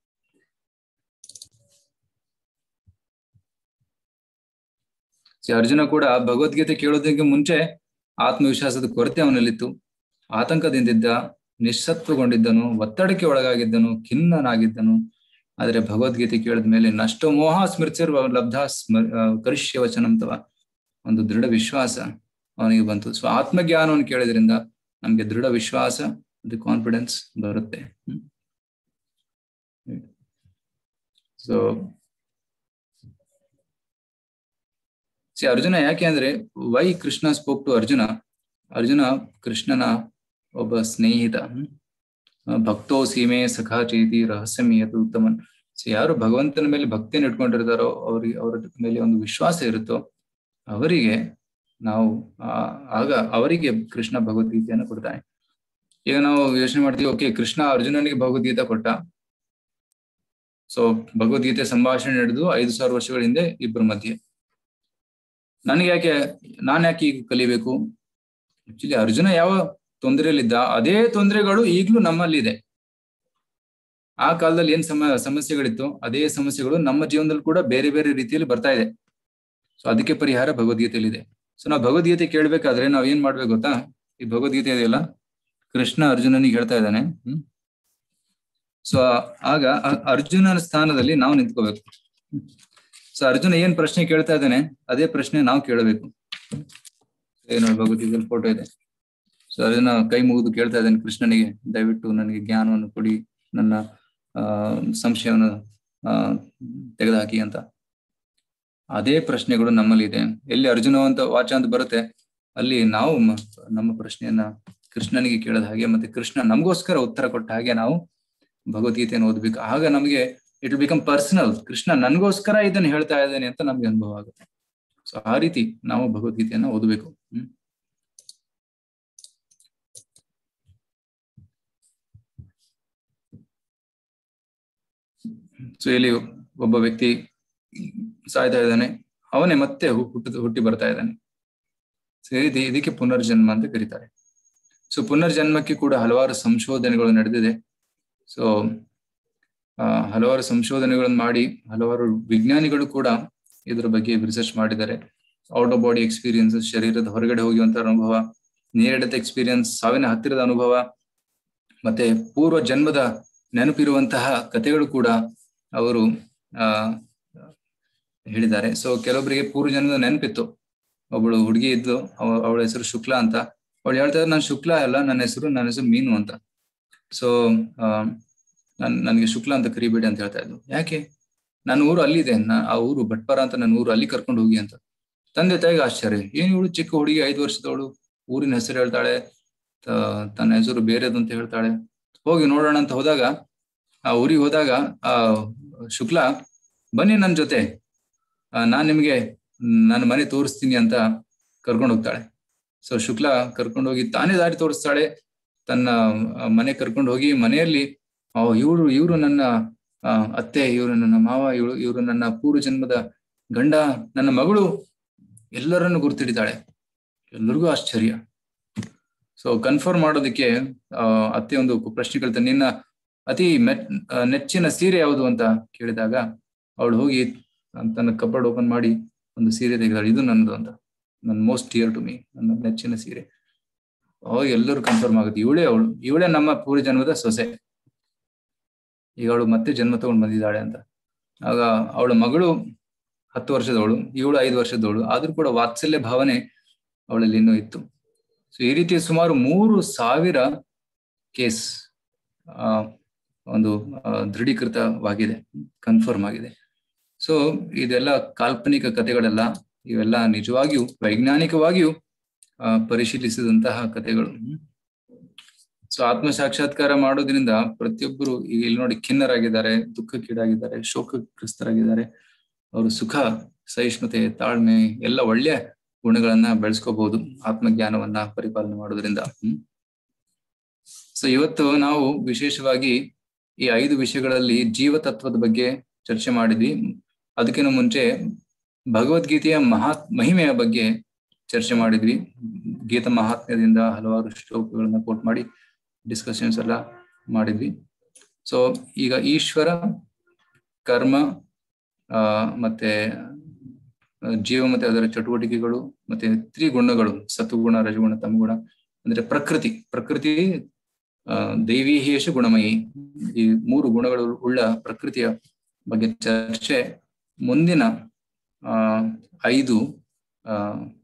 ಶ್ರೀ ಅರ್ಜುನ ಕೂಡ ಭಗವದ್ಗೀತೆ ಕೇಳೋದಕ್ಕೆ ಮುಂಚೆ ಆತ್ಮವಿಶ್ವಾಸದ ಕೊರತೆ ಅವನಲ್ಲಿತ್ತು ಆತಂಕದಿಂದಿದ್ದ ನಿಸ್ಸತ್ವಗೊಂಡಿದ್ದನು ಒತ್ತಡಕ್ಕೆ ಒಳಗಾಗಿದ್ದನು ಖಿನ್ನನಾಗಿದ್ದನು ಆದರೆ ಭಗವದ್ಗೀತೆ ಕೇಳಿದ ಮೇಲೆ ನಷ್ಟ ಮೋಹ ಸ್ಮೃತಿರುವ ಲಬ್ಧ ಸ್ಮ ಆ, ಕರಿಷ್ಯ ವಚನಂತವ ಒಂದು ದೃಢ ವಿಶ್ವಾಸ ಅವನಿಗೆ ಬಂತು ಸೊ ಆತ್ಮಜ್ಞಾನವನ್ನು ಕೇಳಿದ್ರಿಂದ ನಮ್ಗೆ ದೃಢ ವಿಶ್ವಾಸ ಮತ್ತು ಕಾನ್ಫಿಡೆನ್ಸ್ ಬರುತ್ತೆ ಸೊ ಸಿ ಅರ್ಜುನ ಯಾಕೆ ಅಂದ್ರೆ why Krishna spoke to Arjuna Arjuna ಕೃಷ್ಣನ ಒಬ್ಬ ಸ್ನೇಹಿತ ಹ್ಮ್? ಆ, ಭಕ್ತೋ ಸೀಮೆ ಸಖಾ ಚೇತಿ ರಹಸ್ಯಮೀಯತು ಉತ್ತಮನ್ ಸೊ ಯಾರು ಭಗವಂತನ ಮೇಲೆ ಭಕ್ತಿಯನ್ನು ಇಟ್ಕೊಂಡಿರ್ತಾರೋ ಅವ್ರಿಗೆ ಅವರ ಮೇಲೆ ಒಂದು ವಿಶ್ವಾಸ ಇರುತ್ತೋ ಅವರಿಗೆ ನಾವು ಆ, ಆಗ ಅವರಿಗೆ ಕೃಷ್ಣ ಭಗವದ್ಗೀತೆಯನ್ನು ಕೊಡ್ತಾನೆ ಈಗ ನಾವು ಯೋಚನೆ ಮಾಡ್ತೀವಿ ಓಕೆ ಕೃಷ್ಣ ಅರ್ಜುನನಿಗೆ ಭಗವದ್ಗೀತೆ ಕೊಟ್ಟ ಸೊ ಭಗವದ್ಗೀತೆ ಸಂಭಾಷಣೆ ನಡೆದು ಐದು ಸಾವಿರ ವರ್ಷಗಳ ಹಿಂದೆ ಇಬ್ಬರ ಮಧ್ಯೆ ನನಗೆ ಯಾಕೆ ನಾನ್ ಯಾಕೆ ಈಗ ಕಲಿಬೇಕು ಆಕ್ಚುಲಿ ಅರ್ಜುನ ಯಾವ ತೊಂದರೆಯಲ್ಲಿದ್ದ ಅದೇ ತೊಂದರೆಗಳು ಈಗಲೂ ನಮ್ಮಲ್ಲಿದೆ ಆ ಕಾಲದಲ್ಲಿ ಏನ್ ಸಮ ಸಮಸ್ಯೆಗಳಿತ್ತು ಅದೇ ಸಮಸ್ಯೆಗಳು ನಮ್ಮ ಜೀವನದಲ್ಲಿ ಕೂಡ ಬೇರೆ ಬೇರೆ ರೀತಿಯಲ್ಲಿ ಬರ್ತಾ ಇದೆ ಸೊ ಅದಕ್ಕೆ ಪರಿಹಾರ ಭಗವದ್ಗೀತೆಯಲ್ಲಿದೆ ಸೊ ನಾವು ಭಗವದ್ಗೀತೆ ಕೇಳ್ಬೇಕಾದ್ರೆ ನಾವ್ ಏನ್ ಮಾಡ್ಬೇಕು ಗೊತ್ತಾ ಈ ಭಗವದ್ಗೀತೆ ಇದೆಯಲ್ಲ ಕೃಷ್ಣ ಅರ್ಜುನನಿಗೆ ಹೇಳ್ತಾ ಇದ್ದಾನೆ ಹ್ಮ್ ಸೊ ಆಗ ಅ- ಅರ್ಜುನನ ಸ್ಥಾನದಲ್ಲಿ ನಾವು ನಿಂತ್ಕೋಬೇಕು ಸೊ ಅರ್ಜುನ ಏನ್ ಪ್ರಶ್ನೆ ಕೇಳ್ತಾ ಇದ್ದಾನೆ ಅದೇ ಪ್ರಶ್ನೆ ನಾವು ಕೇಳಬೇಕು ಏನು ಭಗವದ್ಗೀತೆಯಲ್ಲಿ ಫೋಟೋ ಇದೆ ಸೊ ಅದನ್ನ ಕೈ ಮುಗಿದು ಕೇಳ್ತಾ ಇದ್ದೇನೆ ಕೃಷ್ಣನಿಗೆ ದಯವಿಟ್ಟು ನನಗೆ ಜ್ಞಾನವನ್ನು ಕೊಡಿ ನನ್ನ ಆ ಸಂಶಯವನ್ನು ಆ ತೆಗೆದುಹಾಕಿ ಅಂತ ಅದೇ ಪ್ರಶ್ನೆಗಳು ನಮ್ಮಲ್ಲಿ ಇದೆ ಎಲ್ಲಿ ಅರ್ಜುನ ಅಂತ ವಾಚ ಅಂತ ಬರುತ್ತೆ ಅಲ್ಲಿ ನಾವು ಮ- ನಮ್ಮ ಪ್ರಶ್ನೆಯನ್ನ ಕೃಷ್ಣನಿಗೆ ಕೇಳದ ಹಾಗೆ ಮತ್ತೆ ಕೃಷ್ಣ ನಮಗೋಸ್ಕರ ಉತ್ತರ ಕೊಟ್ಟ ಹಾಗೆ ನಾವು ಭಗವದ್ಗೀತೆಯನ್ನು ಓದ್ಬೇಕು ಆಗ ನಮಗೆ it will become personal Krishna ನನ್ಗೋಸ್ಕರ ಇದನ್ನ ಹೇಳ್ತಾ ಇದ್ದೇನೆ ಅಂತ ನಮ್ಗೆ ಅನುಭವ ಆಗುತ್ತೆ ಸೊ ಆ ರೀತಿ ನಾವು ಭಗವದ್ಗೀತೆಯನ್ನ ಓದಬೇಕು ಹ್ಮ್ ಸೊ ಇಲ್ಲಿ ಒಬ್ಬ ವ್ಯಕ್ತಿ ಸಾಯ್ತಾ ಇದ್ದಾನೆ ಅವನೇ ಮತ್ತೆ ಹು- ಹುಟ್ಟು ಹುಟ್ಟಿ ಬರ್ತಾ ಇದ್ದಾನೆ ಸೊ ಈ ರೀತಿ ಇದಕ್ಕೆ ಪುನರ್ಜನ್ಮ ಅಂತ ಕರೀತಾರೆ ಸೊ ಪುನರ್ಜನ್ಮಕ್ಕೆ ಕೂಡ ಹಲವಾರು ಸಂಶೋಧನೆಗಳು ನಡೆದಿದೆ ಸೊ ಆ, ಹಲವಾರು ಸಂಶೋಧನೆಗಳನ್ನು ಮಾಡಿ ಹಲವಾರು ವಿಜ್ಞಾನಿಗಳು ಕೂಡ ಇದರ ಬಗ್ಗೆ ರಿಸರ್ಚ್ ಮಾಡಿದ್ದಾರೆ ಔಟ್ ಆಫ್ ಬಾಡಿ ಎಕ್ಸ್ಪೀರಿಯನ್ಸ್ ಶರೀರದ ಹೊರಗಡೆ ಹೋಗುವಂತ ಅನುಭವ ನೇರಡತೆ ಎಕ್ಸ್ಪೀರಿಯನ್ಸ್ ಸಾವಿನ ಹತ್ತಿರದ ಅನುಭವ ಮತ್ತೆ ಪೂರ್ವ ಜನ್ಮದ ನೆನಪಿರುವಂತಹ ಕಥೆಗಳು ಕೂಡ ಅವರು ಆ ಹೇಳಿದ್ದಾರೆ ಸೊ ಕೆಲವೊಬ್ಬರಿಗೆ ಪೂರ್ವ ಜನ್ಮದ ನೆನಪಿತ್ತು ಒಬ್ಬಳು ಹುಡುಗಿ ಇದ್ಲು ಅವ- ಅವಳ ಹೆಸರು ಶುಕ್ಲಾ ಅಂತ ಅವಳು ಹೇಳ್ತಾರೆ ನಾನು ಶುಕ್ಲಾ ಅಲ್ಲ ನನ್ನ ಹೆಸರು ನನ್ನ ಹೆಸರು ಮೀನು ಅಂತ ಸೊ ನನ್ ನನಗೆ ಶುಕ್ಲಾ ಅಂತ ಕರಿಬೇಡಿ ಅಂತ ಹೇಳ್ತಾ ಇದ್ಲು ಯಾಕೆ ನನ್ನ ಊರು ಅಲ್ಲಿದೆ ನಾ- ಆ ಊರು ಭಟ್ಪರ ಅಂತ ನನ್ನ ಊರು ಅಲ್ಲಿ ಕರ್ಕೊಂಡು ಹೋಗಿ ಅಂತ ತಂದೆ ತಾಯಿಗೆ ಆಶ್ಚರ್ಯ ಏನ್ ಇವಳು ಚಿಕ್ಕ ಹುಡುಗಿ ಐದು ವರ್ಷದವಳು ಊರಿನ ಹೆಸರು ಹೇಳ್ತಾಳೆ ತ- ತನ್ನ ಹೆಸರು ಬೇರೆದು ಅಂತ ಹೇಳ್ತಾಳೆ ಹೋಗಿ ನೋಡೋಣ ಅಂತ ಹೋದಾಗ ಆ ಊರಿಗೆ ಹೋದಾಗ ಆ ಶುಕ್ಲಾ ಬನ್ನಿ ನನ್ನ ಜೊತೆ ಆ, ನಾನ್ ನಿಮ್ಗೆ ನನ್ನ ಮನೆ ತೋರಿಸ್ತೀನಿ ಅಂತ ಕರ್ಕೊಂಡು ಹೋಗ್ತಾಳೆ ಸೊ ಶುಕ್ಲಾ ಕರ್ಕೊಂಡು ಹೋಗಿ ತಾನೇ ದಾರಿ ತೋರಿಸ್ತಾಳೆ ತನ್ನ ಆ, ಮನೆ ಕರ್ಕೊಂಡು ಹೋಗಿ ಮನೆಯಲ್ಲಿ ಇವರು ಇವರು ನನ್ನ ಆ, ಅತ್ತೆ ಇವರು ನನ್ನ ಮಾವ ಇವಳು ಇವರು ನನ್ನ ಪೂರ್ವ ಜನ್ಮದ ಗಂಡ ನನ್ನ ಮಗಳು ಎಲ್ಲರನ್ನು ಗುರ್ತಿಡಿತಾಳೆ ಎಲ್ಲರಿಗೂ ಆಶ್ಚರ್ಯ ಸೊ ಕನ್ಫರ್ಮ್ ಮಾಡೋದಕ್ಕೆ ಆ ಅತ್ತೆ ಒಂದು ಪ್ರಶ್ನೆ ಕೇಳ್ತಾನೆ ನಿನ್ನ ಅತಿ ಮೆಟ್ ಆ, ನೆಚ್ಚಿನ ಸೀರೆ ಯಾವುದು ಅಂತ ಕೇಳಿದಾಗ ಅವಳು ಹೋಗಿ ತನ್ನ ಕಬರ್ಡ್ ಓಪನ್ ಮಾಡಿ ಒಂದು ಸೀರೆ ತೆಗೆದಾಳೆ ಇದು ನನ್ನದು ಅಂತ ನನ್ನ ಮೋಸ್ಟ್ ಡಿಯರ್ ಟು ಮೀ ನನ್ನ ನೆಚ್ಚಿನ ಸೀರೆ ಅವಾಗ ಎಲ್ಲರೂ ಕನ್ಫರ್ಮ್ ಆಗುತ್ತೆ ಇವಳೇ ಅವಳು ಇವಳೇ ನಮ್ಮ ಪೂರ್ವ ಜನ್ಮದ ಸೊಸೆ ಈಗ ಅವಳು ಮತ್ತೆ ಜನ್ಮ ತಗೊಂಡು ಬಂದಿದ್ದಾಳೆ ಅಂತ ಆಗ ಅವಳ ಮಗಳು ಹತ್ತು ವರ್ಷದವಳು ಇವಳು ಐದು ವರ್ಷದವಳು ಆದ್ರೂ ಕೂಡ ವಾತ್ಸಲ್ಯ ಭಾವನೆ ಅವಳಲ್ಲಿ ಇನ್ನೂ ಇತ್ತು ಸೊ ಈ ರೀತಿ ಸುಮಾರು ಮೂರು ಸಾವಿರ ಕೇಸ್ ಆ ಒಂದು ಆ, ದೃಢೀಕೃತವಾಗಿದೆ ಕನ್ಫರ್ಮ್ ಆಗಿದೆ ಸೊ ಇದೆಲ್ಲ ಕಾಲ್ಪನಿಕ ಕಥೆಗಳೆಲ್ಲ ಇವೆಲ್ಲ ನಿಜವಾಗಿಯೂ ವೈಜ್ಞಾನಿಕವಾಗಿಯೂ ಆ, ಪರಿಶೀಲಿಸಿದಂತಹ ಕಥೆಗಳು ಸೊ ಆತ್ಮ ಸಾಕ್ಷಾತ್ಕಾರ ಮಾಡೋದ್ರಿಂದ ಪ್ರತಿಯೊಬ್ಬರು ಈಗ ಇಲ್ಲಿ ನೋಡಿ ಖಿನ್ನರಾಗಿದ್ದಾರೆ ದುಃಖಕ್ಕೀಡಾಗಿದ್ದಾರೆ ಶೋಕಗ್ರಸ್ತರಾಗಿದ್ದಾರೆ ಅವರು ಸುಖ ಸಹಿಷ್ಣುತೆ ತಾಳ್ಮೆ ಎಲ್ಲ ಒಳ್ಳೆಯ ಗುಣಗಳನ್ನ ಬೆಳೆಸ್ಕೋಬಹುದು ಆತ್ಮಜ್ಞಾನವನ್ನ ಪರಿಪಾಲನೆ ಮಾಡೋದ್ರಿಂದ ಹ್ಮ್ ಸೊ ಇವತ್ತು ನಾವು ವಿಶೇಷವಾಗಿ ಈ ಐದು ವಿಷಯಗಳಲ್ಲಿ ಜೀವತತ್ವದ ಬಗ್ಗೆ ಚರ್ಚೆ ಮಾಡಿದ್ವಿ ಅದಕ್ಕಿಂತ ಮುಂಚೆ ಭಗವದ್ಗೀತೆಯ ಮಹಾ ಮಹಿಮೆಯ ಬಗ್ಗೆ ಚರ್ಚೆ ಮಾಡಿದ್ವಿ ಗೀತ ಮಹಾತ್ಮ್ಯದಿಂದ ಹಲವಾರು ಶ್ಲೋಕಗಳನ್ನ ಕೋಟ್ ಮಾಡಿ ಡಿಸ್ಕಷನ್ಸ್ ಎಲ್ಲ ಮಾಡಿದ್ವಿ ಸೊ ಈಗ ಈಶ್ವರ ಕರ್ಮ ಆ ಮತ್ತೆ ಆ, ಜೀವ ಮತ್ತೆ ಅದರ ಚಟುವಟಿಕೆಗಳು ಮತ್ತೆ ತ್ರಿಗುಣಗಳು ಸತ್ವಗುಣ ರಜಗುಣ ತಮಗುಣ ಅಂದ್ರೆ ಪ್ರಕೃತಿ ಪ್ರಕೃತಿ ಆ ದೈವೀಹೇಶ ಗುಣಮಯಿ ಈ ಮೂರು ಗುಣಗಳು ಉಳ್ಳ ಪ್ರಕೃತಿಯ ಬಗ್ಗೆ ಚರ್ಚೆ ಮುಂದಿನ ಆ ಐದು ಆ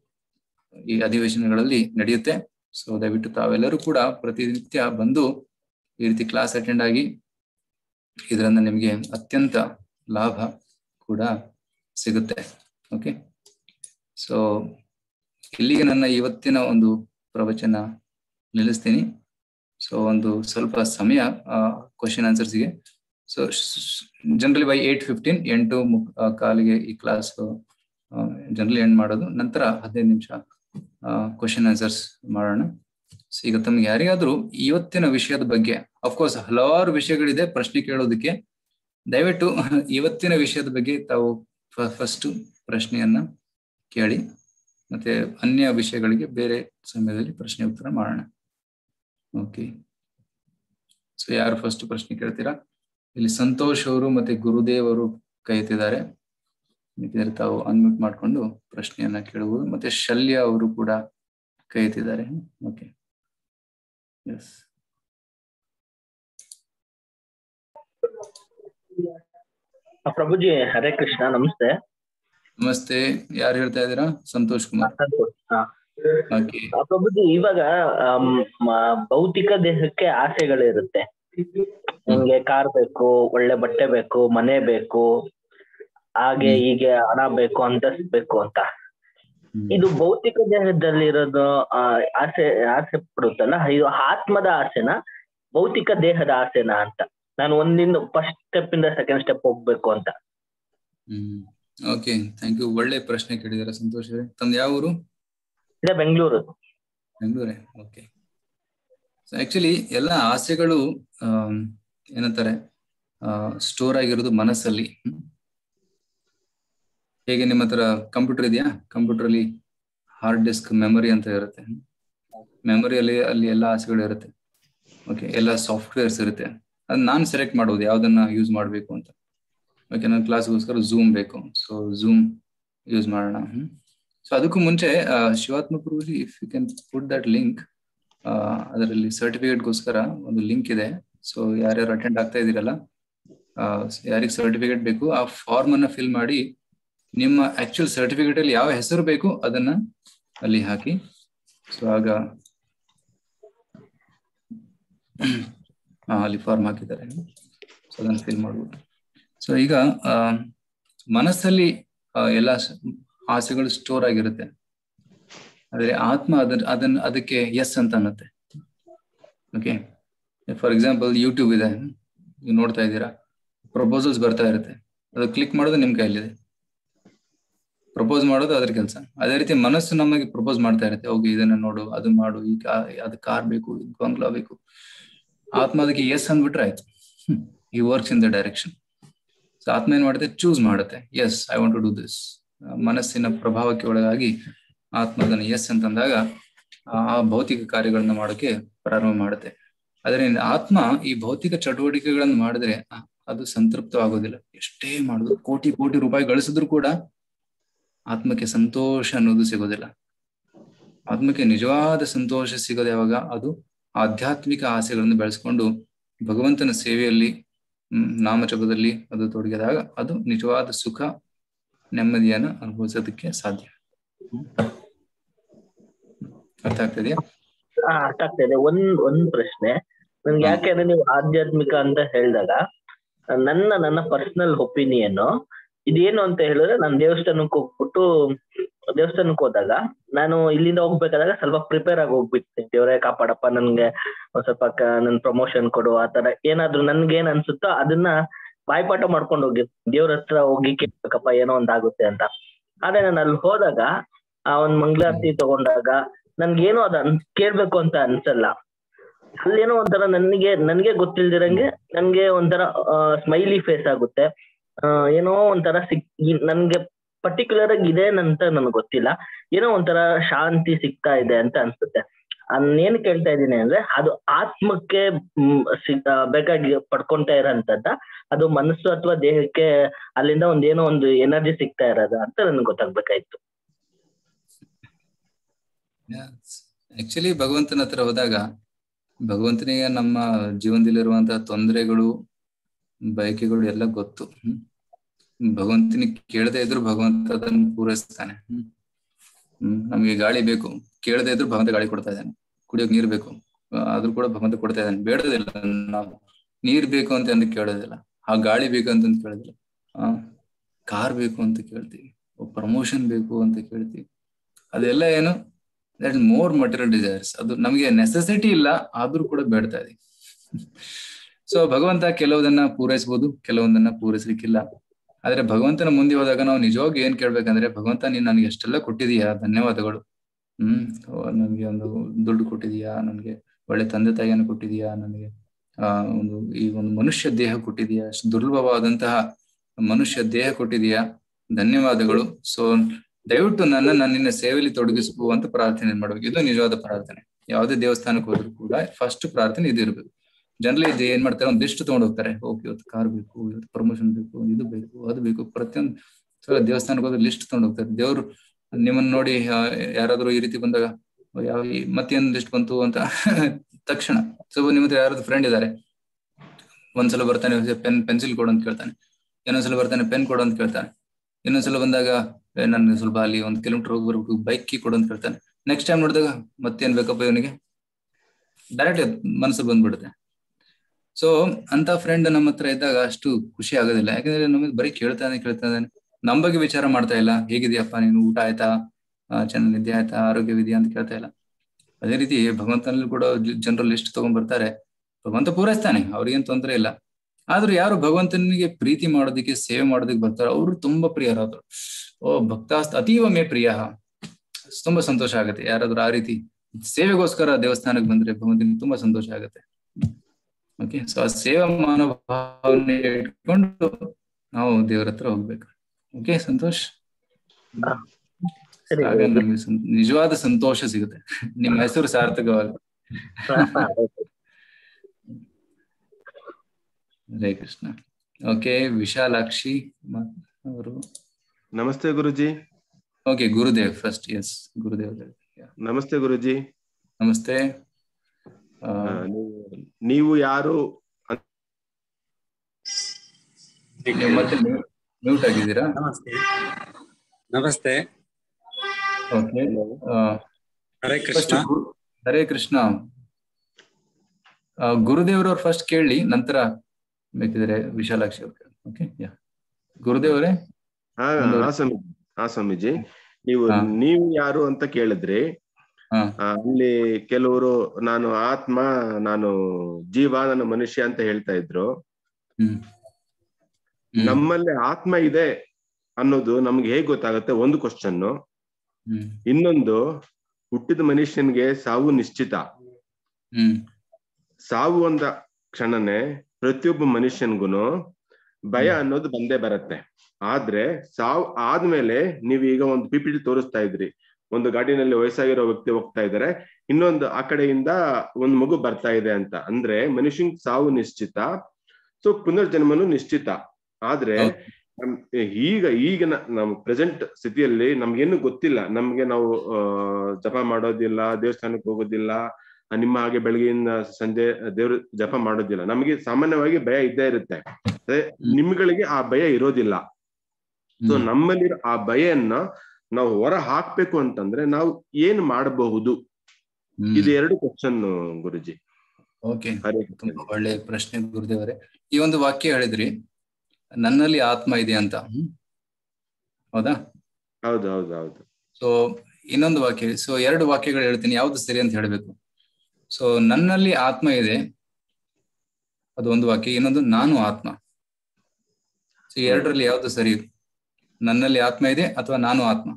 ಈ ಅಧಿವೇಶನಗಳಲ್ಲಿ ನಡೆಯುತ್ತೆ ಸೊ ದಯವಿಟ್ಟು ತಾವೆಲ್ಲರೂ ಕೂಡ ಪ್ರತಿನಿತ್ಯ ಬಂದು ಈ ರೀತಿ ಕ್ಲಾಸ್ ಅಟೆಂಡ್ ಆಗಿ ಇದರಿಂದ ನಿಮಗೆ ಅತ್ಯಂತ ಲಾಭ ಕೂಡ ಸಿಗುತ್ತೆ ಓಕೆ ಸೊ ಇಲ್ಲಿಗೆ ನನ್ನ ಇವತ್ತಿನ ಒಂದು ಪ್ರವಚನ ನಿಲ್ಲಿಸ್ತೀನಿ ಸೊ ಒಂದು ಸ್ವಲ್ಪ ಸಮಯ ಕ್ವಶನ್ ಆನ್ಸರ್ಸ್ಗೆ so generally by eight fifteen ಎಂಟು ಮುಕ್- ಆ, ಕಾಲಿಗೆ ಈ ಕ್ಲಾಸ್ ಜನರಲಿ ಎಂಡ್ ಮಾಡೋದು ನಂತರ ಹದಿನೈದು ನಿಮಿಷ ಕ್ವಶನ್ ಆನ್ಸರ್ಸ್ ಮಾಡೋಣ ಸೊ ಈಗ ತಮ್ಗೆ ಯಾರಿಗಾದ್ರೂ ಇವತ್ತಿನ ವಿಷಯದ ಬಗ್ಗೆ ಅಫ್ಕೋರ್ಸ್ ಹಲವಾರು ವಿಷಯಗಳಿದೆ ಪ್ರಶ್ನೆ ಕೇಳೋದಕ್ಕೆ ದಯವಿಟ್ಟು ಇವತ್ತಿನ ವಿಷಯದ ಬಗ್ಗೆ ತಾವು ಫಸ್ಟ್ ಪ್ರಶ್ನೆಯನ್ನ ಕೇಳಿ ಮತ್ತೆ ಅನ್ಯ ವಿಷಯಗಳಿಗೆ ಬೇರೆ ಸಮಯದಲ್ಲಿ ಪ್ರಶ್ನೆ ಉತ್ತರ ಮಾಡೋಣ ಓಕೆ ಸೊ ಯಾರು ಫಸ್ಟ್ ಪ್ರಶ್ನೆ ಕೇಳ್ತೀರಾ ಇಲ್ಲಿ ಸಂತೋಷ್ ಅವರು ಮತ್ತೆ ಗುರುದೇವ್ ಅವರು ಕೈ ಎತ್ತಿದ್ದಾರೆ ಮಿಕ್ಕಿದರೆ ತಾವು ಅನ್ಮ್ಯೂಟ್ ಮಾಡ್ಕೊಂಡು ಪ್ರಶ್ನೆಯನ್ನ ಕೇಳಬಹುದು ಮತ್ತೆ ಶಲ್ಯ ಅವರು ಕೂಡ ಕೈ ಎತ್ತಿದ್ದಾರೆ ಓಕೆ ಎಸ್ ಆ, ಪ್ರಭುಜಿ ಹರೇ ಕೃಷ್ಣ ನಮಸ್ತೆ ನಮಸ್ತೆ ಯಾರು ಹೇಳ್ತಾ ಇದ್ದೀರಾ ಸಂತೋಷ್ ಕುಮಾರ್ ಸಂತೋಷ್. ಆ, ಓಕೆ ಆ, ಪ್ರಭುಜಿ ಇವಾಗ ಆಮ್, ಮ- ಭೌತಿಕ ದೇಹಕ್ಕೆ ಆಸೆಗಳಿರುತ್ತೆ ನಿಮ್ಗೆ ಕಾರ್ ಬೇಕು ಒಳ್ಳೆ ಬಟ್ಟೆ ಬೇಕು ಮನೆ ಬೇಕು ಹಾಗೆ ಹೀಗೆ ಹಣ ಬೇಕು ಅಂತಸ್ತು ಬೇಕು ಅಂತ ಇದು ಭೌತಿಕ ದೇಹದಲ್ಲಿರೋದು ಆ, ಆಸೆ ಆಸೆ ಪಡುತ್ತಲ್ಲ ಇದು ಆತ್ಮದ ಆಸೆನಾ ಭೌತಿಕ ದೇಹದ ಆಸೆನಾ ಅಂತ ನಾನು ಒಂದಿಂದ ಫಸ್ಟ್ ಸ್ಟೆಪ್ ಇಂದ ಸೆಕೆಂಡ್ ಸ್ಟೆಪ್ ಹೋಗ್ಬೇಕು ಅಂತ ಹ್ಮ್ ಓಕೆ ಥ್ಯಾಂಕ್ ಯು ಒಳ್ಳೆ ಪ್ರಶ್ನೆ ಕೇಳಿದಾರೆ ಸಂತೋಷ್ ಅವರೇ ತಮ್ದು ಯಾವ ಊರು ಇದೇ ಬೆಂಗಳೂರು ಬೆಂಗಳೂರೇ ಓಕೆ ಸೊ ಆಕ್ಚುಲಿ ಎಲ್ಲ ಆಸೆಗಳು ಆಮ್, ಏನಂತಾರೆ ಸ್ಟೋರ್ ಆಗಿರೋದು ಮನಸ್ಸಲ್ಲಿ ಹ್ಮ್. ಹೇಗೆ ನಿಮ್ಮ ಹತ್ರ ಕಂಪ್ಯೂಟರ್ ಇದೆಯಾ ಕಂಪ್ಯೂಟರ್ ಅಲ್ಲಿ ಹಾರ್ಡ್ ಡಿಸ್ಕ್ ಮೆಮೊರಿ ಅಂತ ಇರುತ್ತೆ ಮೆಮೊರಿಯಲ್ಲಿ ಅಲ್ಲಿ ಎಲ್ಲ ಆಸೆಗಳು ಇರುತ್ತೆ ಓಕೆ ಎಲ್ಲ ಸಾಫ್ಟ್ವೇರ್ಸ್ ಇರುತ್ತೆ ಅದನ್ನ ನಾನು ಸೆಲೆಕ್ಟ್ ಮಾಡೋದು ಯಾವ್ದನ್ನ ಯೂಸ್ ಮಾಡಬೇಕು ಅಂತ ಓಕೆ ನನ್ನ ಕ್ಲಾಸ್ಗೋಸ್ಕರ ಝೂಮ್ ಬೇಕು ಸೊ ಝೂಮ್ ಯೂಸ್ ಮಾಡೋಣ ಸೊ ಅದಕ್ಕೂ ಮುಂಚೆ ಆ, Shivatma Prabhuji if you can put that link ಅದರಲ್ಲಿ ಸರ್ಟಿಫಿಕೇಟ್ಗೋಸ್ಕರ ಒಂದು ಲಿಂಕ್ ಇದೆ ಸೊ ಯಾರ್ಯಾರು ಅಟೆಂಡ್ ಆಗ್ತಾ ಇದ್ದೀರಲ್ಲ ಯಾರಿಗೆ ಸರ್ಟಿಫಿಕೇಟ್ ಬೇಕು ಆ ಫಾರ್ಮ್ ಅನ್ನ ಫಿಲ್ ಮಾಡಿ ನಿಮ್ಮ ಆಕ್ಚುಲ್ ಸರ್ಟಿಫಿಕೇಟ್ ಅಲ್ಲಿ ಯಾವ ಹೆಸರು ಬೇಕು ಅದನ್ನ ಅಲ್ಲಿ ಹಾಕಿ ಸೊ ಆಗ ಆ, ಅಲ್ಲಿ ಫಾರ್ಮ್ ಹಾಕಿದ್ದಾರೆ ಸೊ ಅದನ್ನ ಫಿಲ್ ಮಾಡ್ಬೋದು ಸೊ ಈಗ ಆ, ಮನಸ್ಸಲ್ಲಿ ಆ, ಎಲ್ಲ ಸ- ಆಸೆಗಳು ಸ್ಟೋರ್ ಆಗಿರುತ್ತೆ ಆದ್ರೆ ಆತ್ಮ ಅದನ್ನ ಅದನ್ನ ಅದಕ್ಕೆ ಎಸ್ ಅಂತ ಅನ್ನತ್ತೆ ಓಕೆ ಫಾರ್ ಎಕ್ಸಾಂಪಲ್ ಯೂಟ್ಯೂಬ್ ಇದೆ ನೀವು ನೋಡ್ತಾ ಇದ್ದೀರಾ ಪ್ರಪೋಸಲ್ಸ್ ಬರ್ತಾ ಇರುತ್ತೆ ಅದು ಕ್ಲಿಕ್ ಮಾಡೋದು ನಿಮ್ ಕೈಲಿದೆ ಪ್ರಪೋಸ್ ಮಾಡೋದು ಅದ್ರ ಕೆಲಸ ಅದೇ ರೀತಿ ಮನಸ್ಸು ನಮಗೆ ಪ್ರಪೋಸ್ ಮಾಡ್ತಾ ಇರುತ್ತೆ ಹೋಗಿ ಇದನ್ನ ನೋಡು ಅದು ಮಾಡು ಈ ಕಾ ಅದು ಕಾರ್ ಬೇಕು ಇದು ಬಂಗ್ಲಾ ಬೇಕು ಆತ್ಮ ಅದಕ್ಕೆ ಎಸ್ ಅಂದ್ಬಿಟ್ರೆ ಆಯ್ತು ಈ works in the direction so ಆತ್ಮ ಏನ್ ಮಾಡುತ್ತೆ ಚೂಸ್ ಮಾಡುತ್ತೆ yes I want to do this ಮನಸ್ಸಿನ ಪ್ರಭಾವಕ್ಕೆ ಒಳಗಾಗಿ ಆತ್ಮ ಅದನ್ನು ಎಸ್ ಅಂತಂದಾಗ ಆ ಆ ಭೌತಿಕ ಕಾರ್ಯಗಳನ್ನ ಮಾಡೋಕೆ ಪ್ರಾರಂಭ ಮಾಡುತ್ತೆ ಆದ್ರೆ ಆತ್ಮ ಈ ಭೌತಿಕ ಚಟುವಟಿಕೆಗಳನ್ನು ಮಾಡಿದ್ರೆ ಆ, ಅದು ಸಂತೃಪ್ತವಾಗೋದಿಲ್ಲ ಎಷ್ಟೇ ಮಾಡಿದ್ರು ಕೋಟಿ ಕೋಟಿ ರೂಪಾಯಿ ಗಳಿಸಿದ್ರು ಕೂಡ ಆತ್ಮಕ್ಕೆ ಸಂತೋಷ ಅನ್ನೋದು ಸಿಗೋದಿಲ್ಲ ಆತ್ಮಕ್ಕೆ ನಿಜವಾದ ಸಂತೋಷ ಸಿಗೋದು ಯಾವಾಗ ಅದು ಆಧ್ಯಾತ್ಮಿಕ ಆಸೆಗಳನ್ನು ಬೆಳೆಸ್ಕೊಂಡು ಭಗವಂತನ ಸೇವೆಯಲ್ಲಿ ಹ್ಮ್ ನಾಮಜಪದಲ್ಲಿ ಅದು ತೊಡಗಿದಾಗ ಅದು ನಿಜವಾದ ಸುಖ ನೆಮ್ಮದಿಯನ್ನು ಅನುಭವಿಸೋದಕ್ಕೆ ಸಾಧ್ಯ ಹ್ಮ್. ಅರ್ಥ ಆಗ್ತದೆಯಾ ಹಾ ಅರ್ಥ ಆಗ್ತಾ ಇದೆ ಒಂದ್ ಒಂದ್ ಪ್ರಶ್ನೆ ನನ್ಗೆ ಯಾಕೆಂದ್ರೆ ನೀವು ಆಧ್ಯಾತ್ಮಿಕ ಅಂತ ಹೇಳಿದಾಗ ನನ್ನ ನನ್ನ ಪರ್ಸನಲ್ ಒಪಿನಿಯನ್ ಇದೇನು ಅಂತ ಹೇಳಿದ್ರೆ ನಾನು ದೇವಸ್ಥಾನಕ್ಕೆ ಹೋಗ್ಬಿಟ್ಟು ದೇವಸ್ಥಾನಕ್ಕೆ ಹೋದಾಗ ನಾನು ಇಲ್ಲಿಂದ ಹೋಗ್ಬೇಕಾದಾಗ ಸ್ವಲ್ಪ ಪ್ರಿಪೇರ್ ಆಗಿ ಹೋಗ್ಬಿಡ್ತೀನಿ ದೇವರೇ ಕಾಪಾಡಪ್ಪ ನನ್ಗೆ ಒಂದ್ ಸ್ವಲ್ಪ ಕ- ನನ್ ಪ್ರಮೋಷನ್ ಕೊಡು ಆ ತರ ಏನಾದ್ರು ನನ್ಗೆ ಏನ್ ಅನ್ಸುತ್ತೋ ಅದನ್ನ ಬಾಯ್ಪಾಠ ಮಾಡ್ಕೊಂಡು ಹೋಗಿ ದೇವ್ರ ಹತ್ರ ಹೋಗಿ ಕೇಳ್ಬೇಕಪ್ಪ ಏನೋ ಒಂದಾಗುತ್ತೆ ಅಂತ ಆದ್ರೆ ನಾನು ಅಲ್ಲಿ ಹೋದಾಗ ಆ ಒಂದ್ ಮಂಗಳಾರತಿ ತಗೊಂಡಾಗ ನನ್ಗೇನೋ ಅದ ಅನ್ ಕೇಳ್ಬೇಕು ಅಂತ ಅನ್ಸಲ್ಲ ಅಲ್ಲೇನೋ ಒಂಥರ ನನ್ಗೆ ನನ್ಗೆ ಗೊತ್ತಿಲ್ದಿರಂಗೆ ನನ್ಗೆ ಒಂಥರ ಸ್ಮೈಲಿ ಫೇಸ್ ಆಗುತ್ತೆ ಆ, ಏನೋ ಒಂಥರ ಸಿಕ್ ಈ- ನನ್ಗೆ ಪರ್ಟಿಕ್ಯುಲರ್ ಆಗಿ ಇದೆ ಅಂತ ನನ್ಗೆ ಗೊತ್ತಿಲ್ಲ ಏನೋ ಒಂಥರ ಶಾಂತಿ ಸಿಗ್ತಾ ಇದೆ ಅಂತ ಅನ್ಸುತ್ತೆ ಏನ್ ಕೇಳ್ತಾ ಇದ್ದೀನಿ ಅಂದ್ರೆ ಅದು ಆತ್ಮಕ್ಕೆ ಮ್, ಸಿಗ್- ಆ, ಬೇಕಾಗಿ ಪಡ್ಕೊಂತಾ ಇರೋಂಥದ್ದ ಅದು ಮನಸ್ಸು ಅಥವಾ ದೇಹಕ್ಕೆ ಅಲ್ಲಿಂದ ಒಂದ್ ಏನೋ ಒಂದು ಎನರ್ಜಿ ಸಿಗ್ತಾ ಇರೋದ ಅಂತ ನನ್ಗೆ ಗೊತ್ತಾಗ್ಬೇಕಾಯ್ತು ಆಕ್ಚುಲಿ ಭಗವಂತನ ಹತ್ರ ಹೋದಾಗ ಭಗವಂತನಿಗೆ ನಮ್ಮ ಜೀವನದಲ್ಲಿರುವಂತಹ ತೊಂದರೆಗಳು ಬಯಕೆಗಳು ಎಲ್ಲ ಗೊತ್ತು ಹ್ಮ್. ಭಗವಂತನಿಗೆ ಕೇಳದೆ ಇದ್ರು ಭಗವಂತ ಅದನ್ನು ಪೂರೈಸ್ತಾನೆ ಹ್ಮ್ ಹ್ಮ್ ನಮ್ಗೆ ಗಾಳಿ ಬೇಕು ಕೇಳದೆ ಇದ್ರು ಭಗವಂತ ಗಾಳಿ ಕೊಡ್ತಾ ಇದ್ದಾನೆ ಕುಡಿಯೋಕ್ ನೀರ್ ಬೇಕು ಆ, ಆದ್ರೂ ಕೂಡ ಭಗವಂತ ಕೊಡ್ತಾ ಇದ್ದಾನೆ ಬೇಡದಿಲ್ಲ ನಾವು ನೀರ್ ಬೇಕು ಅಂತ ಅಂದ್ ಕೇಳೋದಿಲ್ಲ ಆ ಗಾಳಿ ಬೇಕು ಅಂತ ಅಂದ್ ಕೇಳೋದಿಲ್ಲ ಆ ಕಾರ್ ಬೇಕು ಅಂತ ಕೇಳ್ತೀವಿ ಪ್ರಮೋಷನ್ ಬೇಕು ಅಂತ ಕೇಳ್ತೀವಿ ಅದೆಲ್ಲ ಏನು that is more material desires ಅದು ನಮಗೆ ನೆಸೆಸಿಟಿ ಇಲ್ಲ ಆದ್ರೂ ಕೂಡ ಬೇಡ್ತಾ ಇದೆ ಸೊ ಭಗವಂತ ಕೆಲವುದನ್ನ ಪೂರೈಸಬಹುದು ಕೆಲವೊಂದನ್ನ ಪೂರೈಸ್ಲಿಕ್ಕಿಲ್ಲ ಆದ್ರೆ ಭಗವಂತನ ಮುಂದೆ ಹೋದಾಗ ನಾವು ನಿಜವಾಗಿ ಏನ್ ಕೇಳ್ಬೇಕಂದ್ರೆ ಭಗವಂತ ನೀನ್ ನನಗೆ ಎಷ್ಟೆಲ್ಲ ಕೊಟ್ಟಿದೀಯಾ ಧನ್ಯವಾದಗಳು ಹ್ಮ್ ನನ್ಗೆ ಒಂದು ದುಡ್ಡು ಕೊಟ್ಟಿದೀಯಾ ನನ್ಗೆ ಒಳ್ಳೆ ತಂದೆ ತಾಯಿಯನ್ನು ಕೊಟ್ಟಿದೀಯಾ ನನಗೆ ಆ ಒಂದು ಈ ಒಂದು ಮನುಷ್ಯ ದೇಹ ಕೊಟ್ಟಿದೀಯಾ ಅಷ್ಟು ದುರ್ಲಭವಾದಂತಹ ಮನುಷ್ಯ ದೇಹ ಕೊಟ್ಟಿದೀಯಾ ಧನ್ಯವಾದಗಳು ಸೊ ದಯವಿಟ್ಟು ನನ್ನ ನಾನು ನಿನ್ನ ಸೇವೆಯಲ್ಲಿ ತೊಡಗಿಸ್ಕೋ ಅಂತ ಪ್ರಾರ್ಥನೆ ಮಾಡ್ಬೇಕು ಇದು ನಿಜವಾದ ಪ್ರಾರ್ಥನೆ ಯಾವುದೇ ದೇವಸ್ಥಾನಕ್ಕೆ ಹೋದ್ರು ಕೂಡ ಫಸ್ಟ್ ಪ್ರಾರ್ಥನೆ ಇದು ಇರ್ಬೇಕು ಜನರಲಿ ಇದು ಏನ್ ಮಾಡ್ತಾರೆ ಒಂದು ಲಿಸ್ಟ್ ತಗೊಂಡು ಹೋಗ್ತಾರೆ ಓಕೆ ಇವತ್ತು ಕಾರ್ ಬೇಕು ಇವತ್ತು ಪ್ರಮೋಷನ್ ಬೇಕು ಇದು ಬೇಕು ಅದು ಬೇಕು ಪ್ರತಿಯೊಂದು ಸಲ ದೇವಸ್ಥಾನಕ್ಕೆ ಹೋದ್ರೆ ಲಿಸ್ಟ್ ತಗೊಂಡು ಹೋಗ್ತಾರೆ ದೇವ್ರು ನಿಮ್ಮನ್ನ ನೋಡಿ ಆ, ಯಾರಾದ್ರೂ ಈ ರೀತಿ ಬಂದಾಗ ಓ, ಯಾವ ಈ- ಮತ್ತೇನ್ ಲಿಸ್ಟ್ ಬಂತು ಅಂತ ತಕ್ಷಣ ಸೊ ನಿಮ್ಮ ಹತ್ರ ಯಾರಾದ್ರೂ ಫ್ರೆಂಡ್ ಇದಾರೆ ಒಂದ್ಸಲ ಬರ್ತಾನೆ ಪೆನ್ ಪೆನ್ಸಿಲ್ ಕೊಡು ಅಂತ ಕೇಳ್ತಾನೆ ಇನ್ನೊಂದ್ಸಲ ಬರ್ತಾನೆ ಪೆನ್ ಕೊಡು ಅಂತ ಕೇಳ್ತಾನೆ ಇನ್ನೊಂದ್ಸಲ ಬಂದಾಗ ಏ, ನನ್ಗೆ ಸ್ವಲ್ಪ ಅಲ್ಲಿ ಒಂದು ಕಿಲೋಮೀಟರ್ ಹೋಗಿ ಬರ್ಬೇಕು ಬೈಕ್ ಕೀ ಕೊಡು ಅಂತ ಕೇಳ್ತಾನೆ ನೆಕ್ಸ್ಟ್ ಟೈಮ್ ನೋಡಿದಾಗ ಮತ್ತೇನ್ ಬೇಕಪ್ಪ ಇವನಿಗೆ ಡೈರೆಕ್ಟ್ ಮನಸ್ಸು ಬಂದ್ಬಿಡುತ್ತೆ ಸೊ ಅಂತ ಫ್ರೆಂಡ್ ನಮ್ಮ ಹತ್ರ ಇದ್ದಾಗ ಅಷ್ಟು ಖುಷಿ ಆಗೋದಿಲ್ಲ ಯಾಕಂದ್ರೆ ನಮಗೆ ಬರೀ ಕೇಳ್ತಾನೆ ಕೇಳ್ತಾನೆ ನಮ್ ಬಗ್ಗೆ ವಿಚಾರ ಮಾಡ್ತಾ ಇಲ್ಲ ಹೇಗಿದ್ಯಪ್ಪ ನೀನು ಊಟ ಆಯ್ತಾ ಚೆನ್ನಾಗಿ ನಿದ್ದೆ ಆಯ್ತಾ ಆರೋಗ್ಯವಿದೆಯಾ ಅಂತ ಕೇಳ್ತಾ ಇಲ್ಲ ಅದೇ ರೀತಿ ಭಗವಂತನಲ್ಲಿ ಕೂಡ ಜನರು ಲಿಸ್ಟ್ ತಗೊಂಡ್ ಬರ್ತಾರೆ ಭಗವಂತ ಪೂರೈಸ್ತಾನೆ ಅವ್ರಿಗೇನ್ ತೊಂದರೆ ಇಲ್ಲ ಆದ್ರೂ ಯಾರು ಭಗವಂತನಿಗೆ ಪ್ರೀತಿ ಮಾಡೋದಕ್ಕೆ ಸೇವೆ ಮಾಡೋದಕ್ಕೆ ಬರ್ತಾರೋ ಅವರು ತುಂಬಾ ಪ್ರಿಯರಾದ್ರು ಓ ಭಕ್ತಾಸ್ತ ಅತೀವ ಮೇ ಪ್ರಿಯ ತುಂಬಾ ಸಂತೋಷ ಆಗುತ್ತೆ ಯಾರಾದ್ರೂ ಆ ರೀತಿ ಸೇವೆಗೋಸ್ಕರ ದೇವಸ್ಥಾನಕ್ಕೆ ಬಂದ್ರೆ ಭಗವಂತನಿಗೆ ತುಂಬಾ ಸಂತೋಷ ಆಗುತ್ತೆ ಓಕೆ ಸೊ ಆ ಸೇವಾ ಮನೋಭಾವನೆ ಇಟ್ಕೊಂಡು ನಾವು ದೇವರ ಹತ್ರ ಹೋಗ್ಬೇಕು ಓಕೆ ಸಂತೋಷ್ ಆಗ ನಮ್ಗೆ ನಿಜವಾದ ಸಂತೋಷ ಸಿಗುತ್ತೆ ನಿಮ್ಮ ಹೆಸರು ಸಾರ್ಥಕವಾಗ ಹರೇ ಕೃಷ್ಣ ಓಕೆ ವಿಶಾಲಾಕ್ಷಿ ಅವರು ನಮಸ್ತೆ Guruji okay Gurudev first yes Gurudev ನಮಸ್ತೆ ಗುರುಜಿ ನಮಸ್ತೆ ನೀವು ಯಾರು ನೀವು ಮತ್ತೆ ಮ್ಯೂಟ್ ಆಗಿದ್ದೀರಾ ನಮಸ್ತೆ ನಮಸ್ತೆ ಓಕೆ ಹರೇ ಕೃಷ್ಣ ಹರೇ ಕೃಷ್ಣ ಗುರುದೇವ್ರವ್ರು ಫಸ್ಟ್ ಕೇಳಿ ನಂತರ ಬೇಕಿದ್ರೆ ವಿಶಾಲಾಕ್ಷಿ ಅವ್ರು ಓಕೆ ಯಾ ಗುರುದೇವರೇ ಹಾ ಸ್ವಾಮೀಜಿ ಹಾ ಸ್ವಾಮೀಜಿ ನೀವು ನೀವು ಯಾರು ಅಂತ ಕೇಳಿದ್ರಿ ಅಲ್ಲಿ ಕೆಲವರು ನಾನು ಆತ್ಮ ನಾನು ಜೀವ ನನ್ನ ಮನುಷ್ಯ ಅಂತ ಹೇಳ್ತಾ ಇದ್ರು ನಮ್ಮಲ್ಲಿ ಆತ್ಮ ಇದೆ ಅನ್ನೋದು ನಮ್ಗೆ ಹೇಗ್ ಗೊತ್ತಾಗುತ್ತೆ ಒಂದು ಕ್ವಶನ್ ಇನ್ನೊಂದು ಹುಟ್ಟಿದ ಮನುಷ್ಯನ್ಗೆ ಸಾವು ನಿಶ್ಚಿತ ಸಾವು ಅಂದ ಕ್ಷಣನೇ ಪ್ರತಿಯೊಬ್ಬ ಮನುಷ್ಯನ್ಗುನು ಭಯ ಅನ್ನೋದು ಬಂದೇ ಬರುತ್ತೆ ಆದ್ರೆ ಸಾವು ಆದ್ಮೇಲೆ ನೀವು ಈಗ ಒಂದು ಪಿ ಪಿ ಟಿ ತೋರಿಸ್ತಾ ಇದ್ರಿ ಒಂದು ಗಾಡಿನಲ್ಲಿ ವಯಸ್ಸಾಗಿರೋ ವ್ಯಕ್ತಿ ಹೋಗ್ತಾ ಇದ್ದಾರೆ ಇನ್ನೊಂದು ಆ ಕಡೆಯಿಂದ ಒಂದ್ ಮಗು ಬರ್ತಾ ಇದೆ ಅಂತ ಅಂದ್ರೆ ಮನುಷ್ಯನ್ ಸಾವು ನಿಶ್ಚಿತ ಸೊ ಪುನರ್ಜನ್ಮನು ನಿಶ್ಚಿತ ಆದ್ರೆ ಈಗ ಈಗಿನ ನಮ್ ಪ್ರೆಸೆಂಟ್ ಸ್ಥಿತಿಯಲ್ಲಿ ನಮ್ಗೇನು ಗೊತ್ತಿಲ್ಲ ನಮ್ಗೆ ನಾವು ಜಪ ಮಾಡೋದಿಲ್ಲ ದೇವಸ್ಥಾನಕ್ಕೆ ಹೋಗೋದಿಲ್ಲ ನಿಮ್ಮ ಹಾಗೆ ಬೆಳಗ್ಗೆಯಿಂದ ಸಂಜೆ ದೇವ್ರ ಜಪ ಮಾಡೋದಿಲ್ಲ ನಮಗೆ ಸಾಮಾನ್ಯವಾಗಿ ಭಯ ಇದ್ದೇ ಇರುತ್ತೆ ನಿಮ್ಗಳಿಗೆ ಆ ಭಯ ಇರೋದಿಲ್ಲ ಸೊ ನಮ್ಮಲ್ಲಿ ಆ ಭಯನ್ನ ನಾವು ಹೊರ ಹಾಕ್ಬೇಕು ಅಂತಂದ್ರೆ ನಾವು ಏನ್ ಮಾಡಬಹುದು ಇದು ಎರಡು ಕ್ವಶನ್ ಗುರುಜಿ ಓಕೆ ತುಂಬಾ ಒಳ್ಳೆ ಪ್ರಶ್ನೆ ಗುರುದೇವರೇ ಈ ಒಂದು ವಾಕ್ಯ ಹೇಳಿದ್ರಿ ನನ್ನಲ್ಲಿ ಆತ್ಮ ಇದೆ ಅಂತ ಹೌದಾ ಹೌದು ಹೌದು ಹೌದು ಸೊ ಇನ್ನೊಂದು ವಾಕ್ಯ ಸೊ ಎರಡು ವಾಕ್ಯಗಳು ಹೇಳ್ತೀನಿ ಯಾವ್ದು ಸರಿ ಅಂತ ಹೇಳ್ಬೇಕು ಸೊ ನನ್ನಲ್ಲಿ ಆತ್ಮ ಇದೆ ಅದು ಒಂದು ವಾಕ್ಯ ಇನ್ನೊಂದು ನಾನು ಆತ್ಮ ಸೊ ಎರಡರಲ್ಲಿ ಯಾವ್ದು ಸರಿ ನನ್ನಲ್ಲಿ ಆತ್ಮ ಇದೆ ಅಥವಾ ನಾನು ಆತ್ಮ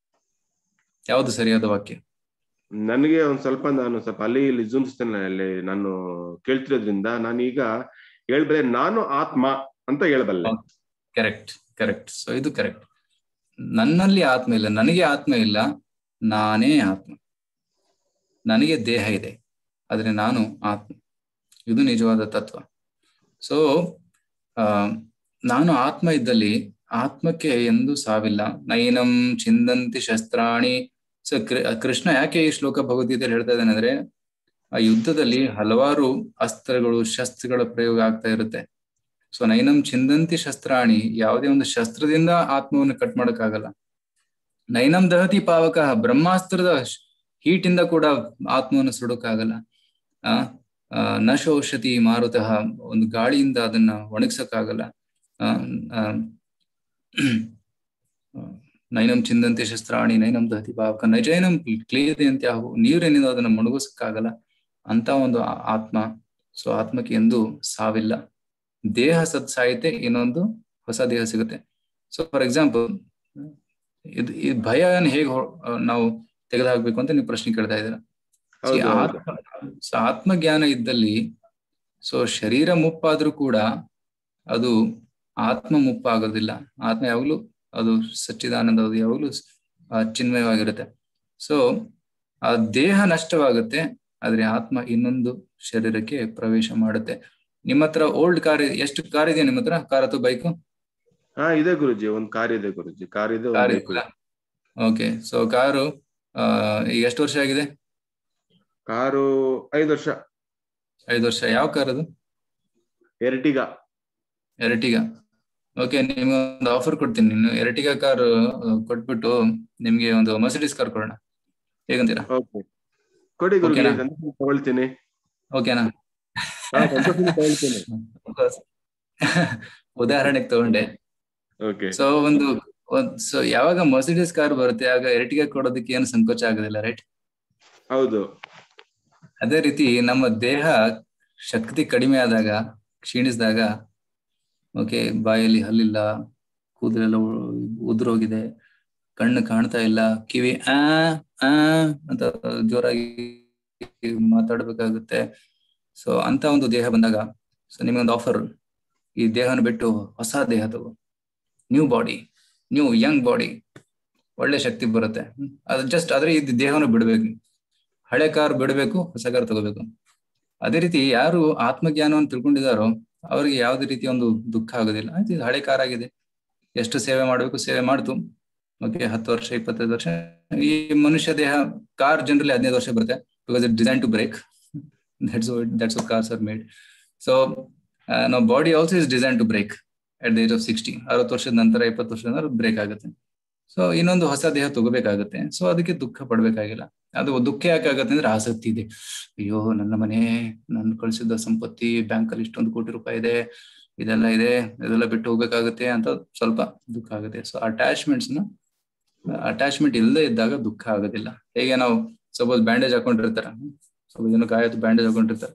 ಯಾವ್ದು ಸರಿಯಾದ ವಾಕ್ಯ ನನಗೆ ಒಂದ್ ಸ್ವಲ್ಪ ನಾನು ಸ್ವಲ್ಪ ಅಲ್ಲಿ ಇಲ್ಲಿ ಜೂಮ್ಸ್ತೇನೆ ಅಲ್ಲಿ ನಾನು ಕೇಳ್ತಿರೋದ್ರಿಂದ ನಾನು ಈಗ ಹೇಳ್ಬರೆ ನಾನು ಆತ್ಮ ಅಂತ ಹೇಳ್ಬಲ್ಲೆ ಕರೆಕ್ಟ್ ಕರೆಕ್ಟ್ ಸೊ ಇದು ಕರೆಕ್ಟ್ ನನ್ನಲ್ಲಿ ಆತ್ಮ ಇಲ್ಲ ನನಗೆ ಆತ್ಮ ಇಲ್ಲ ನಾನೇ ಆತ್ಮ ನನಗೆ ದೇಹ ಇದೆ ಆದ್ರೆ ನಾನು ಆತ್ಮ ಇದು ನಿಜವಾದ ತತ್ವ ಸೊ ಆ ನಾನು ಆತ್ಮ ಇದ್ದಲ್ಲಿ ಆತ್ಮಕ್ಕೆ ಎಂದು ಸಾವಿಲ್ಲ ನೈನಂ ಚಿಂದಂತಿ ಶಸ್ತ್ರಾಣಿ ಸೊ ಕೃಷ್ಣ ಯಾಕೆ ಈ ಶ್ಲೋಕ ಭಗವದ್ಗೀತೆಯಲ್ಲಿ ಹೇಳ್ತಾ ಇದ್ದಾನೆ ಅಂದ್ರೆ ಆ ಯುದ್ಧದಲ್ಲಿ ಹಲವಾರು ಅಸ್ತ್ರಗಳು ಶಸ್ತ್ರಗಳ ಪ್ರಯೋಗ ಆಗ್ತಾ ಇರುತ್ತೆ ಸೊ ನೈನಂ ಚಿಂದಂತಿ ಶಸ್ತ್ರಾಣಿ ಯಾವುದೇ ಒಂದು ಶಸ್ತ್ರದಿಂದ ಆತ್ಮವನ್ನು ಕಟ್ ಮಾಡಕ್ಕಾಗಲ್ಲ ನೈನಂ ದಹತಿ ಪಾವಕ ಬ್ರಹ್ಮಾಸ್ತ್ರದ ಹೀಟಿಂದ ಕೂಡ ಆತ್ಮವನ್ನು ಸುಡೋಕ್ಕಾಗಲ್ಲ ಆ ನಶೋಷತಿ ಮಾರುತಃ ಒಂದು ಗಾಳಿಯಿಂದ ಅದನ್ನ ಒಣಗ್ಸಕ್ಕಾಗಲ್ಲ ಆ ನೈನಂ ಚಿಂದಂತೆ ಶಸ್ತ್ರಾಣಿ ನೈನಂ ದಹತಿ ಪಾವಕ ನೈಜೈನಂ ಕ್ಲಿಯತೆ ಅಂತ ನೀರೇನಿಂದ ಅದನ್ನ ಮುಣಗಿಸಕ್ಕಾಗಲ್ಲ ಅಂತ ಒಂದು ಆತ್ಮ ಸೊ ಆತ್ಮಕ್ಕೆ ಎಂದು ಸಾವಿಲ್ಲ ದೇಹ ಸತ್ ಸಾಹಿತ್ಯ ಇನ್ನೊಂದು ಹೊಸ ದೇಹ ಸಿಗುತ್ತೆ ಸೊ ಫಾರ್ ಎಕ್ಸಾಂಪಲ್ ಇದು ಈ ಭಯ ಹೇಗೆ ನಾವು ತೆಗೆದುಹಾಕ್ಬೇಕು ಅಂತ ನೀವು ಪ್ರಶ್ನೆ ಕೇಳ್ತಾ ಇದ್ದೀರಾ ಆತ್ಮ ಆತ್ಮಜ್ಞಾನ ಇದ್ದಲ್ಲಿ ಸೊ ಶರೀರ ಮುಪ್ಪಾದ್ರೂ ಕೂಡ ಅದು ಆತ್ಮ ಮುಪ್ಪಾಗೋದಿಲ್ಲ ಆತ್ಮ ಯಾವಾಗ್ಲೂ ಅದು ಸಚ್ಚಿದಾನಂದ ಅದು ಯಾವಾಗ್ಲೂ ಚಿನ್ಮಯವಾಗಿರುತ್ತೆ ಸೊ ಆ ದೇಹ ನಷ್ಟವಾಗುತ್ತೆ ಆದ್ರೆ ಆತ್ಮ ಇನ್ನೊಂದು ಶರೀರಕ್ಕೆ ಪ್ರವೇಶ ಮಾಡುತ್ತೆ ನಿಮ್ಮ ಹತ್ರ ಓಲ್ಡ್ ಕಾರ್ ಎಷ್ಟು ಕಾರ್ ಇದೆಯಾ ನಿಮ್ಮ ಹತ್ರ ಕಾರ್ ಅಥವಾ ಬೈಕು ಹಾ ಇದೆ ಗುರುಜಿ ಒಂದ್ ಕಾರ್ ಇದೆ ಗುರುಜಿ ಕಾರ್ ಇದೆ ಓಕೆ ಸೊ ಕಾರು ಈಗ ಎಷ್ಟು ವರ್ಷ ಆಗಿದೆ ಕಾರು ಐದು ವರ್ಷ ಐದು ವರ್ಷ ಯಾವ ಕಾರ್ ಅದು ಎರಟಿಗ ಎರಟಿಗ ಓಕೆ ನಿಮ್ಗೆ ಒಂದು ಆಫರ್ ಕೊಡ್ತೀನಿ ನೀನು ಎರಟಿಗ ಕಾರ್ ಕೊಟ್ಬಿಟ್ಟು ನಿಮ್ಗೆ ಒಂದು ಮರ್ಸಿಡೀಸ್ ಕಾರ್ ಕೊಡೋಣ ಹೇಗಂತೀರಾ ಓಕೆ ಕೊಡಿ ಗುರುಗಳೇ ಓಕೆನಾ? ಸಂತೋಷ ತಗೊಳ್ತೀನಿ ಓಕೆನಾ ಹಾ, ಸಂತೋಷದಿಂದ ತಗೊಳ್ತೀನಿ ಉದಾಹರಣೆಗೆ ತಗೊಂಡೆ ಓಕೆ ಸೊ ಒಂದು ಸೊ ಯಾವಾಗ ಮರ್ಸಿಡೀಸ್ ಕಾರ್ ಬರುತ್ತೆ ಆಗ ಎರಟಿಗೆ ಕೊಡೋದಕ್ಕೆ ಏನು ಸಂಕೋಚ ಆಗೋದಿಲ್ಲ ರೈಟ್ ಹೌದು ಅದೇ ರೀತಿ ನಮ್ಮ ದೇಹ ಶಕ್ತಿ ಕಡಿಮೆ ಆದಾಗ ಕ್ಷೀಣಿಸಿದಾಗ ಓಕೆ ಬಾಯಲ್ಲಿ ಹಲ್ಲಿಲ್ಲ ಕೂದಲೆಲ್ಲ ಉದುರೋಗಿದೆ ಕಣ್ಣು ಕಾಣ್ತಾ ಇಲ್ಲ ಕಿವಿ ಆ ಆ ಅಂತ ಜೋರಾಗಿ ಮಾತಾಡ್ಬೇಕಾಗುತ್ತೆ ಸೊ ಅಂತ ಒಂದು ದೇಹ ಬಂದಾಗ ಸೊ ನಿಮಗೊಂದು ಆಫರ್ ಈ ದೇಹನ ಬಿಟ್ಟು ಹೊಸ ದೇಹ ತಗೋ new body new young body ಒಳ್ಳೆ ಶಕ್ತಿ ಬರುತ್ತೆ ಹ್ಮ್. ಅದು ಜಸ್ಟ್ ಆದ್ರೆ ಇದು ದೇಹನ ಬಿಡ್ಬೇಕು ಹಳೆ ಕಾರ್ ಬಿಡಬೇಕು ಹೊಸ ಕಾರ್ ತಗೋಬೇಕು ಅದೇ ರೀತಿ ಯಾರು ಆತ್ಮಜ್ಞಾನವನ್ನು ತಿಳ್ಕೊಂಡಿದಾರೋ ಅವ್ರಿಗೆ ಯಾವುದೇ ರೀತಿ ಒಂದು ದುಃಖ ಆಗೋದಿಲ್ಲ ಆಯ್ತು ಇದು ಹಳೆ ಕಾರ್ ಆಗಿದೆ ಎಷ್ಟು ಸೇವೆ ಮಾಡಬೇಕು ಸೇವೆ ಮಾಡ್ತು ಓಕೆ ಹತ್ತು ವರ್ಷ ಇಪ್ಪತ್ತೈದು ವರ್ಷ ಈ ಮನುಷ್ಯ ದೇಹ ಕಾರ್ ಜನರಲಿ ಹದಿನೈದು ವರ್ಷ ಬರುತ್ತೆ because it design to break that's that's cars are made so ನಾವು body also is design to break at the age of sixty ಅರವತ್ತು ವರ್ಷದ ನಂತರ ಇಪ್ಪತ್ತು ವರ್ಷದ ನಂತರ ಬ್ರೇಕ್ ಆಗುತ್ತೆ ಸೊ ಇನ್ನೊಂದು ಹೊಸ ದೇಹ ತಗೋಬೇಕಾಗುತ್ತೆ ಸೊ ಅದಕ್ಕೆ ದುಃಖ ಪಡ್ಬೇಕಾಗಿಲ್ಲ ಅದು ದುಃಖ ಯಾಕೆ ಆಗತ್ತೆ ಅಂದ್ರೆ ಆಸಕ್ತಿ ಇದೆ ಅಯ್ಯೋ ನನ್ನ ಮನೆ ನನ್ ಕಳಿಸಿದ ಸಂಪತ್ತಿ ಬ್ಯಾಂಕ್ ಅಲ್ಲಿ ಇಷ್ಟೊಂದು ಕೋಟಿ ರೂಪಾಯಿ ಇದೆ ಇದೆಲ್ಲ ಇದೆ ಇದೆಲ್ಲ ಬಿಟ್ಟು ಹೋಗ್ಬೇಕಾಗುತ್ತೆ ಅಂತ ಸ್ವಲ್ಪ ದುಃಖ ಆಗುತ್ತೆ ಸೊ ಅಟ್ಯಾಚ್ಮೆಂಟ್ಸ್ ನ ಅಟ್ಯಾಚ್ಮೆಂಟ್ ಇಲ್ಲದೆ ಇದ್ದಾಗ ದುಃಖ ಆಗೋದಿಲ್ಲ ಹೇಗೆ ನಾವು ಸಪೋಸ್ ಬ್ಯಾಂಡೇಜ್ ಹಾಕೊಂಡಿರ್ತಾರ ಸ್ವಲ್ಪ ಜನ ಗಾಯತ್ತು ಬ್ಯಾಂಡೇಜ್ ಹಾಕೊಂಡಿರ್ತಾರೆ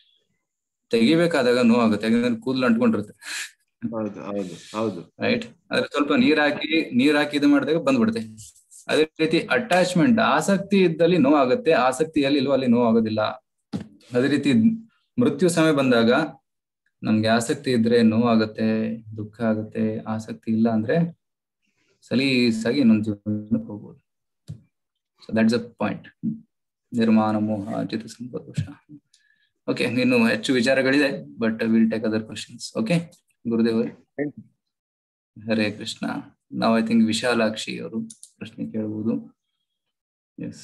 ತೆಗಿಬೇಕಾದಾಗ ನೋವಾಗುತ್ತೆ ಯಾಕಂದ್ರೆ ಕೂದಲು ಅಂಟ್ಕೊಂಡಿರುತ್ತೆ ಹೌದು ಹೌದು ಹೌದು ರೈಟ್ ಅದ್ರ ಸ್ವಲ್ಪ ನೀರ್ ಹಾಕಿ ನೀರ್ ಹಾಕಿ ಇದು ಮಾಡಿದಾಗ ಬಂದ್ಬಿಡುತ್ತೆ ಅದೇ ರೀತಿ ಅಟ್ಯಾಚ್ಮೆಂಟ್ ಆಸಕ್ತಿ ಇದ್ದಲ್ಲಿ ನೋವಾಗುತ್ತೆ ಆಸಕ್ತಿಯಲ್ಲಿ ಇಲ್ವೋ ಅಲ್ಲಿ ನೋವಾಗೋದಿಲ್ಲ ಅದೇ ರೀತಿ ಮೃತ್ಯು ಸಮಯ ಬಂದಾಗ ನಮ್ಗೆ ಆಸಕ್ತಿ ಇದ್ರೆ ನೋವಾಗುತ್ತೆ ದುಃಖ ಆಗುತ್ತೆ ಆಸಕ್ತಿ ಇಲ್ಲ ಅಂದ್ರೆ ಸಲೀಸಾಗಿ ಇನ್ನೊಂದು ಜೀವನಕ್ಕೆ ಹೋಗ್ಬೋದು ಸೊ ದಟ್ಸ್ ಅ ಪಾಯಿಂಟ್ ನಿರ್ಮಾಣ ಮೋಹ ಚಿತ್ತ ಸಂಪದೋಷ ಓಕೆ ಇನ್ನು ಹೆಚ್ಚು ವಿಚಾರಗಳಿದೆ but will take other questions okay Gurudev Hare Krishna ನಾವು ಐ ಥಿಂಕ್ ವಿಶಾಲಾಕ್ಷಿ ಅವರು ಪ್ರಶ್ನೆ ಕೇಳಬಹುದು ಎಸ್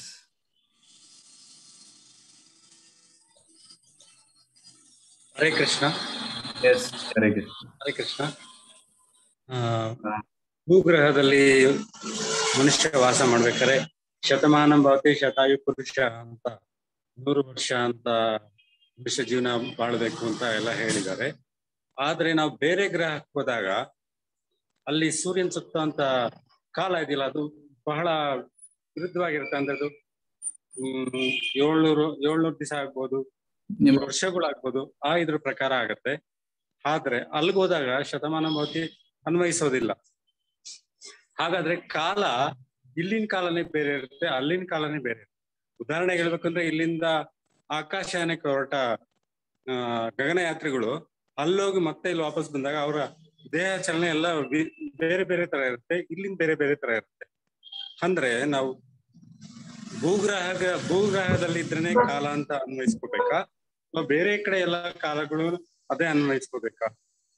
ಹರೇ ಕೃಷ್ಣ ಎಸ್ ಹರೇ ಕೃಷ್ಣ ಹರೇ ಕೃಷ್ಣ ಆ, ಭೂಗ್ರಹದಲ್ಲಿ ಮನುಷ್ಯ ವಾಸ ಮಾಡ್ಬೇಕಾದ್ರೆ ಶತಮಾನ ಭವತಿ ಶತಾಯು ಪುರುಷ ಅಂತ ನೂರು ವರ್ಷ ಅಂತ ಮನುಷ್ಯ ಜೀವನ ಬಾಳ್ಬೇಕು ಅಂತ ಎಲ್ಲ ಹೇಳಿದ್ದಾರೆ ಆದ್ರೆ ನಾವು ಬೇರೆ ಗ್ರಹಕ್ಕೆ ಹೋದಾಗ ಅಲ್ಲಿ ಸೂರ್ಯನ ಸುತ್ತ ಅಂತ ಕಾಲ ಇದೆಯಲ್ಲ ಅದು ಬಹಳ ವಿರುದ್ಧವಾಗಿರುತ್ತೆ ಅಂದ್ರೆ ಅದು ಹ್ಮ್ ಏಳ್ನೂರು ಏಳ್ನೂರು ದಿವಸ ಆಗ್ಬೋದು ನಿಮ್ಮ ವರ್ಷಗಳಾಗ್ಬೋದು ಆ ಇದ್ರ ಪ್ರಕಾರ ಆಗತ್ತೆ ಆದ್ರೆ ಅಲ್ಲಿಗೆ ಹೋದಾಗ ಶತಮಾನ ಭವತಿ ಅನ್ವಯಿಸೋದಿಲ್ಲ ಹಾಗಾದ್ರೆ ಕಾಲ ಇಲ್ಲಿನ ಕಾಲನೇ ಬೇರೆ ಇರುತ್ತೆ ಅಲ್ಲಿನ ಕಾಲನೇ ಬೇರೆ ಇರುತ್ತೆ ಉದಾಹರಣೆಗೆ ಹೇಳ್ಬೇಕಂದ್ರೆ ಇಲ್ಲಿಂದ ಆಕಾಶಯಾನಕ್ಕೆ ಹೊರಟ ಆ ಗಗನಯಾತ್ರಿಗಳು ಅಲ್ಲೋಗಿ ಮತ್ತೆ ಇಲ್ಲಿ ವಾಪಸ್ ಬಂದಾಗ ಅವರ ದೇಹ ಚಲನೆ ಎಲ್ಲ ವಿ- ಬೇರೆ ಬೇರೆ ತರ ಇರುತ್ತೆ ಇಲ್ಲಿಂದ ಬೇರೆ ಬೇರೆ ತರ ಇರುತ್ತೆ ಅಂದ್ರೆ ನಾವು ಭೂಗ್ರಹ ಭೂಗ್ರಹದಲ್ಲಿ ಇದ್ರೇನೆ ಕಾಲ ಅಂತ ಅನ್ವಯಿಸ್ಕೋಬೇಕಾ ಅಥವಾ ಬೇರೆ ಕಡೆ ಎಲ್ಲ ಕಾಲಗಳು ಅದೇ ಅನ್ವಯಿಸ್ಕೋಬೇಕಾ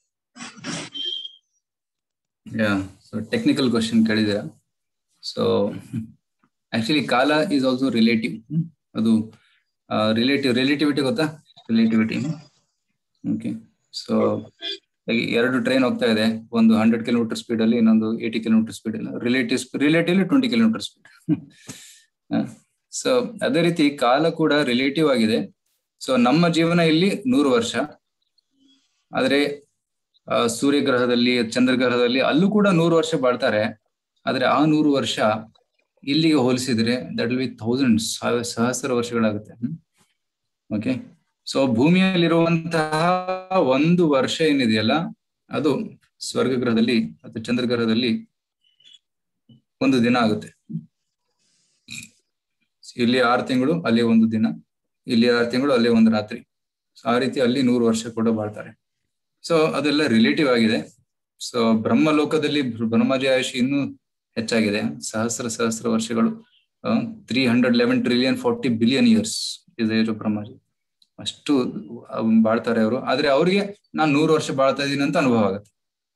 ಯಾ ಸೊ ಟೆಕ್ನಿಕಲ್ ಕ್ವಶನ್ ಕೇಳಿದ್ದೀರಾ ಸೊ ಆಕ್ಚುಲಿ ಕಾಲ ಈಸ್ ಆಲ್ಸೋ ರಿಲೇಟಿವ್ ಅದು ರಿಲೇಟಿವ್ ರಿಲೇಟಿವಿಟಿ ಗೊತ್ತಾ ರಿಲೇಟಿವಿಟಿ ಓಕೆ ಸೊ ಎರಡು ಟ್ರೈನ್ ಹೋಗ್ತಾ ಇದೆ ಒಂದು ಹಂಡ್ರೆಡ್ ಕಿಲೋಮೀಟರ್ ಸ್ಪೀಡ್ ಅಲ್ಲಿ ಇನ್ನೊಂದು ಏಯ್ಟಿ ಕಿಲೋಮೀಟರ್ ಸ್ಪೀಡ್ ಅಲ್ಲಿ relative relatively twenty kilometre speed so ಅದೇ ರೀತಿ ಕಾಲ ಕೂಡ ರಿಲೇಟಿವ್ ಆಗಿದೆ ಸೊ ನಮ್ಮ ಜೀವನ ಇಲ್ಲಿ ನೂರು ವರ್ಷ ಆದ್ರೆ ಆ, ಸೂರ್ಯಗ್ರಹದಲ್ಲಿ ಚಂದ್ರಗ್ರಹದಲ್ಲಿ ಅಲ್ಲೂ ಕೂಡ ನೂರು ವರ್ಷ ಬಾಳ್ತಾರೆ ಆದ್ರೆ ಆ ನೂರು ವರ್ಷ ಇಲ್ಲಿಗೆ ಹೋಲಿಸಿದ್ರೆ ದಟ್ ವಿಲ್ ಬಿ ಥೌಸಂಡ್ ಸಹಸ್ರ ವರ್ಷಗಳಾಗುತ್ತೆ ಓಕೆ ಸೊ ಭೂಮಿಯಲ್ಲಿರುವಂತಹ ಒಂದು ವರ್ಷ ಏನಿದೆಯಲ್ಲ ಅದು ಸ್ವರ್ಗ ಗ್ರಹದಲ್ಲಿ ಅಥವಾ ಚಂದ್ರಗ್ರಹದಲ್ಲಿ ಒಂದು ದಿನ ಆಗುತ್ತೆ ಇಲ್ಲಿ ಆರು ತಿಂಗಳು ಅಲ್ಲಿ ಒಂದು ದಿನ ಇಲ್ಲಿ ಆರು ತಿಂಗಳು ಅಲ್ಲಿ ಒಂದು ರಾತ್ರಿ ಸೊ ಆ ರೀತಿ ಅಲ್ಲಿ ನೂರು ವರ್ಷ ಕೂಡ ಬಾಳ್ತಾರೆ ಸೊ ಅದೆಲ್ಲ ರಿಲೇಟಿವ್ ಆಗಿದೆ ಸೊ ಬ್ರಹ್ಮ ಲೋಕದಲ್ಲಿ ಬ್ರಹ್ಮಜಿ ಆಯುಷ್ ಇನ್ನೂ ಹೆಚ್ಚಾಗಿದೆ ಸಹಸ್ರ ಸಹಸ್ರ ವರ್ಷಗಳು three hundred eleven trillion forty billion years is age Brahmaji ಅಷ್ಟು ಅಹ್, ಬಾಳ್ತಾರೆ ಅವರು ಆದ್ರೆ ಅವ್ರಿಗೆ ನಾನ್ ನೂರು ವರ್ಷ ಬಾಳ್ತಾ ಇದೀನಿ ಅಂತ ಅನುಭವ ಆಗುತ್ತೆ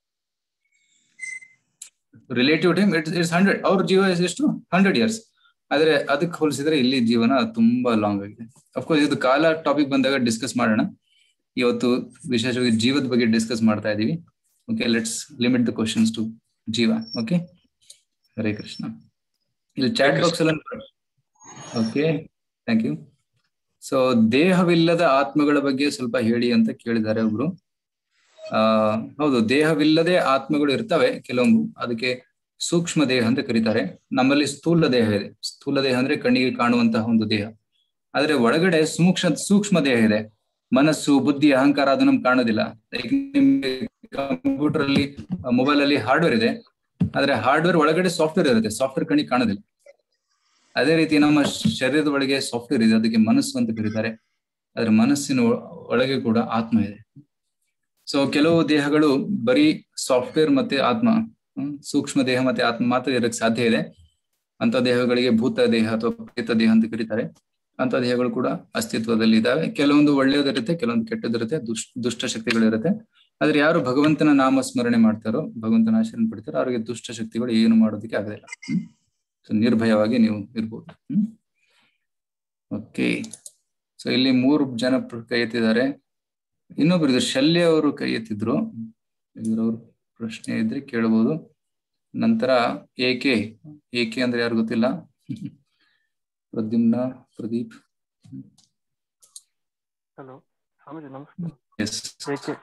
relative time it's it's hundred ಅವ್ರ ಜೀವ ಎಷ್ಟು ಹಂಡ್ರೆಡ್ ಇಯರ್ಸ್ ಆದ್ರೆ ಅದಕ್ಕೆ ಹೋಲಿಸಿದ್ರೆ ಇಲ್ಲಿ ಜೀವನ ತುಂಬಾ ಲಾಂಗ್ ಆಗಿದೆ ಅಫ್ಕೋರ್ಸ್ ಇದು ಕಾಲ ಟಾಪಿಕ್ ಬಂದಾಗ ಡಿಸ್ಕಸ್ ಮಾಡೋಣ ಇವತ್ತು ವಿಶೇಷವಾಗಿ ಜೀವದ ಬಗ್ಗೆ ಡಿಸ್ಕಸ್ ಮಾಡ್ತಾ ಇದೀವಿ okay let's limit the questions to ಜೀವ ಓಕೆ ಹರೇ ಕೃಷ್ಣ ಇಲ್ಲಿ ಚಾಟ್ ಬಾಕ್ಸ್ ಅಲ್ಲಿ ಓಕೆ ಥ್ಯಾಂಕ್ ಯು ಸೊ ದೇಹವಿಲ್ಲದ ಆತ್ಮಗಳ ಬಗ್ಗೆ ಸ್ವಲ್ಪ ಹೇಳಿ ಅಂತ ಕೇಳಿದ್ದಾರೆ ಒಬ್ರು ಆ ಹೌದು ದೇಹವಿಲ್ಲದೆ ಆತ್ಮಗಳು ಇರ್ತವೆ ಕೆಲವೊಂದು ಅದಕ್ಕೆ ಸೂಕ್ಷ್ಮ ದೇಹ ಅಂತ ಕರೀತಾರೆ ನಮ್ಮಲ್ಲಿ ಸ್ಥೂಲ ದೇಹ ಇದೆ ಸ್ಥೂಲ ದೇಹ ಅಂದ್ರೆ ಕಣ್ಣಿಗೆ ಕಾಣುವಂತಹ ಒಂದು ದೇಹ ಆದ್ರೆ ಒಳಗಡೆ ಸೂಕ್ಷ್ಮ ಸೂಕ್ಷ್ಮ ದೇಹ ಇದೆ ಮನಸ್ಸು ಬುದ್ಧಿ ಅಹಂಕಾರ ಅದು ನಮ್ಗೆ ಕಾಣೋದಿಲ್ಲ ಕಂಪ್ಯೂಟರ್ ಅಲ್ಲಿ ಮೊಬೈಲ್ ಅಲ್ಲಿ ಹಾರ್ಡ್ವೇರ್ ಇದೆ ಆದ್ರೆ ಹಾರ್ಡ್ವೇರ್ ಒಳಗಡೆ ಸಾಫ್ಟ್ವೇರ್ ಇರುತ್ತೆ ಸಾಫ್ಟ್ವೇರ್ ಕಣ್ಣಿಗೆ ಕಾಣೋದಿಲ್ಲ ಅದೇ ರೀತಿ ನಮ್ಮ ಶರೀರದ ಒಳಗೆ ಸಾಫ್ಟ್ವೇರ್ ಇದೆ ಅದಕ್ಕೆ ಮನಸ್ಸು ಅಂತ ಕರೀತಾರೆ ಆದ್ರೆ ಮನಸ್ಸಿನ ಒ- ಒಳಗೆ ಕೂಡ ಆತ್ಮ ಇದೆ ಸೊ ಕೆಲವು ದೇಹಗಳು ಬರೀ ಸಾಫ್ಟ್ವೇರ್ ಮತ್ತೆ ಆತ್ಮ ಹ್ಮ್, ಸೂಕ್ಷ್ಮ ದೇಹ ಮತ್ತೆ ಆತ್ಮ ಮಾತ್ರ ಇರಕ್ಕೆ ಸಾಧ್ಯ ಇದೆ ಅಂತ ದೇಹಗಳಿಗೆ ಭೂತ ದೇಹ ಅಥವಾ ಪ್ರೇತ ದೇಹ ಅಂತ ಕರೀತಾರೆ ಅಂತ ದೇಹಗಳು ಕೂಡ ಅಸ್ತಿತ್ವದಲ್ಲಿ ಇದಾವೆ ಕೆಲವೊಂದು ಒಳ್ಳೆಯದಿರುತ್ತೆ ಕೆಲವೊಂದು ಕೆಟ್ಟದಿರುತ್ತೆ ದುಷ್ಟ ದುಷ್ಟ ಶಕ್ತಿಗಳಿರುತ್ತೆ ಆದ್ರೆ ಯಾರು ಭಗವಂತನ ನಾಮ ಸ್ಮರಣೆ ಮಾಡ್ತಾರೋ ಭಗವಂತನ ಆಶ್ರಯ ಪಡಿತಾರೋ ಅವರಿಗೆ ದುಷ್ಟ ಶಕ್ತಿಗಳು ಏನು ಮಾಡೋದಕ್ಕೆ ಆಗೋದಿಲ್ಲ ಹ್ಮ್ ಸೊ ನಿರ್ಭಯವಾಗಿ ನೀವು ಇರ್ಬೋದು ಹ್ಮ್ ಓಕೆ ಸೊ ಇಲ್ಲಿ ಮೂರು ಜನ ಪ್ರ- ಕೈ ಎತ್ತಿದ್ದಾರೆ ಇನ್ನೊಬ್ರು ಇದ್ರು ಶಲ್ಯ ಅವರು ಕೈ ಎತ್ತಿದ್ರು ಇವ್ರವ್ರ ಪ್ರಶ್ನೆ ಇದ್ರೆ ಕೇಳಬಹುದು ನಂತರ ಏಕೆ ಏಕೆ ಅಂದ್ರೆ ಯಾರು ಗೊತ್ತಿಲ್ಲ ಪ್ರದ್ಯುಮ್ನ ಪ್ರದೀಪ್ ಹಲೋ ಸ್ವಾಮೀಜಿ ನಮಸ್ಕಾರ ಎಸ್ ಏಕೆ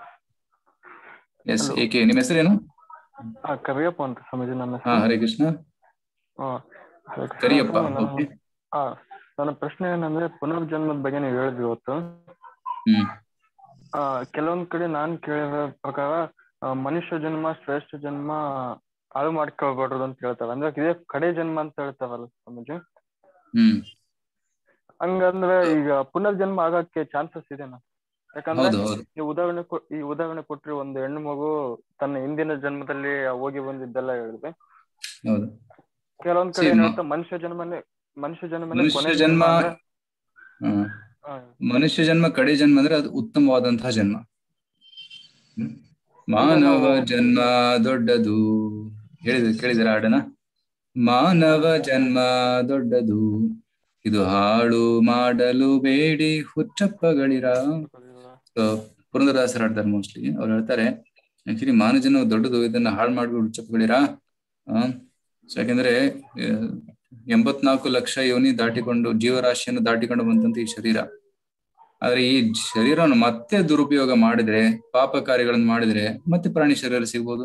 ಎಸ್ Hello. ಏಕೆ ನಿಮ್ಮ ಹೆಸರೇನು ಆ, ಕರಿಯಪ್ಪ ಅಂತ ಸ್ವಾಮೀಜಿ ನನ್ನ ಹಾ ಹೆಸರು ಹರೇ ಕೃಷ್ಣ ಆ, ಹರೇ ಕೃಷ್ಣ. ಕರಿಯಪ್ಪ ನನ್ನ- ಓಕೆ ಆ, ನನ್ನ ಪ್ರಶ್ನೆ ಏನಂದ್ರೆ ಪುನರ್ಜನ್ಮದ ಬಗ್ಗೆ ನೀವು ಹೇಳಿದ್ರಿ ಇವತ್ತು ಹ್ಮ್ ಆ, ಕೆಲವೊಂದ್ ಕಡೆ ನಾನ್ ಕೇಳಿರೋ ಪ್ರಕಾರ ಆ, ಮನುಷ್ಯ ಜನ್ಮ ಶ್ರೇಷ್ಠ ಜನ್ಮ ಹಾಳು ಮಾಡ್ಕೊಳ್ಬಾರ್ದು ಅಂತ ಹೇಳ್ತಾರೆ ಅಂದ್ರೆ ಇದೇ ಕಡೆ ಜನ್ಮ ಅಂತ ಹೇಳ್ತಾರಲ್ಲ ಸ್ವಾಮೀಜಿ ಹ್ಮ್ ಹಂಗಂದ್ರೆ ಈಗ ಪುನರ್ಜನ್ಮ ಆಗಕ್ಕೆ ಚಾನ್ಸಸ್ ಇದೆನಾ ಯಾಕಂದ್ರೆ ಹೌದು ಹೌದು ಈ ಉದಾಹರಣೆ ಕೊ- ಈ ಉದಾಹರಣೆ ಕೊಟ್ರಿ ಒಂದು ಹೆಣ್ಣು ಮಗು ತನ್ನ ಹಿಂದಿನ ಜನ್ಮದಲ್ಲಿ ಹೋಗಿ ಬಂದಿದ್ದೆಲ್ಲ ಹೇಳಿದೆ ಹೌದು ಕೆಲವೊಂದ್ ಕಡೆ See, ಏನ್ ಮ- ಹೇಳ್ತಾ ಮನುಷ್ಯ ಜನ್ಮನೇ ಮನುಷ್ಯ ಜನ್ಮನೇ ಮನುಷ್ಯ ಕೊನೆ ಜನ್ಮ ಜನ್ಮ ಅಂದ್ರೆ ಹ್ಮ್ ಆ, ಮನುಷ್ಯ ಜನ್ಮ ಕಡೆ ಜನ್ಮ ಅಂದ್ರೆ ಅದು ಉತ್ತಮವಾದಂತಹ ಜನ್ಮ ಹ್ಮ್. ಮಾನವ ಜನ್ಮ ದೊಡ್ಡದು ಹೇಳಿದ್ರೆ ಕೇಳಿದಿರ ಹಾಡನ ಮಾನವ ಜನ್ಮ ದೊಡ್ಡದು ಇದು ಹಾಳು ಮಾಡಲು ಬೇಡಿ ಹುಚ್ಚಪ್ಪಗಳಿರ So, ಪುರಂದರದಾಸರು ಹೇಳ್ತಾರೆ ಮೋಸ್ಟ್ಲಿ ಅವ್ರು ಹೇಳ್ತಾರೆ ಆಕ್ಚುಲಿ ಮಾನವ ಜನ್ಮ ದೊಡ್ಡದು ಇದನ್ನ ಹಾಳು ಮಾಡ್ಬಿಟ್ಟು ಹುಚ್ಚಪ್ಪಗಳಿರ ಆ ಸೊ ಯಾಕಂದ್ರೆ ಆ, ಎಂಬತ್ನಾಲ್ಕು ಲಕ್ಷ ಯೋನಿ ದಾಟಿಕೊಂಡು ಜೀವರಾಶಿಯನ್ನು ದಾಟಿಕೊಂಡು ಬಂದಂತ ಈ ಶರೀರ ಆದ್ರೆ ಈ ಶರೀರವನ್ನು ಮತ್ತೆ ದುರುಪಯೋಗ ಮಾಡಿದ್ರೆ ಪಾಪ ಕಾರ್ಯಗಳನ್ನು ಮಾಡಿದ್ರೆ ಮತ್ತೆ ಪ್ರಾಣಿ ಶರೀರ ಸಿಗ್ಬೋದು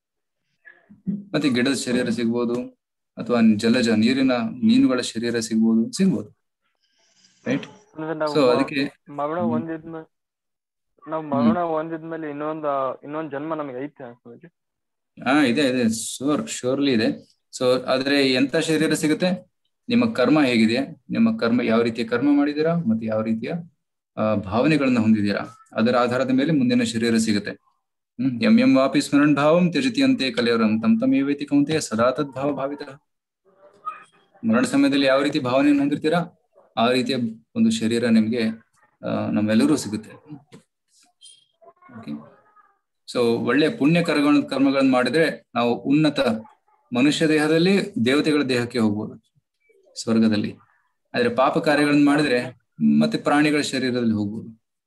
ಮತ್ತೆ ಗಿಡದ ಶರೀರ ಸಿಗ್ಬೋದು ಅಥವಾ ಜಲಜ ನೀರಿನ ಮೀನುಗಳ ಶರೀರ ಸಿಗ್ಬೋದು ಸಿಗ್ಬೋದು ರೈಟ್ ಅಂದ್ರೆ ನಾವು ಸೊ ಮ- ಅದಕ್ಕೆ ಮರಣ ಹ್ಮ್. ಹೊಂದಿದ್ಮೇಲೆ ನಾವು ಮರಣ ಹೊಂದಿದ್ಮೇಲೆ ಇನ್ನೊಂದ್ ಇನ್ನೊಂದ್ ಜನ್ಮ ನಮ್ಗೆ ಐತೆ ಸ್ವಾಮೀಜಿ ಹಾ ಇದೆ ಇದೆ ಶೋರ್ ಶೋರ್ಲಿ ಇದೆ ಸೊ ಆದ್ರೆ ಎಂತ ಶರೀರ ಸಿಗುತ್ತೆ ನಿಮ್ಮ ಕರ್ಮ ಹೇಗಿದೆಯಾ ನಿಮ್ಮ ಕರ್ಮ ಯಾವ ರೀತಿಯ ಕರ್ಮ ಮಾಡಿದೀರಾ ಮತ್ತೆ ಯಾವ ರೀತಿಯ ಆ, ಭಾವನೆಗಳನ್ನ ಹೊಂದಿದ್ದೀರಾ ಅದರ ಆಧಾರದ ಮೇಲೆ ಮುಂದಿನ ಶರೀರ ಸಿಗುತ್ತೆ ಹ್ಮ್ ಎಂ ಎಂ ವಾಪಿ ಸ್ಮರಣ್ ಭಾವಂ ತ್ಯಜತಿಯಂತೆ ಕಲಿಯವರಂ ತಮ್ ತಮ್ ಏವೈತಿ ಕೌಂತೆಯ ಸದಾ ತದ್ ಭಾವ ಭಾವಿತ ಮರಣ ಸಮಯದಲ್ಲಿ ಯಾವ ರೀತಿ ಭಾವನೆಯನ್ನು ಹೊಂದಿರ್ತೀರಾ ಆ ರೀತಿಯ ಒಂದು ಶರೀರ ನಿಮ್ಗೆ ಆ, ನಮ್ಮೆಲ್ಲರೂ ಸಿಗುತ್ತೆ ಓಕೆ ಸೊ ಒಳ್ಳೆ ಪುಣ್ಯ ಕರ್ಮ ಕರ್ಮಗಳನ್ನು ಮಾಡಿದ್ರೆ ನಾವು ಉನ್ನತ ಮನುಷ್ಯ ದೇಹದಲ್ಲಿ ದೇವತೆಗಳ ದೇಹಕ್ಕೆ ಹೋಗ್ಬೋದು ಸ್ವರ್ಗದಲ್ಲಿ ಆದ್ರೆ ಪಾಪ ಕಾರ್ಯಗಳನ್ನು ಮಾಡಿದ್ರೆ ಮತ್ತೆ ಪ್ರಾಣಿಗಳ ಶರೀರದಲ್ಲಿ ಹೋಗ್ಬೋದು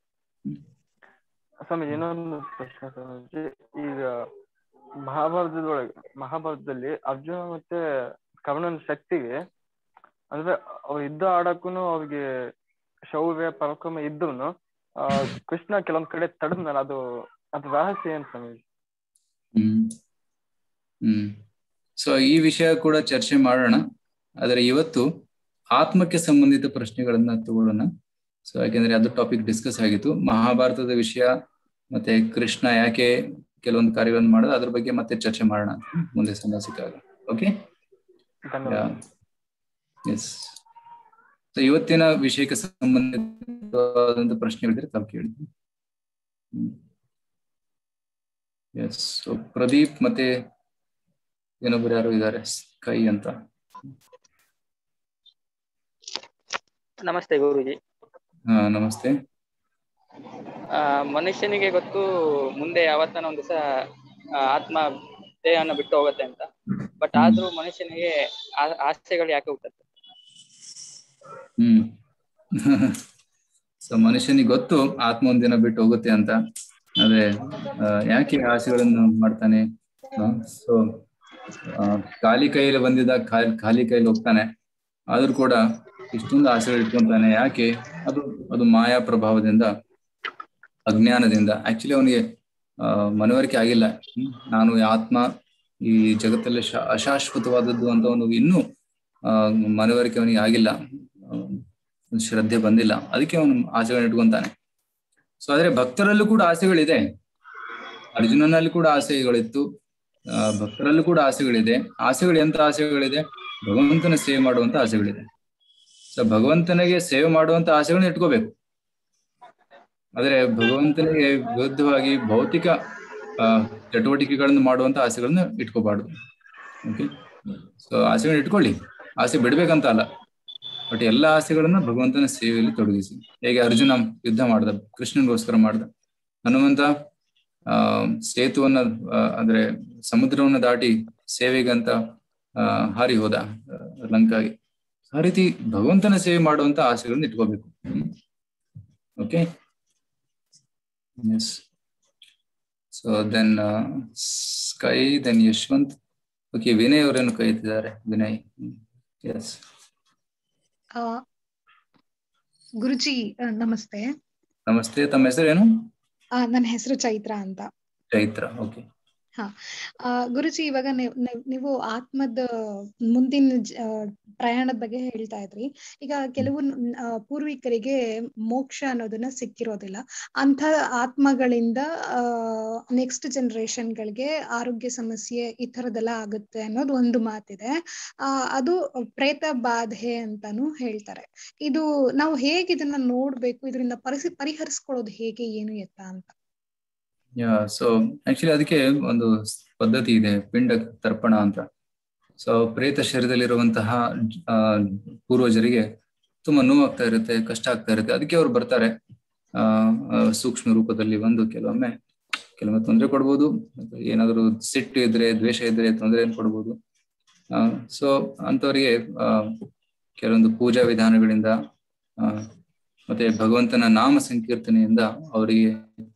ಸ್ವಾಮೀಜಿ ಇನ್ನೊಂದು ಪ್ರಶ್ನೆ ಸ್ವಾಮೀಜಿ ಈಗ ಮಹಾಭಾರತದೊಳಗೆ ಮಹಾಭಾರತದಲ್ಲಿ ಅರ್ಜುನ ಮತ್ತೆ ಕರ್ಣನ ಶಕ್ತಿಗೆ ಅಂದ್ರೆ ಅವ್ರ ಯುದ್ಧ ಆಡಕ್ಕೂ ಅವ್ರಿಗೆ ಶೌರ್ಯ ಪರಾಕ್ರಮ ಇದ್ದೂನು ಆ ಕೃಷ್ಣ ಕೆಲವೊಂದ್ ಕಡೆ ತಡದ್ನಲ್ಲ ಅದು ಅದು ರಹಸ್ಯ ಏನ್ ಸ್ವಾಮೀಜಿ ಹ್ಮ್ ಹ್ಮ್ ಸೊ ಈ ವಿಷಯ ಕೂಡ ಚರ್ಚೆ ಮಾಡೋಣ ಆದರೆ ಇವತ್ತು ಆತ್ಮಕ್ಕೆ ಸಂಬಂಧಿತ ಪ್ರಶ್ನೆಗಳನ್ನ ತಗೊಳ್ಳೋಣ ಸೊ ಯಾಕೆಂದ್ರೆ ಅದು ಟಾಪಿಕ್ ಡಿಸ್ಕಸ್ ಆಗಿತ್ತು ಮಹಾಭಾರತದ ವಿಷಯ ಮತ್ತೆ ಕೃಷ್ಣ ಯಾಕೆ ಕೆಲವೊಂದು ಕಾರ್ಯಗಳನ್ನು ಮಾಡೋದು ಅದ್ರ ಬಗ್ಗೆ ಮತ್ತೆ ಚರ್ಚೆ ಮಾಡೋಣ ಮುಂದೆ ಸಮಯ ಸಿಕ್ಕಾಗ ಓಕೆ ಧನ್ಯವಾದ ಎಸ್ ಸೊ ಇವತ್ತಿನ ವಿಷಯಕ್ಕೆ ಸಂಬಂಧಿತವಾದಂತ ಪ್ರಶ್ನೆಗಳಿದ್ರೆ ತಾವು ಕೇಳಿ ಎಸ್ ಸೊ ಪ್ರದೀಪ್ ಮತ್ತೆ ಏನೊಬ್ರು ಯಾರು ಇದ್ದಾರೆ ಕೈ ಅಂತ ನಮಸ್ತೆ ಗುರುಜಿ ಹಾ ನಮಸ್ತೆ ಆ, ಮನುಷ್ಯನಿಗೆ ಗೊತ್ತು ಮುಂದೆ ಯಾವತ್ತನ ಒಂದ್ ದಿವಸ ಆತ್ಮ ದೇಹನ ಬಿಟ್ಟು ಹೋಗುತ್ತೆ ಅಂತ ಬಟ್ ಆದ್ರೂ ಮನುಷ್ಯನಿಗೆ ಆ- ಆಸೆಗಳು ಯಾಕೆ ಹುಟ್ಟುತ್ತೆ ಹ್ಮ್ ಸೊ ಮನುಷ್ಯನಿಗೆ ಗೊತ್ತು ಆತ್ಮ ಒಂದಿನ ಬಿಟ್ಟು ಹೋಗುತ್ತೆ ಅಂತ ಅದೇ ಆ, ಯಾಕೆ ಆಸೆಗಳನ್ನು ಮಾಡ್ತಾನೆ ಸೊ ಖಾಲಿ ಕೈಯಲ್ಲಿ ಬಂದಿದ್ದ ಖಾಲಿ ಖಾಲಿ ಕೈಯಲ್ಲಿ ಹೋಗ್ತಾನೆ ಆದ್ರೂ ಕೂಡ ಇಷ್ಟೊಂದು ಆಸೆಗಳು ಇಟ್ಕೊಂತಾನೆ ಯಾಕೆ ಅದು ಅದು ಮಾಯಾ ಪ್ರಭಾವದಿಂದ ಅಜ್ಞಾನದಿಂದ ಆಕ್ಚುಲಿ ಅವನಿಗೆ ಆ ಮನವರಿಕೆ ಆಗಿಲ್ಲ ಹ್ಮ್? ನಾನು ಈ ಆತ್ಮ ಈ ಜಗತ್ತಲ್ಲಿ ಶಾ- ಅಶಾಶ್ವತವಾದದ್ದು ಅಂತ ಒಂದು ಇನ್ನೂ ಆ ಮನವರಿಕೆ ಅವನಿಗೆ ಆಗಿಲ್ಲ ಆ, ಶ್ರದ್ಧೆ ಬಂದಿಲ್ಲ ಅದಕ್ಕೆ ಅವನು ಆಸೆಗಳನ್ನ ಇಟ್ಕೊಂತಾನೆ ಸೊ ಆದ್ರೆ ಭಕ್ತರಲ್ಲೂ ಕೂಡ ಆಸೆಗಳಿದೆ ಅರ್ಜುನನಲ್ಲಿ ಕೂಡ ಆಸೆಗಳಿತ್ತು ಆ, ಭಕ್ತರಲ್ಲೂ ಕೂಡ ಆಸೆಗಳಿದೆ ಆಸೆಗಳು ಎಂತ ಆಸೆಗಳಿದೆ ಭಗವಂತನ ಸೇವೆ ಮಾಡುವಂತ ಆಸೆಗಳಿದೆ ಸೊ ಭಗವಂತನಿಗೆ ಸೇವೆ ಮಾಡುವಂತ ಆಸೆಗಳನ್ನ ಇಟ್ಕೋಬೇಕು ಆದ್ರೆ ಭಗವಂತನಿಗೆ ವಿರುದ್ಧವಾಗಿ ಭೌತಿಕ ಆ, ಚಟುವಟಿಕೆಗಳನ್ನು ಮಾಡುವಂತ ಆಸೆಗಳನ್ನ ಇಟ್ಕೋಬಾರ್ದು ಓಕೆ ಸೊ ಆಸೆಗಳನ್ನ ಇಟ್ಕೊಳ್ಳಿ ಆಸೆ ಬಿಡ್ಬೇಕಂತ ಅಲ್ಲ ಬಟ್ ಎಲ್ಲಾ ಆಸೆಗಳನ್ನ ಭಗವಂತನ ಸೇವೆಯಲ್ಲಿ ತೊಡಗಿಸಿ ಹೇಗೆ ಅರ್ಜುನ ಯುದ್ಧ ಮಾಡ್ದ ಕೃಷ್ಣನಿಗೋಸ್ಕರ ಮಾಡ್ದ ಹನುಮಂತ ಆ ಸೇತುವನ್ನ ಆ, ಅಂದ್ರೆ ಸಮುದ್ರವನ್ನ ದಾಟಿ ಸೇವೆಗಂತ ಆ ಹಾರಿ ಹೋದ ಆ, ಲಂಕಾಗೆ ಆ ರೀತಿ ಭಗವಂತನ ಸೇವೆ ಮಾಡುವಂತ ಆಸೆಗಳನ್ನ ಇಟ್ಕೋಬೇಕು okay yes so then sky then Yashwant okay Vinay ಅವರೇನು ಕೈ ಎತ್ತಿದ್ದಾರೆ ವಿನಯ್ ಎಸ್ ಆ, ಗುರುಜಿ ಆ, ನಮಸ್ತೆ ನಮಸ್ತೆ ತಮ್ಮ ಹೆಸರೇನು ಆ, ನನ್ನ ಹೆಸರು ಚೈತ್ರ ಅಂತ ಚೈತ್ರ ಓಕೆ ಹಾ ಆ, ಗುರುಜಿ ಇವಾಗ ನೀವ್- ನೀವ್- ನೀವು ಆತ್ಮದ ಮುಂದಿನ ಜ- ಆ, ಪ್ರಯಾಣದ ಬಗ್ಗೆ ಹೇಳ್ತಾ ಇದ್ರಿ ಈಗ ಕೆಲವು ಆ, ಪೂರ್ವಿಕರಿಗೆ ಮೋಕ್ಷ ಅನ್ನೋದನ್ನ ಸಿಕ್ಕಿರೋದಿಲ್ಲ ಅಂತ ಆತ್ಮಗಳಿಂದ ನೆಕ್ಸ್ಟ್ ಗಳಿಗೆ ಆರೋಗ್ಯ ಸಮಸ್ಯೆ ಈ ತರದೆಲ್ಲ ಆಗುತ್ತೆ ಅನ್ನೋದು ಒಂದು ಮಾತಿದೆ ಆ ಅದು ಪ್ರೇತ ಬಾಧೆ ಅಂತಾನು ಹೇಳ್ತಾರೆ ಇದು ನಾವು ಹೇಗೆ ಇದನ್ನ ನೋಡ್ಬೇಕು ಇದರಿಂದ ಪರಿಸಿ ಪರಿಹರಿಸ್ಕೊಳ್ಳೋದು ಹೇಗೆ ಏನು ಎತ್ತ ಅಂತ ಯಾ ಸೊ ಆಕ್ಚುಲಿ ಅದಕ್ಕೆ ಒಂದು ಪದ್ಧತಿ ಇದೆ ಪಿಂಡ ತರ್ಪಣ ಅಂತ ಸೊ ಪ್ರೇತ ಶರೀರದಲ್ಲಿರುವಂತಹ ಆ, ಪೂರ್ವಜರಿಗೆ ತುಂಬಾ ನೋವಾಗ್ತಾ ಇರುತ್ತೆ ಕಷ್ಟ ಆಗ್ತಾ ಇರುತ್ತೆ ಅದಕ್ಕೆ ಅವ್ರು ಬರ್ತಾರೆ ಆ ಆ, ಸೂಕ್ಷ್ಮ ರೂಪದಲ್ಲಿ ಬಂದು ಕೆಲವೊಮ್ಮೆ ಕೆಲವೊಮ್ಮೆ ತೊಂದರೆ ಕೊಡ್ಬೋದು ಮತ್ತೆ ಏನಾದ್ರು ಸಿಟ್ಟು ಇದ್ರೆ ದ್ವೇಷ ಇದ್ರೆ ತೊಂದರೆ ಕೊಡ್ಬೋದು ಸೊ ಅಂತವರಿಗೆ ಆ ಕೆಲವೊಂದು ಪೂಜಾ ವಿಧಾನಗಳಿಂದ ಆ ಮತ್ತೆ ಭಗವಂತನ ನಾಮ ಸಂಕೀರ್ತನೆಯಿಂದ ಅವರಿಗೆ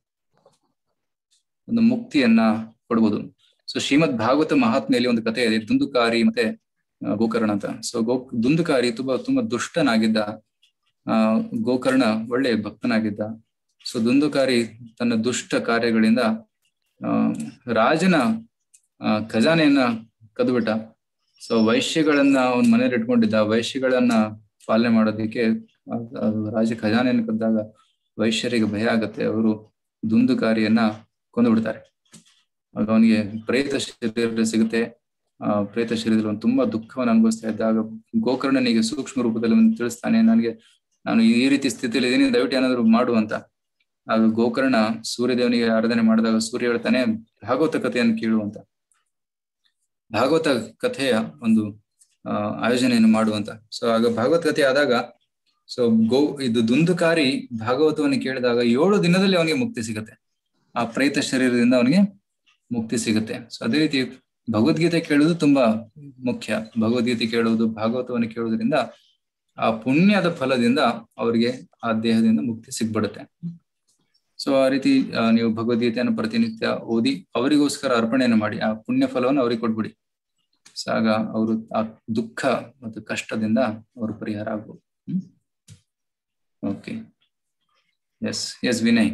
ಒಂದು ಮುಕ್ತಿಯನ್ನ ಕೊಡ್ಬೋದು ಸೊ ಶ್ರೀಮದ್ ಭಾಗವತ ಮಹಾತ್ಮೆಯಲ್ಲಿ ಒಂದು ಕಥೆ ಇದೆ ದುಂದುಕಾರಿ ಮತ್ತೆ ಆ, ಗೋಕರ್ಣ ಅಂತ ಸೊ ಗೋ ದುಂದುಕಾರಿ ತುಂಬಾ ತುಂಬಾ ದುಷ್ಟನಾಗಿದ್ದ ಆ ಗೋಕರ್ಣ ಒಳ್ಳೆ ಭಕ್ತನಾಗಿದ್ದ ಸೊ ದುಂದುಕಾರಿ ತನ್ನ ದುಷ್ಟ ಕಾರ್ಯಗಳಿಂದ ಆ ರಾಜನ ಆ, ಖಜಾನೆಯನ್ನ ಕದ್ಬಿಟ್ಟ ಸೊ ವೈಶ್ಯಗಳನ್ನ ಅವನ ಮನೇಲಿ ಇಟ್ಕೊಂಡಿದ್ದ ವೈಶ್ಯಗಳನ್ನ ಪಾಲನೆ ಮಾಡೋದಕ್ಕೆ ಆ- ಅದು ರಾಜ ಖಜಾನೆಯನ್ನು ಕದ್ದಾಗ ವೈಶ್ಯರಿಗೆ ಭಯ ಆಗತ್ತೆ ಅವರು ದುಂದುಕಾರಿಯನ್ನ ಕೊಂದು ಬಿಡ್ತಾರೆ ಆಗ ಅವನಿಗೆ ಪ್ರೇತ ಶರೀರ ಸಿಗುತ್ತೆ ಆ ಪ್ರೇತ ಶರೀರದಲ್ಲಿ ಒಂದು ತುಂಬಾ ದುಃಖವನ್ನು ಅನುಭವಿಸ್ತಾ ಇದ್ದಾಗ ಗೋಕರ್ಣನಿಗೆ ಸೂಕ್ಷ್ಮ ರೂಪದಲ್ಲಿ ಒಂದು ತಿಳಿಸ್ತಾನೆ ನನಗೆ ನಾನು ಈ ರೀತಿ ಸ್ಥಿತಿಯಲ್ಲಿ ಇದೀನಿ ದಯವಿಟ್ಟು ಏನಾದ್ರು ಮಾಡು ಅಂತ ಆಗ ಗೋಕರ್ಣ ಸೂರ್ಯದೇವನಿಗೆ ಆರಾಧನೆ ಮಾಡಿದಾಗ ಸೂರ್ಯ ಹೇಳ್ತಾನೆ ಭಾಗವತ ಕಥೆಯನ್ನು ಕೇಳು ಅಂತ ಭಾಗವತ ಕಥೆಯ ಒಂದು ಆ ಆಯೋಜನೆಯನ್ನು ಮಾಡುವಂತ ಸೊ ಆಗ ಭಾಗವತ ಕಥೆ ಆದಾಗ ಸೊ ಗೋ ಇದು ದುಂದುಕಾರಿ ಭಾಗವತವನ್ನು ಕೇಳಿದಾಗ ಏಳು ದಿನದಲ್ಲಿ ಅವನಿಗೆ ಮುಕ್ತಿ ಸಿಗುತ್ತೆ ಆ ಪ್ರೇತ ಶರೀರದಿಂದ ಅವನಿಗೆ ಮುಕ್ತಿ ಸಿಗುತ್ತೆ ಸೊ ಅದೇ ರೀತಿ ಭಗವದ್ಗೀತೆ ಕೇಳುವುದು ತುಂಬಾ ಮುಖ್ಯ ಭಗವದ್ಗೀತೆ ಕೇಳುವುದು ಭಾಗವತವನ್ನು ಕೇಳುವುದರಿಂದ ಆ ಪುಣ್ಯದ ಫಲದಿಂದ ಅವರಿಗೆ ಆ ದೇಹದಿಂದ ಮುಕ್ತಿ ಸಿಗ್ಬಿಡುತ್ತೆ ಸೊ ಆ ರೀತಿ ಆ, ನೀವು ಭಗವದ್ಗೀತೆಯನ್ನು ಪ್ರತಿನಿತ್ಯ ಓದಿ ಅವರಿಗೋಸ್ಕರ ಅರ್ಪಣೆಯನ್ನು ಮಾಡಿ ಆ ಪುಣ್ಯ ಫಲವನ್ನು ಅವ್ರಿಗೆ ಕೊಟ್ಬಿಡಿ ಸೊ ಆಗ ಅವರು ಆ ದುಃಖ ಮತ್ತು ಕಷ್ಟದಿಂದ ಅವರು ಪರಿಹಾರ ಆಗ್ಬೋದು okay yes yes Vinay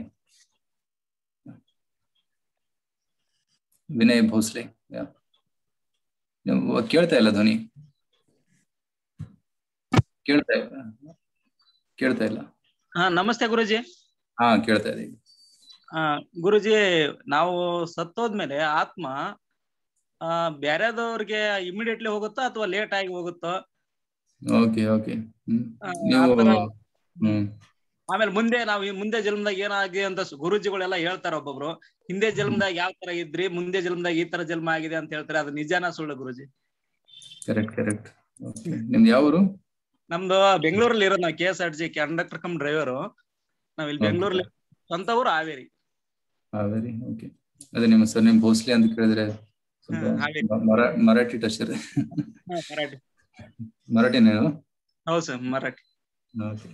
Vinay Bhosle yeah. ನೀವು ಕೇಳ್ತಾ ಇಲ್ಲ ಧ್ವನಿ ಕೇಳ್ತಾ ಇಲ್ಲ ಕೇಳ್ತಾ ಇಲ್ಲ ಹಾ ನಮಸ್ತೆ ಗುರುಜಿ ಹಾ ಕೇಳ್ತಾ ಇದೆ ಆ ಗುರುಜಿ ನಾವು ಸತ್ತೋದ್ಮೇಲೆ ಆತ್ಮ ಆ ಬ್ಯಾರೆದವ್ರಿಗೆ ಇಮಿಡಿಯೇಟ್ಲಿ ಹೋಗುತ್ತೋ ಅಥವಾ ಲೇಟ್ ಆಗಿ ಹೋಗುತ್ತೋ ಓಕೆ ಓಕೆ ಹ್ಮ್ ಆ, ನೀವು ಆತರ ಹ್ಮ್ ಆಮೇಲೆ ಮುಂದೆ ನಾವು ಈ ಮುಂದೆ ಜನ್ಮದಾಗ ಏನಾಗಿದೆ ಅಂತ ಸ್- ಗುರೂಜಿಗಳೆಲ್ಲ ಹೇಳ್ತಾರ ಒಬ್ಬೊಬ್ರು ಹಿಂದೆ ಜನ್ಮದಾಗ ಯಾವ ತರ ಇದ್ರಿ ಮುಂದೆ ಜನ್ಮದಾಗ ಈ ತರ ಜನ್ಮ ಆಗಿದೆ ಅಂತ ಹೇಳ್ತಾರೆ ಅದು ನಿಜಾನ ಸುಳ್ಳು ಗುರುಜಿ ಕರೆಕ್ಟ್ ಕರೆಕ್ಟ್ ಓಕೆ ನಿಮ್ದು ಯಾವ ಊರು ನಮ್ದು ಬೆಂಗಳೂರಲ್ಲಿ ಇರೋದು ನಾವು K S R T conductor cum driver ನಾವ್ ಇಲ್ಲಿ Okay. ಬೆಂಗಳೂರಲ್ಲಿ ಸ್ವಂತ ಊರು ಹಾವೇರಿ ಹಾವೇರಿ ಓಕೆ ಅದೇ ನಿಮ್ಮ ಸರ್ ನಿಮ್ ಭೋಸ್ಲೆ ಅಂತ ಕೇಳಿದ್ರೆ ಸ್ವಲ್ಪ ಹ್ಮ್, ಹಾವೇರಿ. ಮ- ಮರಾ ಮರಾಠಿ ಟಚ್ ಇದೆ ಹಾ, ಮರಾಠಿ ಮರಾಠಿನೇನು ಹೌದು sir Marathi okay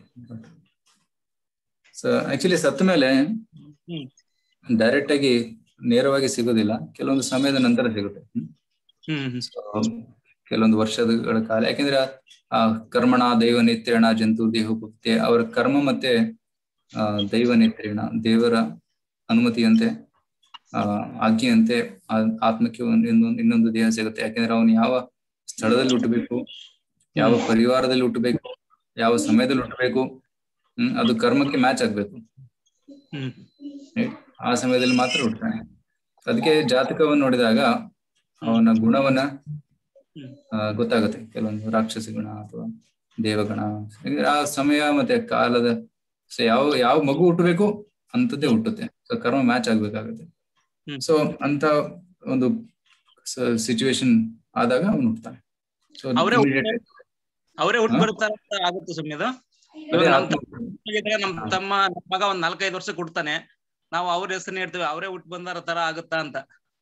so actually ಸತ್ತ ಮೇಲೆ ಹ್ಮ್ ಡೈರೆಕ್ಟ್ ಆಗಿ ನೇರವಾಗಿ ಸಿಗೋದಿಲ್ಲ ಕೆಲವೊಂದು ಸಮಯದ ನಂತರ ಸಿಗುತ್ತೆ ಹ್ಮ್? ಹ್ಮ್ ಹ್ಮ್. So, ಕೆಲವೊಂದು ವರ್ಷಗಳ ಕಾಲ ಯಾಕೆಂದ್ರೆ ಆ ಕರ್ಮಣ ದೈವ ನಿತ್ಯಣ ಜಂತು ದೇಹೋಪುಕ್ತೆ ಅವರ ಕರ್ಮ ಮತ್ತೆ ಆ ದೈವ ನಿತ್ಯಣ ದೇವರ ಅನುಮತಿಯಂತೆ ಆ ಆಜ್ಞೆಯಂತೆ ಆ- ಆತ್ಮಕ್ಕೆ ಒಂದು ಇನ್ನೊಂದು ಇನ್ನೊಂದು ದೇಹ ಸಿಗುತ್ತೆ ಯಾಕೆಂದ್ರೆ ಅವನು ಯಾವ ಸ್ಥಳದಲ್ಲಿ ಹುಟ್ಟಬೇಕು ಯಾವ ಪರಿವಾರದಲ್ಲಿ ಹುಟ್ಟಬೇಕು ಯಾವ ಸಮಯದಲ್ಲಿ ಹುಟ್ಟಬೇಕು ಹ್ಮ್ ಅದು ಕರ್ಮಕ್ಕೆ ಮ್ಯಾಚ್ ಆಗ್ಬೇಕು ಹ್ಮ್ Right? ಆ ಸಮಯದಲ್ಲಿ ಮಾತ್ರ ಹುಟ್ಟುತ್ತಾನೆ ಅದಕ್ಕೆ ಜಾತಕವನ್ನು ನೋಡಿದಾಗ ಅವನ ಗುಣವನ್ನ ಆ, ಗೊತ್ತಾಗುತ್ತೆ ಕೆಲವೊಂದು ರಾಕ್ಷಸ ಗುಣ ಅಥವಾ ದೇವಗಣ ಯಾಕಂದ್ರೆ ಆ ಸಮಯ ಮತ್ತೆ ಕಾಲದ ಸೊ ಯಾವ ಯಾವ ಮಗು ಹುಟ್ಟಬೇಕು ಅಂತದ್ದೇ ಹುಟ್ಟುತ್ತೆ ಸೊ ಕರ್ಮ ಮ್ಯಾಚ್ ಆಗ್ಬೇಕಾಗುತ್ತೆ ಸೊ ಅಂತ ಒಂದು ಸಿಚುವೇಶನ್ ಆದಾಗ ಅವನು ಹುಟ್ಟುತ್ತಾನೆ ಸೊ ಅವರೇ ಅವರೇ ಹುಟ್ಟು ಬರ್ತಾರ ಅಂತ ಆಗುತ್ತೆ ಸುಮ್ಮನೆ ಅದು ಅದೇ ಇವಾಗ ನಮ್ ಆತ್ಮ- ತಮ್ಮ ಇದ್ರೆ ನಮ್ ತಮ್ಮ ನಮ್ ಮಗ ಒಂದ್ ನಾಲ್ಕೈದು ವರ್ಷ ಕೊಡ್ತಾನೆ ನಾವು ಅವ್ರ ಹೆಸರು ಹೇಳ್ತೀವಿ ಅವರೇ ಹುಟ್ಟು ಬಂದಾರ ತರ ಆಗುತ್ತಾ ಅಂತ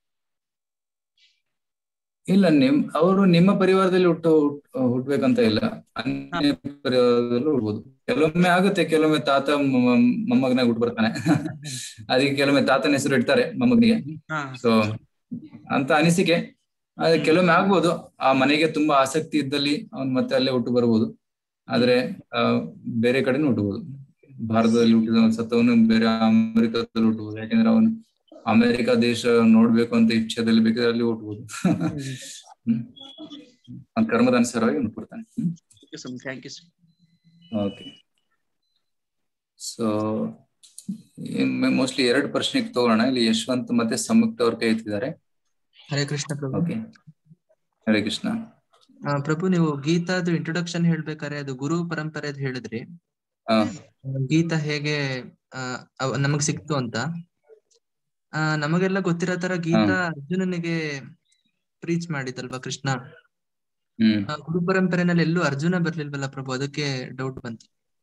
ಇಲ್ಲ ನಿಮ್ ಅವರು ನಿಮ್ಮ ಪರಿವಾರದಲ್ಲಿ ಹುಟ್ಟು ಹುಟ್- ಹುಟ್ಬೇಕಂತ ಇಲ್ಲ ಅನ್ಯ ಪರಿವಾರದಲ್ಲೂ ಹುಡ್ಬೋದು ಕೆಲವೊಮ್ಮೆ ಆಗುತ್ತೆ ಕೆಲವೊಮ್ಮೆ ತಾತ ಮ- ಮೊಮ್ಮಗನಾಗ ಹುಟ್ಟು ಬರ್ತಾನೆ ಅದಕ್ಕೆ ಕೆಲವೊಮ್ಮೆ ತಾತನ ಹೆಸರು ಇಡ್ತಾರೆ ಮೊಮ್ಮಗನಿಗೆ ಹಾ. ಸೊ ಅಂತ ಅನಿಸಿಕೆ ಆದ್ರೆ ಕೆಲವೊಮ್ಮೆ ಆಗ್ಬೋದು ಆ ಮನೆಗೆ ತುಂಬಾ ಆಸಕ್ತಿ ಇದ್ದಲ್ಲಿ ಅವ್ನ್ ಮತ್ತೆ ಅಲ್ಲೇ ಹುಟ್ಟು ಬರ್ಬೋದು ಆದ್ರೆ ಆ ಬೇರೆ ಕಡೆನೂ ಹುಟ್ಟಬಹುದು ಭಾರತದಲ್ಲಿ ಹುಟ್ಟಿದ ಸತ್ತವನು ಬೇರೆ ಅಮೆರಿಕದಲ್ಲಿ ಹುಟ್ಟಬಹುದು ಯಾಕೆಂದ್ರೆ ಅವನು ಅಮೆರಿಕ ದೇಶ ನೋಡ್ಬೇಕು ಅಂತ ಇಚ್ಛೆದಲ್ಲಿ ಬೇಕಾದ್ರೆ ಅಲ್ಲಿ ಹುಟ್ಟಬಹುದು ಹ್ಮ್ ಅವ್ನ್ ಕರ್ಮದ ಅನುಸಾರವಾಗಿ ಹುಟ್ಬಿಡ್ತಾನೆ ಹ್ಮ್ thank you okay so mostly ಎರಡು ಪ್ರಶ್ನೆ ತಗೋಣ ಇಲ್ಲಿ ಯಶವಂತ್ ಮತ್ತೆ ಸಂಯುಕ್ತ ಅವ್ರ ಕೈ ಎತ್ತಿದ್ದಾರೆ ಹರೇ ಕೃಷ್ಣ ಪ್ರಭು ಓಕೆ ಹರೇ ಕೃಷ್ಣ ಆ, ಪ್ರಭು ನೀವು ಗೀತಾದು ಇಂಟ್ರೊಡಕ್ಷನ್ ಹೇಳ್ಬೇಕಾದ್ರೆ ಅದು ಗುರು ಪರಂಪರೆದ್ ಹೇಳಿದ್ರಿ ಆ, ಗೀತಾ ಹೇಗೆ ಆ, ಅವ್- ನಮಗ್ ಸಿಕ್ತು ಅಂತ ಆ ನಮಗೆಲ್ಲ ಗೊತ್ತಿರೋ ತರ ಗೀತಾ ಅರ್ಜುನನಿಗೆ ಪ್ರೀಚ್ ಮಾಡಿದಲ್ವಾ ಕೃಷ್ಣ ಹ್ಮ್ ಆ, ಗುರು ಪರಂಪರೆನಲ್ಲಿ ಎಲ್ಲೂ ಅರ್ಜುನ ಬರ್ಲಿಲ್ವಲ್ಲ ಪ್ರಭು ಅದಕ್ಕೆ ಡೌಟ್ ಬಂತು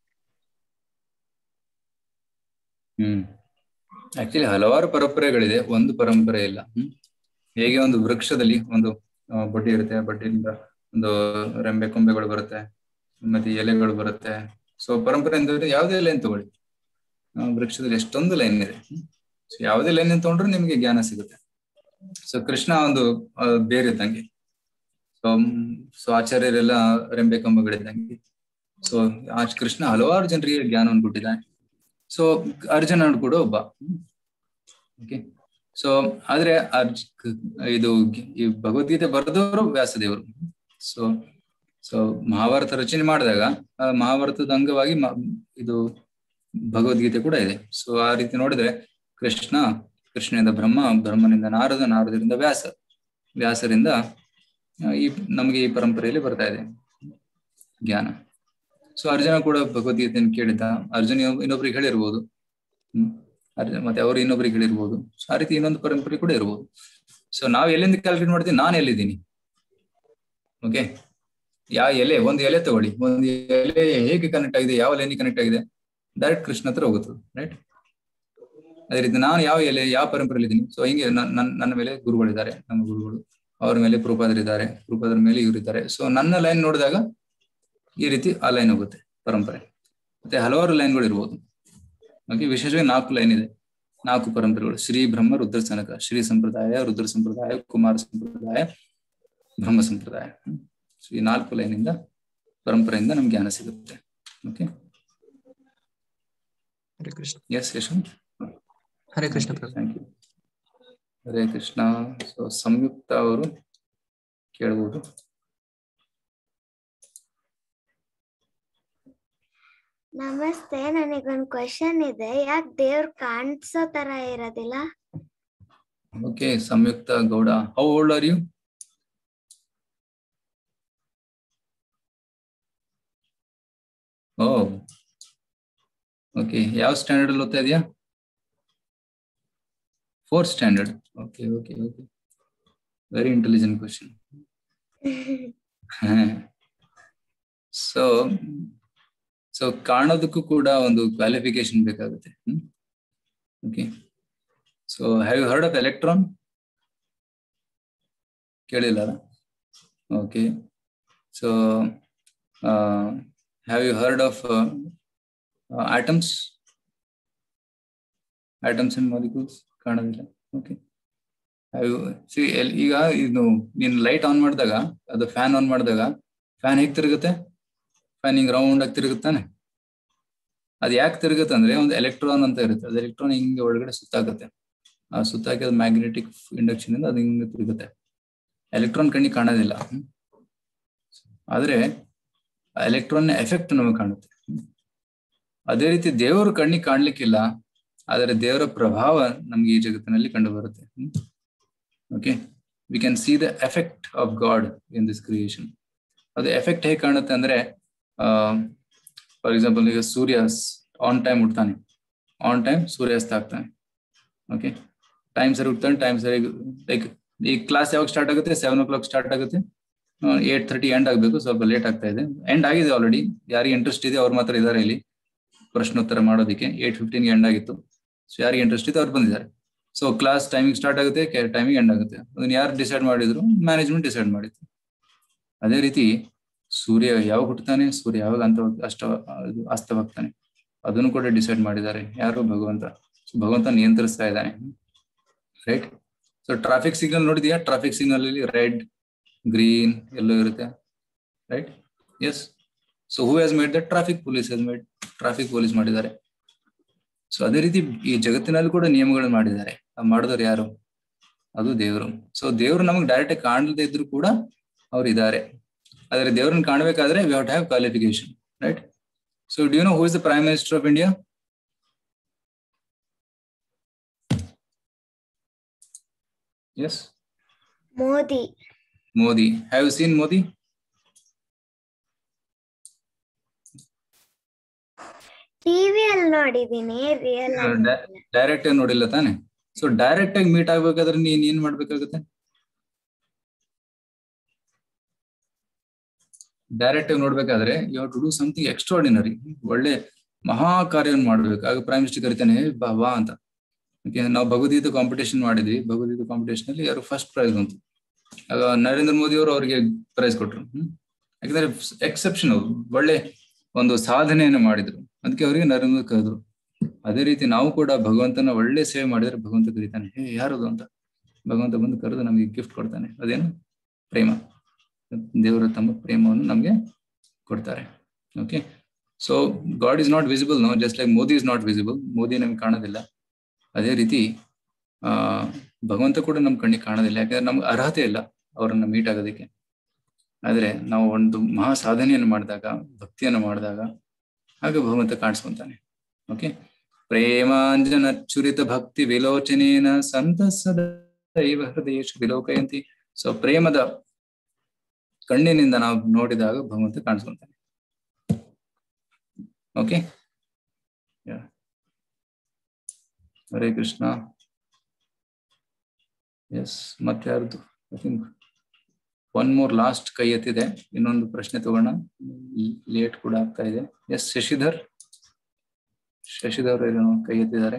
ಹ್ಮ್ ಆಕ್ಚುಲಿ ಹಲವಾರು ಪರಂಪರೆಗಳಿದೆ ಒಂದು ಪರಂಪರೆ ಇಲ್ಲ ಹ್ಮ್ ಹೇಗೆ ಒಂದು ವೃಕ್ಷದಲ್ಲಿ ಒಂದು ಆ, ಬಡ್ಡಿ ಇರುತ್ತೆ ಆ ಬಡ್ಡಿಯಿಂದ ಒಂದು ರೆಂಬೆ ಕೊಂಬೆಗಳು ಬರುತ್ತೆ ಮತ್ತೆ ಎಲೆಗಳು ಬರುತ್ತೆ ಸೊ ಪರಂಪರೆ ಅಂದ್ರೆ ಯಾವುದೇ ಲೈನ್ ತಗೊಳ್ಳಿ ಆ, ವೃಕ್ಷದಲ್ಲಿ ಎಷ್ಟೊಂದು ಲೈನ್ ಇದೆ ಸೊ ಯಾವುದೇ ಲೈನ್ ತಗೊಂಡ್ರು ನಿಮ್ಗೆ ಜ್ಞಾನ ಸಿಗುತ್ತೆ ಸೊ ಕೃಷ್ಣ ಒಂದು ಆ, ಬೇರಿದ್ದಂಗೆ ಸೊ ಸೊ ಆಚಾರ್ಯರೆಲ್ಲ ರೆಂಬೆ ಕಂಬಗಳಿದ್ದಂಗೆ ಸೊ ಆ ಕೃಷ್ಣ ಹಲವಾರು ಜನರಿಗೆ ಜ್ಞಾನವನ್ನು ಕೊಟ್ಟಿದ್ದಾನೆ ಸೊ ಅರ್ಜುನ ಕೂಡ ಒಬ್ಬ ಓಕೆ ಸೊ ಆದ್ರೆ ಅರ್ಜ್ ಇದು ಈ ಭಗವದ್ಗೀತೆ ಬರೆದವರು ವ್ಯಾಸದೇವರು ಸೊ ಸೊ ಮಹಾಭಾರತ ರಚನೆ ಮಾಡಿದಾಗ ಆ ಮಹಾಭಾರತದ ಅಂಗವಾಗಿ ಮ- ಇದು ಭಗವದ್ಗೀತೆ ಕೂಡ ಇದೆ ಸೊ ಆ ರೀತಿ ನೋಡಿದ್ರೆ ಕೃಷ್ಣ ಕೃಷ್ಣನಿಂದ ಬ್ರಹ್ಮ ಬ್ರಹ್ಮನಿಂದ ನಾರದ ನಾರದರಿಂದ ವ್ಯಾಸ ವ್ಯಾಸರಿಂದ ಆ, ಈ ನಮಗೆ ಈ ಪರಂಪರೆಯಲ್ಲಿ ಬರ್ತಾ ಇದೆ ಜ್ಞಾನ ಸೊ ಅರ್ಜುನ ಕೂಡ ಭಗವದ್ಗೀತೆಯನ್ನು ಕೇಳಿದ್ದ ಅರ್ಜುನ ಇನ್ನೊಬ್- ಇನ್ನೊಬ್ರಿಗೆ ಹೇಳಿರ್ಬೋದು ಹ್ಮ್ ಅರ್ಜುನ ಮತ್ತೆ ಅವರು ಇನ್ನೊಬ್ರಿಗೆ ಹೇಳಿರ್ಬೋದು ಸೊ ಆ ರೀತಿ ಇನ್ನೊಂದು ಪರಂಪರೆ ಕೂಡ ಇರ್ಬೋದು ಸೊ ನಾವು ಎಲ್ಲಿಂದ ಕ್ಯಾಲ್ಕುಲೇಟ್ ಮಾಡ್ತೀವಿ ನಾನು ಎಲ್ಲಿದ್ದೀನಿ ಓಕೆ ಯಾವ ಎಲೆ ಒಂದು ಎಲೆ ತಗೊಳ್ಳಿ ಒಂದು ಎಲೆ ಹೇಗೆ ಕನೆಕ್ಟ್ ಆಗಿದೆ ಯಾವ ಲೈನಿಗೆ ಕನೆಕ್ಟ್ ಆಗಿದೆ ಡೈರೆಕ್ಟ್ ಕೃಷ್ಣ ಹತ್ರ ಹೋಗುತ್ತದೆ ರೈಟ್ ಅದೇ ರೀತಿ ನಾನು ಯಾವ ಎಲೆ ಯಾವ ಪರಂಪರೆಯಲ್ಲಿ ಇದ್ದೀನಿ ಸೊ ಹಿಂಗೆ ನನ್- ನನ್- ನನ್ನ ಮೇಲೆ ಗುರುಗಳಿದ್ದಾರೆ ನಮ್ಮ ಗುರುಗಳು ಅವ್ರ ಮೇಲೆ ಪ್ರೂಪಾದರಿದ್ದಾರೆ ಪ್ರೂಪಾದರ ಮೇಲೆ ಇವರಿದ್ದಾರೆ ಸೊ ನನ್ನ ಲೈನ್ ನೋಡಿದಾಗ ಈ ರೀತಿ ಆ ಲೈನ್ ಹೋಗುತ್ತೆ ಪರಂಪರೆ ಮತ್ತೆ ಹಲವಾರು ಲೈನ್ಗಳು ಇರ್ಬೋದು ಓಕೆ ವಿಶೇಷವಾಗಿ ನಾಲ್ಕು ಲೈನ್ ಇದೆ ನಾಲ್ಕು ಪರಂಪರೆಗಳು ಶ್ರೀ ಬ್ರಹ್ಮ ರುದ್ರ ಸನಕ ಶ್ರೀ ಸಂಪ್ರದಾಯ ರುದ್ರ ಸಂಪ್ರದಾಯ ಕುಮಾರ ಸಂಪ್ರದಾಯ ಬ್ರಹ್ಮ ಸಂಪ್ರದಾಯ ಹ್ಮ್. ಸೊ ಈ ನಾಲ್ಕು ಲೈನಿಂದ ಪರಂಪರೆಯಿಂದ ನಮ್ಗೆ ಜ್ಞಾನ ಸಿಗುತ್ತೆ okay Hare Krishna yes Yashwant Hare Krishna Prabhu thank you Hare Krishna so Samyukta ಅವರು ಕೇಳ್ಬೋದು ನಮಸ್ತೆ ನನಗೊಂದು ಕ್ವಶನ್ ಇದೆ ಯಾಕೆ ದೇವ್ರು ಕಾಣಿಸೋ ತರ ಇರೋದಿಲ್ಲ okay Samyukta Gowda how old are you oh okay ಯಾವ ಸ್ಟ್ಯಾಂಡರ್ಡ್ ಅಲ್ಲಿ ಓದ್ತಾ ಇದೆಯಾ fourth standard okay okay okay very intelligent question so so ಕಾಣೋದಕ್ಕೂ ಕೂಡ ಒಂದು ಕ್ವಾಲಿಫಿಕೇಶನ್ ಬೇಕಾಗುತ್ತೆ okay so have you heard of electron ಕೇಳಿಲ್ಲ okay so have you heard of atoms atoms and molecules ಕಾಣೋದಿಲ್ಲ ಓಕೆ ಸಿ ಈಗ ಇದು ನೀನ್ ಲೈಟ್ ಆನ್ ಮಾಡಿದಾಗ ಅದು ಫ್ಯಾನ್ ಆನ್ ಮಾಡಿದಾಗ ಫ್ಯಾನ್ ಹೇಗ್ ತಿರುಗುತ್ತೆ ಫ್ಯಾನ್ ಹಿಂಗ್ ರೌಂಡ್ ಆಗಿ ತಿರುಗುತ್ತಾನೆ ಅದ್ ಯಾಕೆ ತಿರುಗುತ್ತೆ ಅಂದ್ರೆ ಒಂದು ಎಲೆಕ್ಟ್ರಾನ್ ಅಂತ ಇರುತ್ತೆ ಅದು ಎಲೆಕ್ಟ್ರಾನ್ ಹಿಂಗೆ ಒಳಗಡೆ ಸುತ್ತಾಗುತ್ತೆ ಆ ಸುತ್ತಾಕಿ ಅದು ಮ್ಯಾಗ್ನೆಟಿಕ್ ಇಂಡಕ್ಷನ್ ಇಂದ ಅದು ಹಿಂಗೆ ತಿರುಗುತ್ತೆ ಎಲೆಕ್ಟ್ರಾನ್ ಕಣ್ಣಿಗೆ ಕಾಣೋದಿಲ್ಲ ಹ್ಮ್. ಆದ್ರೆ ಎಲೆಕ್ಟ್ರಾನ್ ಎಫೆಕ್ಟ್ ನಮಗೆ ಕಾಣುತ್ತೆ ಹ್ಮ್. ಅದೇ ರೀತಿ ದೇವರು ಕಣ್ಣಿಗೆ ಕಾಣ್ಲಿಕ್ಕಿಲ್ಲ ಆದರೆ ದೇವರ ಪ್ರಭಾವ ನಮ್ಗೆ ಈ ಜಗತ್ತಿನಲ್ಲಿ ಕಂಡು ಬರುತ್ತೆ okay we can see the effect of God in this creation ಅದು ಎಫೆಕ್ಟ್ ಹೇಗೆ ಕಾಣುತ್ತೆ ಅಂದ್ರೆ ಫಾರ್ ಎಕ್ಸಾಂಪಲ್ ಈಗ ಸೂರ್ಯ ಆನ್ ಟೈಮ್ ಹುಡ್ತಾನೆ ಆನ್ ಟೈಮ್ ಸೂರ್ಯಾಸ್ತ ಆಗ್ತಾನೆ ಓಕೆ ಟೈಮ್ ಸರಿ ಹುಡ್ತಾನೆ ಟೈಮ್ ಸರಿ ಲೈಕ್ ಈ ಕ್ಲಾಸ್ ಯಾವಾಗ ಸ್ಟಾರ್ಟ್ ಆಗುತ್ತೆ ಸೆವೆನ್ ಓ ಕ್ಲಾಕ್ ಸ್ಟಾರ್ಟ್ ಆಗುತ್ತೆ ಏಟ್ ಥರ್ಟಿ ಎಂಡ್ ಆಗಬೇಕು ಸ್ವಲ್ಪ ಲೇಟ್ ಆಗ್ತಾ ಇದೆ ಎಂಡ್ ಆಗಿದೆ ಆಲ್ರೆಡಿ ಯಾರಿಗೆ ಇಂಟ್ರೆಸ್ಟ್ ಇದೆ ಅವ್ರು ಮಾತ್ರ ಇದ್ದಾರೆ ಇಲ್ಲಿ ಪ್ರಶ್ನೋತ್ತರ ಮಾಡೋದಕ್ಕೆ ಏಟ್ ಫಿಫ್ಟೀನ್ಗೆ ಎಂಡ್ ಆಗಿತ್ತು ಸೊ ಯಾರಿಗೆ ಇಂಟ್ರೆಸ್ಟ್ ಇದೆ ಅವ್ರು ಬಂದಿದ್ದಾರೆ ಸೊ ಕ್ಲಾಸ್ ಟೈಮಿಂಗ್ ಸ್ಟಾರ್ಟ್ ಆಗುತ್ತೆ ಟೈಮಿಂಗ್ ಎಂಡ್ ಆಗುತ್ತೆ ಅದನ್ನ ಯಾರು ಡಿಸೈಡ್ ಮಾಡಿದ್ರು ಮ್ಯಾನೇಜ್ಮೆಂಟ್ ಡಿಸೈಡ್ ಮಾಡಿತ್ತು ಅದೇ ರೀತಿ ಸೂರ್ಯ ಯಾವಾಗ ಹುಟ್ಟುತ್ತಾನೆ ಸೂರ್ಯ ಯಾವಾಗ ಅಂತ ಅಷ್ಟ ಇದು ಅಸ್ತವಾಗ್ತಾನೆ ಅದನ್ನು ಕೂಡ ಡಿಸೈಡ್ ಮಾಡಿದ್ದಾರೆ ಯಾರು ಭಗವಂತ So ಭಗವಂತ ನಿಯಂತ್ರಿಸ್ತಾ ಇದ್ದಾನೆ ರೈಟ್ ಸೊ ಟ್ರಾಫಿಕ್ ಸಿಗ್ನಲ್ ನೋಡಿದ್ಯಾ ಟ್ರಾಫಿಕ್ ಸಿಗ್ನಲ್ ಅಲ್ಲಿ ರೆಡ್ ಗ್ರೀನ್ ಎಲ್ಲೋ ಇರುತ್ತೆ right yes so who has made the traffic police has made traffic police ಮಾಡಿದ್ದಾರೆ ಸೊ ಅದೇ ರೀತಿ ಈ ಜಗತ್ತಿನಲ್ಲಿ ಕೂಡ ನಿಯಮಗಳನ್ನು ಮಾಡಿದ್ದಾರೆ ಅದ್ ಮಾಡಿದವ್ರು ಯಾರು ಅದು ದೇವರು ಸೊ ದೇವರು ನಮಗೆ ಡೈರೆಕ್ಟ್ ಕಾಣದೇ ಇದ್ರು ಕೂಡ ಅವ್ರು ಇದ್ದಾರೆ ಆದ್ರೆ ದೇವ್ರನ್ನ ಕಾಣಬೇಕಾದ್ರೆ we have to have qualification right so do you know who is the prime minister of India yes Modi Modi have seen Modi ಟಿವಿಯಲ್ಲಿ ನೋಡಿದೀನಿ ರಿಯಲ್ ಡೈರೆಕ್ಟ್ ಆಗಿ ನೋಡಿಲ್ಲ ತಾನೆ ಸೊ ಡೈರೆಕ್ಟ್ ಆಗಿ ಮೀಟ್ ಆಗ್ಬೇಕಾದ್ರೆ ನೀನ್ ಏನ್ ಮಾಡ್ಬೇಕಾಗುತ್ತೆ ಡೈರೆಕ್ಟ್ ಆಗಿ ನೋಡ್ಬೇಕಾದ್ರೆ you have to do something extraordinary ಒಳ್ಳೆ ಮಹಾ ಕಾರ್ಯವನ್ನು ಮಾಡ್ಬೇಕು ಆಗ ಪ್ರೈಮ್ ಮಿನಿಸ್ಟರ್ ಕರಿತಾನೆ "ಏ ಬಾ ಬಾ ಅಂತ ಓಕೆ ನಾವು ಭಗವದ್ಗೀತೆ ಕಾಂಪಿಟೇಷನ್ ಮಾಡಿದ್ವಿ ಭಗವದ್ಗೀತೆ ಕಾಂಪಿಟೇಷನ್ ಅಲ್ಲಿ ಯಾರು ಫಸ್ಟ್ ಪ್ರೈಸ್ ಬಂತು ಆಗ ನರೇಂದ್ರ ಮೋದಿ ಅವರು ಅವರಿಗೆ ಪ್ರೈಸ್ ಕೊಟ್ರು ಹ್ಮ್ ಯಾಕಂದ್ರೆ ಎಕ್ಸೆಪ್ಷನ್ ಅವರು ಒಳ್ಳೆ ಒಂದು ಸಾಧನೆಯನ್ನು ಮಾಡಿದ್ರು ಅದಕ್ಕೆ ಅವರಿಗೆ ನರೇಂದ್ರ ಮೋದಿ ಕರೆದ್ರು ಅದೇ ರೀತಿ ನಾವು ಕೂಡ ಭಗವಂತನ ಒಳ್ಳೆ ಸೇವೆ ಮಾಡಿದ್ರೆ ಭಗವಂತ ಕರೀತಾನೆ ಹೇ ಯಾರದು ಅಂತ ಭಗವಂತ ಬಂದು ಕರೆದು ನಮಗೆ ಗಿಫ್ಟ್ ಕೊಡ್ತಾನೆ ಅದೇನು ಪ್ರೇಮ ದೇವರು ತಮ್ಮ ಪ್ರೇಮವನ್ನು ನಮಗೆ ಕೊಡ್ತಾರೆ okay so God is not visible no just like Modi is not visible Modi ನಮ್ಗೆ ಕಾಣೋದಿಲ್ಲ ಅದೇ ರೀತಿ ಆ ಭಗವಂತ ಕೂಡ ನಮ್ ಕಣ್ಣಿಗೆ ಕಾಣೋದಿಲ್ಲ ಯಾಕಂದ್ರೆ ನಮ್ಗೆ ಅರ್ಹತೆ ಇಲ್ಲ ಅವರನ್ನ ಮೀಟ್ ಆಗೋದಕ್ಕೆ ಆದ್ರೆ ನಾವು ಒಂದು ಮಹಾ ಸಾಧನೆಯನ್ನು ಮಾಡಿದಾಗ ಭಕ್ತಿಯನ್ನು ಮಾಡಿದಾಗ ಆಗ ಭಗವಂತ ಕಾಣಿಸ್ಕೊಂತಾನೆ ಓಕೆ ಪ್ರೇಮಾಂಜನ ಚುರಿತ ಭಕ್ತಿ ವಿಲೋಚನೇನ ಸಂತಸದೈವ ಹೃದಯೇಶು ವಿಲೋಕಯಂತಿ ಸೊ ಪ್ರೇಮದ ಕಣ್ಣಿನಿಂದ ನಾವು ನೋಡಿದಾಗ ಭಗವಂತ ಕಾಣಿಸ್ಕೊಂತಾನೆ ಓಕೆ ಹರೇ ಕೃಷ್ಣ ಎಸ್ ಮತ್ತೆ ಯಾರ್ದು I think one more last ಕೈ ಎತ್ತಿದೆ ಇನ್ನೊಂದು ಪ್ರಶ್ನೆ ತಗೋಣ ಲೇಟ್ ಕೂಡ ಆಗ್ತಾ ಇದೆ ಎಸ್ ಶಶಿಧರ್ ಶಶಿಧರ್ ಏನೋ ಕೈ ಎತ್ತಿದ್ದಾರೆ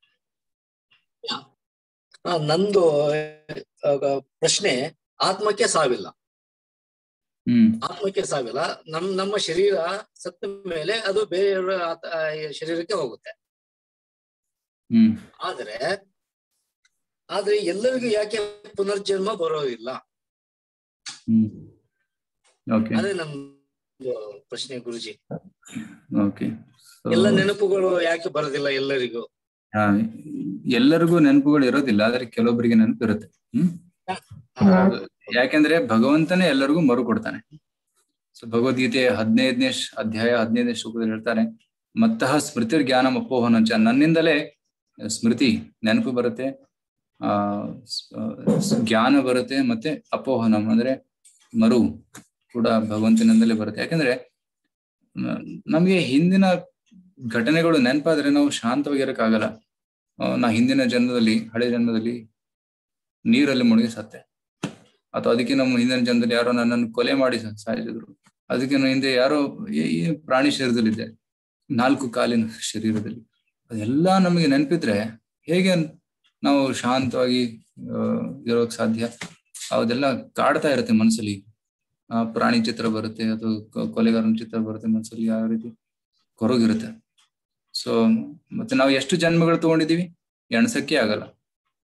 ಆ, ನಂದು ಆಗ ಪ್ರಶ್ನೆ ಆತ್ಮಕ್ಕೆ ಸಾವಿಲ್ಲ ಹ್ಮ್ ಆತ್ಮಕ್ಕೆ ಸಾವಿಲ್ಲ ನಮ್ ನಮ್ಮ ಶರೀರ ಸತ್ತ ಮೇಲೆ ಅದು ಬೇರೆಯವರ ಆತ- ಆ, ಶರೀರಕ್ಕೆ ಹೋಗುತ್ತೆ ಹ್ಮ್ ಆದ್ರೆ ಆದ್ರೆ ಎಲ್ಲರಿಗೂ ಯಾಕೆ ಪುನರ್ಜನ್ಮ ಬರೋದಿಲ್ಲ ಹ್ಮ್ ಓಕೆ ಅದೇ ನಮ್ದು ಪ್ರಶ್ನೆ ಗುರುಜಿ ಓಕೆ ಎಲ್ಲ ನೆನಪುಗಳು ಯಾಕೆ ಬರೋದಿಲ್ಲ ಎಲ್ಲರಿಗೂ ಹಾ ಎಲ್ಲರಿಗೂ ನೆನಪುಗಳು ಇರೋದಿಲ್ಲ ಆದ್ರೆ ಕೆಲವೊಬ್ಬರಿಗೆ ನೆನಪು ಇರುತ್ತೆ ಹ್ಮ್ ಹೌದು. ಯಾಕೆಂದ್ರೆ ಭಗವಂತನೇ ಎಲ್ಲರಿಗೂ ಮರು ಕೊಡ್ತಾನೆ ಸೊ ಭಗವದ್ಗೀತೆ ಹದಿನೈದನೇ ಅಧ್ಯಾಯ ಹದಿನೈದನೇ ಶ್ಲೋಕದಲ್ಲಿ ಹೇಳ್ತಾರೆ ಮತ್ತಃ ಸ್ಮೃತಿರ್ ಜ್ಞಾನಂ ಅಪೋಹನಂಚ ನನ್ನಿಂದಲೇ ಸ್ಮೃತಿ ನೆನಪು ಬರುತ್ತೆ ಆ ಸ್- ಜ್ಞಾನ ಬರುತ್ತೆ ಮತ್ತೆ ಅಪೋಹನಂ ಅಂದ್ರೆ ಮರು ಕೂಡ ಭಗವಂತನಿಂದಲೇ ಬರುತ್ತೆ ಯಾಕಂದ್ರೆ ನ- ನಮ್ಗೆ ಹಿಂದಿನ ಘಟನೆಗಳು ನೆನಪಾದ್ರೆ ನಾವು ಶಾಂತವಾಗಿರಕ್ಕಾಗಲ್ಲ ಆ, ನಾ ಹಿಂದಿನ ಜನ್ಮದಲ್ಲಿ ಹಳೆ ಜನ್ಮದಲ್ಲಿ ನೀರಲ್ಲಿ ಮುಳುಗಿ ಸತ್ತೆ ಅಥವಾ ಅದಕ್ಕೆ ನಮ್ಮ ಹಿಂದಿನ ಜನ್ಮದಲ್ಲಿ ಯಾರೋ ನನ್ನನ್ನು ಕೊಲೆ ಮಾಡಿ ಸ- ಸಾಯಿಸಿದ್ರು ಅದಕ್ಕೆ ನಾನು ಹಿಂದೆ ಯಾರೋ ಈ- ಈ ಪ್ರಾಣಿ ಶರೀರದಲ್ಲಿದ್ದೆ ನಾಲ್ಕು ಕಾಲಿನ ಶರೀರದಲ್ಲಿ ಅದೆಲ್ಲ ನಮಗೆ ನೆನಪಿದ್ರೆ ಹೇಗೆ ನಾವು ಶಾಂತವಾಗಿ ಆ, ಇರೋಕ್ ಸಾಧ್ಯ ಅದೆಲ್ಲ ಕಾಡ್ತಾ ಇರುತ್ತೆ ಮನಸ್ಸಲ್ಲಿ ಆ ಪ್ರಾಣಿ ಚಿತ್ರ ಬರುತ್ತೆ ಅಥವಾ ಕೊ- ಕೊಲೆಗಾರನ ಚಿತ್ರ ಬರುತ್ತೆ ಮನಸ್ಸಲ್ಲಿ ಯಾವ ರೀತಿ ಕೊರಗಿರುತ್ತೆ ಸೊ ಮತ್ತೆ ನಾವು ಎಷ್ಟು ಜನ್ಮಗಳು ತಗೊಂಡಿದೀವಿ ಎಣ್ಸಕ್ಕೆ ಆಗಲ್ಲ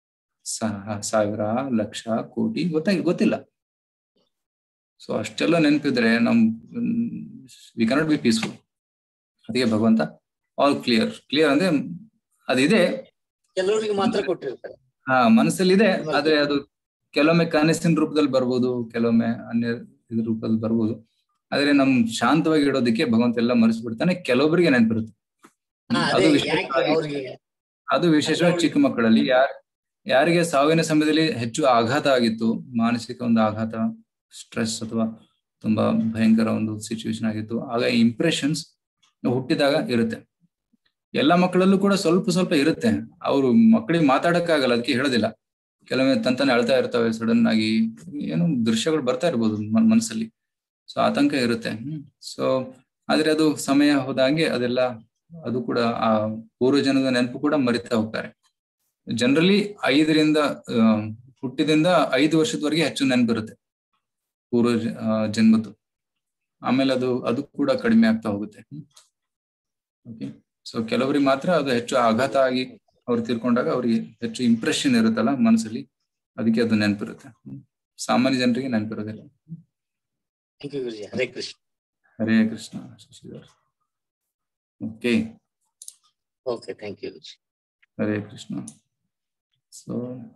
ಸಾ- ಸಾವಿರ ಲಕ್ಷ ಕೋಟಿ ಗೊತ್ತಾಗಿ ಗೊತ್ತಿಲ್ಲ ಸೊ ಅಷ್ಟೆಲ್ಲ ನೆನಪಿದ್ರೆ ನಮ್ ವಿ ಕನಾಟ್ ಬಿ ಪೀಸ್ಫುಲ್ ಅದಕ್ಕೆ ಭಗವಂತ ಆಲ್ ಕ್ಲಿಯರ್ ಕ್ಲಿಯರ್ ಅಂದ್ರೆ ಅದಿದೆ ಕೆಲವರಿಗೆ ಮಾತ್ರ ಕೊಟ್ಟಿರ್ತಾರೆ ಹಾ ಮನಸ್ಸಲ್ಲಿ ಇದೆ ಆದ್ರೆ ಅದು ಕೆಲವೊಮ್ಮೆ ಕನಸಿನ ರೂಪದಲ್ಲಿ ಬರ್ಬೋದು ಕೆಲವೊಮ್ಮೆ ಅನ್ಯ ಇದ್ರ ರೂಪದಲ್ಲಿ ಬರ್ಬೋದು ಆದ್ರೆ ನಮ್ ಶಾಂತವಾಗಿ ಇಡೋದಕ್ಕೆ ಭಗವಂತ ಎಲ್ಲ ಮರೆಸ್ಬಿಡ್ತಾನೆ ಕೆಲವೊಬ್ಬರಿಗೆ ನೆನಪಿರುತ್ತೆ ಹಾ, ಅದು ಅದೇ ವಿಶೇಷವಾಗಿ ಯಾಕೆ ಅವ್ರಿಗೆ ಅದು ವಿಶೇಷವಾಗಿ ಚಿಕ್ಕ ಮಕ್ಕಳಲ್ಲಿ ಯಾರ್ ಯಾರಿಗೆ ಸಾವಿನ ಸಮಯದಲ್ಲಿ ಹೆಚ್ಚು ಆಘಾತ ಆಗಿತ್ತು ಮಾನಸಿಕ ಒಂದು ಆಘಾತ ಸ್ಟ್ರೆಸ್ ಅಥವಾ ತುಂಬಾ ಭಯಂಕರ ಒಂದು ಸಿಚುವೇಶನ್ ಆಗಿತ್ತು ಆಗ ಇಂಪ್ರೆಷನ್ಸ್ ಹುಟ್ಟಿದಾಗ ಇರುತ್ತೆ ಎಲ್ಲ ಮಕ್ಕಳಲ್ಲೂ ಕೂಡ ಸ್ವಲ್ಪ ಸ್ವಲ್ಪ ಇರುತ್ತೆ ಅವರು ಮಕ್ಕಳಿಗೆ ಮಾತಾಡಕ್ಕಾಗಲ್ಲ ಅದಕ್ಕೆ ಹೇಳೋದಿಲ್ಲ ಕೆಲವೊಮ್ಮೆ ತಂತಾನೆ ಅಳ್ತಾ ಇರ್ತವೆ ಸಡನ್ ಆಗಿ ಏನೋ ದೃಶ್ಯಗಳು ಬರ್ತಾ ಇರ್ಬೋದು ಮನ್- ಮನ್ಸಲ್ಲಿ ಸೊ ಆತಂಕ ಇರುತ್ತೆ ಸೊ ಆದ್ರೆ ಅದು ಸಮಯ ಹೋದಂಗೆ ಅದೆಲ್ಲ ಅದು ಕೂಡ ಆ ಪೂರ್ವಜನದ ನೆನಪು ಕೂಡ ಮರಿತಾ ಹೋಗ್ತಾರೆ ಜನರಲಿ ಐದರಿಂದ ಆ, ಹುಟ್ಟಿದಿಂದ ಐದು ವರ್ಷದವರೆಗೆ ಹೆಚ್ಚು ನೆನಪಿರುತ್ತೆ ಪೂರ್ವ ಜ- ಆ, ಜನ್ಮದ್ದು ಆಮೇಲೆ ಅದು ಅದು ಕೂಡ ಕಡಿಮೆ ಆಗ್ತಾ ಹೋಗುತ್ತೆ ಓಕೆ ಸೊ ಕೆಲವರಿಗೆ ಮಾತ್ರ ಅದು ಹೆಚ್ಚು ಆಘಾತ ಆಗಿ ಅವ್ರು ತೀರ್ಕೊಂಡಾಗ ಅವ್ರಿಗೆ ಹೆಚ್ಚು ಇಂಪ್ರೆಷನ್ ಇರುತ್ತಲ್ಲ ಮನಸ್ಸಲ್ಲಿ ಅದಕ್ಕೆ ಅದು ನೆನಪಿರುತ್ತೆ ಹ್ಮ್. ಸಾಮಾನ್ಯ ಜನರಿಗೆ ನೆನಪಿರೋದಿಲ್ಲ thank you Guruji Hare Krishna Hare Krishna Shashidhar okay okay thank you Guruji Hare Krishna so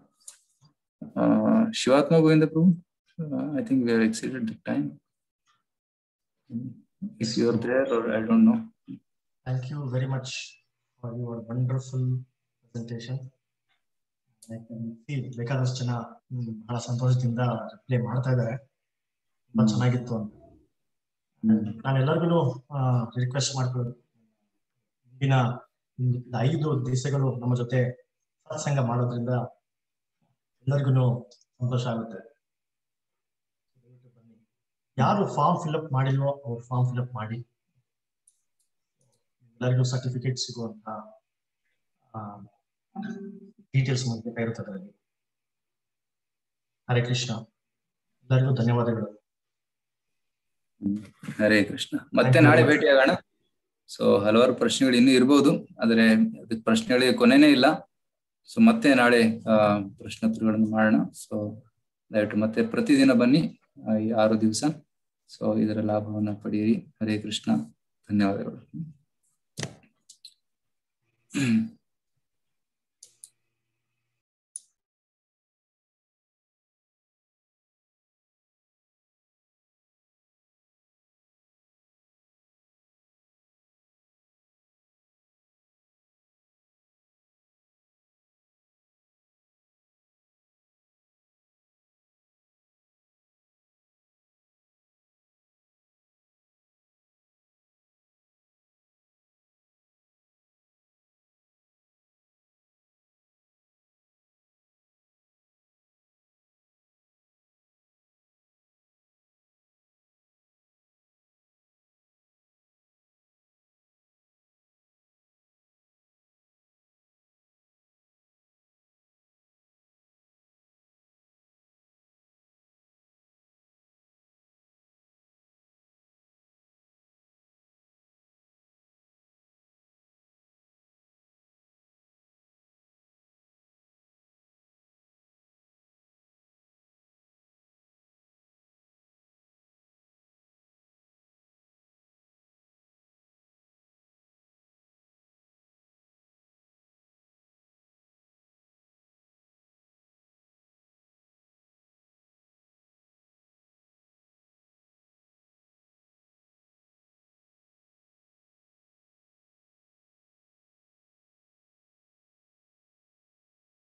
Shivatma Govinda Prabhu I think we are exceeded the time if you are there or I don't know Thank you very much for your wonderful presentation. I can feel ಬೇಕಾದಷ್ಟು ಜನ ಹ್ಮ್, ಬಹಳ ಸಂತೋಷದಿಂದ reply ಮಾಡ್ತಾ ಇದ್ದಾರೆ ತುಂಬಾ ಚೆನ್ನಾಗಿತ್ತು ಅಂತ ನಾನು ಎಲ್ಲರಿಗೂ ರಿಕ್ವೆಸ್ಟ್ ಮಾಡ್ಕೊಳ್ಳೋದು ಮುಂದಿನ ಒಂದು ಐದು ದಿವಸಗಳು ನಮ್ಮ ಜೊತೆ ಸತ್ಸಂಗ ಮಾಡೋದ್ರಿಂದ ಎಲ್ಲರಿಗೂ ಸಂತೋಷ ಆಗುತ್ತೆ ಯಾರು ಫಾರ್ಮ್ ಫಿಲ್ಅಪ್ ಮಾಡಿಲ್ವೋ ಅವ್ರು ಫಾರ್ಮ್ ಫಿಲ್ಅಪ್ ಮಾಡಿ ಎಲ್ಲರಿಗೂ ಸರ್ಟಿಫಿಕೇಟ್ ಸಿಗುವಂತ ಡೀಟೇಲ್ಸ್ ಬೇಕಾಗಿರುತ್ತೆ ಅದರಲ್ಲಿ ಹರೇ ಕೃಷ್ಣ ಎಲ್ಲರಿಗೂ ಧನ್ಯವಾದಗಳು ಹರೇ ಕೃಷ್ಣ ಮತ್ತೆ ನಾಳೆ ಭೇಟಿಯಾಗೋಣ ಸೊ ಹಲವಾರು ಪ್ರಶ್ನೆಗಳು ಇನ್ನೂ ಇರ್ಬೋದು ಆದ್ರೆ ಅದಕ್ಕೆ ಪ್ರಶ್ನೆಗಳಿಗೆ ಕೊನೆನೇ ಇಲ್ಲ ಸೊ ಮತ್ತೆ ನಾಳೆ ಆ ಪ್ರಶ್ನೋತ್ತರಗಳನ್ನು ಮಾಡೋಣ ಸೊ ದಯವಿಟ್ಟು ಮತ್ತೆ ಪ್ರತಿದಿನ ಬನ್ನಿ ಆ, ಈ ಆರು ದಿವಸ ಸೊ ಇದರ ಲಾಭವನ್ನ ಪಡೆಯಿರಿ ಹರೇ ಕೃಷ್ಣ ಧನ್ಯವಾದಗಳು